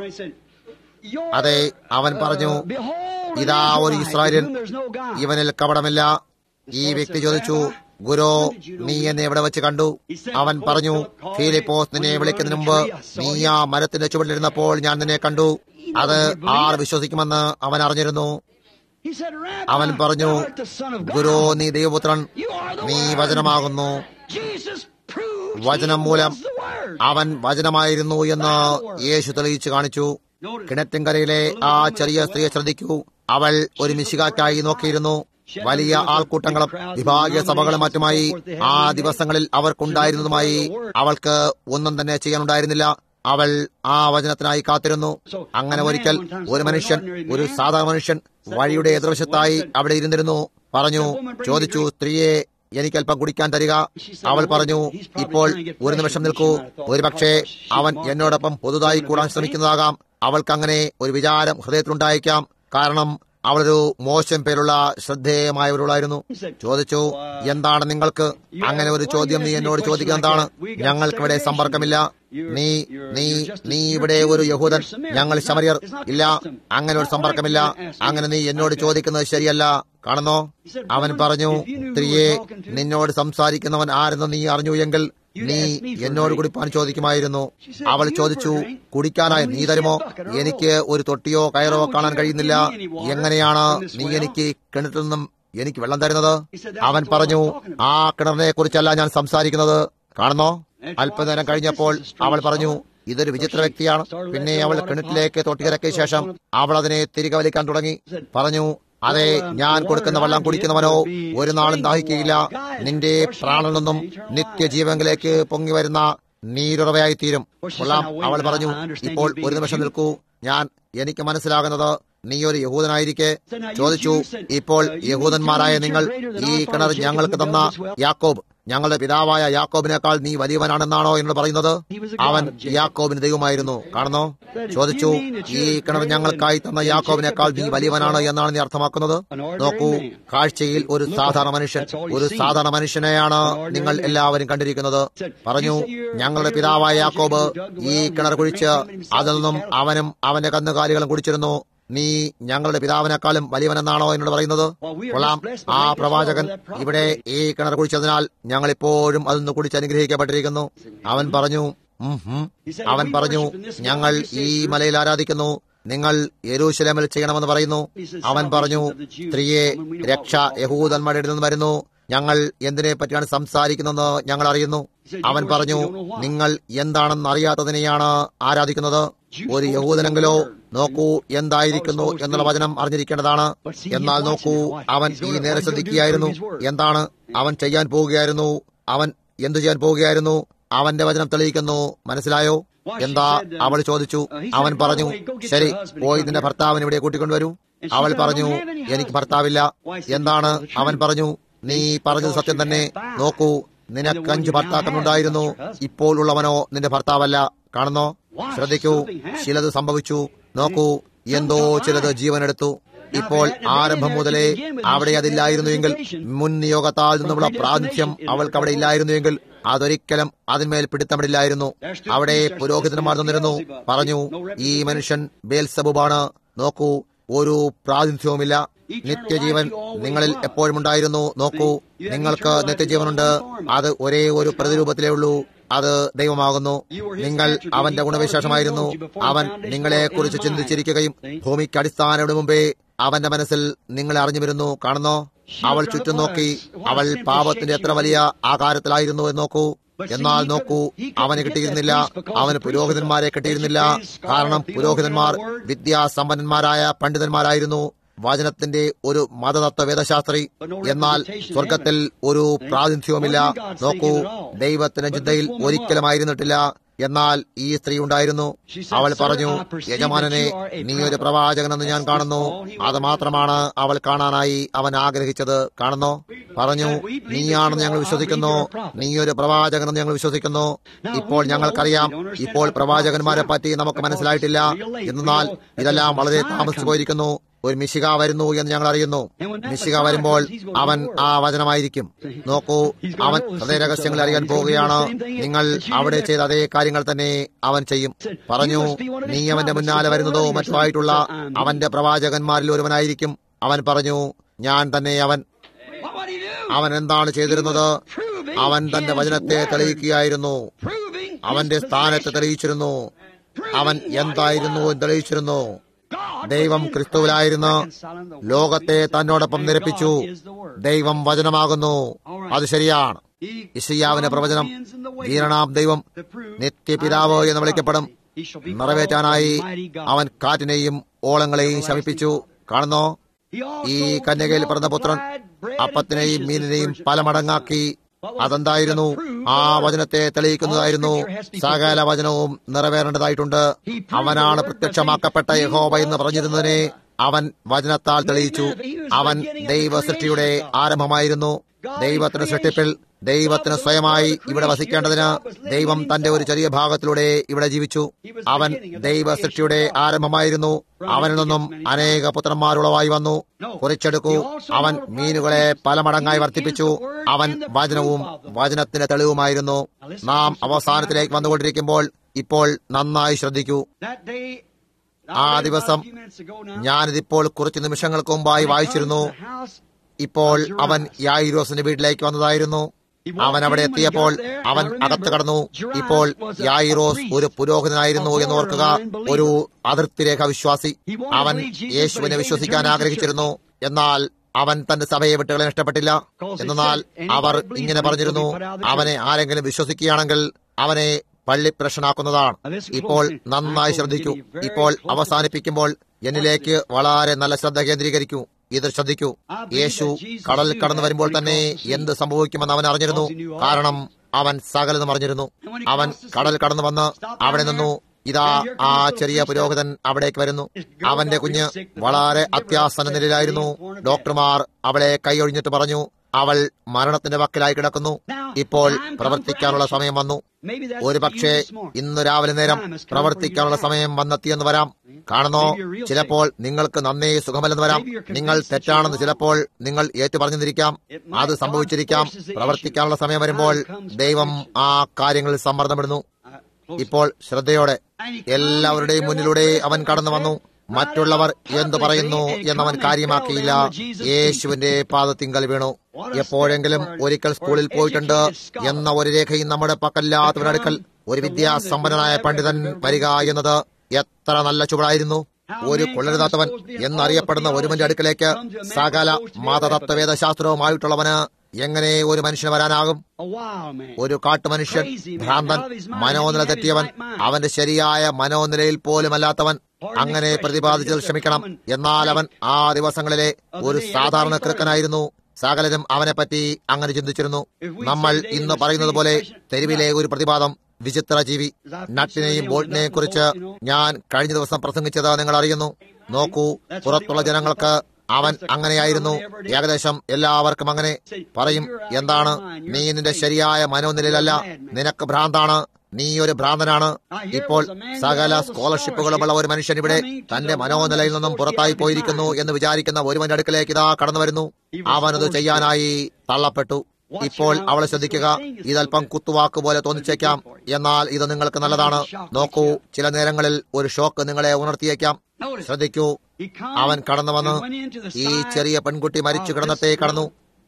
അതെ അവൻ പറഞ്ഞു ഇതാ ഒരു ഇസ്രായേലൻ ഇവനിൽ കപടമില്ല ഈ വ്യക്തി ചോദിച്ചു ഗുരു നീ എന്നെ എവിടെ വെച്ച് കണ്ടു അവൻ പറഞ്ഞു ഫീലിപ്പോസ് നിന്നെ വിളിക്കുന്നതിന് മുമ്പ് നീ ആ മരത്തിന്റെ ചുവട്ടിലിരുന്നപ്പോൾ ഞാൻ നിന്നെ കണ്ടു അത് ആർ വിശ്വസിക്കുമെന്ന് അവൻ അറിഞ്ഞിരുന്നു അവൻ പറഞ്ഞു ഗുരു നീ ദൈവപുത്രൻ നീ വചനമാകുന്നു വചനം മൂലം അവൻ വചനമായിരുന്നു എന്ന് യേശു തെളിയിച്ചു കാണിച്ചു കിണറ്റിൻകരയിലെ ആ ചെറിയ സ്ത്രീയെ ശ്രദ്ധിക്കൂ അവൾ ഒരു മിശികാക്കായി നോക്കിയിരുന്നു വലിയ ആൾക്കൂട്ടങ്ങളും വിഭാഗീയ സഭകളും മറ്റുമായി ആ ദിവസങ്ങളിൽ അവർക്കുണ്ടായിരുന്നതുമായി അവൾക്ക് ഒന്നും തന്നെ ചെയ്യാനുണ്ടായിരുന്നില്ല അവൾ ആ വചനത്തിനായി കാത്തിരുന്നു അങ്ങനെ ഒരിക്കൽ ഒരു മനുഷ്യൻ ഒരു സാധാരണ മനുഷ്യൻ വഴിയുടെ എതിർവശത്തായി അവിടെ ഇരുന്നിരുന്നു പറഞ്ഞു ചോദിച്ചു സ്ത്രീയെ എനിക്കല്പം കുടിക്കാൻ തരിക അവൾ പറഞ്ഞു ഇപ്പോൾ ഒരു നിമിഷം നിൽക്കൂ ഒരുപക്ഷെ അവൻ എന്നോടൊപ്പം പുതുതായി കൂടാൻ ശ്രമിക്കുന്നതാകാം അവൾക്കങ്ങനെ ഒരു വിചാരം ഹൃദയത്തിലുണ്ടായേക്കാം കാരണം അവളൊരു മോശം പേരുള്ള ശ്രദ്ധേയമായവരുള്ളായിരുന്നു ചോദിച്ചു എന്താണ് നിങ്ങൾക്ക് അങ്ങനെ ഒരു ചോദ്യം നീ എന്നോട് ചോദിക്കുന്നതാണ് ഞങ്ങൾക്കിവിടെ സമ്പർക്കമില്ല നീ നീ നീ ഇവിടെ ഒരു യഹൂദൻ ഞങ്ങൾ ശമരിയർ ഇല്ല അങ്ങനെ ഒരു സമ്പർക്കമില്ല അങ്ങനെ നീ എന്നോട് ചോദിക്കുന്നത് ശരിയല്ല കാണുന്നോ അവൻ പറഞ്ഞു സ്ത്രീയെ നിന്നോട് സംസാരിക്കുന്നവൻ ആരെന്ന് നീ അറിഞ്ഞു എങ്കിൽ നീ എന്നോട് കുടിപ്പാൻ ചോദിക്കുമായിരുന്നു അവൾ ചോദിച്ചു കുടിക്കാനായി നീ തരുമോ എനിക്ക് ഒരു തൊട്ടിയോ കയറോ കാണാൻ കഴിയുന്നില്ല എങ്ങനെയാണ് നീ എനിക്ക് കിണറ്റിൽ നിന്നും എനിക്ക് വെള്ളം തരുന്നത് അവൻ പറഞ്ഞു ആ കിണറിനെ കുറിച്ചല്ല ഞാൻ സംസാരിക്കുന്നത് കാണുന്നോ അല്പനേരം കഴിഞ്ഞപ്പോൾ അവൾ പറഞ്ഞു ഇതൊരു വിചിത്ര വ്യക്തിയാണ് പിന്നെ അവൾ കിണറ്റിലേക്ക് തൊട്ടിയിറക്കിയ ശേഷം അവൾ അതിനെ തിരികെ വലിക്കാൻ തുടങ്ങി പറഞ്ഞു അതെ ഞാൻ കൊടുക്കുന്ന വെള്ളം കുടിക്കുന്നവനോ ഒരു നാളും ദാഹിക്കുകയില്ല നിന്റെ പ്രാണനിൽ നിന്നും നിത്യജീവങ്കിലേക്ക് പൊങ്ങി വരുന്ന നീരുറവയായി തീരും കൊള്ളാം അവൾ പറഞ്ഞു ഇപ്പോൾ ഒരു നിമിഷം നിൽക്കൂ ഞാൻ എനിക്ക് മനസ്സിലാകുന്നത് നീ ഒരു യഹൂദനായിരിക്കെ ചോദിച്ചു ഇപ്പോൾ യഹൂദന്മാരായ നിങ്ങൾ ഈ കിണർ ഞങ്ങൾക്ക് തന്ന യാക്കോബ് ഞങ്ങളുടെ പിതാവായ യാക്കോബിനേക്കാൾ നീ വലിയവനാണെന്നാണോ എന്ന് പറയുന്നത് അവൻ യാക്കോബിന് ദൈവമായിരുന്നു കാണുന്നോ ചോദിച്ചു ഈ കിണർ ഞങ്ങൾക്കായി തന്ന യാക്കോബിനേക്കാൾ നീ വലിയവനാണ് എന്നാണ് നീ അർത്ഥമാക്കുന്നത് നോക്കൂ കാഴ്ചയിൽ ഒരു സാധാരണ മനുഷ്യൻ ഒരു സാധാരണ മനുഷ്യനെയാണ് നിങ്ങൾ എല്ലാവരും കണ്ടിരിക്കുന്നത് പറഞ്ഞു ഞങ്ങളുടെ പിതാവായ യാക്കോബ് ഈ കിണർ കുഴിച്ച് അതിൽ നിന്നും അവനും അവന്റെ കന്നുകാലികളും കുടിച്ചിരുന്നു നീ ഞങ്ങളുടെ പിതാവിനേക്കാളും വലിയവനെന്നാണോ എന്നോട് പറയുന്നത് കൊള്ളാം ആ പ്രവാചകൻ ഇവിടെ ഈ കിണർ കുടിച്ചതിനാൽ ഞങ്ങൾ ഇപ്പോഴും അതിൽ നിന്ന് കുടിച്ച് അനുഗ്രഹിക്കപ്പെട്ടിരിക്കുന്നു അവൻ പറഞ്ഞു ഉം, ഉം. അവൻ പറഞ്ഞു ഞങ്ങൾ ഈ മലയിൽ ആരാധിക്കുന്നു നിങ്ങൾ യെരൂശലേമിൽ ചെയ്യണമെന്ന് പറയുന്നു അവൻ പറഞ്ഞു സ്ത്രീയെ രക്ഷ യഹൂദന്മാരുടെ ഇടയിൽ നിന്ന് വരുന്നു ഞങ്ങൾ എന്തിനെ പറ്റിയാണ് സംസാരിക്കുന്നതെന്ന് ഞങ്ങൾ അറിയുന്നു അവൻ പറഞ്ഞു നിങ്ങൾ എന്താണെന്ന് അറിയാത്തതിനെയാണ് ആരാധിക്കുന്നത് ഒരു യഹൂദനെങ്കിലോ നോക്കൂ എന്തായിരിക്കുന്നു എന്നുള്ള വചനം അറിഞ്ഞിരിക്കേണ്ടതാണ് എന്നാൽ നോക്കൂ അവൻ ഈ നേരെ ശ്രദ്ധിക്കുകയായിരുന്നു എന്താണ് അവൻ ചെയ്യാൻ പോവുകയായിരുന്നു അവൻ എന്തു ചെയ്യാൻ പോവുകയായിരുന്നു അവന്റെ വചനം തെളിയിക്കുന്നു മനസ്സിലായോ എന്താ അവൾ ചോദിച്ചു അവൻ പറഞ്ഞു ശരി പോയി നിന്റെ ഭർത്താവിനെ ഇവിടെ കൂട്ടിക്കൊണ്ടുവരൂ അവൾ പറഞ്ഞു എനിക്ക് ഭർത്താവില്ല എന്താണ് അവൻ പറഞ്ഞു നീ പറഞ്ഞത് സത്യം തന്നെ നോക്കൂ നിനക്ക് അഞ്ച് ഭർത്താക്കന്മാരുണ്ടായിരുന്നു ഇപ്പോൾ ഉള്ളവനോ നിന്റെ ഭർത്താവല്ല കാണുന്നോ ശ്രദ്ധിക്കൂ ചിലത് സംഭവിച്ചു നോക്കൂ എന്തോ ചിലത് ജീവനെടുത്തു ഇപ്പോൾ ആരംഭം മുതലേ അവിടെ അതില്ലായിരുന്നുവെങ്കിൽ മുൻ നിയോഗത്താൽ നിന്നുള്ള പ്രാതിനിധ്യം അവൾക്ക് അവിടെ ഇല്ലായിരുന്നുവെങ്കിൽ അതൊരിക്കലും അതിന്മേൽ പിടുത്തമിടില്ലായിരുന്നു അവിടെ പുരോഹിതന്മാർ നിന്നിരുന്നു പറഞ്ഞു ഈ മനുഷ്യൻ ബേൽസബുബാണ് നോക്കൂ ഒരു പ്രാതിനിധ്യവുമില്ല നിത്യജീവൻ നിങ്ങളിൽ എപ്പോഴും ഉണ്ടായിരുന്നു നോക്കൂ നിങ്ങൾക്ക് നിത്യജീവനുണ്ട് അത് ഒരേ ഒരു പ്രതിരൂപത്തിലേ ഉള്ളൂ അത് ദൈവമാകുന്നു നിങ്ങൾ അവന്റെ ഗുണവിശേഷമായിരുന്നു അവൻ നിങ്ങളെ കുറിച്ച് ചിന്തിച്ചിരിക്കുകയും ഭൂമിക്ക് അടിസ്ഥാനയുടെ മുമ്പേ അവന്റെ മനസ്സിൽ നിങ്ങളെ അറിഞ്ഞു വരുന്നു കാണുന്നോ അവൾ ചുറ്റും നോക്കി അവൾ പാപത്തിന്റെ എത്ര വലിയ ആകാരത്തിലായിരുന്നു എന്ന് നോക്കൂ എന്നാൽ നോക്കൂ അവന് കിട്ടിയിരുന്നില്ല അവന് പുരോഹിതന്മാരെ കിട്ടിയിരുന്നില്ല കാരണം പുരോഹിതന്മാർ വിദ്യാസമ്പന്നന്മാരായ പണ്ഡിതന്മാരായിരുന്നു വചനത്തിന്റെ ഒരു മതതത്വ വേദശാസ്ത്രി എന്നാൽ സ്വർഗത്തിൽ ഒരു പ്രാതിനിധ്യവുമില്ല നോക്കൂ ദൈവത്തിന്റെ ചിന്തയിൽ ഒരിക്കലുമായിരുന്നിട്ടില്ല എന്നാൽ ഈ സ്ത്രീ ഉണ്ടായിരുന്നു അവൾ പറഞ്ഞു യജമാനനെ നീ ഒരു പ്രവാചകനെന്ന് ഞാൻ കാണുന്നു അത് മാത്രമാണ് അവൾ കാണാനായി അവൻ ആഗ്രഹിച്ചത് കാണുന്നു പറഞ്ഞു നീയാണെന്ന് ഞങ്ങൾ വിശ്വസിക്കുന്നു നീ ഒരു പ്രവാചകനെന്ന് ഞങ്ങൾ വിശ്വസിക്കുന്നു ഇപ്പോൾ ഞങ്ങൾക്കറിയാം ഇപ്പോൾ പ്രവാചകന്മാരെ പറ്റി നമുക്ക് മനസ്സിലായിട്ടില്ല എന്നാൽ ഇതെല്ലാം വളരെ താമസിച്ചു പോയിരിക്കുന്നു ഒരു മിശിക വരുന്നു എന്ന് ഞങ്ങൾ അറിയുന്നു മിശിക വരുമ്പോൾ അവൻ ആ വചനമായിരിക്കും നോക്കൂ അവൻ ഹൃദയരഹസ്യങ്ങൾ അറിയാൻ പോവുകയാണ് നിങ്ങൾ അവിടെ ചെയ്ത അതേ കാര്യങ്ങൾ തന്നെ അവൻ ചെയ്യും പറഞ്ഞു നീ അവന്റെ മുന്നാലെ വരുന്നതോ മറ്റോ ആയിട്ടുള്ള അവന്റെ പ്രവാചകന്മാരിൽ ഒരുവനായിരിക്കും അവൻ പറഞ്ഞു ഞാൻ തന്നെ അവൻ What would he do? അവൻ എന്താണ് ചെയ്തിരുന്നത് അവൻ തന്റെ വചനത്തെ തെളിയിക്കുകയായിരുന്നു Proving അവന്റെ സ്ഥാനത്ത് തെളിയിച്ചിരുന്നു അവൻ എന്തായിരുന്നു എന്ന് തെളിയിച്ചിരുന്നു ദൈവം ക്രിസ്തുവിലായിരുന്നു ലോകത്തെ തന്നോടൊപ്പം നിരപ്പിച്ചു ദൈവം വചനമാകുന്നു അത് ശരിയാണ് ഇഷയ്യാവിന്റെ പ്രവചനം വീരണാം ദൈവം നിത്യപിതാവ് എന്ന് വിളിക്കപ്പെടും നിറവേറ്റാനായി അവൻ കാറ്റിനെയും ഓളങ്ങളെയും ശമിപ്പിച്ചു കാണുന്നോ ഈ കന്യകയിൽ പിറന്ന പുത്രൻ അപ്പത്തിനെയും മീനിനെയും പല മടങ്ങാക്കി അതെന്തായിരുന്നു ആ വചനത്തെ തെളിയിക്കുന്നതായിരുന്നു സകല വചനവും നിറവേറേണ്ടതായിട്ടുണ്ട് അവനാണ് പ്രത്യക്ഷമാക്കപ്പെട്ട യഹോവ എന്ന് പറഞ്ഞിരുന്നതിനെ അവൻ വചനത്താൽ തെളിയിച്ചു അവൻ ദൈവ സൃഷ്ടിയുടെ ആരംഭമായിരുന്നു ദൈവത്തിന്റെ സൃഷ്ടിപ്പിൽ ദൈവത്തിന് സ്വയമായി ഇവിടെ വസിക്കേണ്ടതിന് ദൈവം തന്റെ ഒരു ചെറിയ ഭാഗത്തിലൂടെ ഇവിടെ ജീവിച്ചു അവൻ ദൈവ സൃഷ്ടിയുടെ ആരംഭമായിരുന്നു അവനിൽ നിന്നും അനേക പുത്രന്മാരുളവായി വന്നു കുറിച്ചെടുക്കൂ അവൻ മീനുകളെ പല മടങ്ങായി വർദ്ധിപ്പിച്ചു അവൻ വചനവും വചനത്തിന്റെ തെളിവുമായിരുന്നു നാം അവസാനത്തിലേക്ക് വന്നുകൊണ്ടിരിക്കുമ്പോൾ ഇപ്പോൾ നന്നായി ശ്രദ്ധിക്കൂ That day, ആ ദിവസം ഞാനിതിപ്പോൾ കുറച്ച് നിമിഷങ്ങൾക്ക് മുമ്പായി വായിച്ചിരുന്നു ഇപ്പോൾ അവൻ യായിരോസിന്റെ വീട്ടിലേക്ക് വന്നതായിരുന്നു അവൻ അവിടെ എത്തിയപ്പോൾ അവൻ അകത്ത് കടന്നു ഇപ്പോൾ യായിറോസ് ഒരു പുരോഹിതനായിരുന്നു എന്ന് ഓർക്കുക ഒരു അതിർത്തിരേഖ വിശ്വാസി അവൻ യേശുവിനെ വിശ്വസിക്കാൻ ആഗ്രഹിച്ചിരുന്നു എന്നാൽ അവൻ തന്റെ സഭയെ വിട്ടുകളെ ഇഷ്ടപ്പെട്ടില്ല എന്നാൽ അവർ ഇങ്ങനെ പറഞ്ഞിരുന്നു അവനെ ആരെങ്കിലും വിശ്വസിക്കുകയാണെങ്കിൽ അവനെ പള്ളിപ്രശ്നാക്കുന്നതാണ് ഇപ്പോൾ നന്നായി ശ്രദ്ധിക്കൂ ഇപ്പോൾ അവസാനിപ്പിക്കുമ്പോൾ എന്നിലേക്ക് വളരെ നല്ല ശ്രദ്ധ കേന്ദ്രീകരിക്കൂ ഇത് ശ്രദ്ധിക്കൂ യേശു കടലിൽ കടന്നു വരുമ്പോൾ തന്നെ എന്ത് സംഭവിക്കുമെന്ന് അവൻ അറിഞ്ഞിരുന്നു കാരണം അവൻ സകലതും അറിഞ്ഞിരുന്നു അവൻ കടൽ കടന്നു വന്ന് അവിടെ നിന്നു ഇതാ ആ ചെറിയ പുരോഹിതൻ അവിടേക്ക് വരുന്നു അവന്റെ കുഞ്ഞ് വളരെ അത്യാസന്ന നിലയിലായിരുന്നു ഡോക്ടർമാർ അവളെ കൈയൊഴിഞ്ഞിട്ട് പറഞ്ഞു അവൾ മരണത്തിന്റെ വക്കിലായി കിടക്കുന്നു ഇപ്പോൾ പ്രവർത്തിക്കാനുള്ള സമയം വന്നു ഒരു പക്ഷേ ഇന്ന് രാവിലെ നേരം പ്രവർത്തിക്കാനുള്ള സമയം വന്നെത്തിയെന്ന് വരാം കാണുന്നോ ചിലപ്പോൾ നിങ്ങൾക്ക് നന്നേ സുഖമല്ലെന്ന് വരാം നിങ്ങൾ തെറ്റാണെന്ന് ചിലപ്പോൾ നിങ്ങൾ ഏറ്റുപറഞ്ഞിരിക്കാം അത് സംഭവിച്ചിരിക്കാം പ്രവർത്തിക്കാനുള്ള സമയം വരുമ്പോൾ ദൈവം ആ കാര്യങ്ങളിൽ സമ്മർദ്ദമിടുന്നു ഇപ്പോൾ ശ്രദ്ധയോടെ എല്ലാവരുടെയും മുന്നിലൂടെ അവൻ കടന്നു വന്നു മറ്റുള്ളവർ എന്തു പറയുന്നു എന്നവൻ കാര്യമാക്കിയില്ല യേശുവിന്റെ പാദത്തിങ്കൽ വീണു എപ്പോഴെങ്കിലും ഒരിക്കൽ സ്കൂളിൽ പോയിട്ടുണ്ട് എന്ന ഒരു രേഖയും നമ്മുടെ പക്കല്ലാത്തവരടുക്കൽ ഒരു വിദ്യാസമ്പന്നനായ പണ്ഡിതൻ വരിക എന്നത് എത്ര നല്ല ചുവടായിരുന്നു ഒരു കൊള്ളരുതാത്തവൻ എന്നറിയപ്പെടുന്ന ഒരുവന്റെ അടുക്കലേക്ക് സകല മതതത്വവേദശാസ്ത്രവുമായിട്ടുള്ളവന് എങ്ങനെ ഒരു മനുഷ്യന് വരാനാകും ഒരു കാട്ടുമനുഷ്യൻ ഭ്രാന്തൻ മനോനില തെറ്റിയവൻ അവന്റെ ശരിയായ മനോനിലയിൽ പോലുമല്ലാത്തവൻ അങ്ങനെ പ്രതിപാദിച്ചത് ക്ഷമിക്കണം എന്നാൽ അവൻ ആ ദിവസങ്ങളിലെ ഒരു സാധാരണ കൃക്കനായിരുന്നു സകലരും അവനെപ്പറ്റി അങ്ങനെ ചിന്തിച്ചിരുന്നു നമ്മൾ ഇന്ന് പറയുന്നത് പോലെ തെരുവിലെ ഒരു പ്രതിപാദം വിചിത്ര ജീവി നട്ടിനെയും ബോൾട്ടിനെയും കുറിച്ച് ഞാൻ കഴിഞ്ഞ ദിവസം പ്രസംഗിച്ചത് നിങ്ങൾ അറിയുന്നു നോക്കൂ പുറത്തുള്ള ജനങ്ങൾക്ക് അവൻ അങ്ങനെയായിരുന്നു ഏകദേശം എല്ലാവർക്കും അങ്ങനെ പറയും എന്താണ് നീ നിന്റെ ശരിയായ മനോനിലയിലല്ല നിനക്ക് ഭ്രാന്താണ് നീ ഒരു ഭ്രാന്തനാണ് ഇപ്പോൾ സകല സ്കോളർഷിപ്പുകളുമുള്ള ഒരു മനുഷ്യൻ ഇവിടെ തന്റെ മനോനിലയിൽ നിന്നും പുറത്തായി പോയിരിക്കുന്നു എന്ന് വിചാരിക്കുന്ന ഒരുവന്റെ അടുക്കലേക്ക് ഇതാ കടന്നു വരുന്നു അവനത് ചെയ്യാനായി തള്ളപ്പെട്ടു ഇപ്പോൾ അവളെ ശ്രദ്ധിക്കുക ഇതല്പം കുത്തുവാക്ക് പോലെ തോന്നിച്ചേക്കാം എന്നാൽ ഇത് നിങ്ങൾക്ക് നല്ലതാണ് നോക്കൂ ചില നേരങ്ങളിൽ ഒരു ഷോക്ക് നിങ്ങളെ ഉണർത്തിയേക്കാം ശ്രദ്ധിക്കൂ അവൻ കടന്നു വന്ന് ഈ ചെറിയ പെൺകുട്ടി മരിച്ചു കിടന്നത്തെ കടന്നു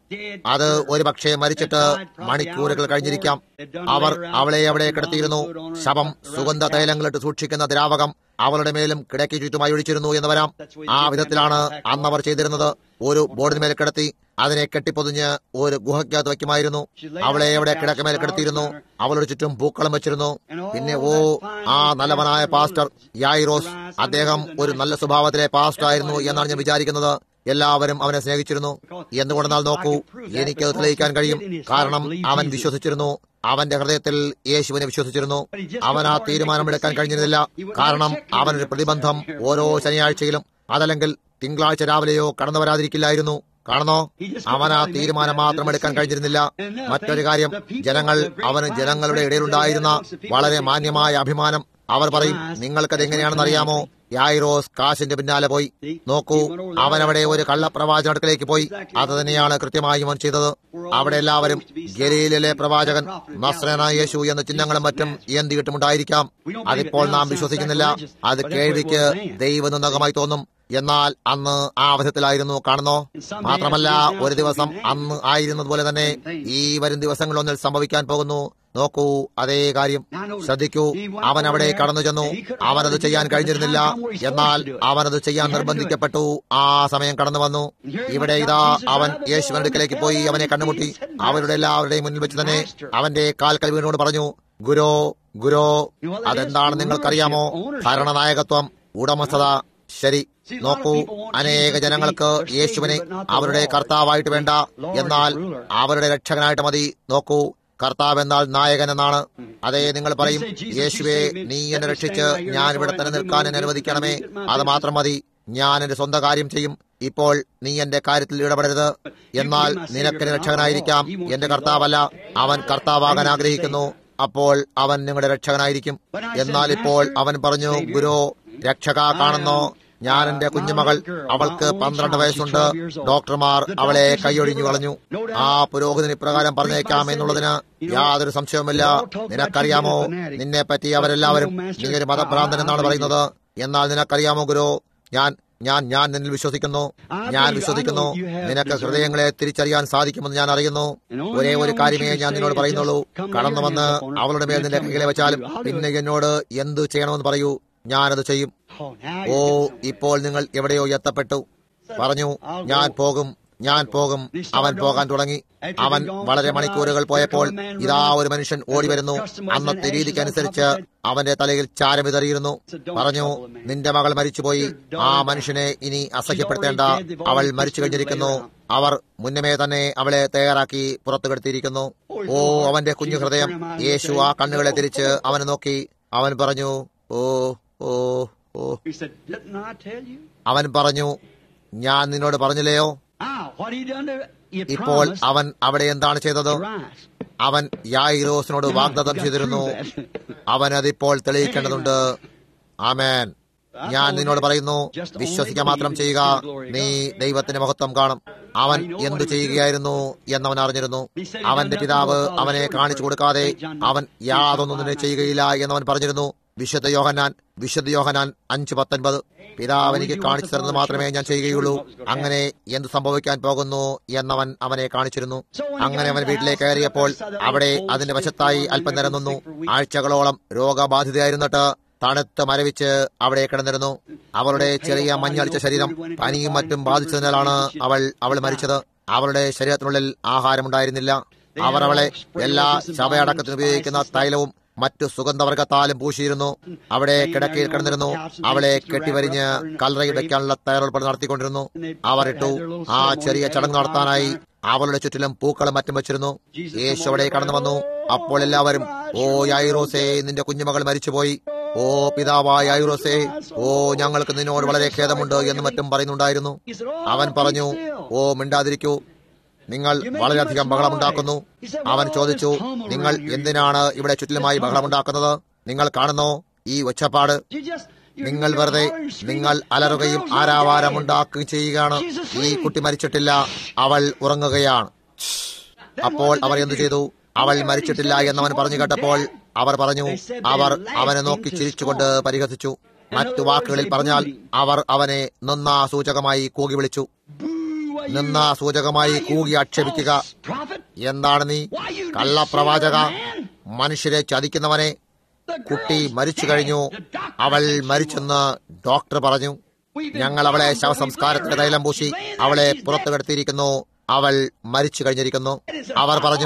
അത് ഒരു പക്ഷേ മരിച്ചിട്ട് മണിക്കൂറുകൾ കഴിഞ്ഞിരിക്കാം അവർ അവളെ അവിടെ കിടത്തിയിരുന്നു ശവം സുഗന്ധ തൈലങ്ങളിട്ട് സൂക്ഷിക്കുന്ന ദ്രാവകം അവളുടെ മേലും കിടക്കി ചുറ്റുമായി ഒഴിച്ചിരുന്നു എന്ന് വരാം ആ വിധത്തിലാണ് അന്ന് അവർ ചെയ്തിരുന്നത് ഒരു ബോർഡിന്മേൽ കിടത്തി അതിനെ കെട്ടിപ്പൊതിഞ്ഞ് ഒരു ഗുഹയ്ക്കകത്ത് വയ്ക്കുമായിരുന്നു അവളെ അവിടെ കിടക്കമേൽ കിടത്തിയിരുന്നു അവളുടെ ചുറ്റും പൂക്കളം വെച്ചിരുന്നു പിന്നെ ഓ ആ നല്ലവനായ പാസ്റ്റർ യായിറോസ് അദ്ദേഹം ഒരു നല്ല സ്വഭാവത്തിലെ പാസ്റ്റർ ആയിരുന്നു എന്നാണ് ഞാൻ വിചാരിക്കുന്നത് എല്ലാവരും അവനെ സ്നേഹിച്ചിരുന്നു എന്തുകൊണ്ടെന്നാൽ നോക്കൂ എനിക്കത് തെളിയിക്കാൻ കഴിയും കാരണം അവൻ വിശ്വസിച്ചിരുന്നു അവന്റെ ഹൃദയത്തിൽ യേശുവിനെ വിശ്വസിച്ചിരുന്നു അവൻ ആ തീരുമാനമെടുക്കാൻ കഴിഞ്ഞിരുന്നില്ല കാരണം അവനൊരു പ്രതിബന്ധം ഓരോ ശനിയാഴ്ചയിലും അതല്ലെങ്കിൽ തിങ്കളാഴ്ച രാവിലെയോ കടന്നു വരാതിരിക്കില്ലായിരുന്നു കാണുന്നോ അവൻ ആ തീരുമാനം മാത്രം എടുക്കാൻ കഴിഞ്ഞിരുന്നില്ല മറ്റൊരു കാര്യം ജനങ്ങൾ അവന് ജനങ്ങളുടെ ഇടയിലുണ്ടായിരുന്ന വളരെ മാന്യമായ അഭിമാനം അവർ പറയും നിങ്ങൾക്കത് എങ്ങനെയാണെന്ന് അറിയാമോ യായിറോസ് കാശിന്റെ പിന്നാലെ പോയി നോക്കൂ അവൻ അവിടെ ഒരു കള്ളപ്രവാചക അടുക്കലേക്ക് പോയി അത് തന്നെയാണ് കൃത്യമായി അവൻ ചെയ്തത് അവിടെ എല്ലാവരും ഗലീലിലെ പ്രവാചകൻ നസ്രന യേശു എന്ന ചിഹ്നങ്ങളും മറ്റും എന്തിയിട്ടുമുണ്ടായിരിക്കാം അതിപ്പോൾ നാം വിശ്വസിക്കുന്നില്ല അത് കേൾവിക്ക് ദൈവനിന്ദകമായി തോന്നും എന്നാൽ അന്ന് ആ വിധത്തിലായിരുന്നു കാണുന്നോ മാത്രമല്ല ഒരു ദിവസം അന്ന് ആയിരുന്നതുപോലെ തന്നെ ഈ വരും ദിവസങ്ങളൊന്നിൽ സംഭവിക്കാൻ പോകുന്നു നോക്കൂ അതേ കാര്യം ശ്രദ്ധിക്കൂ അവൻ അവിടെ കടന്നു ചെന്നു അവനത് ചെയ്യാൻ കഴിഞ്ഞിരുന്നില്ല എന്നാൽ അവനത് ചെയ്യാൻ നിർബന്ധിക്കപ്പെട്ടു ആ സമയം കടന്നു വന്നു ഇവിടെ ഇതാ അവൻ യേശുവിനടുക്കലേക്ക് പോയി അവനെ കണ്ടുമുട്ടി അവരുടെ എല്ലാവരുടെയും മുന്നിൽ വെച്ച് തന്നെ അവന്റെ കാൽക്കൽ വീണോട് പറഞ്ഞു ഗുരോ ഗുരോ അതെന്താണെന്ന് നിങ്ങൾക്കറിയാമോ ഭരണനായകത്വം ഉടമസ്ഥത ശരി നോക്കൂ അനേക ജനങ്ങൾക്ക് യേശുവിനെ അവരുടെ കർത്താവായിട്ട് വേണ്ട എന്നാൽ അവരുടെ രക്ഷകനായിട്ട് മതി നോക്കൂ കർത്താവ് എന്നാൽ നായകൻ എന്നാണ് അതേ നിങ്ങൾ പറയും യേശുവെ നീ എന്നെ രക്ഷിച്ച് ഞാൻ ഇവിടെ തന്നെ നിൽക്കാൻ എന്നെ അനുവദിക്കണമേ അത് മാത്രം മതി ഞാൻ എന്റെ സ്വന്തം കാര്യം ചെയ്യും ഇപ്പോൾ നീ എന്റെ കാര്യത്തിൽ ഇടപെടരുത് എന്നാൽ നിനക്ക് രക്ഷകനായിരിക്കാം എന്റെ കർത്താവല്ല അവൻ കർത്താവാകാൻ ആഗ്രഹിക്കുന്നു അപ്പോൾ അവൻ നിങ്ങളുടെ രക്ഷകനായിരിക്കും എന്നാൽ ഇപ്പോൾ അവൻ പറഞ്ഞു ഗുരു രക്ഷക കാണുന്നോ ഞാൻ എന്റെ കുഞ്ഞുമകൾ അവൾക്ക് പന്ത്രണ്ട് വയസ്സുണ്ട് ഡോക്ടർമാർ അവളെ കൈയൊഴിഞ്ഞു കളഞ്ഞു ആ പുരോഹിതന് ഇപ്രകാരം പറഞ്ഞേക്കാം എന്നുള്ളതിന് യാതൊരു സംശയവുമില്ല നിനക്കറിയാമോ നിന്നെ പറ്റി അവരെല്ലാവരും നീ ഒരു മതഭ്രാന്തൻ എന്നാണ് പറയുന്നത് എന്നാൽ നിനക്കറിയാമോ ഗുരു ഞാൻ ഞാൻ ഞാൻ നിന്നിൽ വിശ്വസിക്കുന്നു ഞാൻ വിശ്വസിക്കുന്നു നിനക്ക് ഹൃദയങ്ങളെ തിരിച്ചറിയാൻ സാധിക്കുമെന്ന് ഞാൻ അറിയുന്നു ഒരേ ഒരു കാര്യമേ ഞാൻ നിന്നോട് പറയുന്നുള്ളൂ കടന്നു വന്ന് അവളുടെ മേൽ നിന്റെ കൈകളെ വെച്ചാലും പിന്നെ എന്നോട് എന്തു ചെയ്യണമെന്ന് പറയൂ ഞാനത് ചെയ്യും ഓ ഇപ്പോൾ നിങ്ങൾ എവിടെയോ എത്തപ്പെട്ടു പറഞ്ഞു ഞാൻ പോകും ഞാൻ പോകും അവൻ പോകാൻ തുടങ്ങി അവൻ വളരെ മണിക്കൂറുകൾ പോയപ്പോൾ ഇതാ ഒരു മനുഷ്യൻ ഓടി വരുന്നു അന്നത്തെ രീതിക്കനുസരിച്ച് അവന്റെ തലയിൽ ചാരം വിതറിയിരുന്നു പറഞ്ഞു നിന്റെ മകൾ മരിച്ചുപോയി ആ മനുഷ്യനെ ഇനി അസഹ്യപ്പെടുത്തേണ്ട അവൾ മരിച്ചു കഴിഞ്ഞിരിക്കുന്നു അവർ മുന്നമേ തന്നെ അവളെ തയ്യാറാക്കി പുറത്തു കെടുത്തിയിരിക്കുന്നു ഓ അവന്റെ കുഞ്ഞു ഹൃദയം യേശു ആ കണ്ണുകളെ തിരിച്ച് അവനെ നോക്കി അവൻ പറഞ്ഞു ഓ ഓ ഓ He said, Didn't I tell you? അവൻ പറഞ്ഞു ഞാൻ നിന്നോട് പറഞ്ഞില്ലയോ Ah, what he done to you? ഇപ്പോൾ promised അവൻ അവിടെ എന്താണ് ചെയ്തത് to rise. അവൻ യായിറോസിനോട് വാഗ്ദത്തം ചെയ്തിരുന്നു അവൻ അതിപ്പോൾ തെളിയിക്കേണ്ടതുണ്ട് ആമേൻ ഞാൻ നിന്നോട് പറയുന്നു വിശ്വസിക്കുക മാത്രം ചെയ്യുക നീ ദൈവത്തിന്റെ മഹത്വം കാണും അവൻ എന്തു ചെയ്യുകയായിരുന്നു എന്നവൻ അറിഞ്ഞിരുന്നു അവന്റെ പിതാവ് അവനെ കാണിച്ചു കൊടുക്കാതെ അവൻ യാതൊന്നും നിന്നെ ചെയ്യുകയില്ല എന്നവൻ പറഞ്ഞിരുന്നു വിശുദ്ധ യോഹനാൻ വിശുദ്ധ യോഹനാൻ അഞ്ച് പത്തൊൻപത് പിതാവ് എനിക്ക് കാണിച്ചു തരുന്നത് മാത്രമേ ഞാൻ ചെയ്യുകയുള്ളൂ അങ്ങനെ എന്ത് സംഭവിക്കാൻ പോകുന്നു എന്നവൻ അവനെ കാണിച്ചിരുന്നു അങ്ങനെ അവൻ വീട്ടിലേക്ക് കയറിയപ്പോൾ അവിടെ അതിന്റെ വശത്തായി അല്പം നേരം നിന്നു ആഴ്ചകളോളം രോഗബാധിതയായിരുന്നിട്ട് തണുത്ത് മരവിച്ച് അവിടെ കിടന്നിരുന്നു അവളുടെ ചെറിയ മഞ്ഞളിച്ച ശരീരം പനിയും മറ്റും ബാധിച്ചതിനാലാണ് അവൾ അവൾ മരിച്ചത് അവളുടെ ശരീരത്തിനുള്ളിൽ ആഹാരമുണ്ടായിരുന്നില്ല അവർ അവളെ എല്ലാ ശവയടക്കത്തിന് ഉപയോഗിക്കുന്ന തൈലവും മറ്റു സുഗന്ധവർഗത്താലും പൂശിയിരുന്നു അവിടെ കിടക്കയിൽ കിടന്നിരുന്നു അവളെ കെട്ടിവരിഞ്ഞ് കല്ലറയിൽ വെക്കാനുള്ള തയ്യാറെടുപ്പ് നടത്തിക്കൊണ്ടിരുന്നു അവർ ഇട്ടു ആ ചെറിയ ചടങ്ങ് നടത്താനായി അവളുടെ ചുറ്റിലും പൂക്കളും മറ്റും വെച്ചിരുന്നു യേശു അവിടെ കടന്നു വന്നു അപ്പോൾ എല്ലാവരും ഓ യായിറോസേ നിന്റെ കുഞ്ഞുമകൾ മരിച്ചുപോയി ഓ പിതാവായ യായിറോസേ ഓ ഞങ്ങൾക്ക് നിന്നോട് വളരെ ഖേദമുണ്ട് എന്ന് മറ്റും പറയുന്നുണ്ടായിരുന്നു അവൻ പറഞ്ഞു ഓ മിണ്ടാതിരിക്കൂ നിങ്ങൾ വളരെയധികം ബഹളമുണ്ടാക്കുന്നു അവൻ ചോദിച്ചു നിങ്ങൾ എന്തിനാണ് ഇവിടെ ചുറ്റിലുമായി ബഹളമുണ്ടാക്കുന്നത് നിങ്ങൾ കാണുന്നോ ഈ ഒച്ചപ്പാട് നിങ്ങൾ വെറുതെ നിങ്ങൾ അലറുകയും ആരാവാരമുണ്ടാക്കുകയും ചെയ്യുകയാണ് ഈ കുട്ടി മരിച്ചിട്ടില്ല അവൾ ഉറങ്ങുകയാണ് അപ്പോൾ അവർ എന്തു ചെയ്തു അവൾ മരിച്ചിട്ടില്ല എന്നവൻ പറഞ്ഞു കേട്ടപ്പോൾ അവർ പറഞ്ഞു അവർ അവനെ നോക്കി ചിരിച്ചുകൊണ്ട് പരിഹസിച്ചു മറ്റു വാക്കുകളിൽ പറഞ്ഞാൽ അവർ അവനെ നിന്ന സൂചകമായി കൂകി വിളിച്ചു നിന്ന സൂചകമായി കൂകി ആക്ഷേപിക്കുക എന്താണ് നീ കള്ളപ്രവാചക മനുഷ്യരെ ചതിക്കുന്നവനെ കുട്ടി മരിച്ചു കഴിഞ്ഞു അവൾ മരിച്ചെന്ന് ഡോക്ടർ പറഞ്ഞു ഞങ്ങൾ അവളെ ശവസംസ്കാരത്തിന്റെ തൈലം പൂശി അവളെ പുറത്തു കിടത്തിയിരിക്കുന്നു അവൾ മരിച്ചു കഴിഞ്ഞിരിക്കുന്നു അവർ പറഞ്ഞു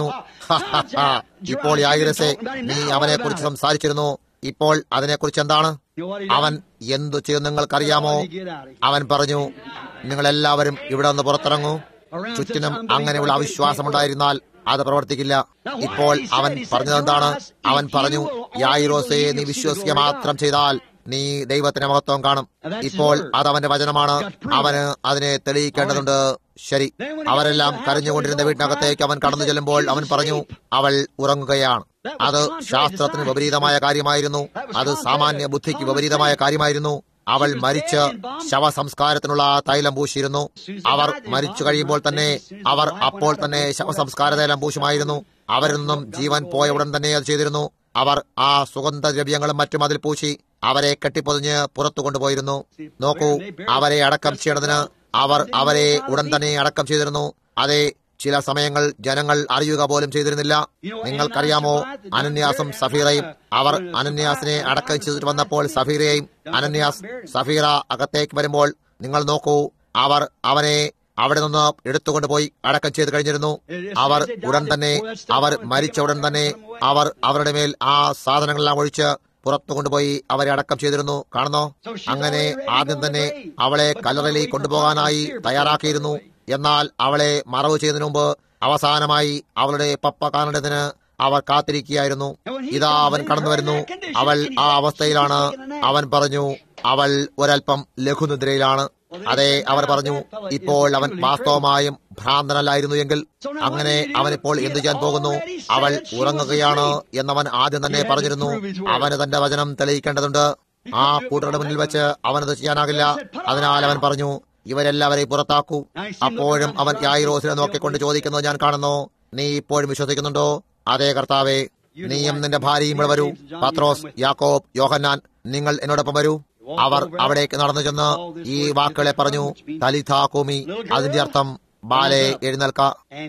ഇപ്പോൾ യായിരസെ നീ അവനെ കുറിച്ച് സംസാരിച്ചിരുന്നു ഇപ്പോൾ അതിനെക്കുറിച്ച് എന്താണ് അവൻ എന്തു ചെയ്യും നിങ്ങൾക്കറിയാമോ അവൻ പറഞ്ഞു നിങ്ങളെല്ലാവരും ഇവിടെ നിന്ന് പുറത്തിറങ്ങൂ ചുറ്റിനും അങ്ങനെയുള്ള അവിശ്വാസമുണ്ടായിരുന്നാൽ അത് പ്രവർത്തിക്കില്ല ഇപ്പോൾ അവൻ പറഞ്ഞതെന്താണ് അവൻ പറഞ്ഞു യായിറോസെ നീ വിശ്വസിക്കുക മാത്രം ചെയ്താൽ നീ ദൈവത്തിന്റെ മഹത്വം കാണും ഇപ്പോൾ അത് അവന്റെ വചനമാണ് അവന് അതിനെ തെളിയിക്കേണ്ടതുണ്ട് ശരി അവരെല്ലാം കരഞ്ഞുകൊണ്ടിരുന്ന വീട്ടിനകത്തേക്ക് അവൻ കടന്നു ചെല്ലുമ്പോൾ അവൻ പറഞ്ഞു അവൾ ഉറങ്ങുകയാണ് അത് ശാസ്ത്രത്തിന് വിപരീതമായ കാര്യമായിരുന്നു അത് സാമാന്യ ബുദ്ധിക്ക് വിപരീതമായ കാര്യമായിരുന്നു അവൾ മരിച്ച് ശവസംസ്കാരത്തിനുള്ള തൈലം പൂശിയിരുന്നു അവർ മരിച്ചു കഴിയുമ്പോൾ തന്നെ അവർ അപ്പോൾ തന്നെ ശവസംസ്കാര തൈലം പൂശുമായിരുന്നു അവരിൽ നിന്നും ജീവൻ പോയ ഉടൻ തന്നെ അത് ചെയ്തിരുന്നു അവർ ആ സുഗന്ധദ്രവ്യങ്ങളും മറ്റും അതിൽ പൂശി അവരെ കെട്ടിപ്പൊതിഞ്ഞ് പുറത്തു കൊണ്ടുപോയിരുന്നു നോക്കൂ അവരെ അടക്കം ചെയ്യേണ്ടതിന് അവർ അവരെ ഉടൻ തന്നെ അടക്കം ചെയ്തിരുന്നു അതെ ചില സമയങ്ങൾ ജനങ്ങൾ അറിയുക പോലും ചെയ്തിരുന്നില്ല നിങ്ങൾക്കറിയാമോ അനന്യാസും സഫീറയും അവർ അനന്യാസിനെ അടക്കം ചെയ്തിട്ട് വന്നപ്പോൾ സഫീറയെയും അനന്യാസ് സഫീറ അകത്തേക്ക് വരുമ്പോൾ നിങ്ങൾ നോക്കൂ അവർ അവനെ അവിടെ നിന്ന് എടുത്തുകൊണ്ടുപോയി അടക്കം ചെയ്ത് കഴിഞ്ഞിരുന്നു അവർ ഉടൻ തന്നെ അവർ മരിച്ച ഉടൻ തന്നെ അവർ അവരുടെ മേൽ ആ സാധനങ്ങളെല്ലാം ഒഴിച്ച് പുറത്തു കൊണ്ടുപോയി അവരെ അടക്കം ചെയ്തിരുന്നു കാണുന്നോ അങ്ങനെ ആദ്യം തന്നെ അവളെ കല്ലറയിലേക്ക് കൊണ്ടുപോകാനായി തയ്യാറാക്കിയിരുന്നു എന്നാൽ അവളെ മറവ് ചെയ്തതിനു മുമ്പ് അവസാനമായി അവളുടെ പപ്പ കാണേണ്ടതിന് അവർ കാത്തിരിക്കുകയായിരുന്നു ഇതാ അവൻ കടന്നു വരുന്നു അവൾ ആ അവസ്ഥയിലാണ് അവൻ പറഞ്ഞു അവൾ ഒരൽപ്പം ലഘുനിദ്രയിലാണ് അതെ അവർ പറഞ്ഞു ഇപ്പോൾ അവൻ വാസ്തവമായും ഭ്രാന്തനല്ലായിരുന്നു എങ്കിൽ അങ്ങനെ അവനിപ്പോൾ എന്തു ചെയ്യാൻ പോകുന്നു അവൾ ഉറങ്ങുകയാണ് എന്നവൻ ആദ്യം തന്നെ പറഞ്ഞിരുന്നു അവന് തന്റെ വചനം തെളിയിക്കേണ്ടതുണ്ട് ആ കൂട്ടരുടെ മുന്നിൽ വെച്ച് അവനത് ചെയ്യാനാകില്ല അതിനാൽ അവൻ പറഞ്ഞു ഇവരെല്ലാവരെയും പുറത്താക്കൂ അപ്പോഴും അവൻ യായിറോസിനെ നോക്കിക്കൊണ്ട് ചോദിക്കുന്നത് ഞാൻ കാണുന്നു നീ ഇപ്പോഴും വിശ്വസിക്കുന്നുണ്ടോ അതേ കർത്താവേ നീയും നിന്റെ ഭാര്യയും ഇവിടെ വരൂ പത്രോസ് യാക്കോബ് യോഹന്നാൻ നിങ്ങൾ എന്നോടൊപ്പം വരൂ അവർ അവിടേക്ക് നടന്നു ചെന്ന് ഈ വാക്കുകളെ പറഞ്ഞു തലിഥ കോമി അതിന്റെ അർത്ഥം ബാലെ എഴുന്നേൽക്ക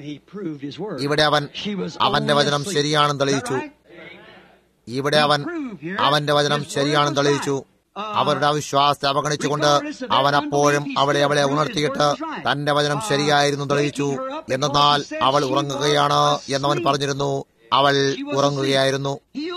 ഇവിടെ അവൻ അവന്റെ വചനം ശരിയാണെന്ന് തെളിയിച്ചു ഇവിടെ അവൻ അവന്റെ വചനം ശരിയാണെന്ന് തെളിയിച്ചു അവരുടെ അവിശ്വാസത്തെ അവഗണിച്ചുകൊണ്ട് അവൻ അപ്പോഴും അവളെ അവളെ ഉണർത്തിയിട്ട് തന്റെ വചനം ശരിയായിരുന്നു തെളിയിച്ചു എന്നാൽ അവൾ ഉറങ്ങുകയാണ് എന്നവൻ പറഞ്ഞിരുന്നു അവൾ ഉറങ്ങുകയായിരുന്നു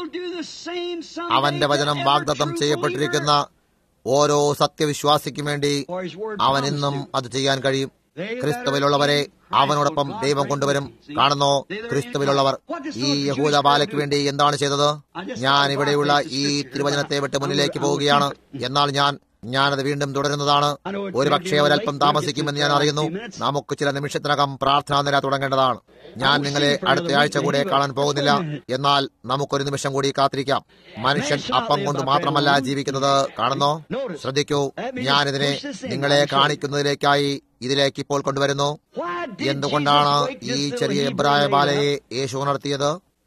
അവന്റെ വചനം വാഗ്ദത്തം ചെയ്യപ്പെട്ടിരിക്കുന്ന ഓരോ സത്യവിശ്വാസിക്കും വേണ്ടി അവൻ ഇന്നും അത് ചെയ്യാൻ കഴിയും ക്രിസ്തുവിലുള്ളവരെ അവനോടൊപ്പം ദൈവം കൊണ്ടുവരും കാണുന്നോ ക്രിസ്തുവിലുള്ളവർ ഈ യഹൂദ ബാലയ്ക്ക് വേണ്ടി എന്താണ് ചെയ്തത് ഞാൻ ഇവിടെയുള്ള ഈ തിരുവചനത്തെ വിട്ട് മുന്നിലേക്ക് പോവുകയാണ് എന്നാൽ ഞാൻ ഞാനത് വീണ്ടും തുടരുന്നതാണ് ഒരു പക്ഷേ ഒരല്പം താമസിക്കുമെന്ന് ഞാൻ അറിയുന്നു നമുക്ക് ചില നിമിഷത്തിനകം പ്രാർത്ഥനാ നില തുടങ്ങേണ്ടതാണ് ഞാൻ നിങ്ങളെ അടുത്ത ആഴ്ച കൂടെ കാണാൻ പോകുന്നില്ല എന്നാൽ നമുക്കൊരു നിമിഷം കൂടി കാത്തിരിക്കാം മനുഷ്യൻ അപ്പം കൊണ്ട് മാത്രമല്ല ജീവിക്കുന്നത് കാണുന്നോ ശ്രദ്ധിക്കൂ ഞാനിതിനെ നിങ്ങളെ കാണിക്കുന്നതിലേക്കായി ഇതിലേക്ക് ഇപ്പോൾ കൊണ്ടുവരുന്നു എന്തുകൊണ്ടാണ് ഈ ചെറിയ എബ്രായ ബാലയെ യേശു ഉണർത്തിയത്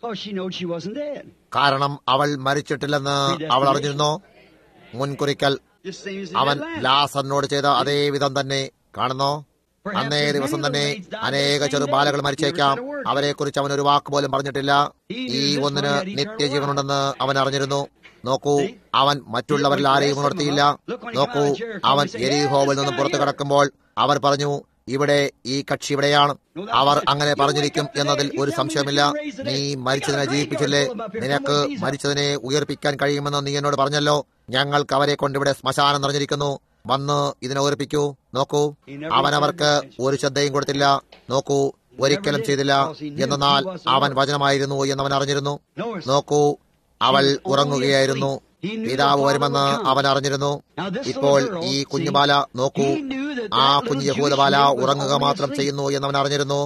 കാരണം അവൾ മരിച്ചിട്ടില്ലെന്ന് അവൾ അറിഞ്ഞിരുന്നു മുൻകുറിക്കൽ അവൻ ലാസറിനോട് ചെയ്ത അതേ വിധം തന്നെ കാണുന്നോ അന്നേ ദിവസം തന്നെ അനേക ചെറുബാലകൾ മരിച്ചേക്കാം അവരെ കുറിച്ച് അവൻ ഒരു വാക്ക് പോലും പറഞ്ഞിട്ടില്ല ഈ ഒന്നിന് നിത്യജീവനുണ്ടെന്ന് അവൻ അറിഞ്ഞിരുന്നു നോക്കൂ അവൻ മറ്റുള്ളവരിൽ ആരെയും ഉണർത്തിയില്ല നോക്കൂ അവൻ എരിഹോവിൽ നിന്നും പുറത്തു കിടക്കുമ്പോൾ അവർ പറഞ്ഞു ഇവിടെ ഈ കക്ഷി ഇവിടെയാണ് അവർ അങ്ങനെ പറഞ്ഞിരിക്കും എന്നതിൽ ഒരു സംശയമില്ല നീ മരിച്ചതിനെ ജീവിപ്പിച്ചില്ലേ നിനക്ക് മരിച്ചതിനെ ഉയർപ്പിക്കാൻ കഴിയുമെന്ന് നീ എന്നോട് പറഞ്ഞല്ലോ ഞങ്ങൾക്ക് അവരെ കൊണ്ടിവിടെ ശ്മശാനം നിറഞ്ഞിരിക്കുന്നു വന്ന് ഇതിനെ ഓർപ്പിക്കൂ നോക്കൂ അവൻ അവർക്ക് ഒരു ശ്രദ്ധയും കൊടുത്തില്ല നോക്കൂ ഒരിക്കലും ചെയ്തില്ല എന്നാൽ അവൻ വചനമായിരുന്നു എന്നവൻ അറിഞ്ഞിരുന്നു നോക്കൂ അവൾ ഉറങ്ങുകയായിരുന്നു പിതാവ് വരുമെന്ന് അവൻ അറിഞ്ഞിരുന്നു ഇപ്പോൾ ഈ കുഞ്ഞുബാല നോക്കൂ ആ കുഞ്ഞു യഹൂദബാല ഉറങ്ങുക മാത്രം ചെയ്യുന്നു എന്നവൻ അറിഞ്ഞിരുന്നു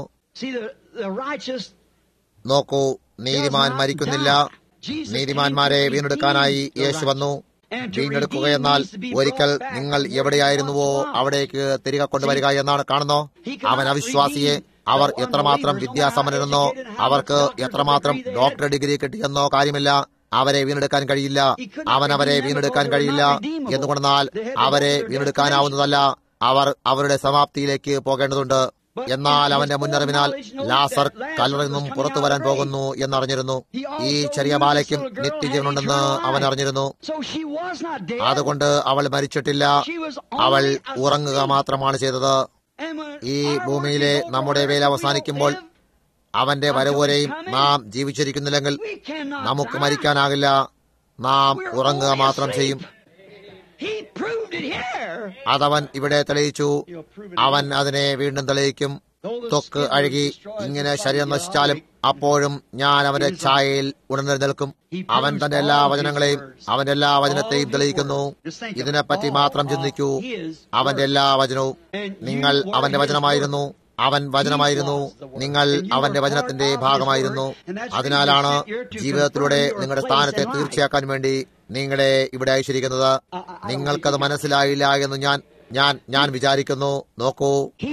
നോക്കൂ നീതിമാൻ മരിക്കുന്നില്ല നീതിമാന്മാരെ വീണ്ടെടുക്കാനായി യേശു വന്നു വീണ്ടെടുക്കുകയെന്നാൽ ഒരിക്കൽ നിങ്ങൾ എവിടെയായിരുന്നുവോ അവിടേക്ക് തിരികെ കൊണ്ടുവരിക എന്നാണ് കാണുന്നോ അവൻ അവിശ്വാസിയെ അവർ എത്രമാത്രം വിദ്യാസമ്പന്നരെന്നോ അവർക്ക് എത്രമാത്രം ഡോക്ടർ ഡിഗ്രി കിട്ടിയെന്നോ കാര്യമില്ല അവരെ വീണ്ടെടുക്കാൻ കഴിയില്ല അവൻ അവരെ വീണ്ടെടുക്കാൻ കഴിയില്ല എന്നുകൊണ്ടെന്നാൽ അവരെ വീണ്ടെടുക്കാനാവുന്നതല്ല അവർ അവരുടെ സമാപ്തിയിലേക്ക് പോകേണ്ടതുണ്ട് എന്നാൽ അവന്റെ മുന്നറിവിനാൽ ലാസർ കല്ലറിൽ നിന്നും പുറത്തു വരാൻ പോകുന്നു എന്നറിഞ്ഞിരുന്നു ഈ ചെറിയ ബാലയ്ക്കും നിത്യജീവനുണ്ടെന്ന് അവൻ അറിഞ്ഞിരുന്നു അതുകൊണ്ട് അവൾ മരിച്ചിട്ടില്ല അവൾ ഉറങ്ങുക മാത്രമാണ് ചെയ്തത് ഈ ഭൂമിയിലെ നമ്മുടെ വേല അവസാനിക്കുമ്പോൾ അവന്റെ വരവോരെയും നാം ജീവിച്ചിരിക്കുന്നില്ലെങ്കിൽ നമുക്ക് മരിക്കാനാകില്ല നാം ഉറങ്ങുക മാത്രം ചെയ്യും അതവൻ ഇവിടെ തെളിയിച്ചു അവൻ അതിനെ വീണ്ടും തെളിയിക്കും ത്വക്ക് അഴുകി ഇങ്ങനെ ശരീരം നശിച്ചാലും അപ്പോഴും ഞാൻ അവന്റെ ഛായയിൽ ഉണർന്നു നിൽക്കും അവൻ തന്റെ എല്ലാ വചനങ്ങളെയും അവന്റെ എല്ലാ വചനത്തെയും തെളിയിക്കുന്നു ഇതിനെപ്പറ്റി മാത്രം ചിന്തിക്കൂ അവന്റെ എല്ലാ വചനവും നിങ്ങൾ അവന്റെ വചനമായിരുന്നു അവൻ വചനമായിരുന്നു നിങ്ങൾ അവന്റെ വചനത്തിന്റെ ഭാഗമായിരുന്നു അതിനാലാണ് ജീവിതത്തിലൂടെ നിങ്ങളുടെ സ്ഥാനത്തെ തീർച്ചയാക്കാൻ വേണ്ടി നിങ്ങളെ ഇവിടെ അയച്ചിരിക്കുന്നത് നിങ്ങൾക്കത് മനസ്സിലായില്ല എന്ന് ഞാൻ ഞാൻ ഞാൻ വിചാരിക്കുന്നു നോക്കൂ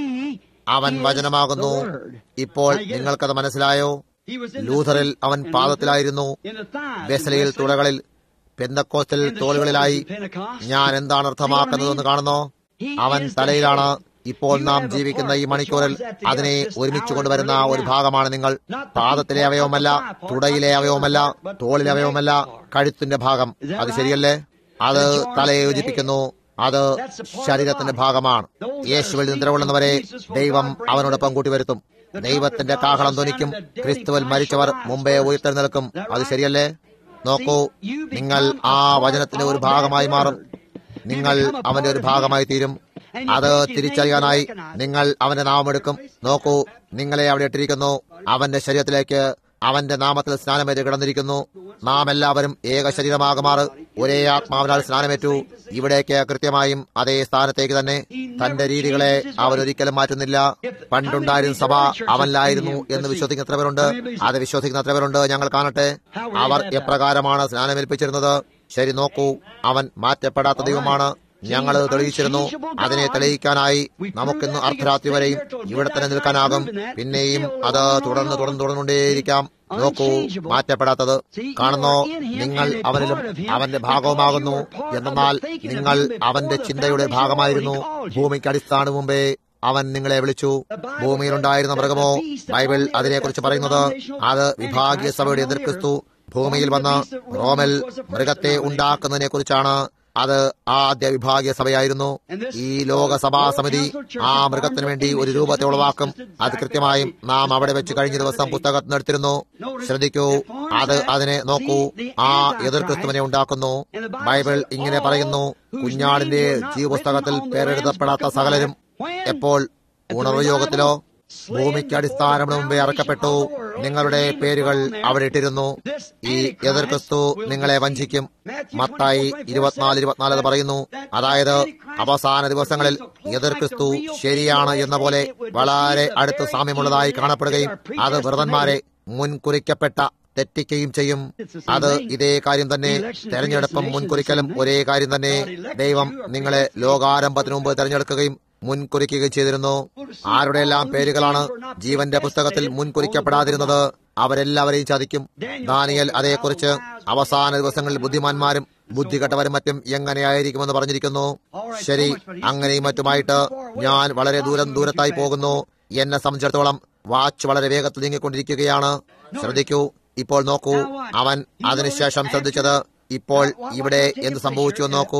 അവൻ വചനമാകുന്നു ഇപ്പോൾ നിങ്ങൾക്കത് മനസ്സിലായോ ലൂഥറിൽ അവൻ പാദത്തിലായിരുന്നു ബെസലയിൽ തുടകളിൽ പെന്തക്കോസ്റ്റൽ തോളുകളിലായി ഞാൻ എന്താണ് അർത്ഥമാക്കുന്നതെന്ന് കാണുന്നോ അവൻ തലയിലാണ് ഇപ്പോൾ നാം ജീവിക്കുന്ന ഈ മണിക്കൂറിൽ അതിനെ ഒരുമിച്ച് കൊണ്ടുവരുന്ന ഒരു ഭാഗമാണ് നിങ്ങൾ പാദത്തിലെ അവയവമല്ല തുടയിലെ അവയവമല്ല തോളിലെ അവയവമല്ല കഴുത്തിന്റെ ഭാഗം അത് ശരിയല്ലേ അത് തലയെ യോജിപ്പിക്കുന്നു അത് ശരീരത്തിന്റെ ഭാഗമാണ് യേശുവിൽ നിദ്രകൊള്ളുന്നവരെ ദൈവം അവനോടൊപ്പം കൂട്ടിവരുത്തും ദൈവത്തിന്റെ കാഹളം ധ്വനിക്കും ക്രിസ്തുവിൽ മരിച്ചവർ മുമ്പേ ഉയർത്തെഴുന്നേൽക്കും അത് ശരിയല്ലേ നോക്കൂ നിങ്ങൾ ആ വചനത്തിന്റെ ഒരു ഭാഗമായി മാറും നിങ്ങൾ അവന്റെ ഒരു ഭാഗമായി തീരും അത് തിരിച്ചറിയാനായി നിങ്ങൾ അവന്റെ നാമമെടുക്കും നോക്കൂ നിങ്ങളെ അവിടെ ഇട്ടിരിക്കുന്നു അവന്റെ ശരീരത്തിലേക്ക് അവന്റെ നാമത്തിൽ സ്നാനമേറ്റ് കിടന്നിരിക്കുന്നു നാം എല്ലാവരും ഏക ശരീരമാകുമാറ് ഒരേ ആത്മാവിനാൽ സ്നാനമേറ്റു ഇവിടേക്ക് കൃത്യമായും അതേ സ്ഥാനത്തേക്ക് തന്നെ തന്റെ രീതികളെ അവൻ ഒരിക്കലും മാറ്റുന്നില്ല പണ്ടുണ്ടായിരുന്ന സഭ അവനിലായിരുന്നു എന്ന് വിശ്വസിക്കുന്ന എത്ര പേരുണ്ട് അത് വിശ്വസിക്കുന്ന എത്ര പേരുണ്ട് ഞങ്ങൾ കാണട്ടെ അവർ എപ്രകാരമാണ് സ്നാനമേൽപ്പിച്ചിരുന്നത് ശരി നോക്കൂ അവൻ മാറ്റപ്പെടാത്ത ദൈവമാണ് ഞങ്ങൾ തെളിയിച്ചിരുന്നു അതിനെ തെളിയിക്കാനായി നമുക്കിന്ന് അർദ്ധരാത്രി വരെയും ഇവിടെ തന്നെ നിൽക്കാനാകും പിന്നെയും അത് തുടർന്ന് തുടർന്ന് തുടർന്നുകൊണ്ടേയിരിക്കാം നോക്കൂ മാറ്റപ്പെടാത്തത് കാണുന്നോ നിങ്ങൾ അവനിലും അവന്റെ ഭാഗവുമാകുന്നു എന്നാൽ നിങ്ങൾ അവന്റെ ചിന്തയുടെ ഭാഗമായിരുന്നു ഭൂമിക്ക് അടിസ്ഥാന മുമ്പേ അവൻ നിങ്ങളെ വിളിച്ചു ഭൂമിയിലുണ്ടായിരുന്ന മൃഗമോ ബൈബിൾ അതിനെക്കുറിച്ച് പറയുന്നത് അത് വിഭാഗീയ സഭയുടെ എതിർ ക്രിസ്തു ഭൂമിയിൽ വന്ന് റോമൽ മൃഗത്തെ ഉണ്ടാക്കുന്നതിനെ കുറിച്ചാണ് അത് ആദ്യ വിഭാഗീയ സഭയായിരുന്നു ഈ ലോകസഭാ സമിതി ആ മൃഗത്തിന് വേണ്ടി ഒരു രൂപത്തെ ഉളവാക്കും അത് കൃത്യമായും നാം അവിടെ വെച്ച് കഴിഞ്ഞ ദിവസം പുസ്തകത്തിൽ എടുത്തിരുന്നു ശ്രദ്ധിക്കൂ അത് അതിനെ നോക്കൂ ആ എതിർ ക്രിസ്തുവിനെ ഉണ്ടാക്കുന്നു ബൈബിൾ ഇങ്ങനെ പറയുന്നു കുഞ്ഞാടിന്റെ ജീവപുസ്തകത്തിൽ പേരെഴുതപ്പെടാത്ത സകലരും എപ്പോൾ ഉണർവ് യോഗത്തിലോ ഭൂമിക്ക് അടിസ്ഥാനത്തിന് മുമ്പേ അറക്കപ്പെട്ടു നിങ്ങളുടെ പേരുകൾ അവിടെ ഇട്ടിരുന്നു ഈ എതിർ ക്രിസ്തു നിങ്ങളെ വഞ്ചിക്കും മത്തായി ഇരുപത്തിനാല് ഇരുപത്തിനാല് പറയുന്നു അതായത് അവസാന ദിവസങ്ങളിൽ എതിർ ക്രിസ്തു ശരിയാണ് എന്ന പോലെ വളരെ അടുത്ത് സാമ്യമുള്ളതായി കാണപ്പെടുകയും അത് വ്രതന്മാരെ മുൻകുറിക്കപ്പെട്ട തെറ്റിക്കുകയും ചെയ്യും അത് ഇതേ കാര്യം തന്നെ തെരഞ്ഞെടുപ്പും മുൻകുറിക്കലും ഒരേ കാര്യം തന്നെ ദൈവം നിങ്ങളെ ലോകാരംഭത്തിനു മുമ്പ് തെരഞ്ഞെടുക്കുകയും മുൻകുറിക്കുകയും ചെയ്തിരുന്നു ആരുടെയെല്ലാം പേരുകളാണ് ജീവന്റെ പുസ്തകത്തിൽ മുൻകുറിക്കപ്പെടാതിരുന്നത് അവരെല്ലാവരെയും ചതിക്കും ദാനിയൽ അതേക്കുറിച്ച് അവസാന ദിവസങ്ങളിൽ ബുദ്ധിമാന്മാരും ബുദ്ധികെട്ടവരും മറ്റും എങ്ങനെയായിരിക്കുമെന്ന് പറഞ്ഞിരിക്കുന്നു ശരി അങ്ങനെയും മറ്റുമായിട്ട് ഞാൻ വളരെ ദൂരം ദൂരത്തായി പോകുന്നു എന്നെ സംബന്ധിച്ചിടത്തോളം വാച്ച് വളരെ വേഗത്തിൽ നീങ്ങിക്കൊണ്ടിരിക്കുകയാണ് ശ്രദ്ധിക്കൂ ഇപ്പോൾ നോക്കൂ അവൻ അതിനുശേഷം ശ്രദ്ധിച്ചത് ഇപ്പോൾ ഇവിടെ എന്ത് സംഭവിച്ചു എന്ന് നോക്കൂ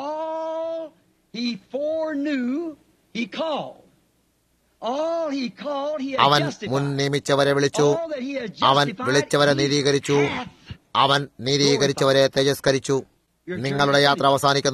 All he foreknew, he called. All he called, he had അവൻ justified. മുൻ നിയമിച്ചവരെ വിളിച്ചു All that he had അവൻ justified, വിളിച്ചവരെ he നീതീകരിച്ചു hath. അവൻ നീതീകരിച്ചവരെ തേജസ്കരിച്ചു നിങ്ങളുടെ യാത്ര അവസാനിക്കുന്നു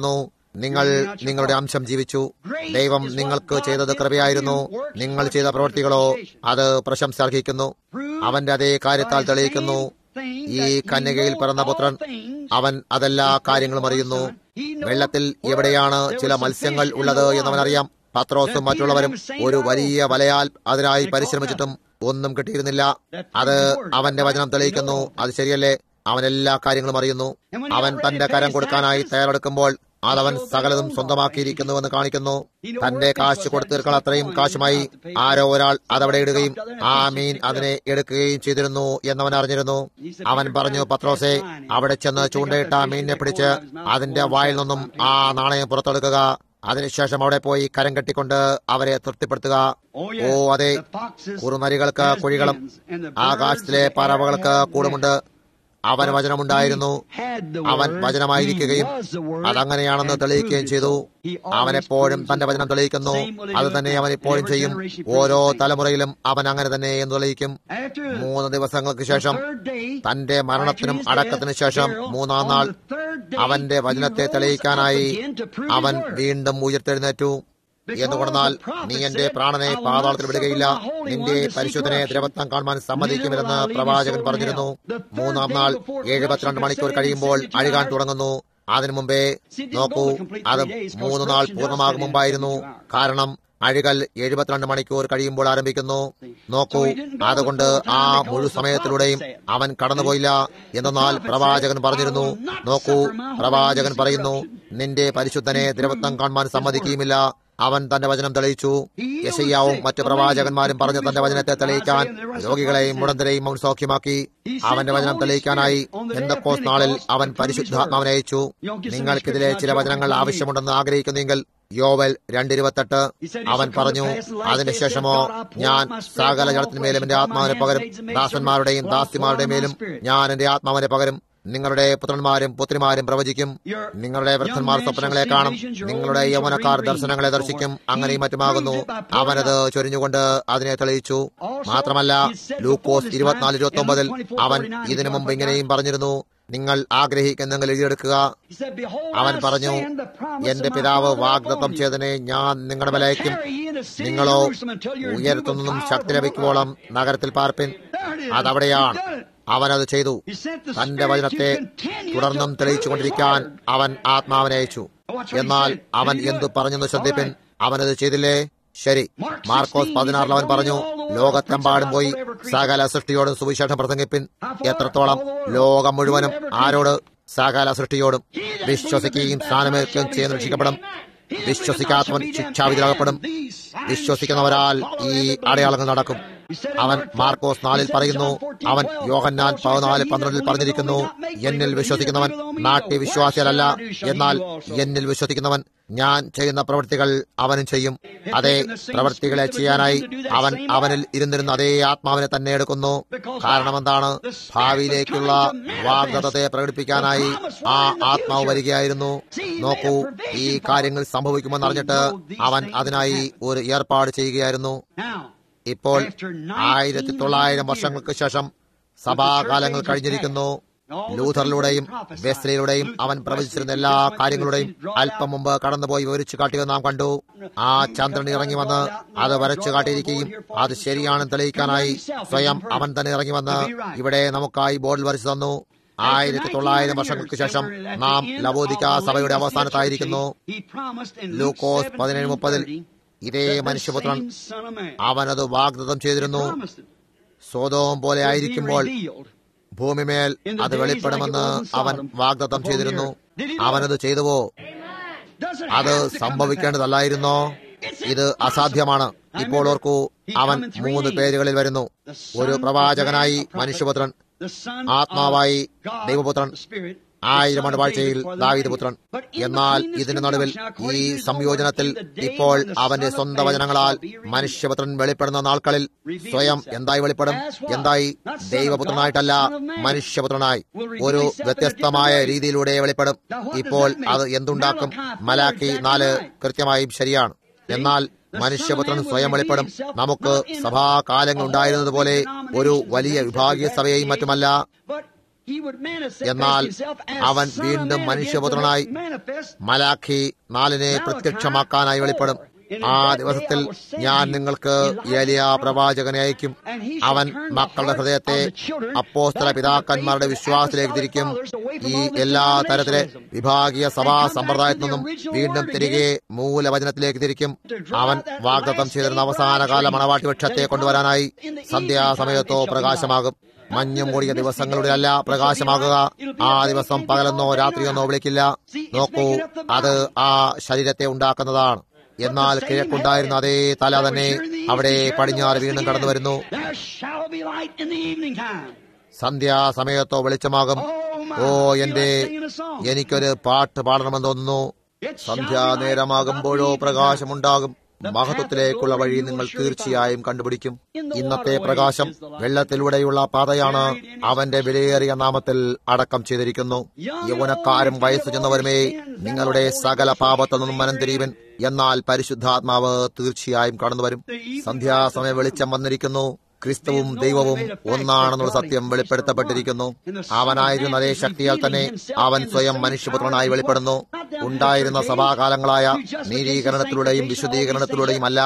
നിങ്ങൾ നിങ്ങളുടെ അംശം ജീവിച്ചു ദൈവം നിങ്ങൾക്ക് ചെയ്തത് കൃപയായിരുന്നു നിങ്ങൾ ചെയ്ത പ്രവൃത്തികളോ അത് പ്രശംസ അർഹിക്കുന്നു അവന്റെ അതേ കാര്യത്താൽ തെളിയിക്കുന്നു ഈ കന്യകയിൽ പിറന്ന പുത്രൻ അവൻ അതെല്ലാ കാര്യങ്ങളും അറിയുന്നു വെള്ളത്തിൽ എവിടെയാണ് ചില മത്സ്യങ്ങൾ ഉള്ളത് എന്നവൻ അറിയാം പത്രോസും മറ്റുള്ളവരും ഒരു വലിയ വലയാൽ അതിനായി പരിശ്രമിച്ചിട്ടും ഒന്നും കിട്ടിയിരുന്നില്ല അത് അവന്റെ വചനം തെളിയിക്കുന്നു അത് ശരിയല്ലേ അവൻ എല്ലാ കാര്യങ്ങളും അറിയുന്നു അവൻ തന്റെ കരം കൊടുക്കാനായി തയ്യാറെടുക്കുമ്പോൾ അതവൻ സകലതും സ്വന്തമാക്കിയിരിക്കുന്നുവെന്ന് കാണിക്കുന്നു തന്റെ കാശ് കൊടുത്തീർക്കൾ അത്രയും കാശുമായി ആരോ ഒരാൾ അതവിടെ ഇടുകയും ആ മീൻ അതിനെ എടുക്കുകയും ചെയ്തിരുന്നു എന്നവൻ അറിഞ്ഞിരുന്നു അവൻ പറഞ്ഞു പത്രോസെ അവിടെ ചെന്ന് ചൂണ്ടയിട്ട ആ മീനിനെ പിടിച്ച് അതിന്റെ വായിൽ നിന്നും ആ നാണയം പുറത്തെടുക്കുക അതിനുശേഷം അവിടെ പോയി കരം കെട്ടിക്കൊണ്ട് അവരെ തൃപ്തിപ്പെടുത്തുക ഓ അതെ കുറുനരികൾക്ക് കുഴികളും ആകാശത്തിലെ പറവകൾക്ക് കൂടുമുണ്ട് അവൻ വചനമുണ്ടായിരുന്നു അവൻ വചനമായിരിക്കുകയും അതങ്ങനെയാണെന്ന് തെളിയിക്കുകയും ചെയ്തു അവൻ എപ്പോഴും തന്റെ വചനം തെളിയിക്കുന്നു അത് തന്നെ അവൻ ഇപ്പോഴും ചെയ്യും ഓരോ തലമുറയിലും അവൻ അങ്ങനെ തന്നെ എന്ന് തെളിയിക്കും മൂന്ന് ദിവസങ്ങൾക്ക് ശേഷം തന്റെ മരണത്തിനും അടക്കത്തിനു ശേഷം മൂന്നാം നാൾ അവന്റെ വചനത്തെ തെളിയിക്കാനായി അവൻ വീണ്ടും ഉയർത്തെഴുന്നേറ്റു എന്നുകൊണ്ടാൽ നീ എന്റെ പ്രാണനെ പാതാളത്തിൽ വിടുകയില്ല നിന്റെ പരിശുദ്ധനെ ദ്രവത്വം കാണുവാൻ സമ്മതിക്കുമില്ലെന്ന് പ്രവാചകൻ പറഞ്ഞിരുന്നു മൂന്നാം നാൾ എഴുപത്തിരണ്ട് മണിക്കൂർ കഴിയുമ്പോൾ അഴുകാൻ തുടങ്ങുന്നു അതിനു മുമ്പേ നോക്കൂ അത് മൂന്ന് നാൾ പൂർണ്ണമാകും മുമ്പായിരുന്നു കാരണം അഴുകൽ എഴുപത്തിരണ്ട് മണിക്കൂർ കഴിയുമ്പോൾ ആരംഭിക്കുന്നു നോക്കൂ അതുകൊണ്ട് ആ മുഴു സമയത്തിലൂടെയും അവൻ കടന്നുപോയില്ല എന്നാൽ പ്രവാചകൻ പറഞ്ഞിരുന്നു നോക്കൂ പ്രവാചകൻ പറയുന്നു നിന്റെ പരിശുദ്ധനെ ദ്രവത്വം കാണുവാൻ സമ്മതിക്കുകയുമില്ല അവൻ തന്റെ വചനം തെളിയിച്ചു യശയ്യാവും മറ്റു പ്രവാചകന്മാരും പറഞ്ഞ തന്റെ വചനത്തെ തെളിയിക്കാൻ രോഗികളെയും മുടന്തരെയും അവൻ സൗഖ്യമാക്കി അവന്റെ വചനം തെളിയിക്കാനായി എന്തൊക്കോസ് നാളിൽ അവൻ പരിശുദ്ധാത്മാവനെ അയച്ചു നിങ്ങൾക്കിതിലെ ചില വചനങ്ങൾ ആവശ്യമുണ്ടെന്ന് ആഗ്രഹിക്കുന്നെങ്കിൽ യോവൽ രണ്ടിരുപത്തെട്ട് അവൻ പറഞ്ഞു അതിനുശേഷമോ ഞാൻ സകല ജലത്തിന്മേലും എന്റെ ആത്മാവിനെ പകരും ദാസന്മാരുടെയും ദാസിമാരുടെയും മേലും ഞാൻ എന്റെ ആത്മാവിനെ പകരും നിങ്ങളുടെ പുത്രന്മാരും പുത്രിമാരും പ്രവചിക്കും നിങ്ങളുടെ വൃദ്ധന്മാർ സ്വപ്നങ്ങളെ കാണും നിങ്ങളുടെ യൗവനക്കാർ ദർശനങ്ങളെ ദർശിക്കും അങ്ങനെയും മറ്റുമാകുന്നു അവനത് ചൊരിഞ്ഞുകൊണ്ട് അതിനെ തെളിയിച്ചു മാത്രമല്ല ലൂക്കോസ് ഇരുപത്തിനാല് ഇരുപത്തി ഒമ്പതിൽ അവൻ ഇതിനു മുമ്പ് ഇങ്ങനെയും പറഞ്ഞിരുന്നു നിങ്ങൾ ആഗ്രഹിക്കുന്നെങ്കിൽ എഴുതിയെടുക്കുക അവൻ പറഞ്ഞു എന്റെ പിതാവ് വാഗ്ദത്തം ചെയ്തതിനെ ഞാൻ നിങ്ങളുടെ വിലയ്ക്കും നിങ്ങളോ ഉയരത്തുനിന്നും ശക്തി ലഭിക്കുവോളം നഗരത്തിൽ പാർപ്പിൻ അതവിടെയാണ് അവനത് ചെയ്തു തന്റെ വചനത്തെ തുടർന്നും തെളിയിച്ചുകൊണ്ടിരിക്കാൻ അവൻ ആത്മാവിനെ അയച്ചു എന്നാൽ അവൻ എന്തു പറഞ്ഞെന്ന് ശ്രദ്ധിപ്പിൻ അവനത് ചെയ്തില്ലേ ശരി മാർക്കോസ് പതിനാറിൽ അവൻ പറഞ്ഞു ലോകത്തെമ്പാടും പോയി സകല സൃഷ്ടിയോടും സുവിശേഷം പ്രസംഗിപ്പിൻ എത്രത്തോളം ലോകം മുഴുവനും ആരോട് സകല സൃഷ്ടിയോടും വിശ്വസിക്കുകയും സ്ഥാനമേൽക്കുകയും ചെയ്യുന്ന രക്ഷിക്കപ്പെടും വിശ്വസിക്കാത്തവൻ ശിക്ഷാവിധിയിലാകപ്പെടും വിശ്വസിക്കുന്നവരാൽ ഈ അടയാളങ്ങൾ നടക്കും അവൻ മാർക്കോസ് നാലിൽ പറയുന്നു അവൻ യോഹന്നാൻ പതിനാല് പന്ത്രണ്ടിൽ പറഞ്ഞിരിക്കുന്നു എന്നിൽ വിശ്വസിക്കുന്നവൻ നാട്യ വിശ്വാസിയല്ല എന്നാൽ എന്നിൽ വിശ്വസിക്കുന്നവൻ ഞാൻ ചെയ്യുന്ന പ്രവൃത്തികൾ അവനും ചെയ്യും അതേ പ്രവൃത്തികളെ ചെയ്യാനായി അവൻ അവനിൽ ഇരുന്നിരുന്ന അതേ ആത്മാവിനെ തന്നെ എടുക്കുന്നു കാരണം എന്താണ് ഭാവിയിലേക്കുള്ള വാഗ്ദത്തത്തെ പ്രകടിപ്പിക്കാനായി ആ ആത്മാവ് വരികയായിരുന്നു നോക്കൂ ഈ കാര്യങ്ങൾ സംഭവിക്കുമെന്നറിഞ്ഞിട്ട് അവൻ അതിനായി ഒരു ഏർപ്പാട് ചെയ്യുകയായിരുന്നു ഇപ്പോൾ ആയിരത്തി തൊള്ളായിരം വർഷങ്ങൾക്ക് ശേഷം സഭാകാലങ്ങൾ കഴിഞ്ഞിരിക്കുന്നു ലൂഥറിലൂടെയും വെസ്ലിയിലൂടെയും അവൻ പ്രവചിച്ചിരുന്ന എല്ലാ കാര്യങ്ങളുടെയും അല്പം മുമ്പ് കടന്നുപോയി വിവരിച്ചു കാട്ടിയത് നാം കണ്ടു ആ ചന്ദ്രൻ ഇറങ്ങി വന്ന് അത് വരച്ചു കാട്ടിയിരിക്കുകയും അത് ശരിയാണെന്ന് തെളിയിക്കാനായി സ്വയം അവൻ തന്നെ ഇറങ്ങി വന്ന് ഇവിടെ നമുക്കായി ബോർഡിൽ വരച്ചു തന്നു ആയിരത്തി തൊള്ളായിരം വർഷങ്ങൾക്ക് ശേഷം നാം ലവോദിക്ക സഭയുടെ അവസാനത്തായിരിക്കുന്നു ലൂക്കോസ് പതിനേഴ് മുപ്പതിൽ ഇതേ മനുഷ്യപുത്രൻ അവനത് വാഗ്ദത്തം ചെയ്തിരുന്നു സ്വതവും പോലെ ആയിരിക്കുമ്പോൾ ഭൂമിമേൽ അത് വെളിപ്പെടുമെന്ന് അവൻ വാഗ്ദത്തം ചെയ്തിരുന്നു അവനത് ചെയ്തുവോ അത് സംഭവിക്കേണ്ടതല്ലായിരുന്നോ ഇത് അസാധ്യമാണ് ഇപ്പോൾ ഓർക്കൂ അവൻ മൂന്ന് പേരുകളിൽ വരുന്നു ഒരു പ്രവാചകനായി മനുഷ്യപുത്രൻ ആത്മാവായി ദൈവപുത്രൻ ആയിരം ആണ്ടുവാഴ്ചയിൽ ദാവീദ് പുത്രൻ എന്നാൽ ഇതിന് നടുവിൽ ഈ സംയോജനത്തിൽ ഇപ്പോൾ അവന്റെ സ്വന്തം വചനങ്ങളാൽ മനുഷ്യപുത്രൻ വെളിപ്പെടുന്ന നാൾക്കളിൽ സ്വയം എന്തായി വെളിപ്പെടും എന്തായി ദൈവപുത്രനായിട്ടല്ല മനുഷ്യപുത്രനായി ഒരു വ്യത്യസ്തമായ രീതിയിലൂടെ വെളിപ്പെടും ഇപ്പോൾ അത് എന്തുണ്ടാക്കും മലാക്കി നാല് കൃത്യമായും ശരിയാണ് എന്നാൽ മനുഷ്യപുത്രൻ സ്വയം വെളിപ്പെടും നമുക്ക് സഭാകാലങ്ങൾ ഉണ്ടായിരുന്നതുപോലെ ഒരു വലിയ വിഭാഗീയ സഭയെയും മറ്റുമല്ല എന്നാൽ അവൻ വീണ്ടും മനുഷ്യപുത്രനായി മലാഖി നാലിനെ പ്രത്യക്ഷമാക്കാനായി വെളിപ്പെടും ആ ദിവസത്തിൽ ഞാൻ നിങ്ങൾക്ക് ഏലിയ പ്രവാചകനെ അയക്കും അവൻ മക്കളുടെ ഹൃദയത്തെ അപ്പോസ്തല പിതാക്കന്മാരുടെ വിശ്വാസത്തിലേക്ക് തിരിക്കും ഈ എല്ലാ തരത്തിലെ വിഭാഗീയ സഭാ സമ്പ്രദായത്തിൽ നിന്നും വീണ്ടും തിരികെ മൂലവചനത്തിലേക്ക് തിരിക്കും അവൻ വാഗ്ദത്തം ചെയ്തിരുന്ന അവസാനകാല മണവാട്ടി വൃക്ഷത്തെ കൊണ്ടുവരാനായി സന്ധ്യാസമയത്തോ പ്രകാശമാകും മഞ്ഞു മൂടിയ ദിവസങ്ങളുടെ അല്ല പ്രകാശമാകുക ആ ദിവസം പകലെന്നോ രാത്രിയെന്നോ വിളിക്കില്ല നോക്കൂ അത് ആ ശരീരത്തെ ഉണ്ടാക്കുന്നതാണ് എന്നാൽ കിഴക്കുണ്ടായിരുന്ന അതേ തല തന്നെ അവിടെ പടിഞ്ഞാറ് വീണ്ടും കടന്നു വരുന്നു സന്ധ്യാസമയത്തോ വെളിച്ചമാകും ഓ എന്റെ എനിക്കൊരു പാട്ട് പാടണമെന്ന് തോന്നുന്നു സന്ധ്യാനേരമാകുമ്പോഴോ പ്രകാശമുണ്ടാകും മഹത്വത്തിലേക്കുള്ള വഴി നിങ്ങൾ തീർച്ചയായും കണ്ടുപിടിക്കും ഇന്നത്തെ പ്രകാശം വെള്ളത്തിലൂടെയുള്ള പാതയാണ് അവന്റെ വിലയേറിയ നാമത്തിൽ അടക്കം ചെയ്തിരിക്കുന്നു യൗവനക്കാരും വയസ്സു ചെന്നവരുമേ നിങ്ങളുടെ സകല പാപത്തിൽ നിന്നും മനംതിരിവൻ എന്നാൽ പരിശുദ്ധാത്മാവ് തീർച്ചയായും കടന്നുവരും സന്ധ്യാസമയം വെളിച്ചം വന്നിരിക്കുന്നു ക്രിസ്തുവും ദൈവവും ഒന്നാണെന്നുള്ള സത്യം വെളിപ്പെടുത്തപ്പെട്ടിരിക്കുന്നു അവനായിരുന്ന അതേ ശക്തിയാൽ തന്നെ അവൻ സ്വയം മനുഷ്യപുത്രനായി വെളിപ്പെടുന്നു ഉണ്ടായിരുന്ന സഭാകാലങ്ങളായ നീരീകരണത്തിലൂടെയും വിശുദ്ധീകരണത്തിലൂടെയും അല്ല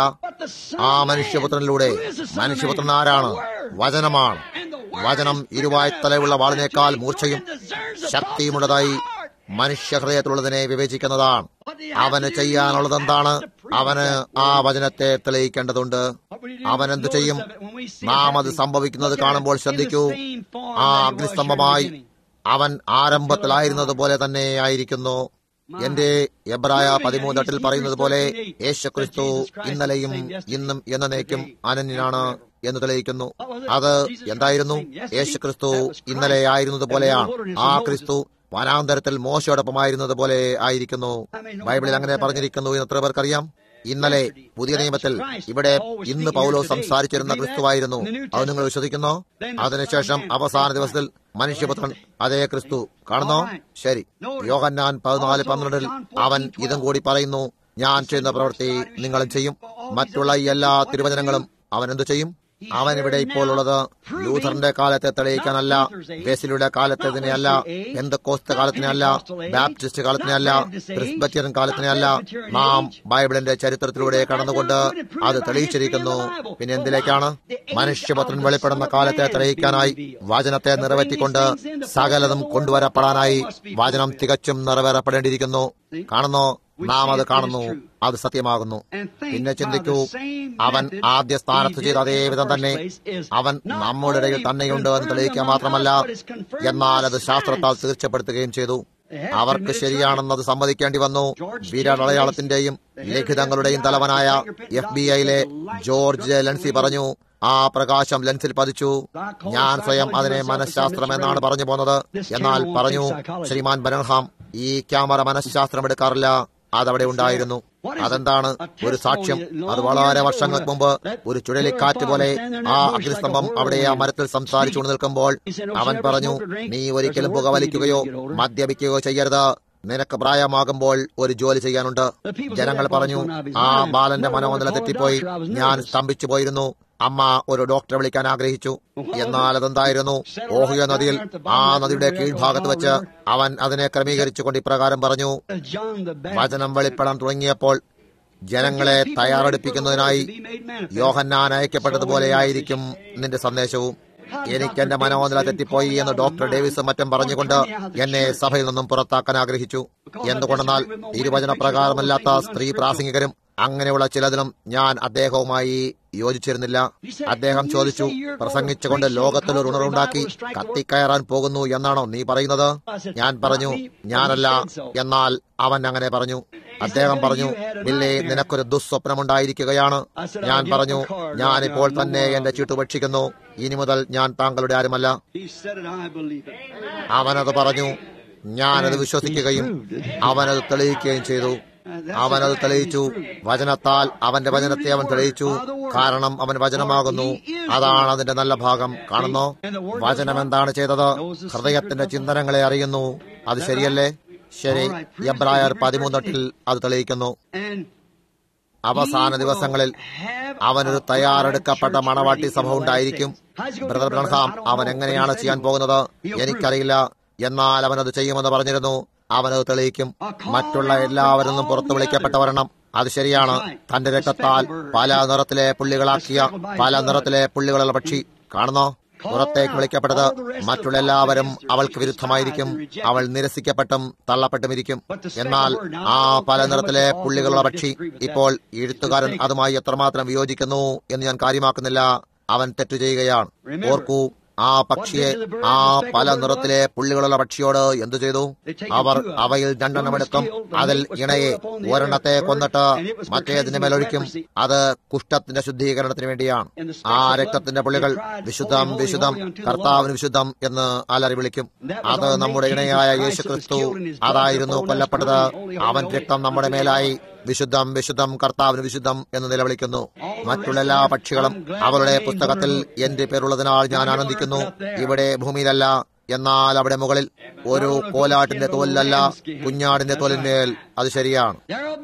ആ മനുഷ്യപുത്രനിലൂടെ മനുഷ്യപുത്രൻ ആരാണ് വചനമാണ് വചനം ഇരുവായ്ത്തലയുള്ള വാളിനേക്കാൾ മൂർച്ചയും ശക്തിയുമുള്ളതായി മനുഷ്യഹൃദയത്തിലുള്ളതിനെ വിവേചിക്കുന്നതാണ് അവന് ചെയ്യാനുള്ളതെന്താണ് അവന് ആ വചനത്തെ തെളിയിക്കേണ്ടതുണ്ട് അവൻ എന്തു ചെയ്യും നാം അത് സംഭവിക്കുന്നത് കാണുമ്പോൾ ശ്രദ്ധിക്കൂ ആ അഗ്നിസ്തംഭമായി അവൻ ആരംഭത്തിലായിരുന്നത് പോലെ തന്നെ ആയിരിക്കുന്നു എന്റെ എബ്രായ പതിമൂന്നെട്ടിൽ പറയുന്നത് പോലെ യേശുക്രിസ്തു ഇന്നലെയും ഇന്നും എന്നേക്കും അനന്യനാണ് എന്ന് തെളിയിക്കുന്നു അത് എന്തായിരുന്നു യേശുക്രിസ്തു ഇന്നലെ ആയിരുന്നത് പോലെയാണ് ആ ക്രിസ്തു വനാന്തരത്തിൽ മോശയോടൊപ്പമായിരുന്നത് പോലെ ആയിരിക്കുന്നു ബൈബിളിൽ അങ്ങനെ പറഞ്ഞിരിക്കുന്നു എന്ന് എത്ര പേർക്കറിയാം ഇന്നലെ പുതിയ നിയമത്തിൽ ഇവിടെ ഇന്ന് പൗലോ സംസാരിച്ചിരുന്ന ക്രിസ്തുവായിരുന്നു അത് നിങ്ങൾ വിശ്വസിക്കുന്നോ അതിനുശേഷം അവസാന ദിവസത്തിൽ മനുഷ്യപുത്രൻ അതേ ക്രിസ്തു കാണുന്നോ ശരി യോഹന്നാൻ പതിനാല് പന്ത്രണ്ടിൽ അവൻ ഇതും കൂടി പറയുന്നു ഞാൻ ചെയ്യുന്ന പ്രവൃത്തി നിങ്ങളും ചെയ്യും മറ്റുള്ള ഈ എല്ലാ തിരുവചനങ്ങളും അവൻ എന്തു ചെയ്യും അവൻ ഇവിടെ ഇപ്പോൾ ഉള്ളത് ലൂഥറിന്റെ കാലത്തെ തെളിയിക്കാനല്ല വെസിലുടെ കാലത്തേതിനെയല്ല എന്തൊക്കോസ്ത കാലത്തിനെയല്ല ബാപ്റ്റിസ്റ്റ് കാലത്തിനെയല്ല ക്രിസ്ബറ്റിയൻ കാലത്തിനെയല്ല നാം ബൈബിളിന്റെ ചരിത്രത്തിലൂടെ കടന്നുകൊണ്ട് അത് തെളിയിച്ചിരിക്കുന്നു പിന്നെ എന്തിലേക്കാണ് മനുഷ്യപുത്രൻ വെളിപ്പെടുന്ന കാലത്തെ തെളിയിക്കാനായി വചനത്തെ നിറവേറ്റിക്കൊണ്ട് സകലതും കൊണ്ടുവരപ്പെടാനായി വചനം തികച്ചും നിറവേറപ്പെടേണ്ടിയിരിക്കുന്നു കാണുന്നോ നാം അത് കാണുന്നു അത് സത്യമാകുന്നു പിന്നെ ചിന്തിക്കൂ അവൻ ആദ്യ സ്ഥാനത്ത് ചെയ്ത അതേ വിധം തന്നെ അവൻ നമ്മുടെ ഇടയിൽ തന്നെയുണ്ട് എന്ന് തെളിയിക്കുക മാത്രമല്ല എന്നാൽ അത് ശാസ്ത്രത്താൽ തീർച്ചപ്പെടുത്തുകയും ചെയ്തു അവർക്ക് ശരിയാണെന്നത് സമ്മതിക്കേണ്ടി വന്നു വീരടയാളത്തിന്റെയും ലിഖിതങ്ങളുടെയും തലവനായ എഫ് ബി ഐയിലെ ജോർജ് ലെൻസി പറഞ്ഞു ആ പ്രകാശം ലെൻസിൽ പതിച്ചു ഞാൻ സ്വയം അതിനെ മനഃശാസ്ത്രം എന്നാണ് പറഞ്ഞു പോന്നത് എന്നാൽ പറഞ്ഞു ശ്രീമാൻ ബനൽഹാം ഈ ക്യാമറ മനഃശാസ്ത്രം എടുക്കാറില്ല അതവിടെ ഉണ്ടായിരുന്നു അതെന്താണ് ഒരു സാക്ഷ്യം അത് വളരെ വർഷങ്ങൾക്ക് മുമ്പ് ഒരു ചുഴലിക്കാറ്റ് പോലെ ആ അഗ്നിസ്തംഭം അവിടെ ആ മരത്തിൽ സംസാരിച്ചുകൊണ്ട് നിൽക്കുമ്പോൾ അവൻ പറഞ്ഞു നീ ഒരിക്കലും പുകവലിക്കുകയോ മദ്യപിക്കുകയോ ചെയ്യരുത് നിനക്ക് പ്രായമാകുമ്പോൾ ഒരു ജോലി ചെയ്യാനുണ്ട് ജനങ്ങൾ പറഞ്ഞു ആ ബാലന്റെ മനോനില തെറ്റിപ്പോയി ഞാൻ സ്തംഭിച്ചു പോയിരുന്നു അമ്മ ഒരു ഡോക്ടറെ വിളിക്കാൻ ആഗ്രഹിച്ചു എന്നാൽ അതെന്തായിരുന്നു ഓഹിയ നദിയിൽ ആ നദിയുടെ കീഴ്ഭാഗത്ത് വെച്ച് അവൻ അതിനെ ക്രമീകരിച്ചുകൊണ്ട് ഇപ്രകാരം പറഞ്ഞു വചനം വെളിപ്പെടാൻ തുടങ്ങിയപ്പോൾ ജനങ്ങളെ തയ്യാറെടുപ്പിക്കുന്നതിനായി യോഹന്നാൻ അയക്കപ്പെട്ടതുപോലെയായിരിക്കും നിന്റെ സന്ദേശവും എനിക്ക് എന്റെ മനോനില തെറ്റിപ്പോയി എന്ന് ഡോക്ടർ ഡേവിസും മറ്റും പറഞ്ഞുകൊണ്ട് എന്നെ സഭയിൽ നിന്നും പുറത്താക്കാൻ ആഗ്രഹിച്ചു എന്തുകൊണ്ടെന്നാൽ തിരുവചന പ്രകാരമല്ലാത്ത സ്ത്രീ പ്രാസംഗികരും അങ്ങനെയുള്ള ചിലതിനും ഞാൻ അദ്ദേഹവുമായി യോജിച്ചിരുന്നില്ല അദ്ദേഹം ചോദിച്ചു പ്രസംഗിച്ചുകൊണ്ട് ലോകത്തിലൊരു ഉണർവുണ്ടാക്കി കത്തിക്കയറാൻ പോകുന്നു എന്നാണോ നീ പറയുന്നത് ഞാൻ പറഞ്ഞു ഞാനല്ല എന്നാൽ അവൻ അങ്ങനെ പറഞ്ഞു അദ്ദേഹം പറഞ്ഞു ബില്ലേ നിനക്കൊരു ദുസ്വപ്നമുണ്ടായിരിക്കുകയാണ് ഞാൻ പറഞ്ഞു ഞാനിപ്പോൾ തന്നെ എന്റെ ചീട്ടുപക്ഷിക്കുന്നു ഇനി മുതൽ ഞാൻ താങ്കളുടെ ആരുമല്ല അവനത് പറഞ്ഞു ഞാനത് വിശ്വസിക്കുകയും അവനത് തെളിയിക്കുകയും ചെയ്തു അവനത് തെളിയിച്ചു വചനത്താൽ അവന്റെ വചനത്തെ അവൻ തെളിയിച്ചു കാരണം അവൻ വചനമാകുന്നു അതാണ് അതിന്റെ നല്ല ഭാഗം കാണുന്നോ വചനം എന്താണ് ചെയ്തത് ഹൃദയത്തിന്റെ ചിന്തനങ്ങളെ അറിയുന്നു അത് ശരിയല്ലേ ശരി എബ്രായർ പതിമൂന്നെട്ടിൽ അത് തെളിയിക്കുന്നു അവസാന ദിവസങ്ങളിൽ അവനൊരു തയ്യാറെടുക്കപ്പെട്ട മണവാട്ടി സഭ ഉണ്ടായിരിക്കും ബ്രദർ ബ്രൺഹാം അവൻ എങ്ങനെയാണ് ചെയ്യാൻ പോകുന്നത് എനിക്കറിയില്ല എന്നാൽ അവനത് ചെയ്യുമെന്ന് പറഞ്ഞിരുന്നു അവനത് തെളിയിക്കും മറ്റുള്ള എല്ലാവരിൽ നിന്നും പുറത്തു വിളിക്കപ്പെട്ടവരണം അത് ശരിയാണ് തന്റെ രക്തത്താൽ പല നിറത്തിലെ പുള്ളികളാക്കിയ പല നിറത്തിലെ പുള്ളികളുള്ള പക്ഷി കാണുന്നോ പുറത്തേക്ക് വിളിക്കപ്പെട്ടത് മറ്റുള്ള എല്ലാവരും അവൾക്ക് വിരുദ്ധമായിരിക്കും അവൾ നിരസിക്കപ്പെട്ടും തള്ളപ്പെട്ടുമിരിക്കും എന്നാൽ ആ പല നിറത്തിലെ പുള്ളികളുള്ള പക്ഷി ഇപ്പോൾ എഴുത്തുകാരൻ അതുമായി എത്രമാത്രം വിയോജിക്കുന്നു എന്ന് ഞാൻ കാര്യമാക്കുന്നില്ല അവൻ തെറ്റു ചെയ്യുകയാണ് ഓർക്കൂ ആ പക്ഷിയെ ആ പല നിറത്തിലെ പുള്ളികളുള്ള പക്ഷിയോട് എന്തു ചെയ്തു അവർ അവയിൽ രണ്ടെണ്ണമെടുക്കും അതിൽ ഇണയെ ഒരെണ്ണത്തെ കൊന്നിട്ട് മറ്റേതിന്റെ മേലൊഴിക്കും അത് കുഷ്ഠത്തിന്റെ ശുദ്ധീകരണത്തിന് വേണ്ടിയാണ് ആ രക്തത്തിന്റെ പുള്ളികൾ വിശുദ്ധം വിശുദ്ധം കർത്താവിന് വിശുദ്ധം എന്ന് അലറി വിളിക്കും അത് നമ്മുടെ ഇണയായ യേശു ക്രിസ്തു അതായിരുന്നു കൊല്ലപ്പെട്ടത് അവൻ രക്തം നമ്മുടെ മേലായി വിശുദ്ധം വിശുദ്ധം കർത്താവിന് വിശുദ്ധം എന്ന് നിലവിളിക്കുന്നു മറ്റുള്ള എല്ലാ പക്ഷികളും അവരുടെ പുസ്തകത്തിൽ എന്റെ പേരുള്ളതിനാൽ ഞാൻ ആനന്ദിക്കുന്നു ഇവിടെ ഭൂമിയിലല്ല എന്നാൽ അവിടെ മുകളിൽ ഒരു കോലാട്ടിന്റെ തോലിലല്ല കുഞ്ഞാടിന്റെ തോലിന്മേൽ അത് ശരിയാണ്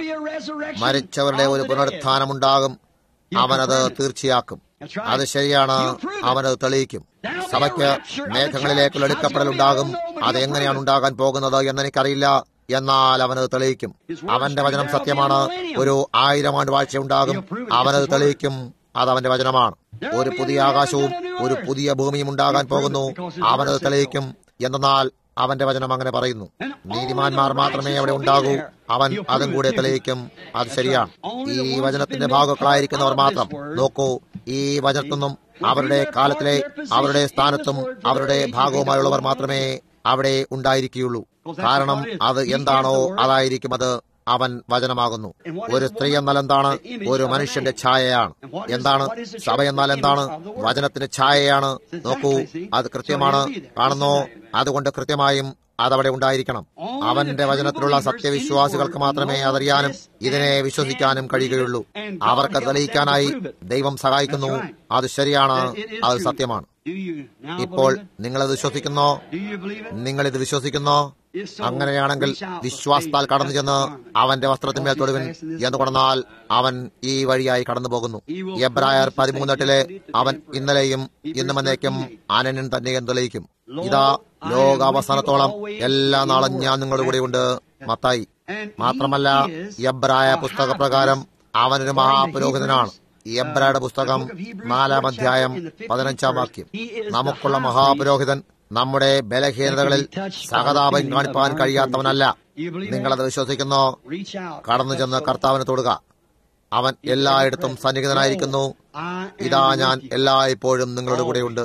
മരിച്ചവരുടെ ഒരു പുനരുത്ഥാനമുണ്ടാകും അവനത് തീർച്ചയാക്കും അത് ശരിയാണ് അവനത് തെളിയിക്കും സഭയ്ക്ക് മേഘങ്ങളിലേക്കുള്ള എടുക്കപ്പെടലുണ്ടാകും അത് എങ്ങനെയാണ് ഉണ്ടാകാൻ പോകുന്നത് എന്നെനിക്കറിയില്ല എന്നാൽ അവനത് തെളിയിക്കും അവന്റെ വചനം സത്യമാണ് ഒരു ആയിരം ആണ്ട് വാഴ്ച ഉണ്ടാകും അവനത് തെളിയിക്കും അത് അവന്റെ വചനമാണ് ഒരു പുതിയ ആകാശവും ഒരു പുതിയ ഭൂമിയും ഉണ്ടാകാൻ പോകുന്നു അവനത് തെളിയിക്കും എന്നാൽ അവന്റെ വചനം അങ്ങനെ പറയുന്നു നീതിമാന്മാർ മാത്രമേ അവിടെ ഉണ്ടാകൂ അവൻ അതും കൂടെ തെളിയിക്കും അത് ശരിയാണ് ഈ വചനത്തിന്റെ ഭാഗങ്ങളായിരിക്കുന്നവർ മാത്രം നോക്കൂ ഈ വചനത്തൊന്നും അവരുടെ കാലത്തിലെ അവരുടെ സ്ഥാനത്തും അവരുടെ ഭാഗവുമായുള്ളവർ മാത്രമേ അവിടെ ഉണ്ടായിരിക്കുകയുള്ളൂ കാരണം അത് എന്താണോ അതായിരിക്കും അത് അവൻ വചനമാകുന്നു ഒരു സ്ത്രീ എന്നാൽ എന്താണ് ഒരു മനുഷ്യന്റെ ഛായയാണ് എന്താണ് സഭ എന്നാൽ എന്താണ് വചനത്തിന്റെ ഛായയാണ് നോക്കൂ അത് കൃത്യമാണ് കാണുന്നോ അതുകൊണ്ട് കൃത്യമായും അതവിടെ ഉണ്ടായിരിക്കണം അവന്റെ വചനത്തിലുള്ള സത്യവിശ്വാസികൾക്ക് മാത്രമേ അതറിയാനും ഇതിനെ വിശ്വസിക്കാനും കഴിയുകയുള്ളൂ അവർക്ക് തെളിയിക്കാനായി ദൈവം സഹായിക്കുന്നു അത് ശരിയാണ് അത് സത്യമാണ് ഇപ്പോൾ നിങ്ങളിത് വിശ്വസിക്കുന്നോ നിങ്ങളിത് വിശ്വസിക്കുന്നോ അങ്ങനെയാണെങ്കിൽ വിശ്വാസത്താൽ കടന്നു ചെന്ന് അവന്റെ വസ്ത്രത്തിന്മേൽ തൊടുവിൻ എന്ന് പറഞ്ഞാൽ അവൻ ഈ വഴിയായി കടന്നു പോകുന്നു എബ്രായർ പതിമൂന്നെട്ടിലെ അവൻ ഇന്നലെയും ഇന്നും എന്നേക്കും അനന്യൻ തന്നെ തെളിയിക്കും ഇതാ ലോകാവസാനത്തോളം എല്ലാ നാളും ഞാൻ നിങ്ങളുടെ കൂടെ ഉണ്ട് മത്തായി മാത്രമല്ല എബ്രായ പുസ്തക പ്രകാരം അവനൊരു മഹാപുരോഹിതനാണ് എബ്രയുടെ പുസ്തകം നാലാം അധ്യായം പതിനഞ്ചാം വാക്യം നമുക്കുള്ള മഹാപുരോഹിതൻ നമ്മുടെ ബലഹീനതകളിൽ സഹതാപം കാണിപ്പാൻ കഴിയാത്തവനല്ല നിങ്ങളത് വിശ്വസിക്കുന്നോ കടന്നു ചെന്ന് കർത്താവിന് തൊടുക അവൻ എല്ലായിടത്തും സന്നിഹിതനായിരിക്കുന്നു ഇതാ ഞാൻ എല്ലായ്പ്പോഴും നിങ്ങളുടെ കൂടെയുണ്ട്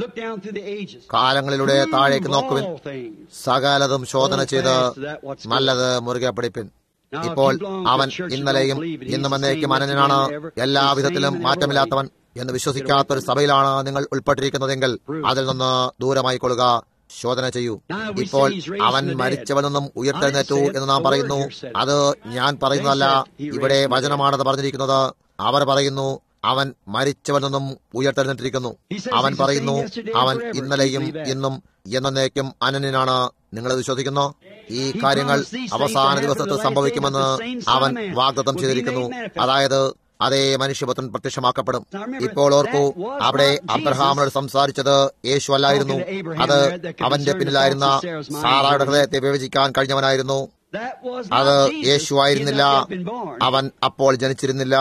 കാലങ്ങളിലൂടെ താഴേക്ക് നോക്കുവിൻ സകലതും ശോധന ചെയ്ത് നല്ലത് മുറുകെ പിടിപ്പിൻ ഇപ്പോൾ അവൻ ഇന്നലെയും ഇന്നും എന്നേക്കും അനന്യനാണ് എല്ലാവിധത്തിലും മാറ്റമില്ലാത്തവൻ എന്ന് വിശ്വസിക്കാത്ത ഒരു സഭയിലാണ് നിങ്ങൾ ഉൾപ്പെട്ടിരിക്കുന്നതെങ്കിൽ അതിൽ നിന്ന് ദൂരമായി കൊള്ളുക ശോധന ചെയ്യൂ ഇപ്പോൾ അവൻ മരിച്ചവൻ നിന്നും ഉയർത്തെഴുന്നേറ്റു എന്ന് നാം പറയുന്നു അത് ഞാൻ പറയുന്നതല്ല ഇവിടെ വചനമാണത് പറഞ്ഞിരിക്കുന്നത് അവർ പറയുന്നു അവൻ മരിച്ചവൻ നിന്നും ഉയർത്തെഴുന്നേറ്റിരിക്കുന്നു അവൻ പറയുന്നു അവൻ ഇന്നലെയും ഇന്നും എന്നേക്കും അനന്യനാണ് നിങ്ങൾ വിശ്വസിക്കുന്നു ഈ കാര്യങ്ങൾ അവസാന ദിവസത്തിൽ സംഭവിക്കുമെന്ന് അവൻ വാഗ്ദത്തം ചെയ്തിരിക്കുന്നു അതായത് അതേ മനുഷ്യപുത്രൻ പ്രത്യക്ഷമാക്കപ്പെടും ഇപ്പോൾ ഓർക്കൂ അവിടെ അബ്രഹാമിനോട് സംസാരിച്ചത് യേശു അല്ലായിരുന്നു അത് അവന്റെ പിന്നിലായിരുന്ന സാറായുടെ ഹൃദയത്തെ വിഭജിക്കാൻ കഴിഞ്ഞവനായിരുന്നു അത് യേശു ആയിരുന്നില്ല അവൻ അപ്പോൾ ജനിച്ചിരുന്നില്ല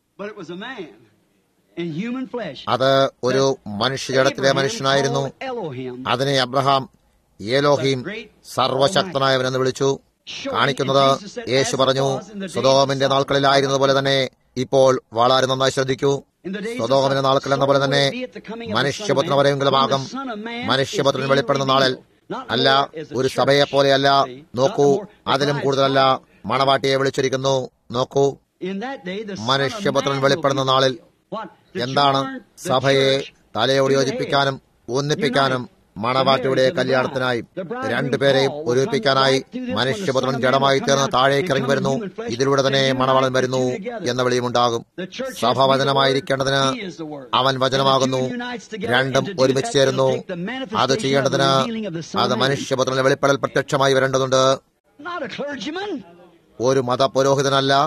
അത് ഒരു മനുഷ്യജടത്തിലെ മനുഷ്യനായിരുന്നു അതിനെ അബ്രഹാം ഏലോഹീം സർവശക്തനായവനെന്ന് വിളിച്ചു കാണിക്കുന്നത് യേശു പറഞ്ഞു സുതോമിന്റെ നാൾക്കളിലായിരുന്നത് പോലെ തന്നെ ഇപ്പോൾ വളരെ നന്നായി ശ്രദ്ധിക്കൂ സ്വതോമിന്റെ നാൾക്കൾ എന്ന പോലെ തന്നെ മനുഷ്യപുത്രൻ വരെയെങ്കിലുമാകും മനുഷ്യപുത്രൻ വെളിപ്പെടുന്ന നാളിൽ അല്ല ഒരു സഭയെ പോലെയല്ല നോക്കൂ അതിലും കൂടുതലല്ല മണവാട്ടിയെ വിളിച്ചിരിക്കുന്നു നോക്കൂ മനുഷ്യപുത്രൻ വെളിപ്പെടുന്ന നാളിൽ എന്താണ് സഭയെ തലയോട് യോജിപ്പിക്കാനും ഒന്നിപ്പിക്കാനും മണവാട്ടിയുടെ കല്യാണത്തിനായി രണ്ടുപേരെയും ഒരുമിപ്പിക്കാനായി മനുഷ്യപുത്രൻ ജഡമായി തീർന്ന് താഴേക്ക് ഇറങ്ങി വരുന്നു ഇതിലൂടെ തന്നെ മണവാളൻ വരുന്നു എന്ന വിളിയുമുണ്ടാകും സഭ വചനമായിരിക്കേണ്ടതിന് അവൻ വചനമാകുന്നു രണ്ടും ഒരുമിച്ച് ചേരുന്നു അത് ചെയ്യേണ്ടതിന് അത് മനുഷ്യപുത്രന്റെ വെളിപ്പെടൽ പ്രത്യക്ഷമായി വരേണ്ടതുണ്ട് ഒരു മതപുരോഹിതനല്ല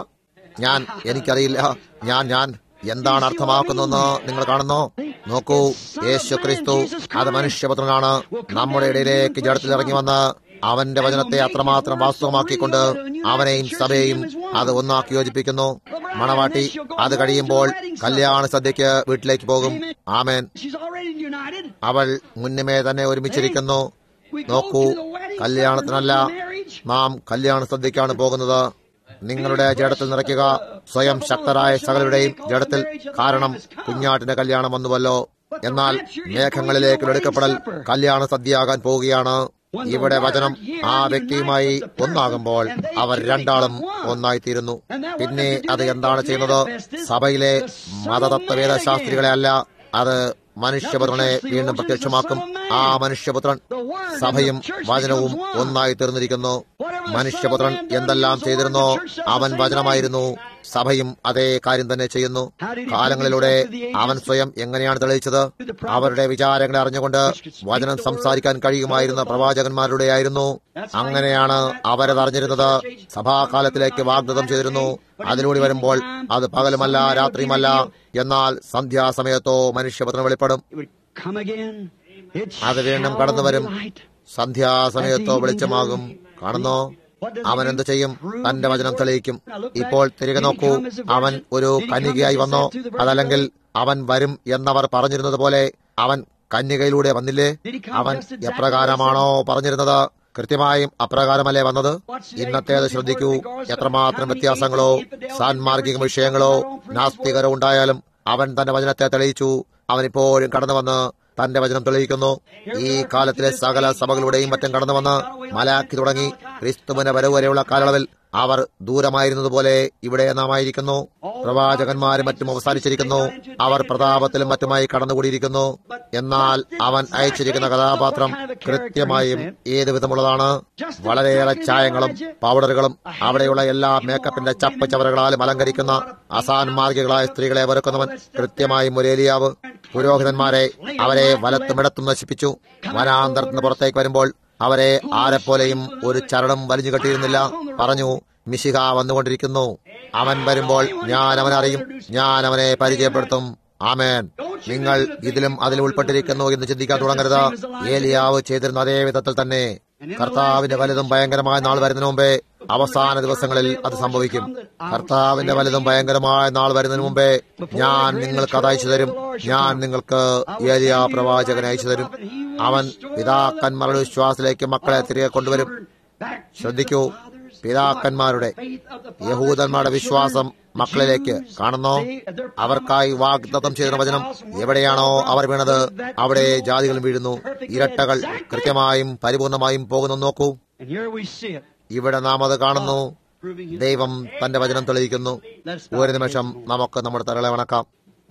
ഞാൻ എനിക്കറിയില്ല ഞാൻ ഞാൻ എന്താണ് അർത്ഥമാക്കുന്നതെന്ന് നിങ്ങൾ കാണുന്നോ നോക്കൂ യേശു ക്രിസ്തു അത് മനുഷ്യപുത്രനാണ് നമ്മുടെ ഇടയിലേക്ക് ജഡത്തിൽ ഇറങ്ങി വന്ന് അവന്റെ വചനത്തെ അത്രമാത്രം വാസ്തവമാക്കിക്കൊണ്ട് അവനെയും സഭയെയും അത് ഒന്നാക്കി യോജിപ്പിക്കുന്നു മണവാട്ടി അത് കഴിയുമ്പോൾ കല്യാണ സദ്യക്ക് വീട്ടിലേക്ക് പോകും ആമേൻ She's already united. അവൾ മുന്നമേ തന്നെ ഒരുമിച്ചിരിക്കുന്നു നോക്കൂ കല്യാണത്തിനല്ല നാം കല്യാണ സദ്യക്കാണ് പോകുന്നത് നിങ്ങളുടെ ജഡത്തിൽ നിറയ്ക്കുക സ്വയം ശക്തരായ സകലരുടെയും ജഡത്തിൽ കാരണം കുഞ്ഞാട്ടിന്റെ കല്യാണം വന്നുവല്ലോ എന്നാൽ മേഘങ്ങളിലേക്ക് എടുക്കപ്പെടൽ കല്യാണ സദ്യയാകാൻ പോവുകയാണ് ഇവിടെ വചനം ആ വ്യക്തിയുമായി ഒന്നാകുമ്പോൾ അവർ രണ്ടാളും ഒന്നായിത്തീരുന്നു പിന്നെ അത് എന്താണ് ചെയ്യുന്നത് സഭയിലെ മതതത്വവേദ ശാസ്ത്രികളെ അല്ല അത് മനുഷ്യപുത്രനെ വീണ്ടും പ്രത്യക്ഷമാക്കും ആ മനുഷ്യപുത്രൻ സഭയും വചനവും ഒന്നായി തീർന്നിരിക്കുന്നു മനുഷ്യപുത്രൻ എന്തെല്ലാം ചെയ്തിരുന്നോ അവൻ വചനമായിരുന്നു സഭയും അതേ കാര്യം തന്നെ ചെയ്യുന്നു കാലങ്ങളിലൂടെ അവൻ സ്വയം എങ്ങനെയാണ് തെളിയിച്ചത് അവരുടെ വിചാരങ്ങളെ അറിഞ്ഞുകൊണ്ട് വചനം സംസാരിക്കാൻ കഴിയുമായിരുന്ന പ്രവാചകന്മാരുടെയായിരുന്നു അങ്ങനെയാണ് അവരത് അറിഞ്ഞിരുന്നത് സഭാകാലത്തിലേക്ക് വാഗ്ദത്തം ചെയ്തിരുന്നു അതിലൂടെ വരുമ്പോൾ അത് പകലുമല്ല രാത്രിയുമല്ല എന്നാൽ സന്ധ്യാസമയത്തോ മനുഷ്യപുത്രൻ വെളിപ്പെടും It would come again. It അത് വീണ്ടും shall കടന്നു വരും be light. സന്ധ്യാസമയത്തോ വെളിച്ചമാകും കാണുന്നോ അവൻ എന്ത് ചെയ്യും തന്റെ വചനം തെളിയിക്കും ഇപ്പോൾ തിരികെ നോക്കൂ അവൻ ഒരു കന്യകയായി വന്നോ അതല്ലെങ്കിൽ അവൻ വരും എന്നവർ പറഞ്ഞിരുന്നത് പോലെ അവൻ കന്യകയിലൂടെ വന്നില്ലേ അവൻ എപ്രകാരമാണോ പറഞ്ഞിരുന്നത് കൃത്യമായും അപ്രകാരമല്ലേ വന്നത് ഇന്നത്തേത് ശ്രദ്ധിക്കൂ എത്രമാത്രം വ്യത്യാസങ്ങളോ സാൻമാർഗിക വിഷയങ്ങളോ നാസ്തികരോ ഉണ്ടായാലും അവൻ തന്റെ വചനത്തെ തെളിയിച്ചു അവൻ ഇപ്പോഴും കടന്നു വന്ന് തന്റെ വചനം തെളിയിക്കുന്നു ഈ കാലത്തിലെ സകല സഭകളുടെയും മറ്റും കടന്നു വന്ന് മലാക്കി തുടങ്ങി ക്രിസ്തുവിന്റെ വരവ് വരെയുള്ള കാലയളവിൽ അവർ ദൂരമായിരുന്നതുപോലെ ഇവിടെ നാം ആയിരിക്കുന്നു പ്രവാചകന്മാരും മറ്റും അവസാനിച്ചിരിക്കുന്നു അവർ പ്രതാപത്തിലും മറ്റുമായി കടന്നുകൂടിയിരിക്കുന്നു എന്നാൽ അവൻ അയച്ചിരിക്കുന്ന കഥാപാത്രം കൃത്യമായും ഏത് വിധമുള്ളതാണ് വളരെയേറെ ചായങ്ങളും പൗഡറുകളും അവിടെയുള്ള എല്ലാ മേക്കപ്പിന്റെ ചപ്പ് ചവറുകളാലും അലങ്കരിക്കുന്ന അസാൻമാർഗികളായ സ്ത്രീകളെ വെറുക്കുന്നവൻ കൃത്യമായും ഒരു ഏലിയാവ് പുരോഹിതന്മാരെ അവരെ വലത്തുമിടത്തും നശിപ്പിച്ചു വനാന്തരത്തിന് പുറത്തേക്ക് വരുമ്പോൾ അവരെ ആരെപ്പോലെയും ഒരു ചരടും വലിഞ്ഞു കെട്ടിയിരുന്നില്ല പറഞ്ഞു മിശിഹ വന്നുകൊണ്ടിരിക്കുന്നു അവൻ വരുമ്പോൾ ഞാൻ അവനെ അറിയും ഞാൻ അവനെ പരിചയപ്പെടുത്തും ആമേൻ നിങ്ങൾ ഇതിലും അതിൽ ഉൾപ്പെട്ടിരിക്കുന്നു എന്ന് ചിന്തിക്കാൻ തുടങ്ങരുത് ഏലിയാവ് ചെയ്തിരുന്ന അതേ വിധത്തിൽ തന്നെ കർത്താവിന്റെ വലുതും ഭയങ്കരമായ നാൾ വരുന്നതിന് മുമ്പേ അവസാന ദിവസങ്ങളിൽ അത് സംഭവിക്കും കർത്താവിന്റെ വലുതും ഭയങ്കരമായ നാൾ വരുന്നതിന് മുമ്പേ ഞാൻ നിങ്ങൾക്ക് അത് അയച്ചു തരും ഞാൻ നിങ്ങൾക്ക് ഏലിയ പ്രവാചകനെ അയച്ചു തരും അവൻ പിതാക്കന്മാരുടെ വിശ്വാസത്തിലേക്ക് മക്കളെ തിരികെ കൊണ്ടുവരും ശ്രദ്ധിക്കൂ പിതാക്കന്മാരുടെ യഹൂദന്മാരുടെ വിശ്വാസം മക്കളിലേക്ക് കാണുന്നോ അവർക്കായി വാഗ്ദത്തം ചെയ്ത വചനം എവിടെയാണോ അവർ വീണത് അവിടെ ജാതികളും വീഴുന്നു ഇരട്ടകൾ കൃത്യമായും പരിപൂർണമായും പോകുന്നു നോക്കൂ And here we see it. ഇവിടെ നാം അത് കാണുന്നു Proving his ദൈവം തന്റെ വചനം തെളിയിക്കുന്നു ഒരു നിമിഷം നമുക്ക് നമ്മുടെ തലകളെ വണക്കാം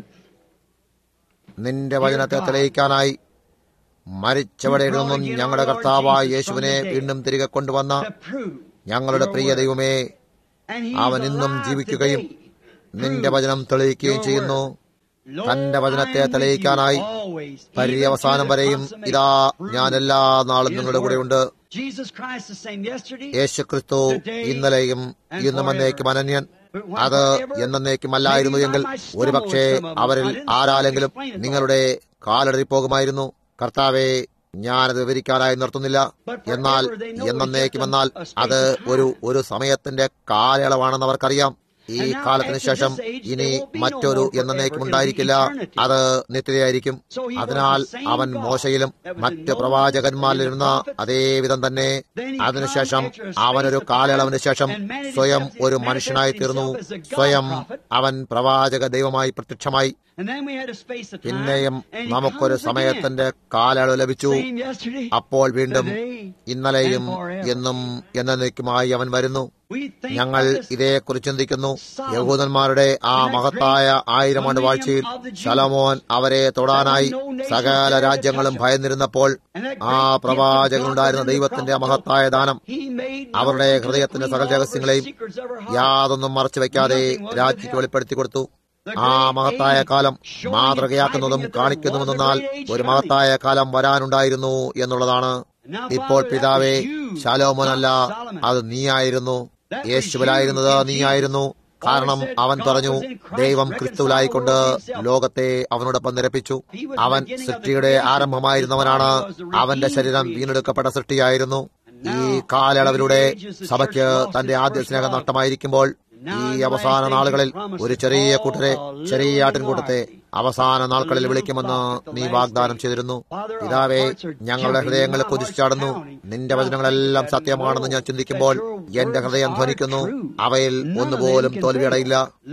നിന്റെ വചനത്തെ തെളിയിക്കാനായി മരിച്ചവടെ നിന്നും ഞങ്ങളുടെ കർത്താവായ യേശുവിനെ വീണ്ടും തിരികെ കൊണ്ടുവന്ന to prove. ഞങ്ങളുടെ പ്രിയ ദൈവമേ And he അവൻ is ഇന്നും alive ജീവിക്കുകയും today. നിന്റെ വചനം തെളിയിക്കുകയും ചെയ്യുന്നു തന്റെ വചനത്തെ തെളിയിക്കാനായി പര്യവസാനം വരെയും ഇതാ ഞാൻ എല്ലാ നാളും നിങ്ങളുടെ കൂടെയുണ്ട് യേശു ക്രിസ്തു ഇന്നലെയും ഇന്നും എന്നേക്കും അനന്യൻ അത് എന്നേക്കുമല്ലായിരുന്നു എങ്കിൽ ഒരുപക്ഷെ അവരിൽ ആരാലെങ്കിലും നിങ്ങളുടെ കാലടറി പോകുമായിരുന്നു കർത്താവെ ഞാനത് വിവരിക്കാനായി നിർത്തുന്നില്ല എന്നാൽ എന്നേക്കുമെന്നാൽ അത് ഒരു ഒരു സമയത്തിന്റെ കാലയളവാണെന്ന് അവർക്കറിയാം ഈ കാലത്തിന് ശേഷം ഇനി മറ്റൊരു എന്നേക്കും ഉണ്ടായിരിക്കില്ല അത് നിത്യതയായിരിക്കും അതിനാൽ അവൻ മോശയിലും മറ്റ് പ്രവാചകന്മാരിലിരുന്ന അതേ വിധം തന്നെ അതിനുശേഷം അവനൊരു കാലയളവിന് ശേഷം സ്വയം ഒരു മനുഷ്യനായി തീർന്നു സ്വയം അവൻ പ്രവാചക ദൈവമായി പ്രത്യക്ഷമായി പിന്നെയും നമുക്കൊരു സമയത്തിന്റെ കാലയളവ് ലഭിച്ചു അപ്പോൾ വീണ്ടും ഇന്നലെയും എന്നും എന്നേക്കുമായി അവൻ വരുന്നു ഞങ്ങൾ ഇതേക്കുറിച്ച് ചിന്തിക്കുന്നു യഹൂദന്മാരുടെ ആ മഹത്തായ ആയിരം ആണ്ട് വാഴ്ചയിൽ ശലമോൻ അവരെ തൊടാനായി സകല രാജ്യങ്ങളും ഭയന്നിരുന്നപ്പോൾ ആ പ്രവാചകനുണ്ടായിരുന്ന ദൈവത്തിന്റെ മഹത്തായ ദാനം അവരുടെ ഹൃദയത്തിന്റെ സകല രഹസ്യങ്ങളെയും യാതൊന്നും മറച്ചു വെക്കാതെ രാജ്യക്ക് വെളിപ്പെടുത്തി കൊടുത്തു ആ മഹത്തായ കാലം മാതൃകയാക്കുന്നതും കാണിക്കുന്നുവെന്നാൽ ഒരു മഹത്തായ കാലം വരാനുണ്ടായിരുന്നു എന്നുള്ളതാണ് ഇപ്പോൾ പിതാവേ ശാലോമോനല്ല അത് നീയായിരുന്നു യേശുവിലായിരുന്നത് നീയായിരുന്നു കാരണം അവൻ പറഞ്ഞു ദൈവം ക്രിസ്തുവിലായിക്കൊണ്ട് ലോകത്തെ അവനോടൊപ്പം നിരപ്പിച്ചു അവൻ സൃഷ്ടിയുടെ ആരംഭമായിരുന്നവനാണ് അവന്റെ ശരീരം വീണ്ടെടുക്കപ്പെട്ട സൃഷ്ടിയായിരുന്നു ഈ കാലയളവിലൂടെ സഭയ്ക്ക് തന്റെ ആദ്യ സ്നേഹം നഷ്ടമായിരിക്കുമ്പോൾ ഈ അവസാന നാളുകളിൽ ഒരു ചെറിയ കൂട്ടരെ ചെറിയ ആട്ടിൻകൂട്ടത്തെ അവസാന നാൾക്കളിൽ വിളിക്കുമെന്ന് നീ വാഗ്ദാനം ചെയ്തിരുന്നു പിതാവേ ഞങ്ങളുടെ ഹൃദയങ്ങൾ കുതിച്ചാടുന്നു നിന്റെ വചനങ്ങളെല്ലാം സത്യമാണെന്ന് ഞാൻ ചിന്തിക്കുമ്പോൾ എന്റെ ഹൃദയം ധ്വനിക്കുന്നു അവയിൽ ഒന്നുപോലും തോൽവിയടയില്ല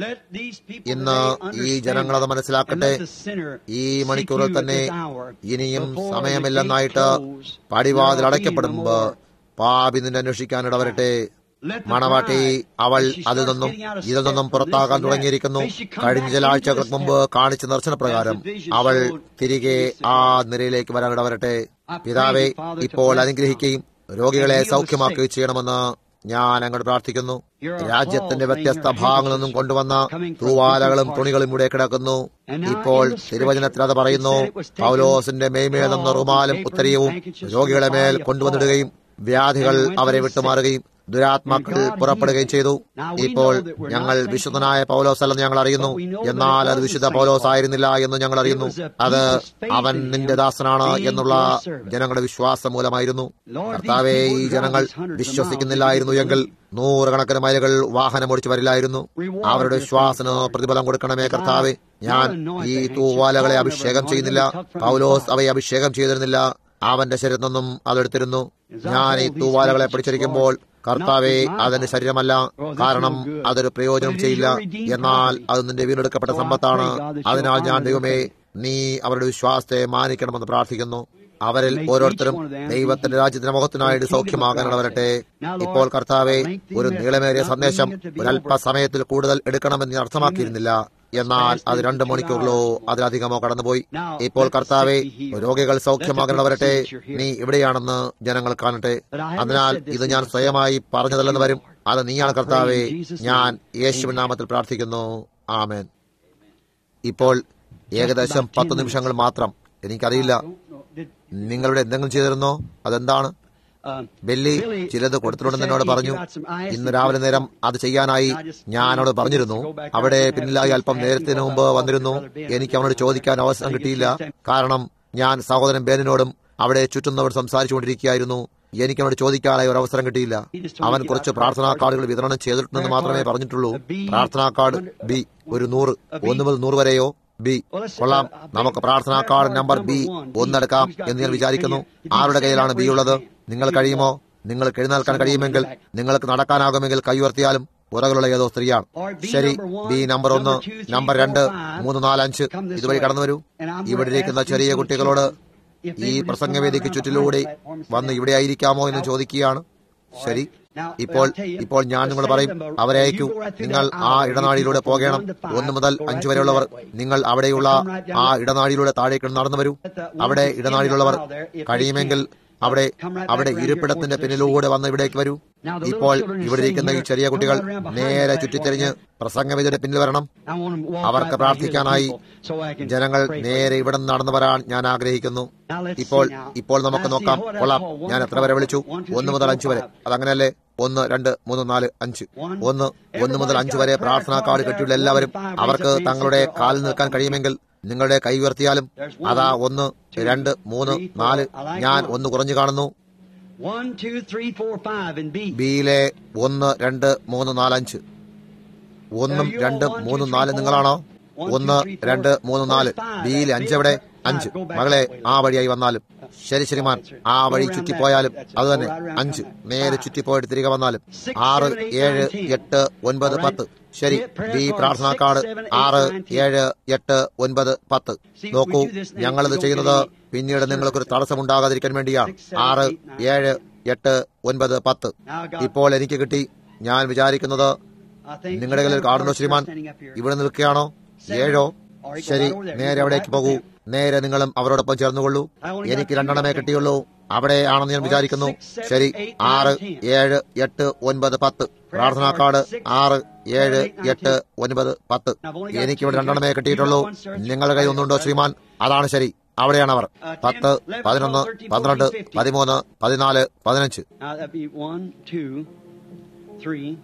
ഇന്ന് ഈ ജനങ്ങളത് മനസ്സിലാക്കട്ടെ ഈ മണിക്കൂറിൽ തന്നെ ഇനിയും സമയമില്ലെന്നായിട്ട് പടിവാതിൽ അടയ്ക്കപ്പെടുമ്പോ പാപി നിന്നെ അന്വേഷിക്കാനിടവരട്ടെ മണവാട്ടി അവൾ അതിൽ നിന്നും ഇതിൽ നിന്നും പുറത്താകാൻ തുടങ്ങിയിരിക്കുന്നു കഴിഞ്ഞ ചില ആഴ്ചകൾക്ക് മുമ്പ് കാണിച്ച ദർശനപ്രകാരം അവൾ തിരികെ ആ നിരയിലേക്ക് വരാനിടവരട്ടെ പിതാവെ ഇപ്പോൾ അനുഗ്രഹിക്കുകയും രോഗികളെ സൗഖ്യമാക്കുകയും ചെയ്യണമെന്ന് ഞാൻ അങ്ങോട്ട് പ്രാർത്ഥിക്കുന്നു രാജ്യത്തിന്റെ വ്യത്യസ്ത ഭാഗങ്ങളിൽ നിന്നും കൊണ്ടുവന്ന തൂവാലകളും തുണികളും ഇവിടെ കിടക്കുന്നു ഇപ്പോൾ തിരുവചനത്തിൽ അത് പറയുന്നു പൗലോസിന്റെ മേയ്മേൽ നിന്ന് റുമാലും ഉത്തരീയവും രോഗികളെ മേൽ കൊണ്ടുവന്നിടുകയും വ്യാധികൾ അവരെ വിട്ടുമാറുകയും ദുരാത്മാക്കൾ പുറപ്പെടുകയും ചെയ്തു ഇപ്പോൾ ഞങ്ങൾ വിശുദ്ധനായ പൗലോസ് അല്ലെന്ന് ഞങ്ങൾ അറിയുന്നു എന്നാൽ അത് വിശുദ്ധ പൗലോസ് ആയിരുന്നില്ല എന്ന് ഞങ്ങൾ അറിയുന്നു അത് അവൻ നിന്റെ ദാസനാണ് എന്നുള്ള ജനങ്ങളുടെ വിശ്വാസം മൂലമായിരുന്നു കർത്താവെ ഈ ജനങ്ങൾ വിശ്വസിക്കുന്നില്ലായിരുന്നു എങ്കിൽ നൂറുകണക്കിന് മൈലുകൾ വാഹനം ഓടിച്ചു വരില്ലായിരുന്നു അവരുടെ വിശ്വാസത്തിന് പ്രതിഫലം കൊടുക്കണമേ കർത്താവെ ഞാൻ ഈ തൂവാലകളെ അഭിഷേകം ചെയ്യുന്നില്ല പൗലോസ് അവയെ അഭിഷേകം ചെയ്തിരുന്നില്ല അവന്റെ ശരീരത്തിൽ നിന്നും അതെടുത്തിരുന്നു ഞാൻ ഈ തൂവാലകളെ പിടിച്ചിരിക്കുമ്പോൾ കർത്താവെ അതിന്റെ ശരീരമല്ല കാരണം അതൊരു പ്രയോജനം ചെയ്യില്ല എന്നാൽ അത് നിന്റെ വീണ്ടെടുക്കപ്പെട്ട സമ്പത്താണ് അതിനാൽ ഞാൻ ദൈവമേ നീ അവരുടെ വിശ്വാസത്തെ മാനിക്കണമെന്ന് പ്രാർത്ഥിക്കുന്നു അവരിൽ ഓരോരുത്തരും ദൈവത്തിന്റെ രാജ്യത്തിന്റെ മുഖത്തിനായിട്ട് സൗഖ്യമാകാനിടവരട്ടെ ഇപ്പോൾ കർത്താവെ ഒരു നീളമേറിയ സന്ദേശം ഒരല്പസമയത്തിൽ കൂടുതൽ എടുക്കണമെന്ന് ഞാൻ അർത്ഥമാക്കിയിരുന്നില്ല എന്നാൽ അത് രണ്ട് മണിക്കൂറിലോ അതിലധികമോ കടന്നുപോയി ഇപ്പോൾ കർത്താവെ രോഗികൾ സൗഖ്യമാകേണ്ടവരട്ടെ നീ ഇവിടെയാണെന്ന് ജനങ്ങൾ കാണട്ടെ അതിനാൽ ഇത് ഞാൻ സ്വയമായി പറഞ്ഞതല്ലെന്ന് വരും അത് നീയാണ് കർത്താവെ ഞാൻ യേശുവിൻ നാമത്തിൽ പ്രാർത്ഥിക്കുന്നു ആമേൻ ഇപ്പോൾ ഏകദേശം പത്ത് നിമിഷങ്ങൾ മാത്രം എനിക്കറിയില്ല നിങ്ങളുടെ എന്തെങ്കിലും ചെയ്തിരുന്നോ അതെന്താണ് ബെല്ലി ചിലത് കൊടുത്തിട്ടുണ്ടെന്ന് എന്നോട് പറഞ്ഞു ഇന്ന് രാവിലെ നേരം അത് ചെയ്യാനായി ഞാൻ അവനോട് പറഞ്ഞിരുന്നു അവിടെ പിന്നിലായി അല്പം നേരത്തിന് മുമ്പ് വന്നിരുന്നു എനിക്ക് അവനോട് ചോദിക്കാൻ അവസരം കിട്ടിയില്ല കാരണം ഞാൻ സഹോദരൻ ബേനിനോടും അവിടെ ചുറ്റുന്നവർ സംസാരിച്ചുകൊണ്ടിരിക്കുകയായിരുന്നു എനിക്ക് അവനോട് ചോദിക്കാനായി ഒരു അവസരം കിട്ടിയില്ല അവൻ കുറച്ച് പ്രാർത്ഥനാ കാർഡുകൾ വിതരണം ചെയ്തിട്ടുണ്ടെന്ന് മാത്രമേ പറഞ്ഞിട്ടുള്ളൂ പ്രാർത്ഥനാ കാർഡ് ബി ഒരു നൂറ് ഒന്ന് മുതൽ നൂറ് വരെയോ ബി കൊള്ളാം നമുക്ക് പ്രാർത്ഥനാ കാർഡ് നമ്പർ ബി ഒന്നെടുക്കാം എന്ന് ഞാൻ വിചാരിക്കുന്നു ആരുടെ കയ്യിലാണ് ബി ഉള്ളത് നിങ്ങൾ കഴിയുമോ നിങ്ങൾക്ക് എഴുന്നേൽക്കാൻ കഴിയുമെങ്കിൽ നിങ്ങൾക്ക് നടക്കാനാകുമെങ്കിൽ കൈയുയർത്തിയാലും പുറകിലുള്ള ഏതോ സ്ത്രീയാണ് ശരി ബി നമ്പർ ഒന്ന് നമ്പർ രണ്ട് മൂന്ന് നാല് അഞ്ച് ഇതുവഴി കടന്നു വരൂ ഇവിടെ ഇരിക്കുന്ന ചെറിയ കുട്ടികളോട് ഈ പ്രസംഗവേദിക്ക് ചുറ്റിലൂടെ വന്ന് ഇവിടെ ആയിരിക്കാമോ എന്ന് ചോദിക്കുകയാണ് ശരി ഇപ്പോൾ ഇപ്പോൾ ഞാൻ നിങ്ങൾ പറയും അവരെ അയക്കൂ നിങ്ങൾ ആ ഇടനാഴിയിലൂടെ പോകണം ഒന്ന് മുതൽ അഞ്ചു വരെയുള്ളവർ നിങ്ങൾ അവിടെയുള്ള ആ ഇടനാഴിയിലൂടെ താഴേക്ക് നടന്നു വരൂ അവിടെ ഇടനാഴിയിലുള്ളവർ കഴിയുമെങ്കിൽ അവിടെ അവിടെ ഇരിപ്പിടത്തിന്റെ പിന്നിലൂടെ വന്ന് ഇവിടേക്ക് വരൂ ഇപ്പോൾ ഇവിടെ ഇരിക്കുന്ന ഈ ചെറിയ കുട്ടികൾ നേരെ ചുറ്റിത്തിരിഞ്ഞ് പ്രസംഗവിധിയുടെ പിന്നിൽ വരണം അവർക്ക് പ്രാർത്ഥിക്കാനായി ജനങ്ങൾ നേരെ ഇവിടെ നിന്ന് നടന്നു വരാൻ ഞാൻ ആഗ്രഹിക്കുന്നു ഇപ്പോൾ ഇപ്പോൾ നമുക്ക് നോക്കാം കൊള്ളാം ഞാൻ എത്ര വരെ വിളിച്ചു ഒന്ന് മുതൽ അഞ്ച് വരെ അതങ്ങനെയല്ലേ ഒന്ന് രണ്ട് മൂന്ന് നാല് അഞ്ച് ഒന്ന് ഒന്ന് മുതൽ അഞ്ച് വരെ പ്രാർത്ഥനാ കാർഡ് കെട്ടിയുള്ള എല്ലാവരും അവർക്ക് തങ്ങളുടെ കാലിൽ നിൽക്കാൻ കഴിയുമെങ്കിൽ നിങ്ങളുടെ കൈ ഉയർത്തിയാലും അതാ ഒന്ന് രണ്ട് മൂന്ന് നാല് ഞാൻ ഒന്ന് കുറഞ്ഞു കാണുന്നു ബിയിലെ ഒന്ന് രണ്ട് മൂന്ന് നാല് അഞ്ച് ഒന്നും രണ്ടും മൂന്നും നാല് നിങ്ങളാണോ ഒന്ന് രണ്ട് മൂന്ന് നാല് ബിയിൽ അഞ്ചെവിടെ അഞ്ച് മകളെ ആ വഴിയായി വന്നാലും ശരി ശരിമാൻ ആ വഴി ചുറ്റിപ്പോയാലും അത് തന്നെ അഞ്ച് നേരെ ചുറ്റിപ്പോയിട്ട് തിരികെ വന്നാലും ആറ് ഏഴ് എട്ട് ഒൻപത് പത്ത് ശരി ബി പ്രാർത്ഥനാ കാർഡ് ആറ് ഏഴ് എട്ട് ഒൻപത് പത്ത് നോക്കൂ ഞങ്ങളിത് ചെയ്യുന്നത് പിന്നീട് നിങ്ങൾക്കൊരു തടസ്സമുണ്ടാകാതിരിക്കാൻ വേണ്ടിയാണ് ആറ് ഏഴ് എട്ട് ഒൻപത് പത്ത് ഇപ്പോൾ എനിക്ക് കിട്ടി ഞാൻ വിചാരിക്കുന്നത് നിങ്ങളുടെ കയ്യിൽ കാർഡുണ്ടോ ശ്രീമാൻ ഇവിടെ നിൽക്കുകയാണോ ഏഴോ ശരി നേരെ അവിടേക്ക് പോകൂ നേരെ നിങ്ങളും അവരോടൊപ്പം ചേർന്നുകൊള്ളൂ എനിക്ക് രണ്ടെണ്ണമേ കിട്ടിയുള്ളൂ അവിടെ ആണെന്ന് ഞാൻ വിചാരിക്കുന്നു ശരി ആറ് ഏഴ് എട്ട് ഒൻപത് പത്ത് പ്രാർത്ഥനാ കാർഡ് ആറ് ഏഴ് എട്ട് ഒൻപത് പത്ത് എനിക്കിവിടെ രണ്ടെണ്ണമേ കിട്ടിയിട്ടുള്ളൂ നിങ്ങളുടെ കൈ ഒന്നുണ്ടോ ശ്രീമാൻ അതാണ് ശരി അവിടെയാണ് അവർ പത്ത് പതിനൊന്ന് പന്ത്രണ്ട് പതിമൂന്ന് പതിനാല് പതിനഞ്ച്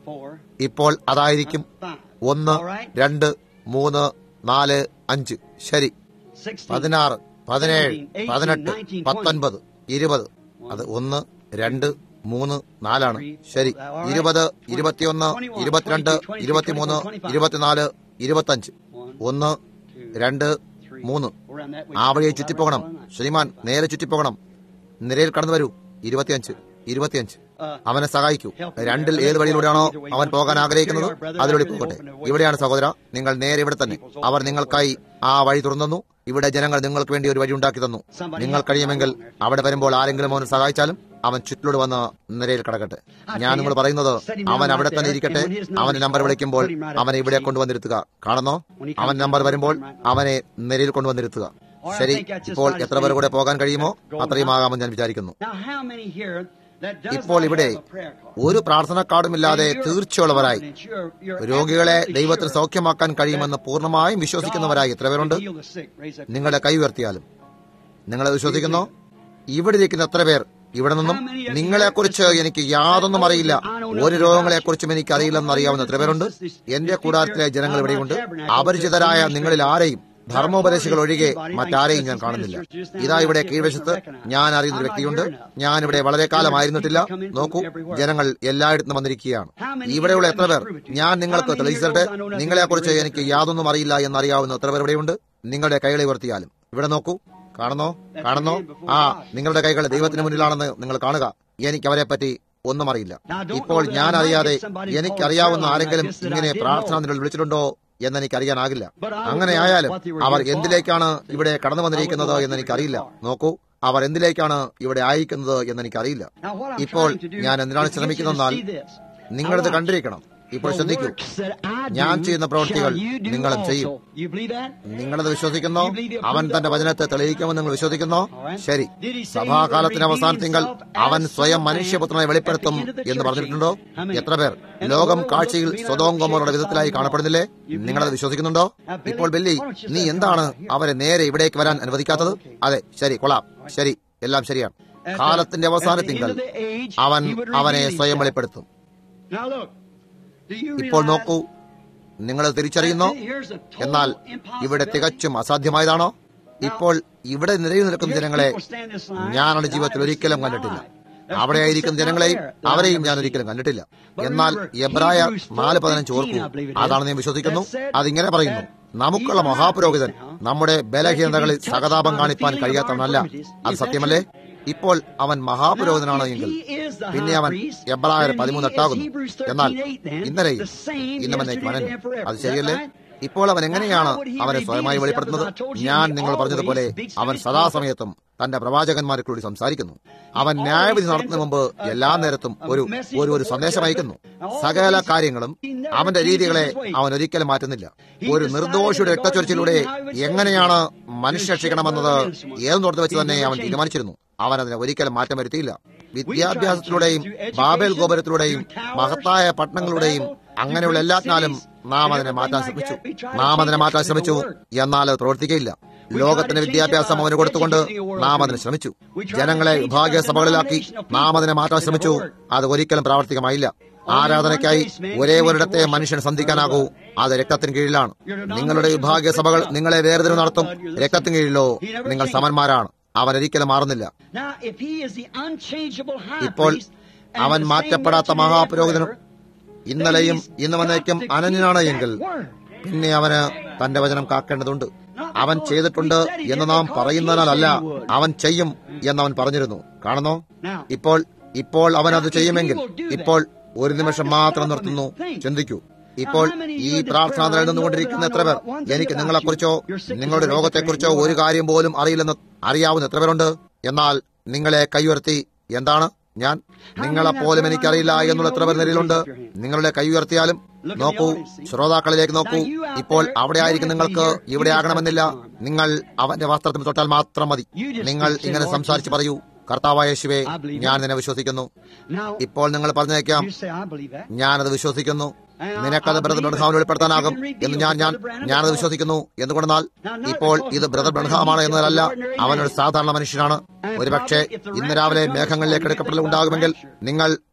four, ഇപ്പോൾ അതായിരിക്കും five. ഒന്ന് രണ്ട് മൂന്ന് നാല് അഞ്ച് ശരി Sixteen. പതിനാറ് പതിനേഴ് പതിനെട്ട് പത്തൊൻപത് ഇരുപത് അത് ഒന്ന് രണ്ട് മൂന്ന് നാലാണ് ശരി ഇരുപത് ഇരുപത്തിയൊന്ന് ഇരുപത്തിരണ്ട് ഇരുപത്തിമൂന്ന് ഇരുപത്തിനാല് ഇരുപത്തഞ്ച് ഒന്ന് രണ്ട് മൂന്ന് Around that way. ആ വഴിയെ ചുറ്റിപ്പോകണം ശ്രീമാൻ നേരെ ചുറ്റിപ്പോകണം നിരയിൽ കടന്നു വരൂ ഇരുപത്തിയഞ്ച് ഇരുപത്തിയഞ്ച് അവനെ സഹായിക്കൂ രണ്ടിൽ ഏത് വഴിയിലൂടെയാണോ അവൻ പോകാൻ ആഗ്രഹിക്കുന്നത് അതിലൂടെ പോകട്ടെ ഇവിടെയാണ് സഹോദര നിങ്ങൾ നേരെ ഇവിടെ തന്നെ അവർ നിങ്ങൾക്കായി ആ വഴി തുറന്നു ഇവിടെ ജനങ്ങൾ നിങ്ങൾക്ക് വേണ്ടി ഒരു വഴി ഉണ്ടാക്കി തന്നു നിങ്ങൾ കഴിയുമെങ്കിൽ അവിടെ വരുമ്പോൾ ആരെങ്കിലും അവനെ സഹായിച്ചാലും അവൻ ചുറ്റിലൂടെ വന്ന് നിരയിൽ കിടക്കട്ടെ ഞാൻ നിങ്ങൾ പറയുന്നത് അവൻ അവിടെ തന്നെ ഇരിക്കട്ടെ അവന്റെ നമ്പർ വിളിക്കുമ്പോൾ അവനെ ഇവിടെ കൊണ്ടുവന്നിരുത്തുക കാണുന്നോ അവൻ നമ്പർ വരുമ്പോൾ അവനെ നിരയിൽ കൊണ്ടുവന്നിരുത്തുക ശരി ഇപ്പോൾ എത്ര പേർ കൂടെ പോകാൻ കഴിയുമോ അത്രയും ആകാമെന്ന് ഞാൻ വിചാരിക്കുന്നു Now, how many here that does ഇപ്പോൾ not ഇവിടെ have a prayer card? ഒരു പ്രാർത്ഥനക്കാർഡുമില്ലാതെ തീർച്ചയുള്ളവരായി Confident you're- you're രോഗികളെ absolutely ദൈവത്തിന് sure സൗഖ്യമാക്കാൻ കഴിയുമെന്ന് പൂർണ്ണമായും വിശ്വസിക്കുന്നവരായി എത്ര പേരുണ്ട് to heal the sick. Raise up your നിങ്ങളുടെ കൈ ഉയർത്തിയാലും നിങ്ങളെ വിശ്വസിക്കുന്നോ ഇവിടെ ഇരിക്കുന്ന എത്ര പേർ ഇവിടെ നിന്നും നിങ്ങളെക്കുറിച്ച് എനിക്ക് യാതൊന്നും അറിയില്ല ഒരു രോഗങ്ങളെക്കുറിച്ചും എനിക്ക് അറിയില്ലെന്ന് അറിയാവുന്ന എത്ര പേരുണ്ട് എന്റെ കൂടാരത്തിലെ ജനങ്ങൾ ഇവിടെയുണ്ട് അപരിചിതരായ നിങ്ങളിൽ ആരെയും ധർമ്മോപദേശികൾ ഒഴികെ മറ്റാരെയും ഞാൻ കാണുന്നില്ല ഇതാ ഇവിടെ കീഴ്വശത്ത് ഞാൻ അറിയുന്ന ഒരു വ്യക്തിയുണ്ട് ഞാൻ ഇവിടെ വളരെ കാലമായിരുന്നിട്ടില്ല നോക്കൂ ജനങ്ങൾ എല്ലായിടത്തും വന്നിരിക്കുകയാണ് ഇവിടെയുള്ള എത്ര പേർ ഞാൻ നിങ്ങൾക്ക് തെളിയിച്ചട്ടെ നിങ്ങളെക്കുറിച്ച് എനിക്ക് യാതൊന്നും അറിയില്ല എന്നറിയാവുന്ന എത്ര പേർ ഇവിടെയുണ്ട് നിങ്ങളുടെ കൈകളെ ഉയർത്തിയാലും ഇവിടെ നോക്കൂ കാണുന്നോ കാണുന്നോ ആ നിങ്ങളുടെ കൈകൾ ദൈവത്തിന് മുന്നിലാണെന്ന് നിങ്ങൾ കാണുക എനിക്ക് അവരെ പറ്റി ഒന്നും അറിയില്ല ഇപ്പോൾ ഞാൻ അറിയാതെ എനിക്കറിയാവുന്ന ആരെങ്കിലും ഇങ്ങനെ പ്രാർത്ഥന നിലയിൽ വിളിച്ചിട്ടുണ്ടോ എന്ന് എനിക്കറിയാനാകില്ല അങ്ങനെ ആയാലും അവർ എന്തിലേക്കാണ് ഇവിടെ കടന്നു വന്നിരിക്കുന്നത് എന്ന് എനിക്കറിയില്ല നോക്കൂ അവർ എന്തിലേക്കാണ് ഇവിടെ അയക്കുന്നത് എന്ന് എനിക്കറിയില്ല Now, what I'm ഇപ്പോൾ trying to do ഞാൻ എന്തിനാണ് is to get you to ശ്രമിക്കുന്നതെന്നാൽ see this. നിങ്ങളിത് I want കണ്ടിരിക്കണം ഇപ്പോൾ the ശ്രദ്ധിക്കൂ works that I do ഞാൻ ചെയ്യുന്ന പ്രവൃത്തികൾ shall you do നിങ്ങളും also. ചെയ്യും You believe that? നിങ്ങളത് വിശ്വസിക്കുന്നോ അവൻ തന്റെ വചനത്തെ തെളിയിക്കുമെന്ന് നിങ്ങൾ വിശ്വസിക്കുന്നോ ശരി സഭാകാലത്തിന് അവസാനത്തിങ്കൽ അവൻ സ്വയം മനുഷ്യപുത്രനെ വെളിപ്പെടുത്തും എന്ന് പറഞ്ഞിട്ടുണ്ടോ എത്ര പേർ ലോകം കാഴ്ചയിൽ സ്വതോങ്കോമോരുടെ വിധത്തിലായി കാണപ്പെടുന്നില്ലേ നിങ്ങളത് വിശ്വസിക്കുന്നുണ്ടോ ഇപ്പോൾ ബെല്ലി നീ എന്താണ് അവരെ നേരെ ഇവിടേക്ക് വരാൻ അനുവദിക്കാത്തത് അതെ ശരി കൊള്ളാം ശരി എല്ലാം ശരിയാണ് കാലത്തിന്റെ അവസാനത്തിങ്കൽ അവൻ അവനെ സ്വയം വെളിപ്പെടുത്തും Now look, do you ഇപ്പോൾ realize നോക്കൂ നിങ്ങൾ തിരിച്ചറിയുന്നോ that here's a total എന്നാൽ ഇവിടെ impossibility? തികച്ചും അസാധ്യമായതാണോ ഇപ്പോൾ ഇവിടെ നിലയിൽ നിൽക്കുന്ന ജനങ്ങളെ ഞാനാണ് ജീവിതത്തിൽ ഒരിക്കലും കണ്ടിട്ടില്ല അവിടെ ആയിരിക്കുന്ന ജനങ്ങളെയും അവരെയും ഞാൻ ഒരിക്കലും കണ്ടിട്ടില്ല എന്നാൽ എബ്രായ നാല് പതിനഞ്ച് ഓർക്കൂ അതാണ് ഞാൻ വിശ്വസിക്കുന്നു അതിങ്ങനെ പറയുന്നു നമുക്കുള്ള മഹാപുരോഹിതൻ നമ്മുടെ ബലഹീനതകളിൽ സഹതാപം കാണിപ്പാൻ കഴിയാത്തവനല്ല അത് സത്യമല്ലേ ഇപ്പോൾ അവൻ മഹാപുരോഹിതനാണ് എങ്കിൽ പിന്നെ അവൻ എബ്രായർ പതിമൂന്ന് എട്ടാകുന്നു എന്നാൽ ഇന്നലെയും ഇന്നും എന്നേക്കും അവൻ അത് ശരിയല്ലേ ഇപ്പോൾ അവൻ എങ്ങനെയാണ് അവനെ സ്വയമായി വെളിപ്പെടുത്തുന്നത് ഞാൻ നിങ്ങൾ പറഞ്ഞതുപോലെ അവൻ സദാസമയത്തും തന്റെ പ്രവാചകന്മാരെ കൂടി സംസാരിക്കുന്നു അവൻ ന്യായവിധി നടത്തുന്ന മുമ്പ് എല്ലാ നേരത്തും ഒരു ഒരു ഒരു സന്ദേശം അയക്കുന്നു സകല കാര്യങ്ങളും അവന്റെ രീതികളെ അവൻ ഒരിക്കലും മാറ്റുന്നില്ല ഒരു നിർദോഷിയുടെ രക്തച്ചൊരിച്ചിലൂടെ എങ്ങനെയാണ് മനുഷ്യ രക്ഷിക്കണമെന്നത് ഏതെന്നോർത്ത് വെച്ച് തന്നെ അവൻ തീരുമാനിച്ചിരുന്നു അവൻ അതിനെ ഒരിക്കലും മാറ്റം വരുത്തിയില്ല വിദ്യാഭ്യാസത്തിലൂടെയും ബാബേൽ ഗോപുരത്തിലൂടെയും മഹത്തായ പട്ടണങ്ങളുടെയും അങ്ങനെയുള്ള എല്ലാത്തിനാലും നാം അതിനെ മാറ്റാൻ ശ്രമിച്ചു നാം അതിനെ മാറ്റാൻ ശ്രമിച്ചു എന്നാൽ അത് പ്രവർത്തിക്കയില്ല ലോകത്തിന്റെ വിദ്യാഭ്യാസം അവന് കൊടുത്തുകൊണ്ട് നാം അതിന് ശ്രമിച്ചു ജനങ്ങളെ വിഭാഗീയ സഭകളിലാക്കി നാം അതിനെ മാറ്റാൻ ശ്രമിച്ചു അത് ഒരിക്കലും പ്രാവർത്തികമായില്ല ആരാധനയ്ക്കായി ഒരേ ഒരിടത്തെ മനുഷ്യൻ സന്ധിക്കാനാകൂ അത് രക്തത്തിന് കീഴിലാണ് നിങ്ങളുടെ വിഭാഗീയ സഭകൾ നിങ്ങളെ വേർതിരിവ് നടത്തും രക്തത്തിന് കീഴിലോ നിങ്ങൾ സമന്മാരാണ് അവൻ ഒരിക്കലും മാറുന്നില്ല Now, if he is the unchangeable high ഇപ്പോൾ priest, and അവൻ the same മാറ്റപ്പെടാത്ത yesterday and മഹാപുരോഹിതനും forever, ഇന്നലെയും ഇന്ന് വന്നേക്കും അനന്യനാണ് എങ്കിൽ പിന്നെ അവന് തന്റെ വചനം കാക്കേണ്ടതുണ്ട് അവൻ ചെയ്തിട്ടുണ്ട് എന്ന് നാം പറയുന്നതിനാലല്ല അവൻ ചെയ്യും എന്നവൻ പറഞ്ഞിരുന്നു കാണുന്നോ ഇപ്പോൾ ഇപ്പോൾ അവൻ അത് ചെയ്യുമെങ്കിൽ ഇപ്പോൾ ഒരു നിമിഷം മാത്രം നിർത്തുന്നു ചിന്തിക്കൂ ഇപ്പോൾ ഈ പ്രാർത്ഥന നിലനിന്നുകൊണ്ടിരിക്കുന്ന എത്ര പേർ എനിക്ക് നിങ്ങളെക്കുറിച്ചോ നിങ്ങളുടെ രോഗത്തെക്കുറിച്ചോ ഒരു കാര്യം പോലും അറിയില്ലെന്ന് അറിയാവുന്ന എത്ര പേരുണ്ട് എന്നാൽ നിങ്ങളെ കൈയുയർത്തി എന്താണ് ഞാൻ നിങ്ങളെപ്പോലും എനിക്കറിയില്ല എന്നുള്ള എത്ര പേർ നിലയിലുണ്ട് നിങ്ങളുടെ കൈ ഉയർത്തിയാലും നോക്കൂ ശ്രോതാക്കളിലേക്ക് നോക്കൂ ഇപ്പോൾ അവിടെ ആയിരിക്കും നിങ്ങൾക്ക് ഇവിടെ ആകണമെന്നില്ല നിങ്ങൾ അവന്റെ വസ്ത്രത്തിൽ തൊട്ടാൽ മാത്രം മതി നിങ്ങൾ ഇങ്ങനെ സംസാരിച്ച് പറയൂ കർത്താവായ യേശുവേ ഞാൻ നിന്നെ വിശ്വസിക്കുന്നു Now, ഇപ്പോൾ നിങ്ങൾ പറഞ്ഞേക്കാം you say, I believe that. ഞാനത് വിശ്വസിക്കുന്നു നിനക്കത് ബ്രദർ ബ്രഹ്മാവിന് വെളിപ്പെടുത്താനാകും എന്ന് ഞാൻ ഞാൻ ഞാനത് വിശ്വസിക്കുന്നു എന്തുകൊണ്ടെന്നാൽ ഇപ്പോൾ ഇത് ബ്രദർ ബ്രഹ്മാണ് എന്നതല്ല അവനൊരു സാധാരണ മനുഷ്യനാണ് ഒരുപക്ഷെ ഇന്ന് രാവിലെ മേഘങ്ങളിലേക്ക് എടുക്കപ്പെടൽ ഉണ്ടാകുമെങ്കിൽ നിങ്ങൾ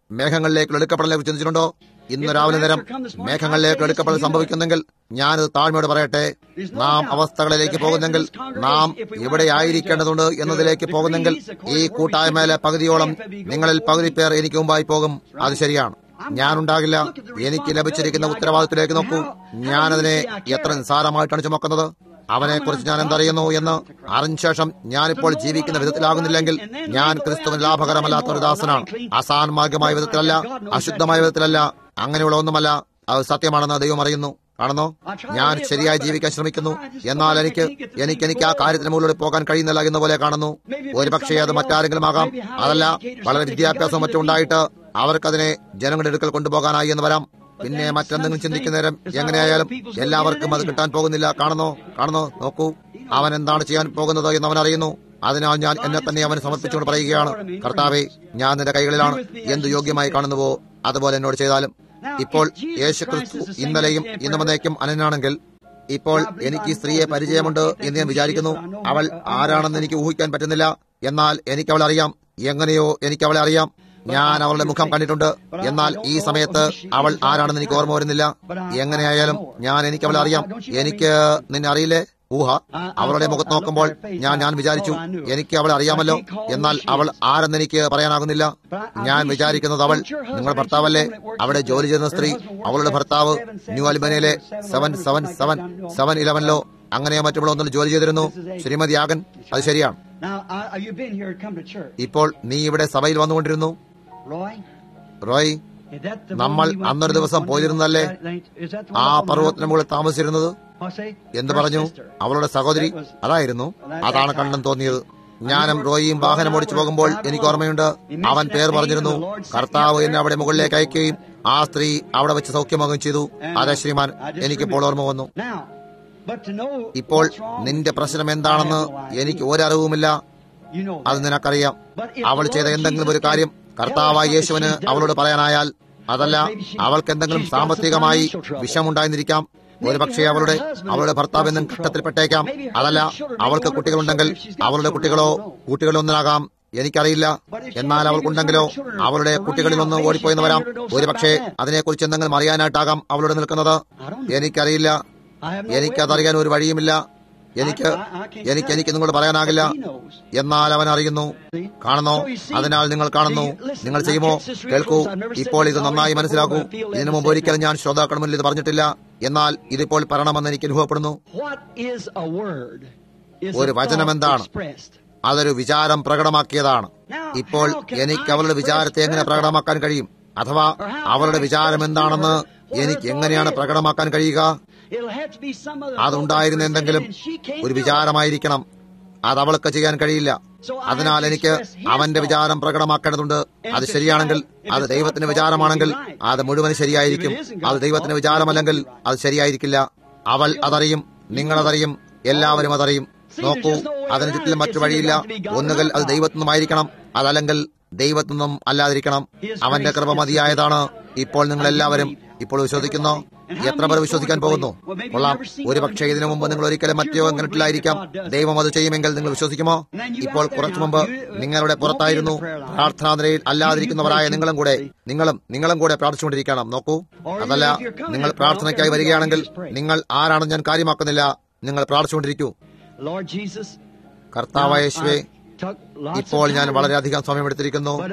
മേഘങ്ങളിലേക്ക് എടുക്കപ്പെടലേക്ക് ചിന്തിച്ചിട്ടുണ്ടോ ഇന്ന് രാവിലെ നേരം മേഘങ്ങളിലേക്ക് എടുക്കപ്പെടൽ സംഭവിക്കുന്നെങ്കിൽ ഞാനത് താഴ്മയോട് പറയട്ടെ നാം അവസ്ഥകളിലേക്ക് പോകുന്നെങ്കിൽ നാം ഇവിടെ ആയിരിക്കേണ്ടതുണ്ട് എന്നതിലേക്ക് പോകുന്നെങ്കിൽ ഈ കൂട്ടായ്മയിലെ പകുതിയോളം നിങ്ങളിൽ പകുതി പേർ എനിക്ക് മുമ്പായി പോകും അത് ശരിയാണ് ഞാനുണ്ടാകില്ല എനിക്ക് ലഭിച്ചിരിക്കുന്ന ഉത്തരവാദിത്തത്തിലേക്ക് നോക്കൂ ഞാനതിനെ എത്ര നിസ്സാരമായിട്ടാണ് ചുമക്കുന്നത് അവനെക്കുറിച്ച് ഞാൻ എന്തറിയുന്നു എന്ന് അറിഞ്ഞ ശേഷം ഞാനിപ്പോൾ ജീവിക്കുന്ന വിധത്തിലാകുന്നില്ലെങ്കിൽ ഞാൻ ക്രിസ്തുവിന് ലാഭകരമല്ലാത്ത ഒരു ദാസനാണ് അസാൻമാർഗമായ വിധത്തിലല്ല അശുദ്ധമായ വിധത്തിലല്ല അങ്ങനെയുള്ള ഒന്നുമല്ല അത് സത്യമാണെന്ന് ദൈവം അറിയുന്നു കാണുന്നോ ഞാൻ ശരിയായി ജീവിക്കാൻ ശ്രമിക്കുന്നു എന്നാൽ എനിക്ക് എനിക്ക് എനിക്ക് ആ കാര്യത്തിന് മുകളിലൂടെ പോകാൻ കഴിയുന്നില്ല എന്ന പോലെ കാണുന്നു ഒരുപക്ഷെ അത് മറ്റാരെങ്കിലും ആകാം അതല്ല വളരെ വിദ്യാഭ്യാസം മറ്റും ഉണ്ടായിട്ട് അവർക്കതിനെ ജനങ്ങളുടെ അടുക്കൽ കൊണ്ടുപോകാനായി എന്ന് വരാം പിന്നെ മറ്റെന്തെങ്കിലും ചിന്തിക്കുന്ന നേരം എങ്ങനെയായാലും എല്ലാവർക്കും അത് കിട്ടാൻ പോകുന്നില്ല കാണുന്നോ കാണുന്നോ നോക്കൂ അവൻ എന്താണ് ചെയ്യാൻ പോകുന്നത് എന്ന് അവൻ അറിയുന്നു അതിനാൽ ഞാൻ എന്നെ തന്നെ അവന് സമർപ്പിച്ചുകൊണ്ട് പറയുകയാണ് കർത്താവെ ഞാൻ നിന്റെ കൈകളിലാണ് എന്ത് യോഗ്യമായി കാണുന്നുവോ അതുപോലെ എന്നോട് ചെയ്താലും ഇപ്പോൾ യേശു ക്രിസ്തു ഇന്നലെയും ഇന്നും എന്നേക്കും അനനാണെങ്കിൽ ഇപ്പോൾ എനിക്ക് ഈ സ്ത്രീയെ പരിചയമുണ്ട് എന്ന് ഞാൻ വിചാരിക്കുന്നു അവൾ ആരാണെന്ന് എനിക്ക് ഊഹിക്കാൻ പറ്റുന്നില്ല എന്നാൽ എനിക്ക് അവളെ അറിയാം എങ്ങനെയോ എനിക്ക് അവളെ അറിയാം ഞാൻ അവളുടെ മുഖം കണ്ടിട്ടുണ്ട് എന്നാൽ ഈ സമയത്ത് അവൾ ആരാണെന്ന് എനിക്ക് ഓർമ്മ വരുന്നില്ല എങ്ങനെയായാലും ഞാൻ എനിക്ക് അവളെ അറിയാം എനിക്ക് നിന്നെ അറിയില്ലേ ഊഹ അവളുടെ മുഖത്ത് നോക്കുമ്പോൾ ഞാൻ ഞാൻ വിചാരിച്ചു എനിക്ക് അവളെ അറിയാമല്ലോ എന്നാൽ അവൾ ആരെന്ന് എനിക്ക് പറയാനാകുന്നില്ല ഞാൻ വിചാരിക്കുന്നത് അവൾ നിങ്ങൾ ഭർത്താവല്ലേ അവിടെ ജോലി ചെയ്യുന്ന സ്ത്രീ അവളുടെ ഭർത്താവ് ന്യൂ അൽബനയിലെ സെവൻ സെവൻ സെവൻ സെവൻ ഇലവനിലോ അങ്ങനെയോ മറ്റുള്ള ഒന്നിൽ ജോലി ചെയ്തിരുന്നു ശ്രീമതി ആകൻ അത് ശരിയാണ് Now, uh, you've been here, come to church. ഇപ്പോൾ നീ ഇവിടെ സഭയിൽ വന്നുകൊണ്ടിരുന്നു Roy? Roy Is that the നമ്മൾ one we went അന്നൊരു to ദിവസം one day? പോയിരുന്നല്ലേ? That ain't- is that the ആ one up on the പർവ്വതത്തിന് mountain? മുകളിൽ താമസിച്ചിരുന്നത് What's that? എന്ത് Her പറഞ്ഞു sister. അവളുടെ സഹോദരി അതായിരുന്നു അതാണ് കണ്ണെന്ന് തോന്നിയത് ഞാനും റോയിയും വാഹനം ഓടിച്ചു പോകുമ്പോൾ എനിക്ക് ഓർമ്മയുണ്ട് അവൻ പേർ പറഞ്ഞിരുന്നു കർത്താവ് എന്നെ അവിടെ മുകളിലേക്ക് അയക്കുകയും ആ സ്ത്രീ അവിടെ വെച്ച് സൗഖ്യമാകുകയും ചെയ്തു അതെ ശ്രീമാൻ എനിക്കിപ്പോൾ ഓർമ്മ വന്നു Now, but to know ഇപ്പോൾ what's wrong, നിന്റെ പ്രശ്നം എന്താണെന്ന് എനിക്ക് ഒരറിവുമില്ല you know അത് that. നിനക്കറിയാം അവൾ ചെയ്ത എന്തെങ്കിലും ഒരു കാര്യം കർത്താവായ യേശുവിന് അവളോട് പറയാനായാൽ അതല്ല അവൾക്ക് എന്തെങ്കിലും സാമ്പത്തികമായി വിഷമുണ്ടായിരുന്നിരിക്കാം ഒരുപക്ഷെ അവളുടെ അവളുടെ ഭർത്താവ് എന്നും ഘട്ടത്തിൽപ്പെട്ടേക്കാം അതല്ല അവൾക്ക് കുട്ടികളുണ്ടെങ്കിൽ അവളുടെ കുട്ടികളോ കുട്ടികളൊന്നിനാകാം എനിക്കറിയില്ല എന്നാൽ അവൾക്കുണ്ടെങ്കിലോ അവളുടെ കുട്ടികളിൽ ഒന്ന് ഓടിപ്പോയെന്ന് വരാം ഒരുപക്ഷെ അതിനെക്കുറിച്ച് എന്തെങ്കിലും അറിയാനായിട്ടാകാം അവളോട് നിൽക്കുന്നത് എനിക്കറിയില്ല I have no എനിക്കതറിയാൻ ഒരു വഴിയുമില്ല എനിക്ക് എനിക്ക് എനിക്ക് നിങ്ങളോട് പറയാനാകില്ല എന്നാൽ അവൻ അറിയുന്നു കാണുന്നോ അതിനാൽ നിങ്ങൾ കാണുന്നു നിങ്ങൾ ചെയ്യുമോ കേൾക്കൂ ഇപ്പോൾ ഇത് നന്നായി മനസ്സിലാക്കൂ ഇതിനു മുമ്പ് ഒരിക്കലും ഞാൻ ശ്രോതാക്കളുടെ മുന്നിൽ ഇത് പറഞ്ഞിട്ടില്ല എന്നാൽ ഇതിപ്പോൾ പറയണമെന്ന് എനിക്ക് അനുഭവപ്പെടുന്നു What is a word? Is ഒരു a വചനം thought എന്താണ്? expressed. അതൊരു വിചാരം പ്രകടമാക്കിയതാണ് ഇപ്പോൾ എനിക്ക് അവളുടെ വിചാരത്തെ എങ്ങനെ പ്രകടമാക്കാൻ കഴിയും അഥവാ അവളുടെ വിചാരം എന്താണെന്ന് എനിക്ക് എങ്ങനെയാണ് പ്രകടമാക്കാൻ കഴിയുക It'll have to be some other അതുണ്ടായിരുന്ന എന്തെങ്കിലും ഒരു വിചാരമായിരിക്കണം അത് അവൾക്ക് ചെയ്യാൻ കഴിയില്ല അതിനാൽ എനിക്ക് അവന്റെ വിചാരം പ്രകടമാക്കേണ്ടതുണ്ട് അത് ശരിയാണെങ്കിൽ അത് ദൈവത്തിന്റെ വിചാരമാണെങ്കിൽ അത് മുഴുവൻ ശരിയായിരിക്കും അത് ദൈവത്തിന്റെ വിചാരമല്ലെങ്കിൽ അത് ശരിയായിരിക്കില്ല അവൾ അതറിയും നിങ്ങളതറിയും എല്ലാവരും അതറിയും നോക്കൂ അതിന് ചുറ്റിലും മറ്റു വഴിയില്ല ഒന്നുകിൽ അത് ദൈവത്തിൽ നിന്നുമായിരിക്കണം അതല്ലെങ്കിൽ ദൈവത്തിൽ നിന്നും അല്ലാതിരിക്കണം അവന്റെ കൃപ മതിയായതാണ് ഇപ്പോൾ നിങ്ങൾ എല്ലാവരും ഇപ്പോൾ വിശ്വസിക്കുന്നോ എത്ര പേർ വിശ്വസിക്കാൻ പോകുന്നു കൊള്ളാം ഒരു പക്ഷേ ഇതിനു മുമ്പ് നിങ്ങൾ ഒരിക്കലും മറ്റോ കണ്ടിട്ടില്ലായിരിക്കാം ദൈവം അത് ചെയ്യുമെങ്കിൽ നിങ്ങൾ വിശ്വസിക്കുമോ ഇപ്പോൾ കുറച്ചു മുമ്പ് നിങ്ങളുടെ പുറത്തായിരുന്നു പ്രാർത്ഥനാ നിലയിൽ അല്ലാതിരിക്കുന്നവരായ നിങ്ങളും കൂടെ നിങ്ങളും നിങ്ങളും കൂടെ പ്രാർത്ഥിച്ചുകൊണ്ടിരിക്കണം നോക്കൂ അതല്ല നിങ്ങൾ പ്രാർത്ഥനയ്ക്കായി വരികയാണെങ്കിൽ നിങ്ങൾ ആരാണെന്ന് ഞാൻ കാര്യമാക്കുന്നില്ല നിങ്ങൾ പ്രാർത്ഥിച്ചുകൊണ്ടിരിക്കൂ Lord Jesus, കർത്താവായ യേശുവേ took lots ഇപ്പോൾ of ഞാൻ time, വളരെയധികം സമയമെടുത്തിരിക്കുന്നു but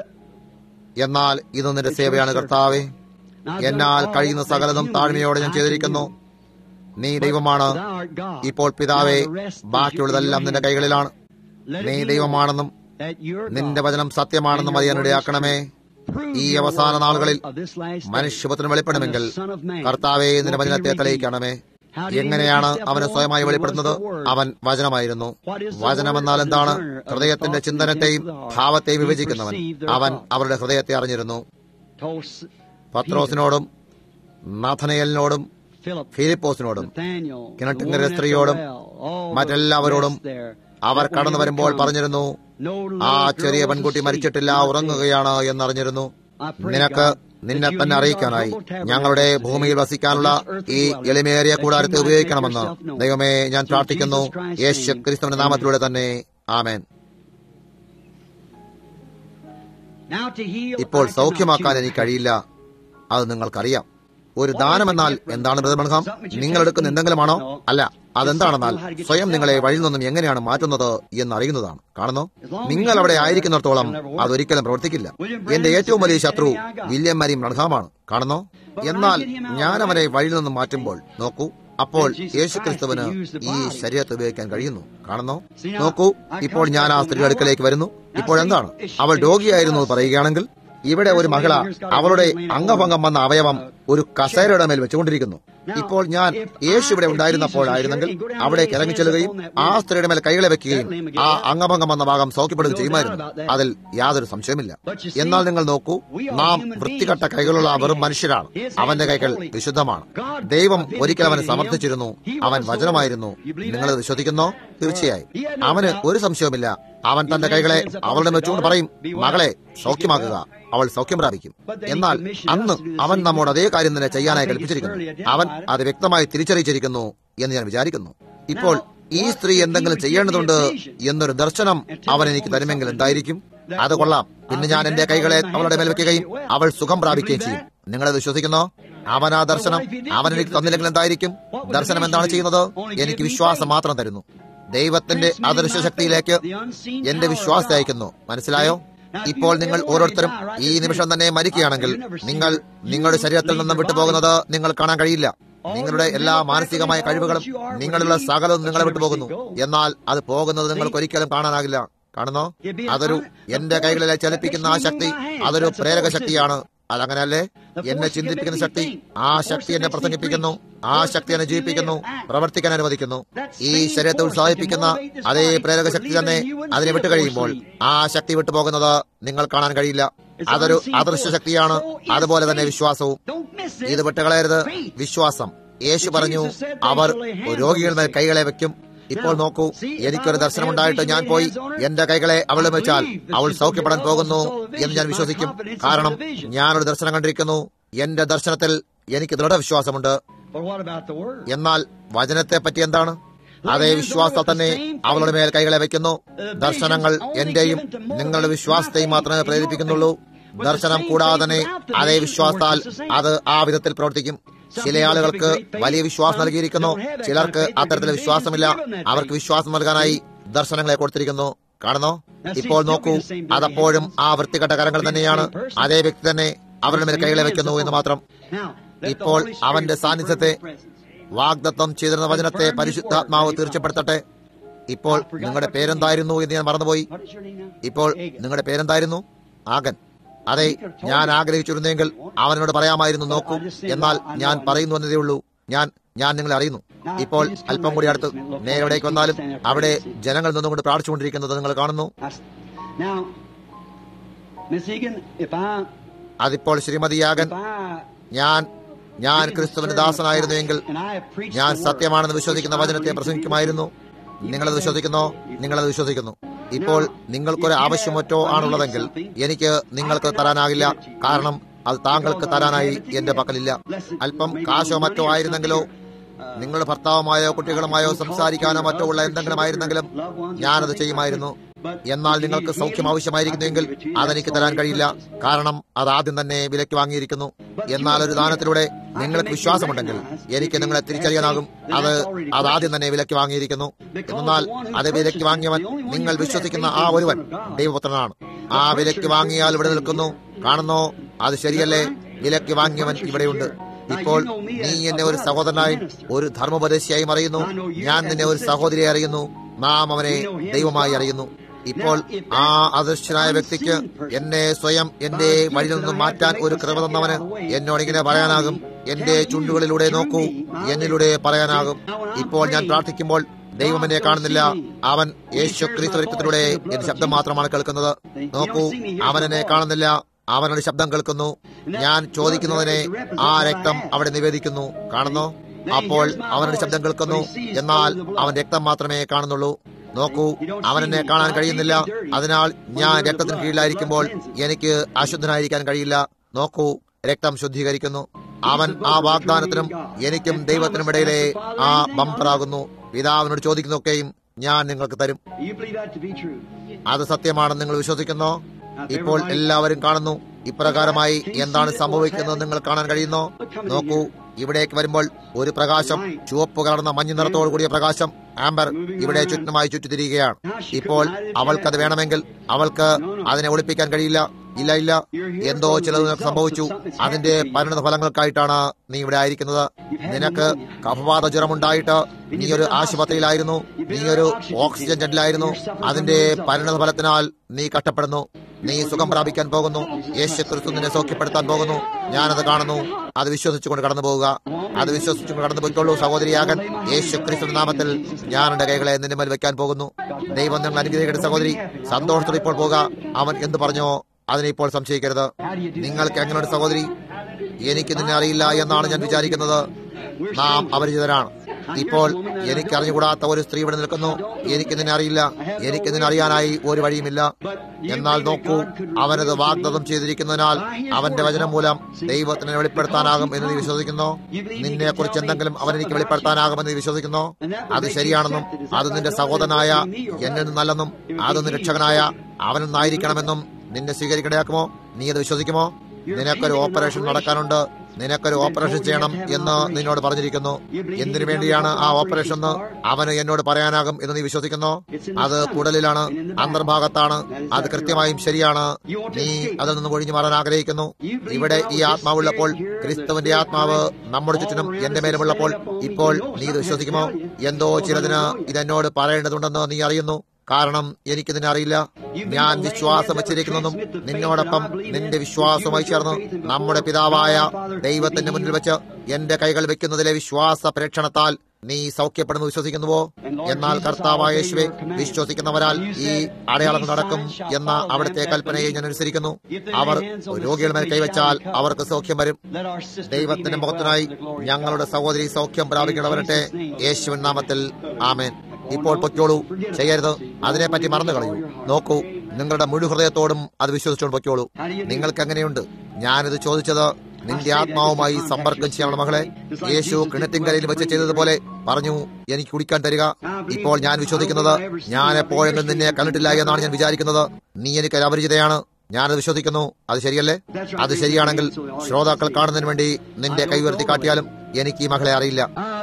എന്നാൽ ഇത് നിന്റെ സേവയാണ് കർത്താവേ now എന്നാൽ all കഴിയുന്ന that സകലതും you താഴ്മയോടെ ഞാൻ I can ചെയ്തിരിക്കുന്നു do. നീ ദൈവമാണ് Thou art God. ഇപ്പോൾ പിതാവേ Now the rest is ബാക്കിയുള്ളതെല്ലാം in your നിന്റെ hands. കൈകളിലാണ് Let it നീ be ദൈവമാണെന്നും known that you're നിന്റെ God. വചനം സത്യമാണെന്നും അറിയാൻ ഇടയാക്കണമേ Prove ഈ your അവസാന word നാളുകളിൽ of this last day. മനുഷ്യപുത്രന് വെളിപ്പെടുമെങ്കിൽ And the Son of Man കർത്താവെ നിന്റെ will be വചനത്തെ revealed. തെളിയിക്കണമേ How did he എങ്ങനെയാണ് make himself അവന് known? സ്വയമായി He was വെളിപ്പെടുന്നത് the Word. അവൻ വചനമായിരുന്നു What is the വചനമെന്നാൽ word of എന്താണ് discerner of the ഹൃദയത്തിന്റെ thoughts and ചിന്തനത്തെയും intents of the heart? ഭാവത്തെയും He വിഭജിക്കുന്നവൻ perceived their അവൻ thoughts. അവരുടെ ഹൃദയത്തെ അറിഞ്ഞിരുന്നു Told S- പത്രോസിനോടും നാഥനയലിനോടും Philip, ഫിലിപ്പോസിനോടും Nathaniel, കിണറ്റിങ്കര the woman at the സ്ത്രീയോടും well, all the മറ്റെല്ലാവരോടും rest there, our that when കടന്നു he would വരുമ്പോൾ come, പറഞ്ഞിരുന്നു no ആ little ചെറിയ girl was പെൺകുട്ടി asleep, മരിച്ചിട്ടില്ല not dead. ഉറങ്ങുകയാണ് എന്നറിഞ്ഞിരുന്നു I pray, നിനക്ക് God, നിന്നെ that you തന്നെ use our അറിയിക്കാനായി humble tabernacle ഞങ്ങളുടെ today ഭൂമിയിൽ വസിക്കാനുള്ള of this earthly ഈ dwelling, എളിമേറിയ that you കൂടാരത്തെ might make ഉപയോഗിക്കണമെന്ന് yourself known. ദൈവമേ ഞാൻ Through പ്രാർത്ഥിക്കുന്നു Jesus Christ's യേശു name. ക്രിസ്തുവിന്റെ Amen. നാമത്തിലൂടെ തന്നെ ആമേൻ Now to heal, ഇപ്പോൾ I cannot സൗഖ്യമാക്കാൻ choose. എനിക്ക് കഴിയില്ല അത് നിങ്ങൾക്കറിയാം ഒരു ദാനമെന്നാൽ എന്താണ് ബ്രദർ ബൺഹാം നിങ്ങൾ എടുക്കുന്ന എന്തെങ്കിലുമാണോ അല്ല അതെന്താണെന്നാൽ സ്വയം നിങ്ങളെ വഴിയിൽ നിന്നും എങ്ങനെയാണ് മാറ്റുന്നത് എന്നറിയുന്നതാണ് കാണുന്നു നിങ്ങൾ അവിടെ ആയിരിക്കുന്നിടത്തോളം അതൊരിക്കലും പ്രവർത്തിക്കില്ല എന്റെ ഏറ്റവും വലിയ ശത്രു വില്യം മരിയും റൺഹാമാണ് കാണുന്നു എന്നാൽ ഞാൻ അവനെ വഴിയിൽ നിന്നും മാറ്റുമ്പോൾ നോക്കൂ അപ്പോൾ യേശുക്രിസ്തുവിന് ഈ ശരീരത്തെ ഉപയോഗിക്കാൻ കഴിയുന്നു കാണുന്നു നോക്കൂ ഇപ്പോൾ ഞാൻ ആ സ്ത്രീയുടെ അടുക്കലേക്ക് വരുന്നു ഇപ്പോൾ എന്താണ് അവൾ രോഗിയായിരുന്നു എന്ന് പറയുകയാണെങ്കിൽ ഇവിടെ ഒരു മഹിള അവളുടെ അംഗഭംഗം വന്ന അവയവം ഒരു കസേരയുടെ മേൽ വെച്ചുകൊണ്ടിരിക്കുന്നു ഇപ്പോൾ ഞാൻ യേശു ഇവിടെ ഉണ്ടായിരുന്നപ്പോഴായിരുന്നെങ്കിൽ അവിടേക്ക് ഇറങ്ങിച്ചെല്ലുകയും ആ സ്ത്രീയുടെ മേൽ കൈകളെ വെക്കുകയും ആ അംഗഭംഗം വന്ന ഭാഗം സൗഖ്യപ്പെടുകയും ചെയ്യുമായിരുന്നു അതിൽ യാതൊരു സംശയമില്ല എന്നാൽ നിങ്ങൾ നോക്കൂ നാം വൃത്തികെട്ട കൈകളുള്ള വെറും മനുഷ്യരാണ് അവന്റെ കൈകൾ വിശുദ്ധമാണ് ദൈവം ഒരിക്കൽ അവനെ സമർത്ഥിച്ചിരുന്നു അവൻ വചനമായിരുന്നു നിങ്ങൾ വിശ്വസിക്കുന്നോ തീർച്ചയായും അവന് ഒരു സംശയവുമില്ല അവൻ തന്റെ കൈകളെ അവളുടെ വെച്ചുകൊണ്ട് പറയും മകളെ സൗഖ്യമാക്കുക അവൾ സൗഖ്യം പ്രാപിക്കും എന്നാൽ അന്ന് അവൻ നമ്മോട് അതേ കാര്യം തന്നെ ചെയ്യാനായി കൽപ്പിച്ചിരിക്കുന്നു അവൻ അത് വ്യക്തമായി തിരിച്ചറിയിച്ചിരിക്കുന്നു എന്ന് ഞാൻ വിചാരിക്കുന്നു ഇപ്പോൾ ഈ സ്ത്രീ എന്തെങ്കിലും ചെയ്യേണ്ടതുണ്ട് എന്നൊരു ദർശനം അവൻ എനിക്ക് തരുമെങ്കിൽ എന്തായിരിക്കും അത് കൊള്ളാം പിന്നെ ഞാൻ എന്റെ കൈകളെ അവളുടെ മേൽ വെക്കുകയും അവൾ സുഖം പ്രാപിക്കുകയും ചെയ്യും നിങ്ങളത് വിശ്വസിക്കുന്നോ അവൻ ആ ദർശനം അവൻ എനിക്ക് തന്നില്ലെങ്കിൽ എന്തായിരിക്കും ദർശനം എന്താണ് ചെയ്യുന്നത് എനിക്ക് വിശ്വാസം മാത്രം തരുന്നു ദൈവത്തിന്റെ അദൃശ്യ ശക്തിയിലേക്ക് എന്റെ വിശ്വാസത്തെ അയക്കുന്നു മനസ്സിലായോ ഇപ്പോൾ നിങ്ങൾ ഓരോരുത്തരും ഈ നിമിഷം തന്നെ മരിക്കുകയാണെങ്കിൽ നിങ്ങൾ നിങ്ങളുടെ ശരീരത്തിൽ നിന്നും വിട്ടുപോകുന്നത് നിങ്ങൾ കാണാൻ കഴിയില്ല നിങ്ങളുടെ എല്ലാ മാനസികമായ കഴിവുകളും നിങ്ങളുള്ള സകലവും നിങ്ങളെ വിട്ടുപോകുന്നു എന്നാൽ അത് പോകുന്നത് നിങ്ങൾക്ക് ഒരിക്കലും കാണാനാകില്ല കാണുന്നോ അതൊരു എന്റെ കൈകളിലെ ചലിപ്പിക്കുന്ന ആ ശക്തി അതൊരു പ്രേരക ശക്തിയാണ് അതങ്ങനല്ലേ എന്നെ ചിന്തിപ്പിക്കുന്ന ശക്തി ആ ശക്തി എന്നെ പ്രസംഗിപ്പിക്കുന്നു ആ ശക്തി എന്നെ ജീവിപ്പിക്കുന്നു പ്രവർത്തിക്കാൻ അനുവദിക്കുന്നു ഈ ശരീരത്തെ ഉത്സാഹിപ്പിക്കുന്ന അതേ പ്രേരക ശക്തി തന്നെ അതിനെ വിട്ടുകഴിയുമ്പോൾ ആ ശക്തി വിട്ടുപോകുന്നത് നിങ്ങൾ കാണാൻ കഴിയില്ല അതൊരു അദൃശ്യ ശക്തിയാണ് അതുപോലെ തന്നെ വിശ്വാസവും ഇത് വിട്ടുകളയരുത് വിശ്വാസം യേശു പറഞ്ഞു അവർ രോഗികളുടെ മേൽ കൈകളെ വെക്കും ഇപ്പോൾ നോക്കൂ എനിക്കൊരു ദർശനമുണ്ടായിട്ട് ഞാൻ പോയി എന്റെ കൈകളെ അവളും വെച്ചാൽ അവൾ സൗഖ്യപ്പെടാൻ പോകുന്നു എന്ന് ഞാൻ വിശ്വസിക്കും കാരണം ഞാനൊരു ദർശനം കണ്ടിരിക്കുന്നു എന്റെ ദർശനത്തിൽ എനിക്ക് ദൃഢവിശ്വാസമുണ്ട് But what about the word? എന്നാൽ വചനത്തെ പറ്റി എന്താണ് അതേ വിശ്വാസത്തിൽ തന്നെ അവളുടെ മേൽ കൈകളെ വെക്കുന്നു ദർശനങ്ങൾ എന്റെയും നിങ്ങളുടെ വിശ്വാസത്തെയും മാത്രമേ പ്രേരിപ്പിക്കുന്നുള്ളൂ ദർശനം കൂടാതെ തന്നെ അതേ വിശ്വാസത്താൽ അത് ആ വിധത്തിൽ പ്രവർത്തിക്കും ചില ആളുകൾക്ക് വലിയ വിശ്വാസം നൽകിയിരിക്കുന്നു ചിലർക്ക് അത്തരത്തിലെ വിശ്വാസമില്ല അവർക്ക് വിശ്വാസം നൽകാനായി ദർശനങ്ങളെ കൊടുത്തിരിക്കുന്നു കാണുന്നോ ഇപ്പോൾ നോക്കൂ അതപ്പോഴും ആ വൃത്തികെട്ട കരങ്ങൾ തന്നെയാണ് അതേ വ്യക്തി തന്നെ അവരുടെ മേൽ കൈകളെ വെക്കുന്നു എന്ന് മാത്രം Now, let the ഇപ്പോൾ Holy Spirit അവന്റെ rest സാന്നിധ്യത്തെ in his presence. വാഗ്ദത്തം ചെയ്തിരുന്ന വചനത്തെ പരിശുദ്ധാത്മാവ് തീർച്ചപ്പെടുത്തട്ടെ ഇപ്പോൾ നിങ്ങളുടെ പേരെന്തായിരുന്നു എന്ന് ഞാൻ മറന്നുപോയി What is your name now? ഇപ്പോൾ Hagen. നിങ്ങളുടെ പേരെന്തായിരുന്നു ആകൻ അതെ ഞാൻ ആഗ്രഹിച്ചിരുന്നെങ്കിൽ അവനോട് പറയാമായിരുന്നു നോക്കൂ എന്നാൽ ഞാൻ പറയുന്നു എന്നതേ ഉള്ളൂ ഞാൻ ഞാൻ നിങ്ങളെ അറിയുന്നു ഇപ്പോൾ അല്പം കൂടി അടുത്ത് നേരെ എവിടേക്ക് വന്നാലും അവിടെ ജനങ്ങൾ നിന്നുകൊണ്ട് പ്രാർത്ഥിച്ചുകൊണ്ടിരിക്കുന്നത് നിങ്ങൾ കാണുന്നു I- Now, Miss Egan, if I, അതിപ്പോൾ ശ്രീമതി യാഗൻ if I ഞാൻ ഞാൻ ക്രിസ്തുവിന്റെ ദാസനായിരുന്നുവെങ്കിൽ and I have preached ഞാൻ the word, സത്യമാണെന്ന് വിശ്വസിക്കുന്ന which I വചനത്തെ believe to be പ്രസംഗിക്കുമായിരുന്നു the truth, നിങ്ങളത് വിശ്വസിക്കുന്നോ നിങ്ങളത് വിശ്വസിക്കുന്നു ഇപ്പോൾ നിങ്ങൾക്കൊരു ആവശ്യമറ്റോ ആണുള്ളതെങ്കിൽ എനിക്ക് നിങ്ങൾക്ക് തരാനാകില്ല കാരണം അത് താങ്കൾക്ക് തരാനായി എന്റെ പക്കലില്ല അല്പം കാശോ മറ്റോ ആയിരുന്നെങ്കിലോ നിങ്ങളുടെ ഭർത്താവുമായോ കുട്ടികളുമായോ സംസാരിക്കാനോ മറ്റോ ഉള്ള എന്തെങ്കിലും ആയിരുന്നെങ്കിലും ഞാനത് ചെയ്യുമായിരുന്നു എന്നാൽ നിങ്ങൾക്ക് സൗഖ്യം ആവശ്യമായിരിക്കുന്നുവെങ്കിൽ അതെനിക്ക് തരാൻ കഴിയില്ല കാരണം അത് ആദ്യം തന്നെ വിലയ്ക്ക് വാങ്ങിയിരിക്കുന്നു എന്നാൽ ഒരു ദാനത്തിലൂടെ നിങ്ങൾക്ക് വിശ്വാസമുണ്ടെങ്കിൽ എനിക്ക് നിങ്ങളെ തിരിച്ചറിയാനാകും അത് അത് ആദ്യം തന്നെ വിലയ്ക്ക് വാങ്ങിയിരിക്കുന്നു എന്നാൽ അത് വിലയ്ക്ക് വാങ്ങിയവൻ നിങ്ങൾ വിശ്വസിക്കുന്ന ആ ഒരുവൻ ദൈവപുത്രനാണ് ആ വിലയ്ക്ക് വാങ്ങിയാൽ ഇവിടെ നിൽക്കുന്നു കാണുന്നോ അത് ശരിയല്ലേ വിലയ്ക്ക് വാങ്ങിയവൻ ഇവിടെയുണ്ട് ഇപ്പോൾ നീ എന്നെ ഒരു സഹോദരനായും ഒരു ധർമ്മോപദേശിയായും അറിയുന്നു ഞാൻ നിന്നെ ഒരു സഹോദരിയെ അറിയുന്നു നാം അവനെ ദൈവമായി അറിയുന്നു ഇപ്പോൾ ആ അദൃശ്യനായ വ്യക്തിക്ക് എന്നെ സ്വയം എന്റെ വഴിയിൽ നിന്നും മാറ്റാൻ ഒരു കൃപ തന്നവന് എന്നോട് ഇങ്ങനെ പറയാനാകും എന്റെ ചുണ്ടുകളിലൂടെ നോക്കൂ എന്നിലൂടെ പറയാനാകും ഇപ്പോൾ ഞാൻ പ്രാർത്ഥിക്കുമ്പോൾ ദൈവം എന്നെ കാണുന്നില്ല അവൻ യേശു ക്രിസ്തു രക്തത്തിലൂടെ എന്റെ ശബ്ദം മാത്രമാണ് കേൾക്കുന്നത് നോക്കൂ അവൻ എന്നെ കാണുന്നില്ല അവനൊരു ശബ്ദം കേൾക്കുന്നു ഞാൻ ചോദിക്കുന്നതിനെ ആ രക്തം അവിടെ നിവേദിക്കുന്നു കാണുന്നു അപ്പോൾ അവനൊരു ശബ്ദം കേൾക്കുന്നു എന്നാൽ അവൻ രക്തം മാത്രമേ കാണുന്നുള്ളൂ നോക്കൂ അവൻ എന്നെ കാണാൻ കഴിയുന്നില്ല അതിനാൽ ഞാൻ രക്തത്തിന് കീഴിലായിരിക്കുമ്പോൾ എനിക്ക് അശുദ്ധനായിരിക്കാൻ കഴിയില്ല നോക്കൂ രക്തം ശുദ്ധീകരിക്കുന്നു അവൻ ആ വാഗ്ദാനത്തിനും എനിക്കും ദൈവത്തിനും ഇടയിലെ ആ ബമ്പറാകുന്നു പിതാവിനോട് ചോദിക്കുന്നൊക്കെയും ഞാൻ നിങ്ങൾക്ക് തരും You believe that to be true? അത് സത്യമാണെന്ന് നിങ്ങൾ വിശ്വസിക്കുന്നോ ഇപ്പോൾ എല്ലാവരും കാണുന്നു ഇപ്രകാരമായി എന്താണ് സംഭവിക്കുന്നത് നിങ്ങൾ കാണാൻ കഴിയുന്നോ നോക്കൂ ഇവിടേക്ക് വരുമ്പോൾ ഒരു പ്രകാശം ചുവപ്പ് കലർന്ന മഞ്ഞ നിറത്തോടു കൂടിയ പ്രകാശം ആംബർ ഇവിടെ ചുറ്റുമായി ചുറ്റിത്തിരിക്കുകയാണ് ഇപ്പോൾ അവൾക്കത് വേണമെങ്കിൽ അവൾക്ക് അതിനെ ഒളിപ്പിക്കാൻ കഴിയില്ല ഇല്ല ഇല്ല എന്തോ ചിലത് നിനക്ക് സംഭവിച്ചു അതിന്റെ പരിണത ഫലങ്ങൾക്കായിട്ടാണ് നീ ഇവിടെ ആയിരിക്കുന്നത് നിനക്ക് കഫവാത ജ്വരമുണ്ടായിട്ട് നീ ഒരു ആശുപത്രിയിലായിരുന്നു നീ ഒരു ഓക്സിജൻ ജെറ്റിലായിരുന്നു അതിന്റെ പരിണത ഫലത്തിനാൽ നീ കഷ്ടപ്പെടുന്നു നീ സുഖം പ്രാപിക്കാൻ പോകുന്നു യേശു ക്രിസ്തു നിന്നെ സൗഖ്യപ്പെടുത്താൻ പോകുന്നു ഞാനത് കാണുന്നു അത് വിശ്വസിച്ചുകൊണ്ട് കടന്നു പോവുക അത് വിശ്വസിച്ചുകൊണ്ട് കടന്നു പോയിക്കൊള്ളൂ സഹോദരിയാകൻ യേശു ക്രിസ്തു നാമത്തിൽ ഞാൻ എന്റെ കൈകളെ നിന്റെ മേൽ വെക്കാൻ പോകുന്നു ദൈവം നിങ്ങൾ അനുഗ്രഹിക്കട്ടെ സഹോദരി സന്തോഷത്തോടെ ഇപ്പോൾ പോകുക അവൻ എന്ത് പറഞ്ഞോ അതിനെ ഇപ്പോൾ സംശയിക്കരുത് നിങ്ങൾക്ക് എങ്ങനെയുണ്ട് സഹോദരി എനിക്ക് നിന്നെ അറിയില്ല എന്നാണ് ഞാൻ വിചാരിക്കുന്നത് നാം അപരിചിതരാണ് ഇപ്പോൾ എനിക്ക് അറിഞ്ഞുകൂടാത്ത ഒരു സ്ത്രീ ഇവിടെ നിൽക്കുന്നു എനിക്ക് നിന്നെ അറിയില്ല എനിക്ക് നിന്നെ അറിയാനായി ഒരു വഴിയുമില്ല എന്നാൽ നോക്കൂ അവനത് വാഗ്ദത്തം ചെയ്തിരിക്കുന്നതിനാൽ അവന്റെ വചനം മൂലം ദൈവത്തിനെ വെളിപ്പെടുത്താനാകും എന്ന് നീ വിശ്വസിക്കുന്നു നിന്നെ കുറിച്ച് എന്തെങ്കിലും അവൻ എനിക്ക് വെളിപ്പെടുത്താനാകുമെന്ന് നീ വിശ്വസിക്കുന്നു അത് ശരിയാണെന്നും അത് നിന്റെ സഹോദരനായ എന്നിൽ നിന്നല്ലെന്നും അത് നിന്റെ രക്ഷകനായ അവനിൽ നിന്നായിരിക്കണമെന്നും നിന്നെ സ്വീകരിക്കണയാക്കുമോ നീ അത് വിശ്വസിക്കുമോ നിനക്കൊരു ഓപ്പറേഷൻ നടക്കാനുണ്ട് നിനക്കൊരു ഓപ്പറേഷൻ ചെയ്യണം എന്ന് നിന്നോട് പറഞ്ഞിരിക്കുന്നു എന്തിനു വേണ്ടിയാണ് ആ ഓപ്പറേഷൻ എന്ന് അവന് എന്നോട് പറയാനാകും എന്ന് നീ വിശ്വസിക്കുന്നു അത് കുടലിലാണ് അന്തർഭാഗത്താണ് അത് കൃത്യമായും ശരിയാണ് നീ അതിൽ നിന്ന് ഒഴിഞ്ഞു മാറാൻ ആഗ്രഹിക്കുന്നു ഇവിടെ ഈ ആത്മാവുള്ളപ്പോൾ ക്രിസ്തുവിന്റെ ആത്മാവ് നമ്മുടെ ചുറ്റിനും എന്റെ മേലുമുള്ളപ്പോൾ ഇപ്പോൾ നീ ഇത് വിശ്വസിക്കുമോ എന്തോ ചിലതിന് ഇതെന്നോട് പറയേണ്ടതുണ്ടെന്ന് നീ അറിയുന്നു കാരണം എനിക്ക് നിന്നെ അറിയില്ല ഞാൻ വിശ്വാസം വെച്ചിരിക്കുന്നതും നിന്നോടൊപ്പം നിന്റെ വിശ്വാസവുമായി ചേർന്ന് നമ്മുടെ പിതാവായ ദൈവത്തിന്റെ മുന്നിൽ വെച്ച് എന്റെ കൈകൾ വെക്കുന്നതിലെ വിശ്വാസ പരീക്ഷണത്താൽ നീ സൗഖ്യപ്പെടുന്നു വിശ്വസിക്കുന്നുവോ എന്നാൽ കർത്താവായ യേശുവെ വിശ്വസിക്കുന്നവരാൽ ഈ അടയാളങ്ങൾ നടക്കും എന്ന അവിടുത്തെ കൽപ്പനയെ ഞാൻ അനുസരിക്കുന്നു അവർ രോഗികളുടെ മേൽ കൈവച്ചാൽ അവർക്ക് സൗഖ്യം വരും ദൈവത്തിന്റെ മുഖത്തിനായി ഞങ്ങളുടെ സഹോദരി സൗഖ്യം പ്രാപിക്കണവരട്ടെ യേശുവിൻ നാമത്തിൽ ആമേൻ ഇപ്പോൾ പൊയ്ക്കോളൂ ചെയ്യരുത് അതിനെപ്പറ്റി മറന്നു കളയൂ നോക്കൂ നിങ്ങളുടെ മുഴു ഹൃദയത്തോടും അത് വിശ്വസിച്ചുകൊണ്ട് പൊയ്ക്കോളൂ നിങ്ങൾക്ക് എങ്ങനെയുണ്ട് ഞാനിത് ചോദിച്ചത് നിന്റെ ആത്മാവുമായി സമ്പർക്കം ചെയ്യണം മകളെ യേശു കിണറ്റിൻകരയിൽ വെച്ച് ചെയ്തതുപോലെ പറഞ്ഞു എനിക്ക് കുടിക്കാൻ തരിക ഇപ്പോൾ ഞാൻ വിശ്വസിക്കുന്നത് ഞാൻ എപ്പോഴെങ്കിലും നിന്നെ കണ്ടിട്ടില്ല എന്നാണ് ഞാൻ വിചാരിക്കുന്നത് നീ എനിക്ക് അപരിചിതയാണ് ഞാനത് വിശ്വസിക്കുന്നു അത് ശരിയല്ലേ അത് ശരിയാണെങ്കിൽ ശ്രോതാക്കൾ കാണുന്നതിന് വേണ്ടി നിന്റെ കൈ ഉയർത്തി കാട്ടിയാലും എനിക്ക് ഈ മകളെ അറിയില്ല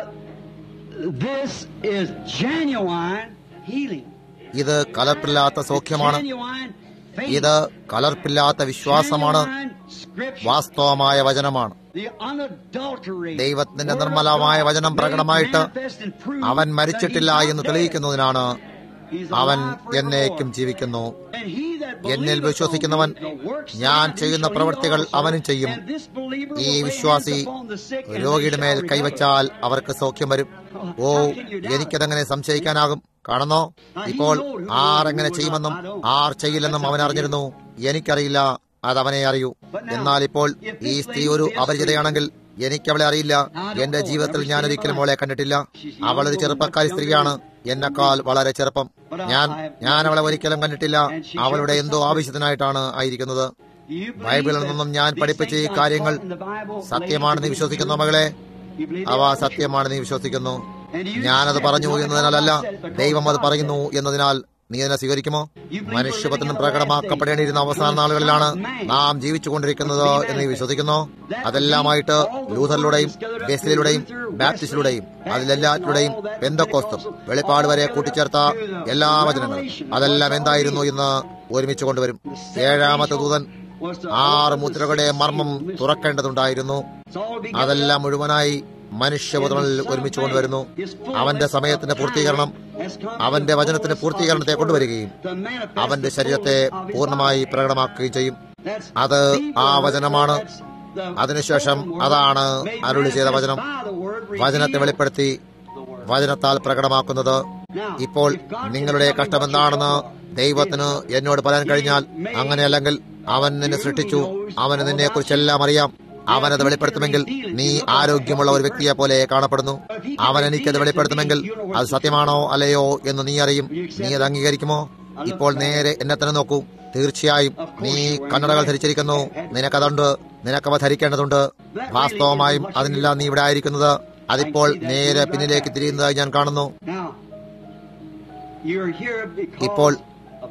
this is genuine healing. ഇത് കലർപ്പില്ലാത്ത സൗഖ്യമാണ് Genuine faith. ഇത് കലർപ്പില്ലാത്ത വിശ്വാസമാണ് Genuine scripture. വാസ്തവമായ വചനമാണ് The unadulterated ദൈവത്തിന്റെ word of നിർമ്മലമായ God വചനം made പ്രകടമായിട്ട് manifest and proved അവൻ that മരിച്ചിട്ടില്ല he's not എന്ന് dead. തെളിയിക്കുന്നതിനാണ് He's അവൻ alive forevermore. എന്നേക്കും ജീവിക്കുന്നു And he that എന്നിൽ believeth വിശ്വസിക്കുന്നവൻ on me, the works ഞാൻ that I do ചെയ്യുന്ന shall he പ്രവൃത്തികൾ also. അവനും ചെയ്യും And this believer ഈ will lay വിശ്വാസി hands upon the sick and they രോഗിയുടെ മേൽ shall recover. കൈവച്ചാൽ അവർക്ക് സൗഖ്യം വരും ഓ എനിക്കതെങ്ങനെ സംശയിക്കാനാകും കാണുന്നോ ഇപ്പോൾ ആരെങ്ങനെ ചെയ്യുമെന്നും ആർ ചെയ്യില്ലെന്നും അവൻ അറിഞ്ഞിരുന്നു എനിക്കറിയില്ല അത് അവനെ അറിയൂ എന്നാൽ ഇപ്പോൾ ഈ സ്ത്രീ ഒരു അപരിചിതയാണെങ്കിൽ എനിക്ക് അവളെ അറിയില്ല എന്റെ ജീവിതത്തിൽ ഞാൻ ഒരിക്കലും അവളെ കണ്ടിട്ടില്ല അവൾ ഒരു ചെറുപ്പക്കാരി സ്ത്രീയാണ് എന്നെക്കാൾ വളരെ ചെറുപ്പം ഞാൻ ഞാൻ അവളെ ഒരിക്കലും കണ്ടിട്ടില്ല അവളുടെ എന്തോ ആവശ്യത്തിനായിട്ടാണ് ആയിരിക്കുന്നത് Do you believe ബൈബിളിൽ that നിന്നും ഞാൻ these പഠിപ്പിച്ച ഈ things I കാര്യങ്ങൾ taught in the Bible സത്യമാണെന്ന് relate to വിശ്വസിക്കുന്നു the മകളെ truth? You believe അവ that? സത്യമാണെന്ന് നീ വിശ്വസിക്കുന്നു And you ഞാനത് accept പറഞ്ഞു it, not എന്നതിനാലല്ല because I said it, because ദൈവം അത് God പറയുന്നു said it. എന്നതിനാൽ നീ അതിനെ സ്വീകരിക്കുമോ You believe മനുഷ്യപത്രം we're living in the പ്രകടമാക്കപ്പെടേണ്ടിയിരുന്ന last days. അവസാന നാളുകളിലാണ് The Son of Man നാം ജീവിച്ചുകൊണ്ടിരിക്കുന്നത് എന്ന് നീ വിശ്വസിക്കുന്നു അതെല്ലാമായിട്ട് ലൂഥറിലൂടെയും ബെസ്ലിലൂടെയും ബാപ്റ്റിസ്റ്റിലൂടെയും അതിലെല്ലാറ്റിലൂടെയും പെന്തക്കോസ്തും വെളിപ്പാട് വരെ കൂട്ടിച്ചേർത്ത എല്ലാ വചനങ്ങളും അതെല്ലാം എന്തായിരുന്നു എന്ന് ഒരുമിച്ച് കൊണ്ടുവരും ഏഴാമത്തെ ദൂതൻ ആറ് മുദ്രകളുടെ മർമ്മം തുറക്കേണ്ടതുണ്ടായിരുന്നു അതെല്ലാം മുഴുവനായി മനുഷ്യപുത്രനിൽ ഒരുമിച്ച് കൊണ്ടുവരുന്നു അവന്റെ സമയത്തിന്റെ പൂർത്തീകരണം അവന്റെ വചനത്തിന്റെ പൂർത്തീകരണത്തെ കൊണ്ടുവരികയും അവന്റെ ശരീരത്തെ പൂർണ്ണമായി പ്രകടമാക്കുകയും ചെയ്യും അത് ആ വചനമാണ് അതിനുശേഷം അതാണ് അരുളി ചെയ്ത വചനം വചനത്തെ വെളിപ്പെടുത്തി വചനത്താൽ പ്രകടമാക്കുന്നത് ഇപ്പോൾ നിങ്ങളുടെ കഷ്ടമെന്താണെന്ന് ദൈവത്തിന് എന്നോട് പറയാൻ കഴിഞ്ഞാൽ അങ്ങനെയല്ലെങ്കിൽ അവൻ നിന്നെ സൃഷ്ടിച്ചു അവന് നിന്നെ കുറിച്ചെല്ലാം അറിയാം അവനത് വെളിപ്പെടുത്തുമെങ്കിൽ നീ ആരോഗ്യമുള്ള ഒരു വ്യക്തിയെ പോലെ കാണപ്പെടുന്നു അവൻ എനിക്കത് വെളിപ്പെടുത്തുമെങ്കിൽ അത് സത്യമാണോ അല്ലയോ എന്ന് നീ അറിയും നീ അത് അംഗീകരിക്കുമോ ഇപ്പോൾ നേരെ എന്നെ തന്നെ നോക്കൂ തീർച്ചയായും നീ കണ്ണടകൾ ധരിച്ചിരിക്കുന്നു നിനക്കതുണ്ട് നിനക്കവ ധരിക്കേണ്ടതുണ്ട് വാസ്തവമായും അതിനില്ല നീ ഇവിടെ ആയിരിക്കുന്നത് അതിപ്പോൾ നേരെ പിന്നിലേക്ക് തിരിയുന്നതായി ഞാൻ കാണുന്നു Now, you're here because ഇപ്പോൾ of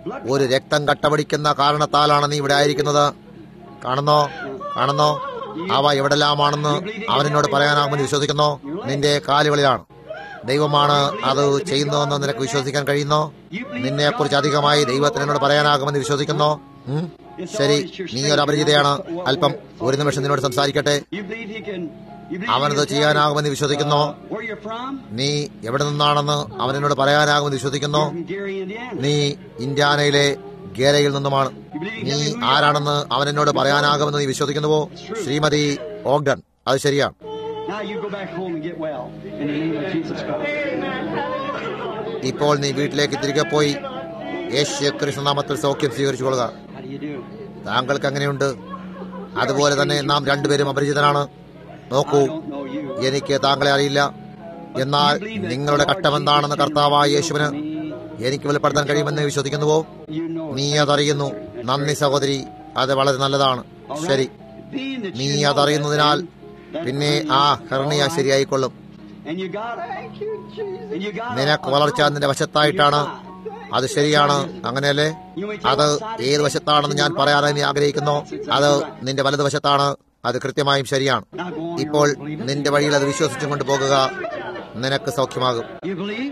ഒരു രക്തം കട്ടപിടിക്കുന്ന കാരണത്താലാണ് നീ ഇവിടെ ആയിരിക്കുന്നത് കാണുന്നോ കാണുന്നോ അവ എവിടെല്ലാമാണെന്ന് അവനെന്നോട് പറയാനാകുമെന്ന് വിശ്വസിക്കുന്നോ നിന്റെ കാലുകളിലാണ് ദൈവമാണ് അത് ചെയ്യുന്നതെന്ന് നിനക്ക് വിശ്വസിക്കാൻ കഴിയുന്നോ നിന്നെ കുറിച്ച് അധികമായി ദൈവത്തിന് എന്നോട് പറയാനാകുമെന്ന് വിശ്വസിക്കുന്നോ ഉം? ശരി നീ ഒരു അപരിചിതയാണ് അല്പം ഒരു നിമിഷം നിന്നോട് സംസാരിക്കട്ടെ You believe he can. You believe അവനത് he can ചെയ്യാനാകുമെന്ന് tell, വിശ്വസിക്കുന്നോ uh, Where you're from? നീ എവിടെ നിന്നാണെന്ന് അവനെന്നോട് പറയാനാകുമെന്ന് വിശ്വസിക്കുന്നോ From Gary, Indiana. നീ ഇന്ത്യാനയിലെ ഗേരയിൽ നിന്നുമാണ് നീ ആരാണെന്ന് അവൻ എന്നോട് പറയാനാകുമെന്ന് നീ വിശ്വസിക്കുന്നുവോ ശ്രീമതി ഓഗ്ഡൺ അത് ശരിയാണ് Now you go back home and get well in the name of Jesus Christ. ഇപ്പോൾ നീ വീട്ടിലേക്ക് തിരികെ പോയി യേശു കൃഷ്ണനാമത്തിൽ സൗഖ്യം സ്വീകരിച്ചു കൊള്ളുക How do you do? താങ്കൾക്ക് എങ്ങനെയുണ്ട് അതുപോലെ തന്നെ നാം രണ്ടുപേരും അപരിചിതനാണ് നോക്കൂ I don't know you. എനിക്ക് താങ്കളെ അറിയില്ല എന്നാൽ നിങ്ങളുടെ ഘട്ടമെന്താണെന്ന് കർത്താവായ യേശുവിന് എനിക്ക് വെളിപ്പെടുത്താൻ കഴിയുമെന്ന് വിശ്വസിക്കുന്നുവോ You know. നീ അതറിയുന്നു നന്ദി സഹോദരി അത് വളരെ നല്ലതാണ് ശരി Being that നീ you know അതറിയുന്നതിനാൽ that thing, that പിന്നെ thing, ആ all ഹെർണിയ right. ശരിയായിക്കൊള്ളും And you got Thank you, Jesus. And you got a- നിനക്ക് a വളർച്ച growth നിന്റെ in വശത്തായിട്ടാണ് your life. അത് ശരിയാണ് അങ്ങനെയല്ലേ അത് ഏത് വശത്താണെന്ന് ഞാൻ പറയാനായി നീ ആഗ്രഹിക്കുന്നു അത് നിന്റെ വലതുവശത്താണ് അത് കൃത്യമായും ശരിയാണ് Now go on your ഇപ്പോൾ own, believe it. നിന്റെ വഴിയിൽ അത് വിശ്വസിച്ചും കൊണ്ട് പോകുക നിനക്ക് സൗഖ്യമാകും You believe?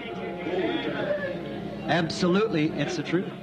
Absolutely, it's the truth.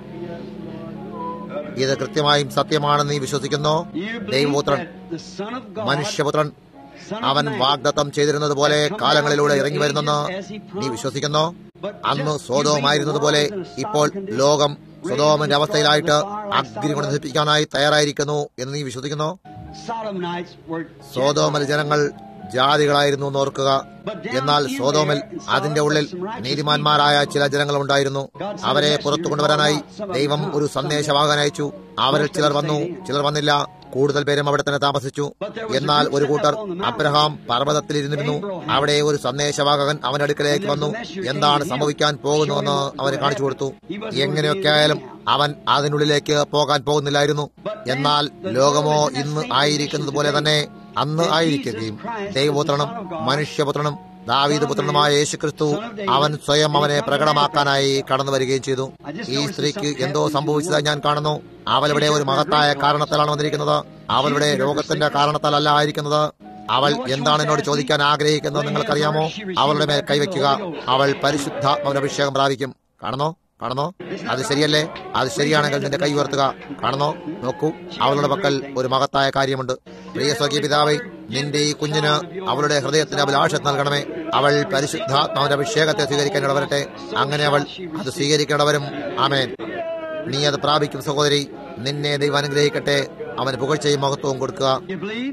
ഇത് കൃത്യമായും സത്യമാണെന്ന് നീ വിശ്വസിക്കുന്നു You believe ദൈവപുത്രൻ that the Son of God, മനുഷ്യപുത്രൻ Son of അവൻ Man, വാഗ്ദത്തം ചെയ്തിരുന്നത് പോലെ കാലങ്ങളിലൂടെ ഇറങ്ങി വരുന്നെന്ന് നീ വിശ്വസിക്കുന്നു അന്ന് സ്വതവുമായിരുന്നതുപോലെ ഇപ്പോൾ ലോകം സ്വതോമന്റെ അവസ്ഥയിലായിട്ട് അഗ്നി കൊണ്ട് നശിപ്പിക്കാനായി തയ്യാറായിരിക്കുന്നു എന്ന് നീ വിശ്വസിക്കുന്നു Sodomites were സോതോമൽ ജനങ്ങൾ ജാതികളായിരുന്നു എന്ന് ഓർക്കുക എന്നാൽ സോതോമൽ അതിന്റെ ഉള്ളിൽ നീതിമാന്മാരായ ചില ജനങ്ങൾ ഉണ്ടായിരുന്നു അവരെ പുറത്തു കൊണ്ടുവരാനായി ദൈവം ഒരു സന്ദേശവാഹകൻ അയച്ചു അവരിൽ ചിലർ വന്നു ചിലർ വന്നില്ല കൂടുതൽ പേരും അവിടെ തന്നെ താമസിച്ചു എന്നാൽ ഒരു കൂട്ടർ അബ്രഹാം പർവ്വതത്തിലിരുന്നിരുന്നു അവിടെ ഒരു സന്ദേശവാഹകൻ അവന്റെ അടുക്കലേക്ക് വന്നു എന്താണ് സംഭവിക്കാൻ പോകുന്നുവെന്ന് അവന് കാണിച്ചു കൊടുത്തു എങ്ങനെയൊക്കെ ആയാലും അവൻ അതിനുള്ളിലേക്ക് പോകാൻ പോകുന്നില്ലായിരുന്നു എന്നാൽ ലോകമോ ഇന്ന് ആയിരിക്കുന്നത് പോലെ തന്നെ അന്ന് ആയിരിക്കുകയും ദൈവപുത്രനും മനുഷ്യപുത്രനും ദാവീദ് പുത്രനുമായ യേശുക്രിസ്തു അവൻ സ്വയം അവനെ പ്രകടമാക്കാനായി കടന്നു വരികയും ചെയ്തു ഈ സ്ത്രീക്ക് എന്തോ സംഭവിച്ചതായി ഞാൻ കാണുന്നു അവളുടെ ഒരു മഹത്തായ കാരണത്താലാണ് വന്നിരിക്കുന്നത് അവളുടെ രോഗത്തിന്റെ കാരണത്താലല്ല ആയിരിക്കുന്നത് അവൾ എന്താണ് എന്നോട് ചോദിക്കാൻ ആഗ്രഹിക്കുന്നത് നിങ്ങൾക്കറിയാമോ അവളുടെ മേൽ കൈവയ്ക്കുക അവൾ പരിശുദ്ധാത്മാവിന്റെ അഭിഷേകം പ്രാപിക്കും കാണുന്നോ കാണുന്നോ അത് ശരിയല്ലേ അത് ശരിയാണെങ്കിൽ നിന്റെ കൈ ഉയർത്തുക കാണുന്നോ നോക്കൂ അവളുടെ പക്കൽ ഒരു മഹത്തായ കാര്യമുണ്ട് പ്രിയ സ്വകീയ പിതാവേ നിന്റെ ഈ കുഞ്ഞിന് അവളുടെ ഹൃദയത്തിന്റെ അഭിലാഷത്ത് നൽകണമേ അവൾ പരിശുദ്ധാത്മാവിന്റെ അഭിഷേകത്തെ സ്വീകരിക്കാൻ ഇടവരട്ടെ അങ്ങനെ അവൾ അത് സ്വീകരിക്കേണ്ടവരും ആമേൻ നീ അത് പ്രാപിക്കും സഹോദരി നിന്നെ ദൈവം അനുഗ്രഹിക്കട്ടെ അവന് പുകഴ്ചയും മഹത്വവും കൊടുക്കുക You believe?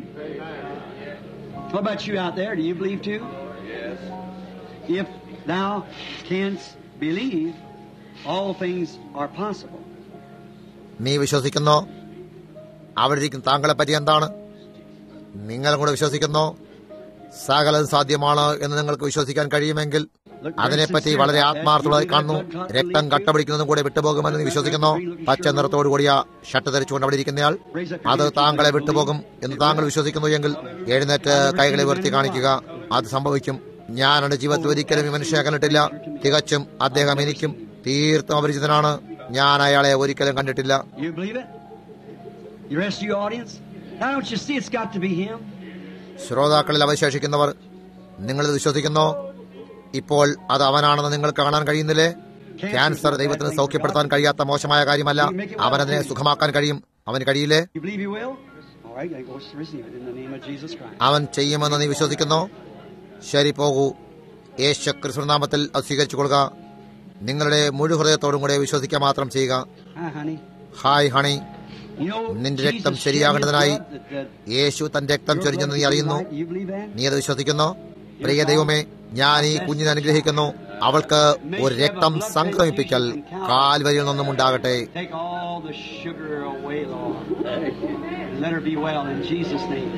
What about you out there? Do you believe too? Yes. If thou canst believe, all things are possible. നീ വിശ്വസിക്കുന്നോ അവിടെ ഇരിക്കുന്ന താങ്കളെ പറ്റി എന്താണ് നിങ്ങളും കൂടെ വിശ്വസിക്കുന്നോ സകലം സാധ്യമാണ് എന്ന് നിങ്ങൾക്ക് വിശ്വസിക്കാൻ കഴിയുമെങ്കിൽ അതിനെപ്പറ്റി വളരെ ആത്മാർത്ഥമായി കാണുന്നു രക്തം കട്ടപിടിക്കുന്നതും കൂടെ വിട്ടുപോകുമെന്ന് നീ വിശ്വസിക്കുന്നോ പച്ച നിറത്തോടു കൂടിയ ഷർട്ട് ധരിച്ചുകൊണ്ട് അവിടെ ഇരിക്കുന്നയാൾ അത് താങ്കളെ വിട്ടുപോകും എന്ന് താങ്കൾ വിശ്വസിക്കുന്നു എങ്കിൽ എഴുന്നേറ്റ് കൈകളെ ഉയർത്തി കാണിക്കുക അത് സംഭവിക്കും ഞാൻ എന്റെ ജീവിതത്തിൽ ഒരിക്കലും ഈ മനുഷ്യനെ കണ്ടിട്ടില്ല തികച്ചും അദ്ദേഹം എനിക്കും തീർത്തും അപരിചിതനാണ് ഞാൻ അയാളെ ഒരിക്കലും കണ്ടിട്ടില്ല You believe it? The rest of your audience? Now don't you see it's got to be him? ശ്രോതാക്കളിൽ അവശേഷിക്കുന്നവർ നിങ്ങളിത് വിശ്വസിക്കുന്നോ ഇപ്പോൾ അത് അവനാണെന്ന് നിങ്ങൾ കാണാൻ കഴിയുന്നില്ലേ ക്യാൻസർ ദൈവത്തിന് സൗഖ്യപ്പെടുത്താൻ കഴിയാത്ത മോശമായ കാര്യമല്ല അവനതിനെ സുഖമാക്കാൻ കഴിയും അവന് കഴിയില്ലേ You believe you will? All right, then go receive it in the name of Jesus Christ. അവൻ ചെയ്യുമെന്ന് നീ വിശ്വസിക്കുന്നോ ശരി പോകൂ യേശു ക്രിസ്തുനാമത്തിൽ അത് സ്വീകരിച്ചു കൊള്ളുക നിങ്ങളുടെ മുഴു ഹൃദയത്തോടും കൂടെ വിശ്വസിക്കുക മാത്രം ചെയ്യുക Hi, honey. Hi honey You know, നിന്റെ Jesus രക്തം shed his ശരിയാകേണ്ടതിനായി blood that- that യേശു തന്റെ രക്തം your ചൊരിഞ്ഞെന്ന് നീ blood is അറിയുന്നു right. You believe that? നീ അത് വിശ്വസിക്കുന്നോ പ്രിയ ദൈവമേ ഞാൻ ഈ കുഞ്ഞിനെ അനുഗ്രഹിക്കുന്നു അവൾക്ക് ഒരു രക്തം സംക്രമിപ്പിക്കൽ കാൽവരിയിൽ നിന്നും ഉണ്ടാകട്ടെ Take all the sugar away, Lord. And let her be well in Jesus' name.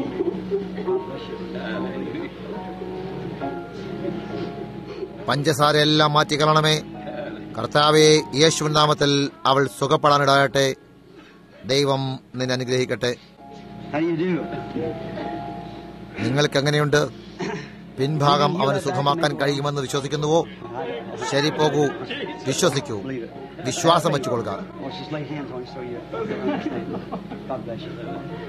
പഞ്ചസാരയെല്ലാം മാറ്റിക്കളണമേ കർത്താവെ യേശുവിൻ നാമത്തിൽ അവൾ സുഖപ്പെടാനിടയാകട്ടെ ദൈവം നിന്നെ അനുഗ്രഹിക്കട്ടെ How do you do? നിങ്ങൾക്ക് എങ്ങനെയുണ്ട് പിൻഭാഗം അവന് സുഖമാക്കാൻ കഴിയുമെന്ന് വിശ്വസിക്കുന്നുവോ ശരി പോകൂ വിശ്വസിക്കൂ വിശ്വാസം വെച്ചുകൊള്ളുക Let's just lay hands on you so you you understand. God bless you.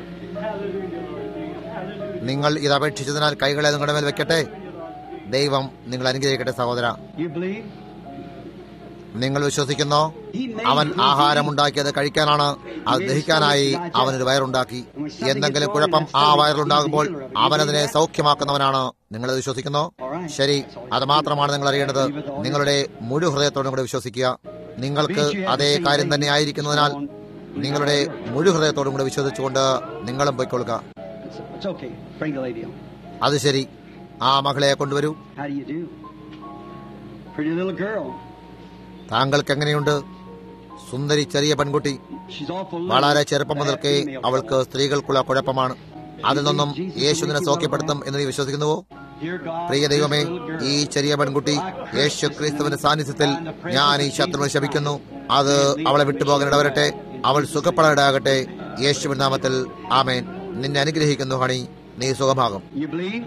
നിങ്ങൾ ഇത് അപേക്ഷിച്ചതിനാൽ കൈകളെ നിങ്ങളുടെ മേൽ വെക്കട്ടെ ദൈവം നിങ്ങൾ അനുഗ്രഹിക്കട്ടെ സഹോദര You believe? നിങ്ങൾ വിശ്വസിക്കുന്നോ അവൻ ആഹാരമുണ്ടാക്കിയത് കഴിക്കാനാണ് അത് ദഹിക്കാനായി അവനൊരു വയറുണ്ടാക്കി എന്തെങ്കിലും കുഴപ്പം ആ വയറിലുണ്ടാകുമ്പോൾ അവനതിനെ സൗഖ്യമാക്കുന്നവനാണ് നിങ്ങൾ വിശ്വസിക്കുന്നോ ശരി അത് മാത്രമാണ് നിങ്ങൾ അറിയേണ്ടത് നിങ്ങളുടെ മുഴു ഹൃദയത്തോടും കൂടെ വിശ്വസിക്കുക നിങ്ങൾക്ക് അതേ കാര്യം തന്നെ ആയിരിക്കുന്നതിനാൽ നിങ്ങളുടെ മുഴു ഹൃദയത്തോടും കൂടെ വിശ്വസിച്ചുകൊണ്ട് നിങ്ങളും പൊയ്ക്കൊള്ളുക It's, it's okay. Bring the lady on. അത് ശരി ആ മകളെ കൊണ്ടുവരൂ How do you do? Pretty little girl. താങ്കൾക്ക് എങ്ങനെയുണ്ട് സുന്ദരി ചെറിയ പെൺകുട്ടി She's awful little. വളരെ ചെറുപ്പം Bad മുതൽക്കേ female അവൾക്ക് fellow. സ്ത്രീകൾക്കുള്ള കുഴപ്പമാണ് അതിൽ നിന്നും യേശുവിനെ സൗഖ്യപ്പെടുത്തും എന്ന് നീ വിശ്വസിക്കുന്നുവോ Dear God, പ്രിയ ദൈവമേ this little girl, ഈ ചെറിയ പെൺകുട്ടി യേശു ക്രിസ്തുവിന്റെ സാന്നിധ്യത്തിൽ ഞാൻ ഈ ശത്രുവിനെ ശപിക്കുന്നു അത് അവളെ വിട്ടുപോകാനിടവരട്ടെ അവൾ സുഖപ്പെടാനിടയാകട്ടെ യേശുവിൻ നാമത്തിൽ ആമേൻ നിന്നെ അനുഗ്രഹിക്കുന്നു ഹണി നീ സുഖമാകും You believe?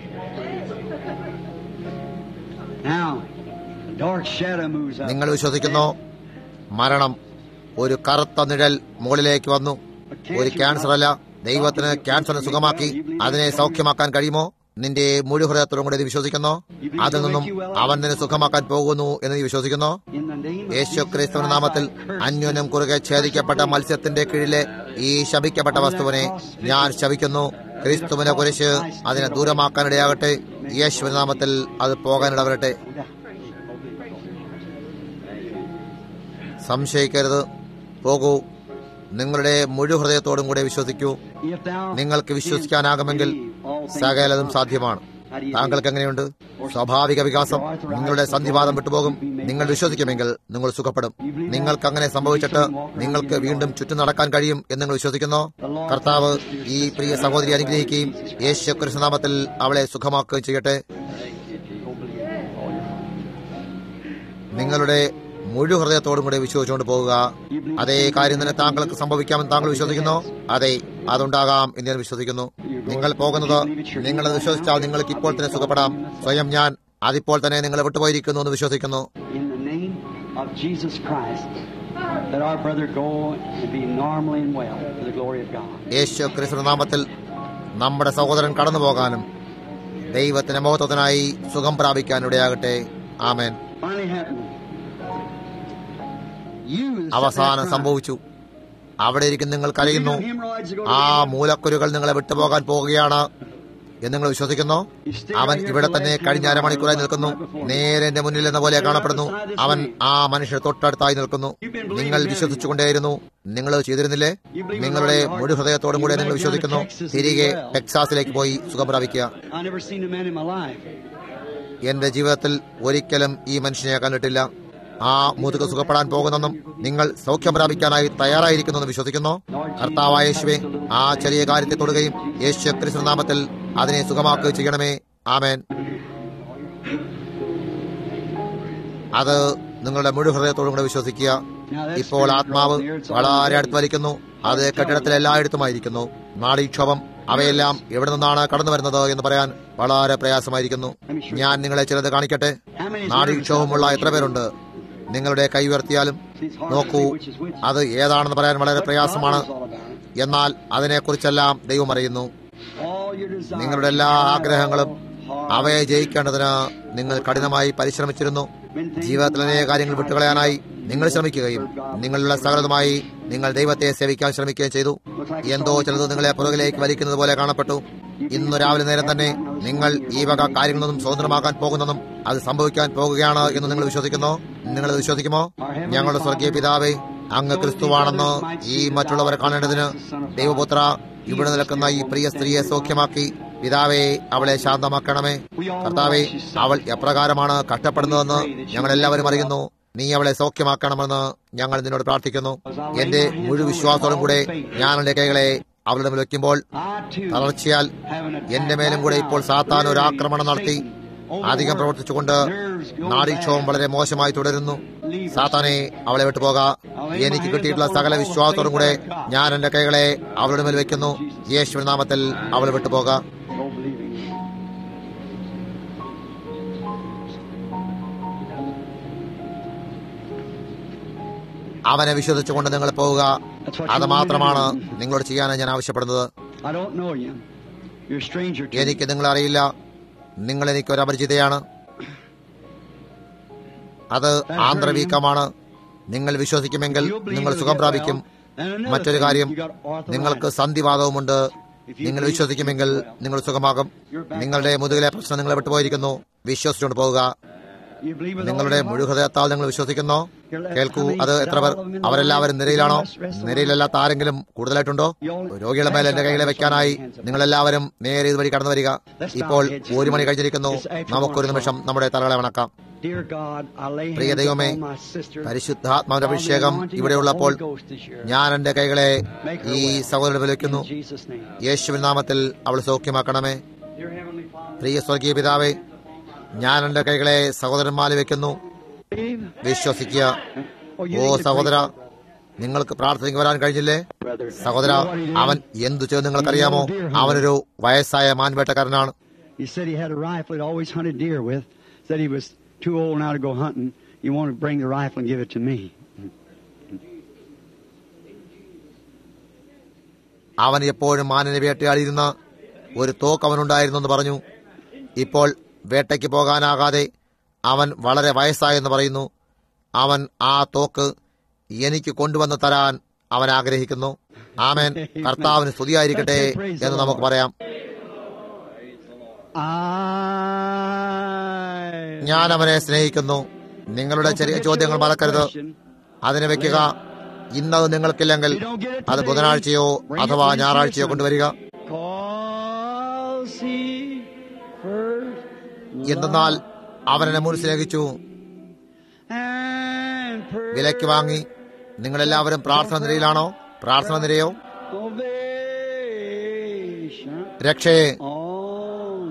Now, the dark shadow moves up. നിങ്ങൾ വിശ്വസിക്കുന്നോ മരണം ഒരു കറുത്ത നിഴൽ മുകളിലേക്ക് വന്നു ഒരു ക്യാൻസർ അല്ല ദൈവത്തിന് ക്യാൻസറിനെ സുഖമാക്കി അതിനെ സൗഖ്യമാക്കാൻ കഴിയുമോ നിന്റെ മുഴു ഹൃദയത്തോടും കൂടെ നീ വിശ്വസിക്കുന്നോ അതിൽ നിന്നും അവൻ നിന്നെ സുഖമാക്കാൻ പോകുന്നു എന്ന് നീ വിശ്വസിക്കുന്നോ In the name of Yeshu Jesus ക്രിസ്തുവിന്റെ Christ, നാമത്തിൽ I curse അന്യോന്യം കുറുകെ ഛേദിക്കപ്പെട്ട മത്സ്യത്തിന്റെ കീഴിലെ ഈ ശപിക്കപ്പെട്ട വസ്തുവിനെ ഞാൻ ശപിക്കുന്നു ക്രിസ്തുവിനെ കുറിച്ച് അതിനെ ദൂരമാക്കാനിടയാകട്ടെ യേശുവിന്റെ നാമത്തിൽ അത് പോകാനിടവരട്ടെ സംശയിക്കരുത് പോകൂ നിങ്ങളുടെ മുഴു ഹൃദയത്തോടും കൂടെ വിശ്വസിക്കൂ If thou നിങ്ങൾക്ക് വിശ്വസിക്കാനാകുമെങ്കിൽ believe, all things സകലതും are സാധ്യമാണ് How do you do? താങ്കൾക്ക് എങ്ങനെയുണ്ട് സ്വാഭാവിക വികാസം നിങ്ങളുടെ സന്ധിവാദം വിട്ടുപോകും നിങ്ങൾ വിശ്വസിക്കുമെങ്കിൽ നിങ്ങൾ സുഖപ്പെടും നിങ്ങൾക്ക് അങ്ങനെ സംഭവിച്ചിട്ട് നിങ്ങൾക്ക് വീണ്ടും ചുറ്റും നടക്കാൻ കഴിയും എന്ന് നിങ്ങൾ വിശ്വസിക്കുന്നോ കർത്താവ് ഈ പ്രിയ സഹോദരി അനുഗ്രഹിക്കുകയും യേശു കൃഷ്ണനാമത്തിൽ അവളെ സുഖമാക്കുകയും ചെയ്യട്ടെ നിങ്ങളുടെ മുഴു ഹൃദയത്തോടും കൂടെ വിശ്വസിച്ചുകൊണ്ട് പോകുക അതേ കാര്യം തന്നെ താങ്കൾക്ക് സംഭവിക്കാമെന്ന് താങ്കൾ വിശ്വസിക്കുന്നു അതെ അതുണ്ടാകാം എന്ന് ഞാൻ വിശ്വസിക്കുന്നു നിങ്ങൾ പോകുന്നത് നിങ്ങൾ വിശ്വസിച്ചാൽ നിങ്ങൾക്ക് ഇപ്പോൾ തന്നെ സുഖപ്പെടാം സ്വയം ഞാൻ അതിപ്പോൾ തന്നെ നിങ്ങളെ വിട്ടുപോയിരിക്കുന്നു എന്ന് വിശ്വസിക്കുന്നു In the name of Jesus Christ, let our brother go and be normally and well for the glory of God. യേശു ക്രിസ്തുനാമത്തിൽ നമ്മുടെ സഹോദരൻ കടന്നു പോകാനും ദൈവത്തിന്റെ മഹത്വത്തിനായി സുഖം പ്രാപിക്കാൻ ഇടയാകട്ടെ ആമേൻ Finally happened. You അവസാനം സംഭവിച്ചു അവിടെ ഇരിക്കുന്ന നിങ്ങൾ കരയുന്നു ആ മൂലക്കുരുകൾ നിങ്ങളെ വിട്ടുപോകാൻ പോവുകയാണ് എന്ന് നിങ്ങൾ വിശ്വസിക്കുന്നു അവൻ ഇവിടെ തന്നെ കഴിഞ്ഞ അരമണിക്കൂറായി നിൽക്കുന്നു നേരെ എന്റെ മുന്നിൽ എന്ന പോലെ കാണപ്പെടുന്നു അവൻ ആ മനുഷ്യർ തൊട്ടടുത്തായി നിൽക്കുന്നു നിങ്ങൾ വിശ്വസിച്ചുകൊണ്ടേയിരുന്നു നിങ്ങൾ ചെയ്തിരുന്നില്ലേ നിങ്ങളുടെ മുഴു ഹൃദയത്തോടും കൂടെ നിങ്ങൾ വിശ്വസിക്കുന്നു തിരികെ ടെക്സാസിലേക്ക് പോയി സുഖം പ്രാപിക്കുക I never seen a man in my life. എന്റെ ജീവിതത്തിൽ ഒരിക്കലും ഈ മനുഷ്യനെ കണ്ടിട്ടില്ല ആ മുതുക സുഖപ്പെടാൻ പോകുന്നെന്നും നിങ്ങൾ സൗഖ്യം പ്രാപിക്കാനായി തയ്യാറായിരിക്കുന്നെന്ന് വിശ്വസിക്കുന്നു കർത്താവായ യേശുവെ ആ ചെറിയ കാര്യത്തെ തൊടുകയും യേശു ക്രിസ്തുനാമത്തിൽ അതിനെ സുഖമാക്കുകയും ചെയ്യണമേ ആമേൻ അത് നിങ്ങളുടെ മുഴു ഹൃദയത്തോടും കൂടെ വിശ്വസിക്കുക ഇപ്പോൾ ആത്മാവ് വളരെ അടുത്ത് വലിക്കുന്നു അത് കെട്ടിടത്തിൽ എല്ലായിടത്തുമായിരിക്കുന്നു നാഡീക്ഷോഭം അവയെല്ലാം എവിടെ നിന്നാണ് കടന്നു വരുന്നത് എന്ന് പറയാൻ വളരെ പ്രയാസമായിരിക്കുന്നു ഞാൻ നിങ്ങളെ ചിലത് കാണിക്കട്ടെ നാഡീക്ഷോഭമുള്ള എത്ര പേരുണ്ട് നിങ്ങളുടെ കൈ ഉയർത്തിയാലും നോക്കൂ അത് ഏതാണെന്ന് പറയാൻ വളരെ പ്രയാസമാണ് എന്നാൽ അതിനെക്കുറിച്ചെല്ലാം ദൈവം അറിയുന്നു All your desires. നിങ്ങളുടെ എല്ലാ ആഗ്രഹങ്ങളും അവയെ ജയിക്കേണ്ടതിന് നിങ്ങൾ കഠിനമായി പരിശ്രമിച്ചിരുന്നു ജീവിതത്തിൽ അനേക കാര്യങ്ങൾ വിട്ടുകളയാനായി നിങ്ങൾ ശ്രമിക്കുകയും നിങ്ങളുടെ സകലതുമായി നിങ്ങൾ ദൈവത്തെ സേവിക്കാൻ ശ്രമിക്കുകയും ചെയ്തു എന്തോ ചിലത് നിങ്ങളെ പുറകിലേക്ക് വലിക്കുന്നത് പോലെ കാണപ്പെട്ടു ഇന്നു രാവിലെ നേരം തന്നെ നിങ്ങൾ ഈ വക കാര്യങ്ങളൊന്നും സ്വതന്ത്രമാക്കാൻ പോകുന്നതും അത് സംഭവിക്കാൻ പോകുകയാണ് എന്ന് നിങ്ങൾ വിശ്വസിക്കുന്നോ നിങ്ങൾ വിശ്വസിക്കുമോ ഞങ്ങളുടെ സ്വർഗീയ പിതാവേ അങ്ങ് ക്രിസ്തുവാണെന്ന് ഈ മറ്റുള്ളവരെ കാണേണ്ടതിന് ദൈവപുത്ര ഇവിടെ നിൽക്കുന്ന ഈ പ്രിയ സ്ത്രീയെ സൗഖ്യമാക്കി പിതാവേ അവളെ ശാന്തമാക്കണമേ കർത്താവേ അവൾ എപ്രകാരമാണ് കഷ്ടപ്പെടുന്നതെന്ന് ഞങ്ങൾ എല്ലാവരും അറിയുന്നു നീ അവളെ സൗഖ്യമാക്കണമെന്ന് ഞങ്ങൾ നിന്നോട് പ്രാർത്ഥിക്കുന്നു എന്റെ മുഴു വിശ്വാസത്തോടും കൂടെ ഞാൻ എന്റെ കൈകളെ അവളുടെ മേൽ വെക്കുമ്പോൾ I too തളർച്ചയാൽ have an attack. എന്റെ മേലും കൂടെ ഇപ്പോൾ സാത്താൻ ഒരു ആക്രമണം നടത്തി അധികം പ്രവർത്തിച്ചുകൊണ്ട് നാഡീക്ഷോഭം വളരെ മോശമായി തുടരുന്നു സാത്താനെ അവളെ വിട്ടുപോക എനിക്ക് കിട്ടിയിട്ടുള്ള സകല വിശ്വാസത്തോടും കൂടെ ഞാൻ എന്റെ കൈകളെ അവളുടെ മേൽ വെക്കുന്നു യേശുവിൻ നാമത്തിൽ അവളെ വിട്ടുപോക Go believing. അവനെ വിശ്വസിച്ചുകൊണ്ട് നിങ്ങൾ പോവുക അത് മാത്രമാണ് നിങ്ങളോട് ചെയ്യാനാണ് ഞാൻ ആവശ്യപ്പെടുന്നത് I don't know you. You're a stranger to me. എനിക്ക് നിങ്ങളെ അറിയില്ല നിങ്ങൾ എനിക്ക് ഒരു അപരിചിതയാണ് അത് ആന്തരവീക്കമാണ് നിങ്ങൾ വിശ്വസിക്കുമെങ്കിൽ You'll believe നിങ്ങൾ it'll സുഖം get പ്രാപിക്കും well. And another മറ്റൊരു thing, കാര്യം you got arthritis. നിങ്ങൾക്ക് സന്ധിവാദവുമുണ്ട് നിങ്ങൾ വിശ്വസിക്കുമെങ്കിൽ നിങ്ങൾ സുഖമാകും നിങ്ങളുടെ മുതുകിലെ പ്രശ്നം നിങ്ങളെ വിട്ടുപോയിരിക്കുന്നു വിശ്വസിച്ചുകൊണ്ട് പോവുക You believe with all നിങ്ങളുടെ your heart? മുഴുഹൃദയത്താൽ നിങ്ങൾ വിശ്വസിക്കുന്നോ കേൾക്കൂ അത് എത്ര പേർ അവരെല്ലാവരും നിരയിലാണോ നിരയിലല്ലാത്ത ആരെങ്കിലും കൂടുതലായിട്ടുണ്ടോ രോഗികളുടെ മേലെ എന്റെ കൈകളെ വെക്കാനായി നിങ്ങളെല്ലാവരും നേരെ ഇതുവഴി കടന്നു വരിക ഇപ്പോൾ ഒരു മണി കഴിഞ്ഞിരിക്കുന്നു നമുക്കൊരു നിമിഷം നമ്മുടെ തലകളെ വണക്കാം Dear God, I lay Priya hands ദൈവമേ upon my sister. പരിശുദ്ധാത്മാവിന്റെ അഭിഷേകം ഇവിടെ ഉള്ളപ്പോൾ ഞാൻ എന്റെ കൈകളെ ഈ സഹോദരൻ വെക്കുന്നു In Jesus' name. യേശുവിൻ നാമത്തിൽ അവൾ സൗഖ്യമാക്കണമേ Dear Heavenly Father, പ്രിയ സ്വർഗീയ പിതാവേ ഞാൻ എന്റെ കൈകളെ സഹോദരന്മാരിൽ വെക്കുന്നു believe. വിശ്വസിക്കുക Oh, you oh need to സഹോദര pray, നിങ്ങൾക്ക് പ്രാർത്ഥനയ്ക്ക് വരാൻ കഴിഞ്ഞില്ലേ brother. സഹോദര You know what he did? അവൻ എന്തു ചെയ്തു നിങ്ങൾക്കറിയാമോ അവനൊരു വയസ്സായ മാൻവേട്ടക്കാരനാണ് He said he had a rifle he'd always hunted deer with. Said he was too old now to go hunting. He wanted to bring the rifle and give it to me. അവൻ എപ്പോഴും മാനിനെ വേട്ടയാടിയിരുന്ന ഒരു തോക്ക് അവനുണ്ടായിരുന്നു എന്ന് പറഞ്ഞു ഇപ്പോൾ വേട്ടയ്ക്ക് പോകാനാകാതെ അവൻ വളരെ വയസ്സായെന്ന് പറയുന്നു അവൻ ആ തോക്ക് എനിക്ക് കൊണ്ടുവന്ന് തരാൻ അവൻ ആഗ്രഹിക്കുന്നു ആമേൻ കർത്താവിന് സ്തുതിയായിരിക്കട്ടെ എന്ന് നമുക്ക് പറയാം I ഞാൻ അവനെ സ്നേഹിക്കുന്നു നിങ്ങളുടെ ചെറിയ ചോദ്യങ്ങൾ മറക്കരുത് അതിന് വെക്കുക ഇന്നത് നിങ്ങൾക്കില്ലെങ്കിൽ അത് ബുധനാഴ്ചയോ അഥവാ ഞായറാഴ്ചയോ കൊണ്ടുവരിക Cause he first എന്തെന്നാൽ അവൻ എന്നെ മുൻ സ്നേഹിച്ചു and വിലയ്ക്ക് വാങ്ങി നിങ്ങളെല്ലാവരും പ്രാർത്ഥന നിരയിലാണോ പ്രാർത്ഥന നിരയോ salvation രക്ഷയെ on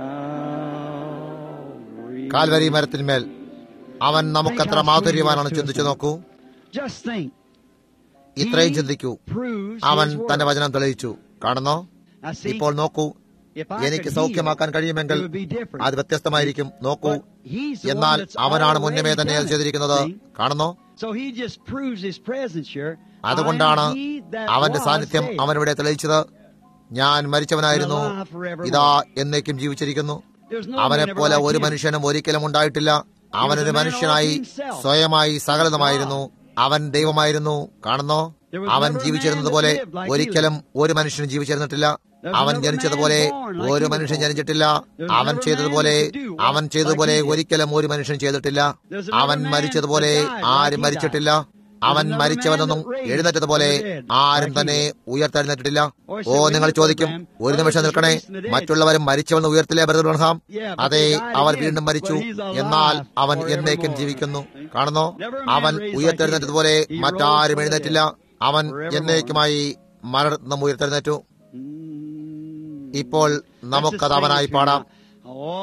Calvary. കാൽവരി മരത്തിന്മേൽ അവൻ നമുക്കത്ര മാധുര്യവാനാണ് ചിന്തിച്ചു നോക്കൂ Just think. ഇത്രയും ചിന്തിക്കൂ Proves അവൻ his തന്റെ word. വചനം തെളിയിച്ചു കാണുന്നോ Now see, ഇപ്പോൾ നോക്കൂ if I എനിക്ക് could സൗഖ്യമാക്കാൻ heal, കഴിയുമെങ്കിൽ it would be different. അത് വ്യത്യസ്തമായിരിക്കും നോക്കൂ But he's the one എന്നാൽ that's അവനാണ് already മുന്നമേ തന്നെ അത് done it. ചെയ്തിരിക്കുന്നത് See? കാണുന്നോ So he just proves his presence here. അതുകൊണ്ടാണ് I am he that അവന്റെ was സാന്നിധ്യം dead. അവനിവിടെ തെളിയിച്ചത് ഞാൻ മരിച്ചവനായിരുന്നു ഇതാ എന്നേക്കും ജീവിച്ചിരിക്കുന്നു There's no അവനെ man ever പോലെ like ഒരു him. മനുഷ്യനും ഒരിക്കലും ഉണ്ടായിട്ടില്ല അവനൊരു മനുഷ്യനായി സ്വയമായി സകലതുമായിരുന്നു അവൻ ദൈവമായിരുന്നു കാണുന്നോ അവൻ ജീവിച്ചിരുന്നത് പോലെ ഒരിക്കലും ഒരു മനുഷ്യനും ജീവിച്ചിരുന്നിട്ടില്ല അവൻ ജനിച്ചതുപോലെ ഒരു മനുഷ്യൻ ജനിച്ചിട്ടില്ല അവൻ ചെയ്തതുപോലെ അവൻ ചെയ്തതുപോലെ ഒരിക്കലും ഒരു മനുഷ്യൻ ചെയ്തിട്ടില്ല അവൻ മരിച്ചതുപോലെ ആരും മരിച്ചിട്ടില്ല അവൻ മരിച്ചവനൊന്നും എഴുന്നേറ്റതുപോലെ ആരും തന്നെ ഉയർത്തെഴുന്നേറ്റിട്ടില്ല ഓ നിങ്ങൾ ചോദിക്കും ഒരു നിമിഷം നിൽക്കണേ മറ്റുള്ളവരും മരിച്ചവൻ ഉയർത്തില്ലേ ബ്രദർഹാം അതെ അവർ വീണ്ടും മരിച്ചു എന്നാൽ അവൻ എന്നേക്കും ജീവിക്കുന്നു കാണുന്നോ അവൻ ഉയർത്തെഴുന്നേറ്റതുപോലെ മറ്റാരും എഴുന്നേറ്റില്ല അവൻ എന്നേക്കുമായി മരണം ഉയർത്തെഴുന്നേറ്റു Mm. ഇപ്പോൾ നമുക്കത് അവനായി പാടാം Oh,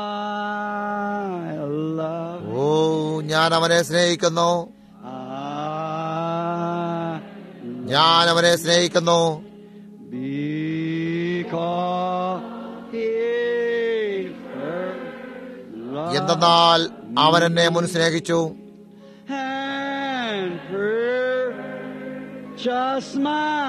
I love ഓ ഞാൻ അവനെ സ്നേഹിക്കുന്നു I ഞാൻ അവനെ സ്നേഹിക്കുന്നു because he first loved എന്തെന്നാൽ അവൻ എന്നെ മുൻ സ്നേഹിച്ചു and purchased my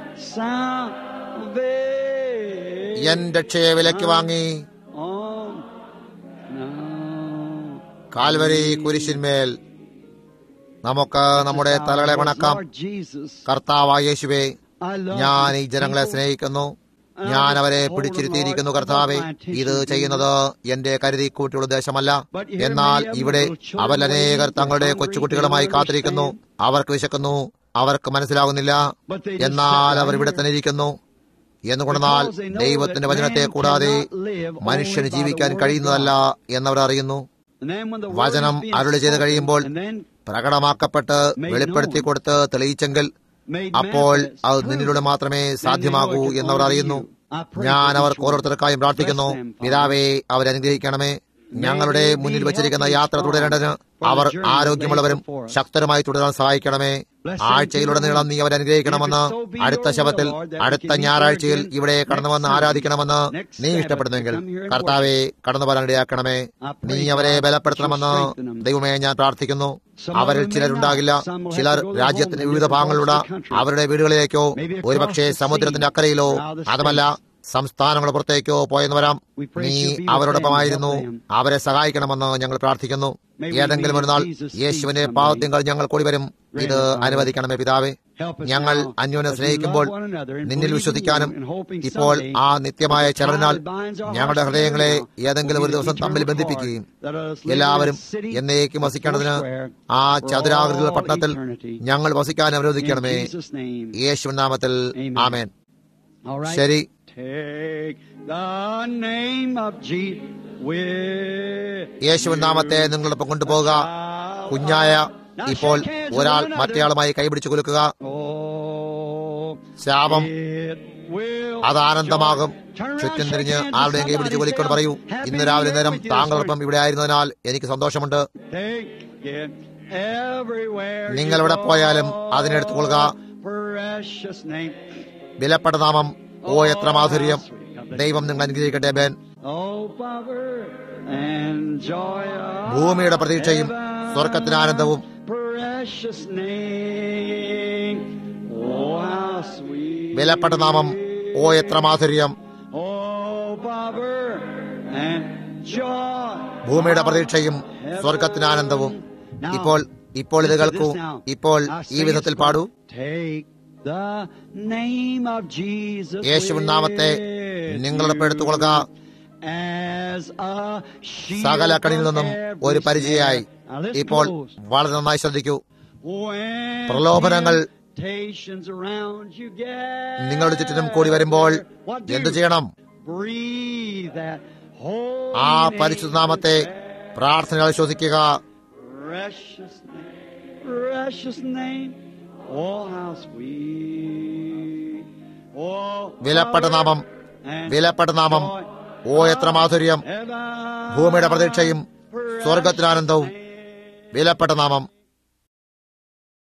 salvation എൻ രക്ഷയെ വിലയ്ക്ക് വാങ്ങി on no. കാൽവരി കുരിശിന്മേൽ നമുക്ക് നമ്മുടെ തലകളെ വണക്കാം Lord Jesus, കർത്താവായ യേശുവേ I love ഞാൻ ഈ these ജനങ്ങളെ people. സ്നേഹിക്കുന്നു ഞാൻ അവരെ പിടിച്ചിരുത്തിയിരിക്കുന്നു കർത്താവെ ഇത് ചെയ്യുന്നത് എന്റെ കരുതി കൂട്ടിയുള്ള ഉദ്ദേശമല്ല എന്നാൽ ഇവിടെ അവരിൽ അനേകർ തങ്ങളുടെ കൊച്ചുകുട്ടികളുമായി കാത്തിരിക്കുന്നു അവർക്ക് വിശക്കുന്നു അവർക്ക് മനസ്സിലാകുന്നില്ല എന്നാൽ അവർ ഇവിടെ തന്നെ ഇരിക്കുന്നു എന്നുകൊണ്ടെന്നാൽ ദൈവത്തിന്റെ വചനത്തെ കൂടാതെ മനുഷ്യന് ജീവിക്കാൻ കഴിയുന്നതല്ല എന്നവർ അറിയുന്നു And then when the word വചനം is being അരുളി ചെയ്ത് spoken കഴിയുമ്പോൾ and then പ്രകടമാക്കപ്പെട്ട് വെളിപ്പെടുത്തി കൊടുത്ത് തെളിയിച്ചെങ്കിൽ made അപ്പോൾ manifest, അത് proved, നിന്നിലൂടെ മാത്രമേ then they സാധ്യമാകൂ know it can എന്നവർ only be അറിയുന്നു you. I pray ഞാൻ for അവർക്ക് each one. ഓരോരുത്തർക്കായും പ്രാർത്ഥിക്കുന്നു Bless them, Father. പിതാവേ അവരെ അനുഗ്രഹിക്കണമേ ഞങ്ങളുടെ മുന്നിൽ വച്ചിരിക്കുന്ന യാത്ര തുടരേണ്ടതിന് അവർ ആരോഗ്യമുള്ളവരും ശക്തരുമായി തുടരാൻ സഹായിക്കണമേ ആഴ്ചയിലുടനീളം നീ അവരെ അനുഗ്രഹിക്കണമെന്ന് അടുത്ത ശബത്തിൽ അടുത്ത ഞായറാഴ്ചയിൽ ഇവിടെ കടന്നു വന്ന് ആരാധിക്കണമെന്ന് നീ ഇഷ്ടപ്പെടുന്നുവെങ്കിൽ കർത്താവെ കടന്നു വരാൻ ഇടയാക്കണമേ നീ അവരെ ബലപ്പെടുത്തണമെന്ന് ദൈവമേ ഞാൻ പ്രാർത്ഥിക്കുന്നു അവരിൽ ചിലരുണ്ടാകില്ല ചിലർ രാജ്യത്തിന്റെ വിവിധ ഭാഗങ്ങളിലുള്ള അവരുടെ വീടുകളിലേക്കോ ഒരുപക്ഷെ സമുദ്രത്തിന്റെ അക്കരയിലോ അതുമല്ല സംസ്ഥാനങ്ങളുടെ പുറത്തേക്കോ പോയെന്ന് വരാം നീ അവരോടൊപ്പമായിരുന്നു അവരെ സഹായിക്കണമെന്ന് ഞങ്ങൾ പ്രാർത്ഥിക്കുന്നു ഏതെങ്കിലും ഒരു നാൾ യേശുവിന്റെ പാവത്യങ്ങൾ ഞങ്ങൾ കൂടി വരും ഇത് അനുവദിക്കണമേ പിതാവേ ഞങ്ങൾ അന്യോന്യം സ്നേഹിക്കുമ്പോൾ നിന്നിൽ വിശ്വസിക്കാനും ഇപ്പോൾ ആ നിത്യമായ ചലനാൽ ഞങ്ങളുടെ ഹൃദയങ്ങളെ ഏതെങ്കിലും ഒരു ദിവസം തമ്മിൽ ബന്ധിപ്പിക്കുകയും എല്ലാവരും എന്നേക്കും വസിക്കേണ്ടതിന് ആ ചതുരാകൃതിയുള്ള പട്ടണത്തിൽ ഞങ്ങൾ വസിക്കാൻ അനുവദിക്കണമേ യേശുവിൻ നാമത്തിൽ ആമേൻ ശരി Take the name of Jesus with യേശുവിൻ നാമത്തെ നിങ്ങളൊപ്പം കൊണ്ടുപോകുക കുഞ്ഞായ ഇപ്പോൾ ഒരാൾ മറ്റേയാളുമായി കൈപിടിച്ചു കുലുക്കുക Oh, ശാപം it will അത് ആനന്ദമാകും Turn around, ചുറ്റും തിരിഞ്ഞ് shake hands with ആളുടെയും കൈപിടിച്ച് somebody, കുലിക്കൊണ്ട് tell പറയൂ them, "Happy ഇന്ന് രാവിലെ New Year നേരം with you താങ്കളൊപ്പം this ഇവിടെ ആയിരുന്നതിനാൽ എനിക്ക് സന്തോഷമുണ്ട് Take it everywhere you നിങ്ങൾ എവിടെ go. പോയാലും അതിനെടുത്തു കൊള്ളുക. Precious name. വിലപ്പെട്ട നാമം ഓ എത്ര മാധുര്യം ദൈവം നിങ്ങൾ അനുഗ്രഹിക്കട്ടെ ബേൻ Oh, power and joy of ഭൂമിയുടെ പ്രതീക്ഷയും heaven. സ്വർഗത്തിന് ആനന്ദവും Precious name. Oh, how sweet. വിലപ്പെട്ട നാമം ഓ എത്ര മാധുര്യം Oh, power and joy. ഭൂമിയുടെ പ്രതീക്ഷയും സ്വർഗത്തിന് ആനന്ദവും ഇപ്പോൾ ഇപ്പോൾ ഇത് കേൾക്കൂ ഇപ്പോൾ ഈ വിധത്തിൽ പാടൂ Take the name of Jesus യേശുവിൻ നാമത്തെ with നിങ്ങളുടെ you എടുത്തുകൊള്ളുക as a shield സകല കണിയിൽ നിന്നും from ഒരു every പരിചയായി snare. Now listen ഇപ്പോൾ close. വളരെ നന്നായി ശ്രദ്ധിക്കൂ When പ്രലോഭനങ്ങൾ temptations around you gather, നിങ്ങളുടെ ചുറ്റിനും കൂടി വരുമ്പോൾ what do? എന്തു ചെയ്യണം Breathe that holy ആ name പരിശുദ്ധ നാമത്തെ പ്രാർത്ഥനകൾ ശ്വസിക്കുക Precious name, precious name. Oh, how sweet. Oh, വിലപ്പെട്ട നാമം വിലപ്പെട്ട നാമം ഓ എത്ര മാധുര്യം ഭൂമിയുടെ പ്രതീക്ഷയും സ്വർഗത്തിനാനന്ദവും വിലപ്പെട്ട നാമം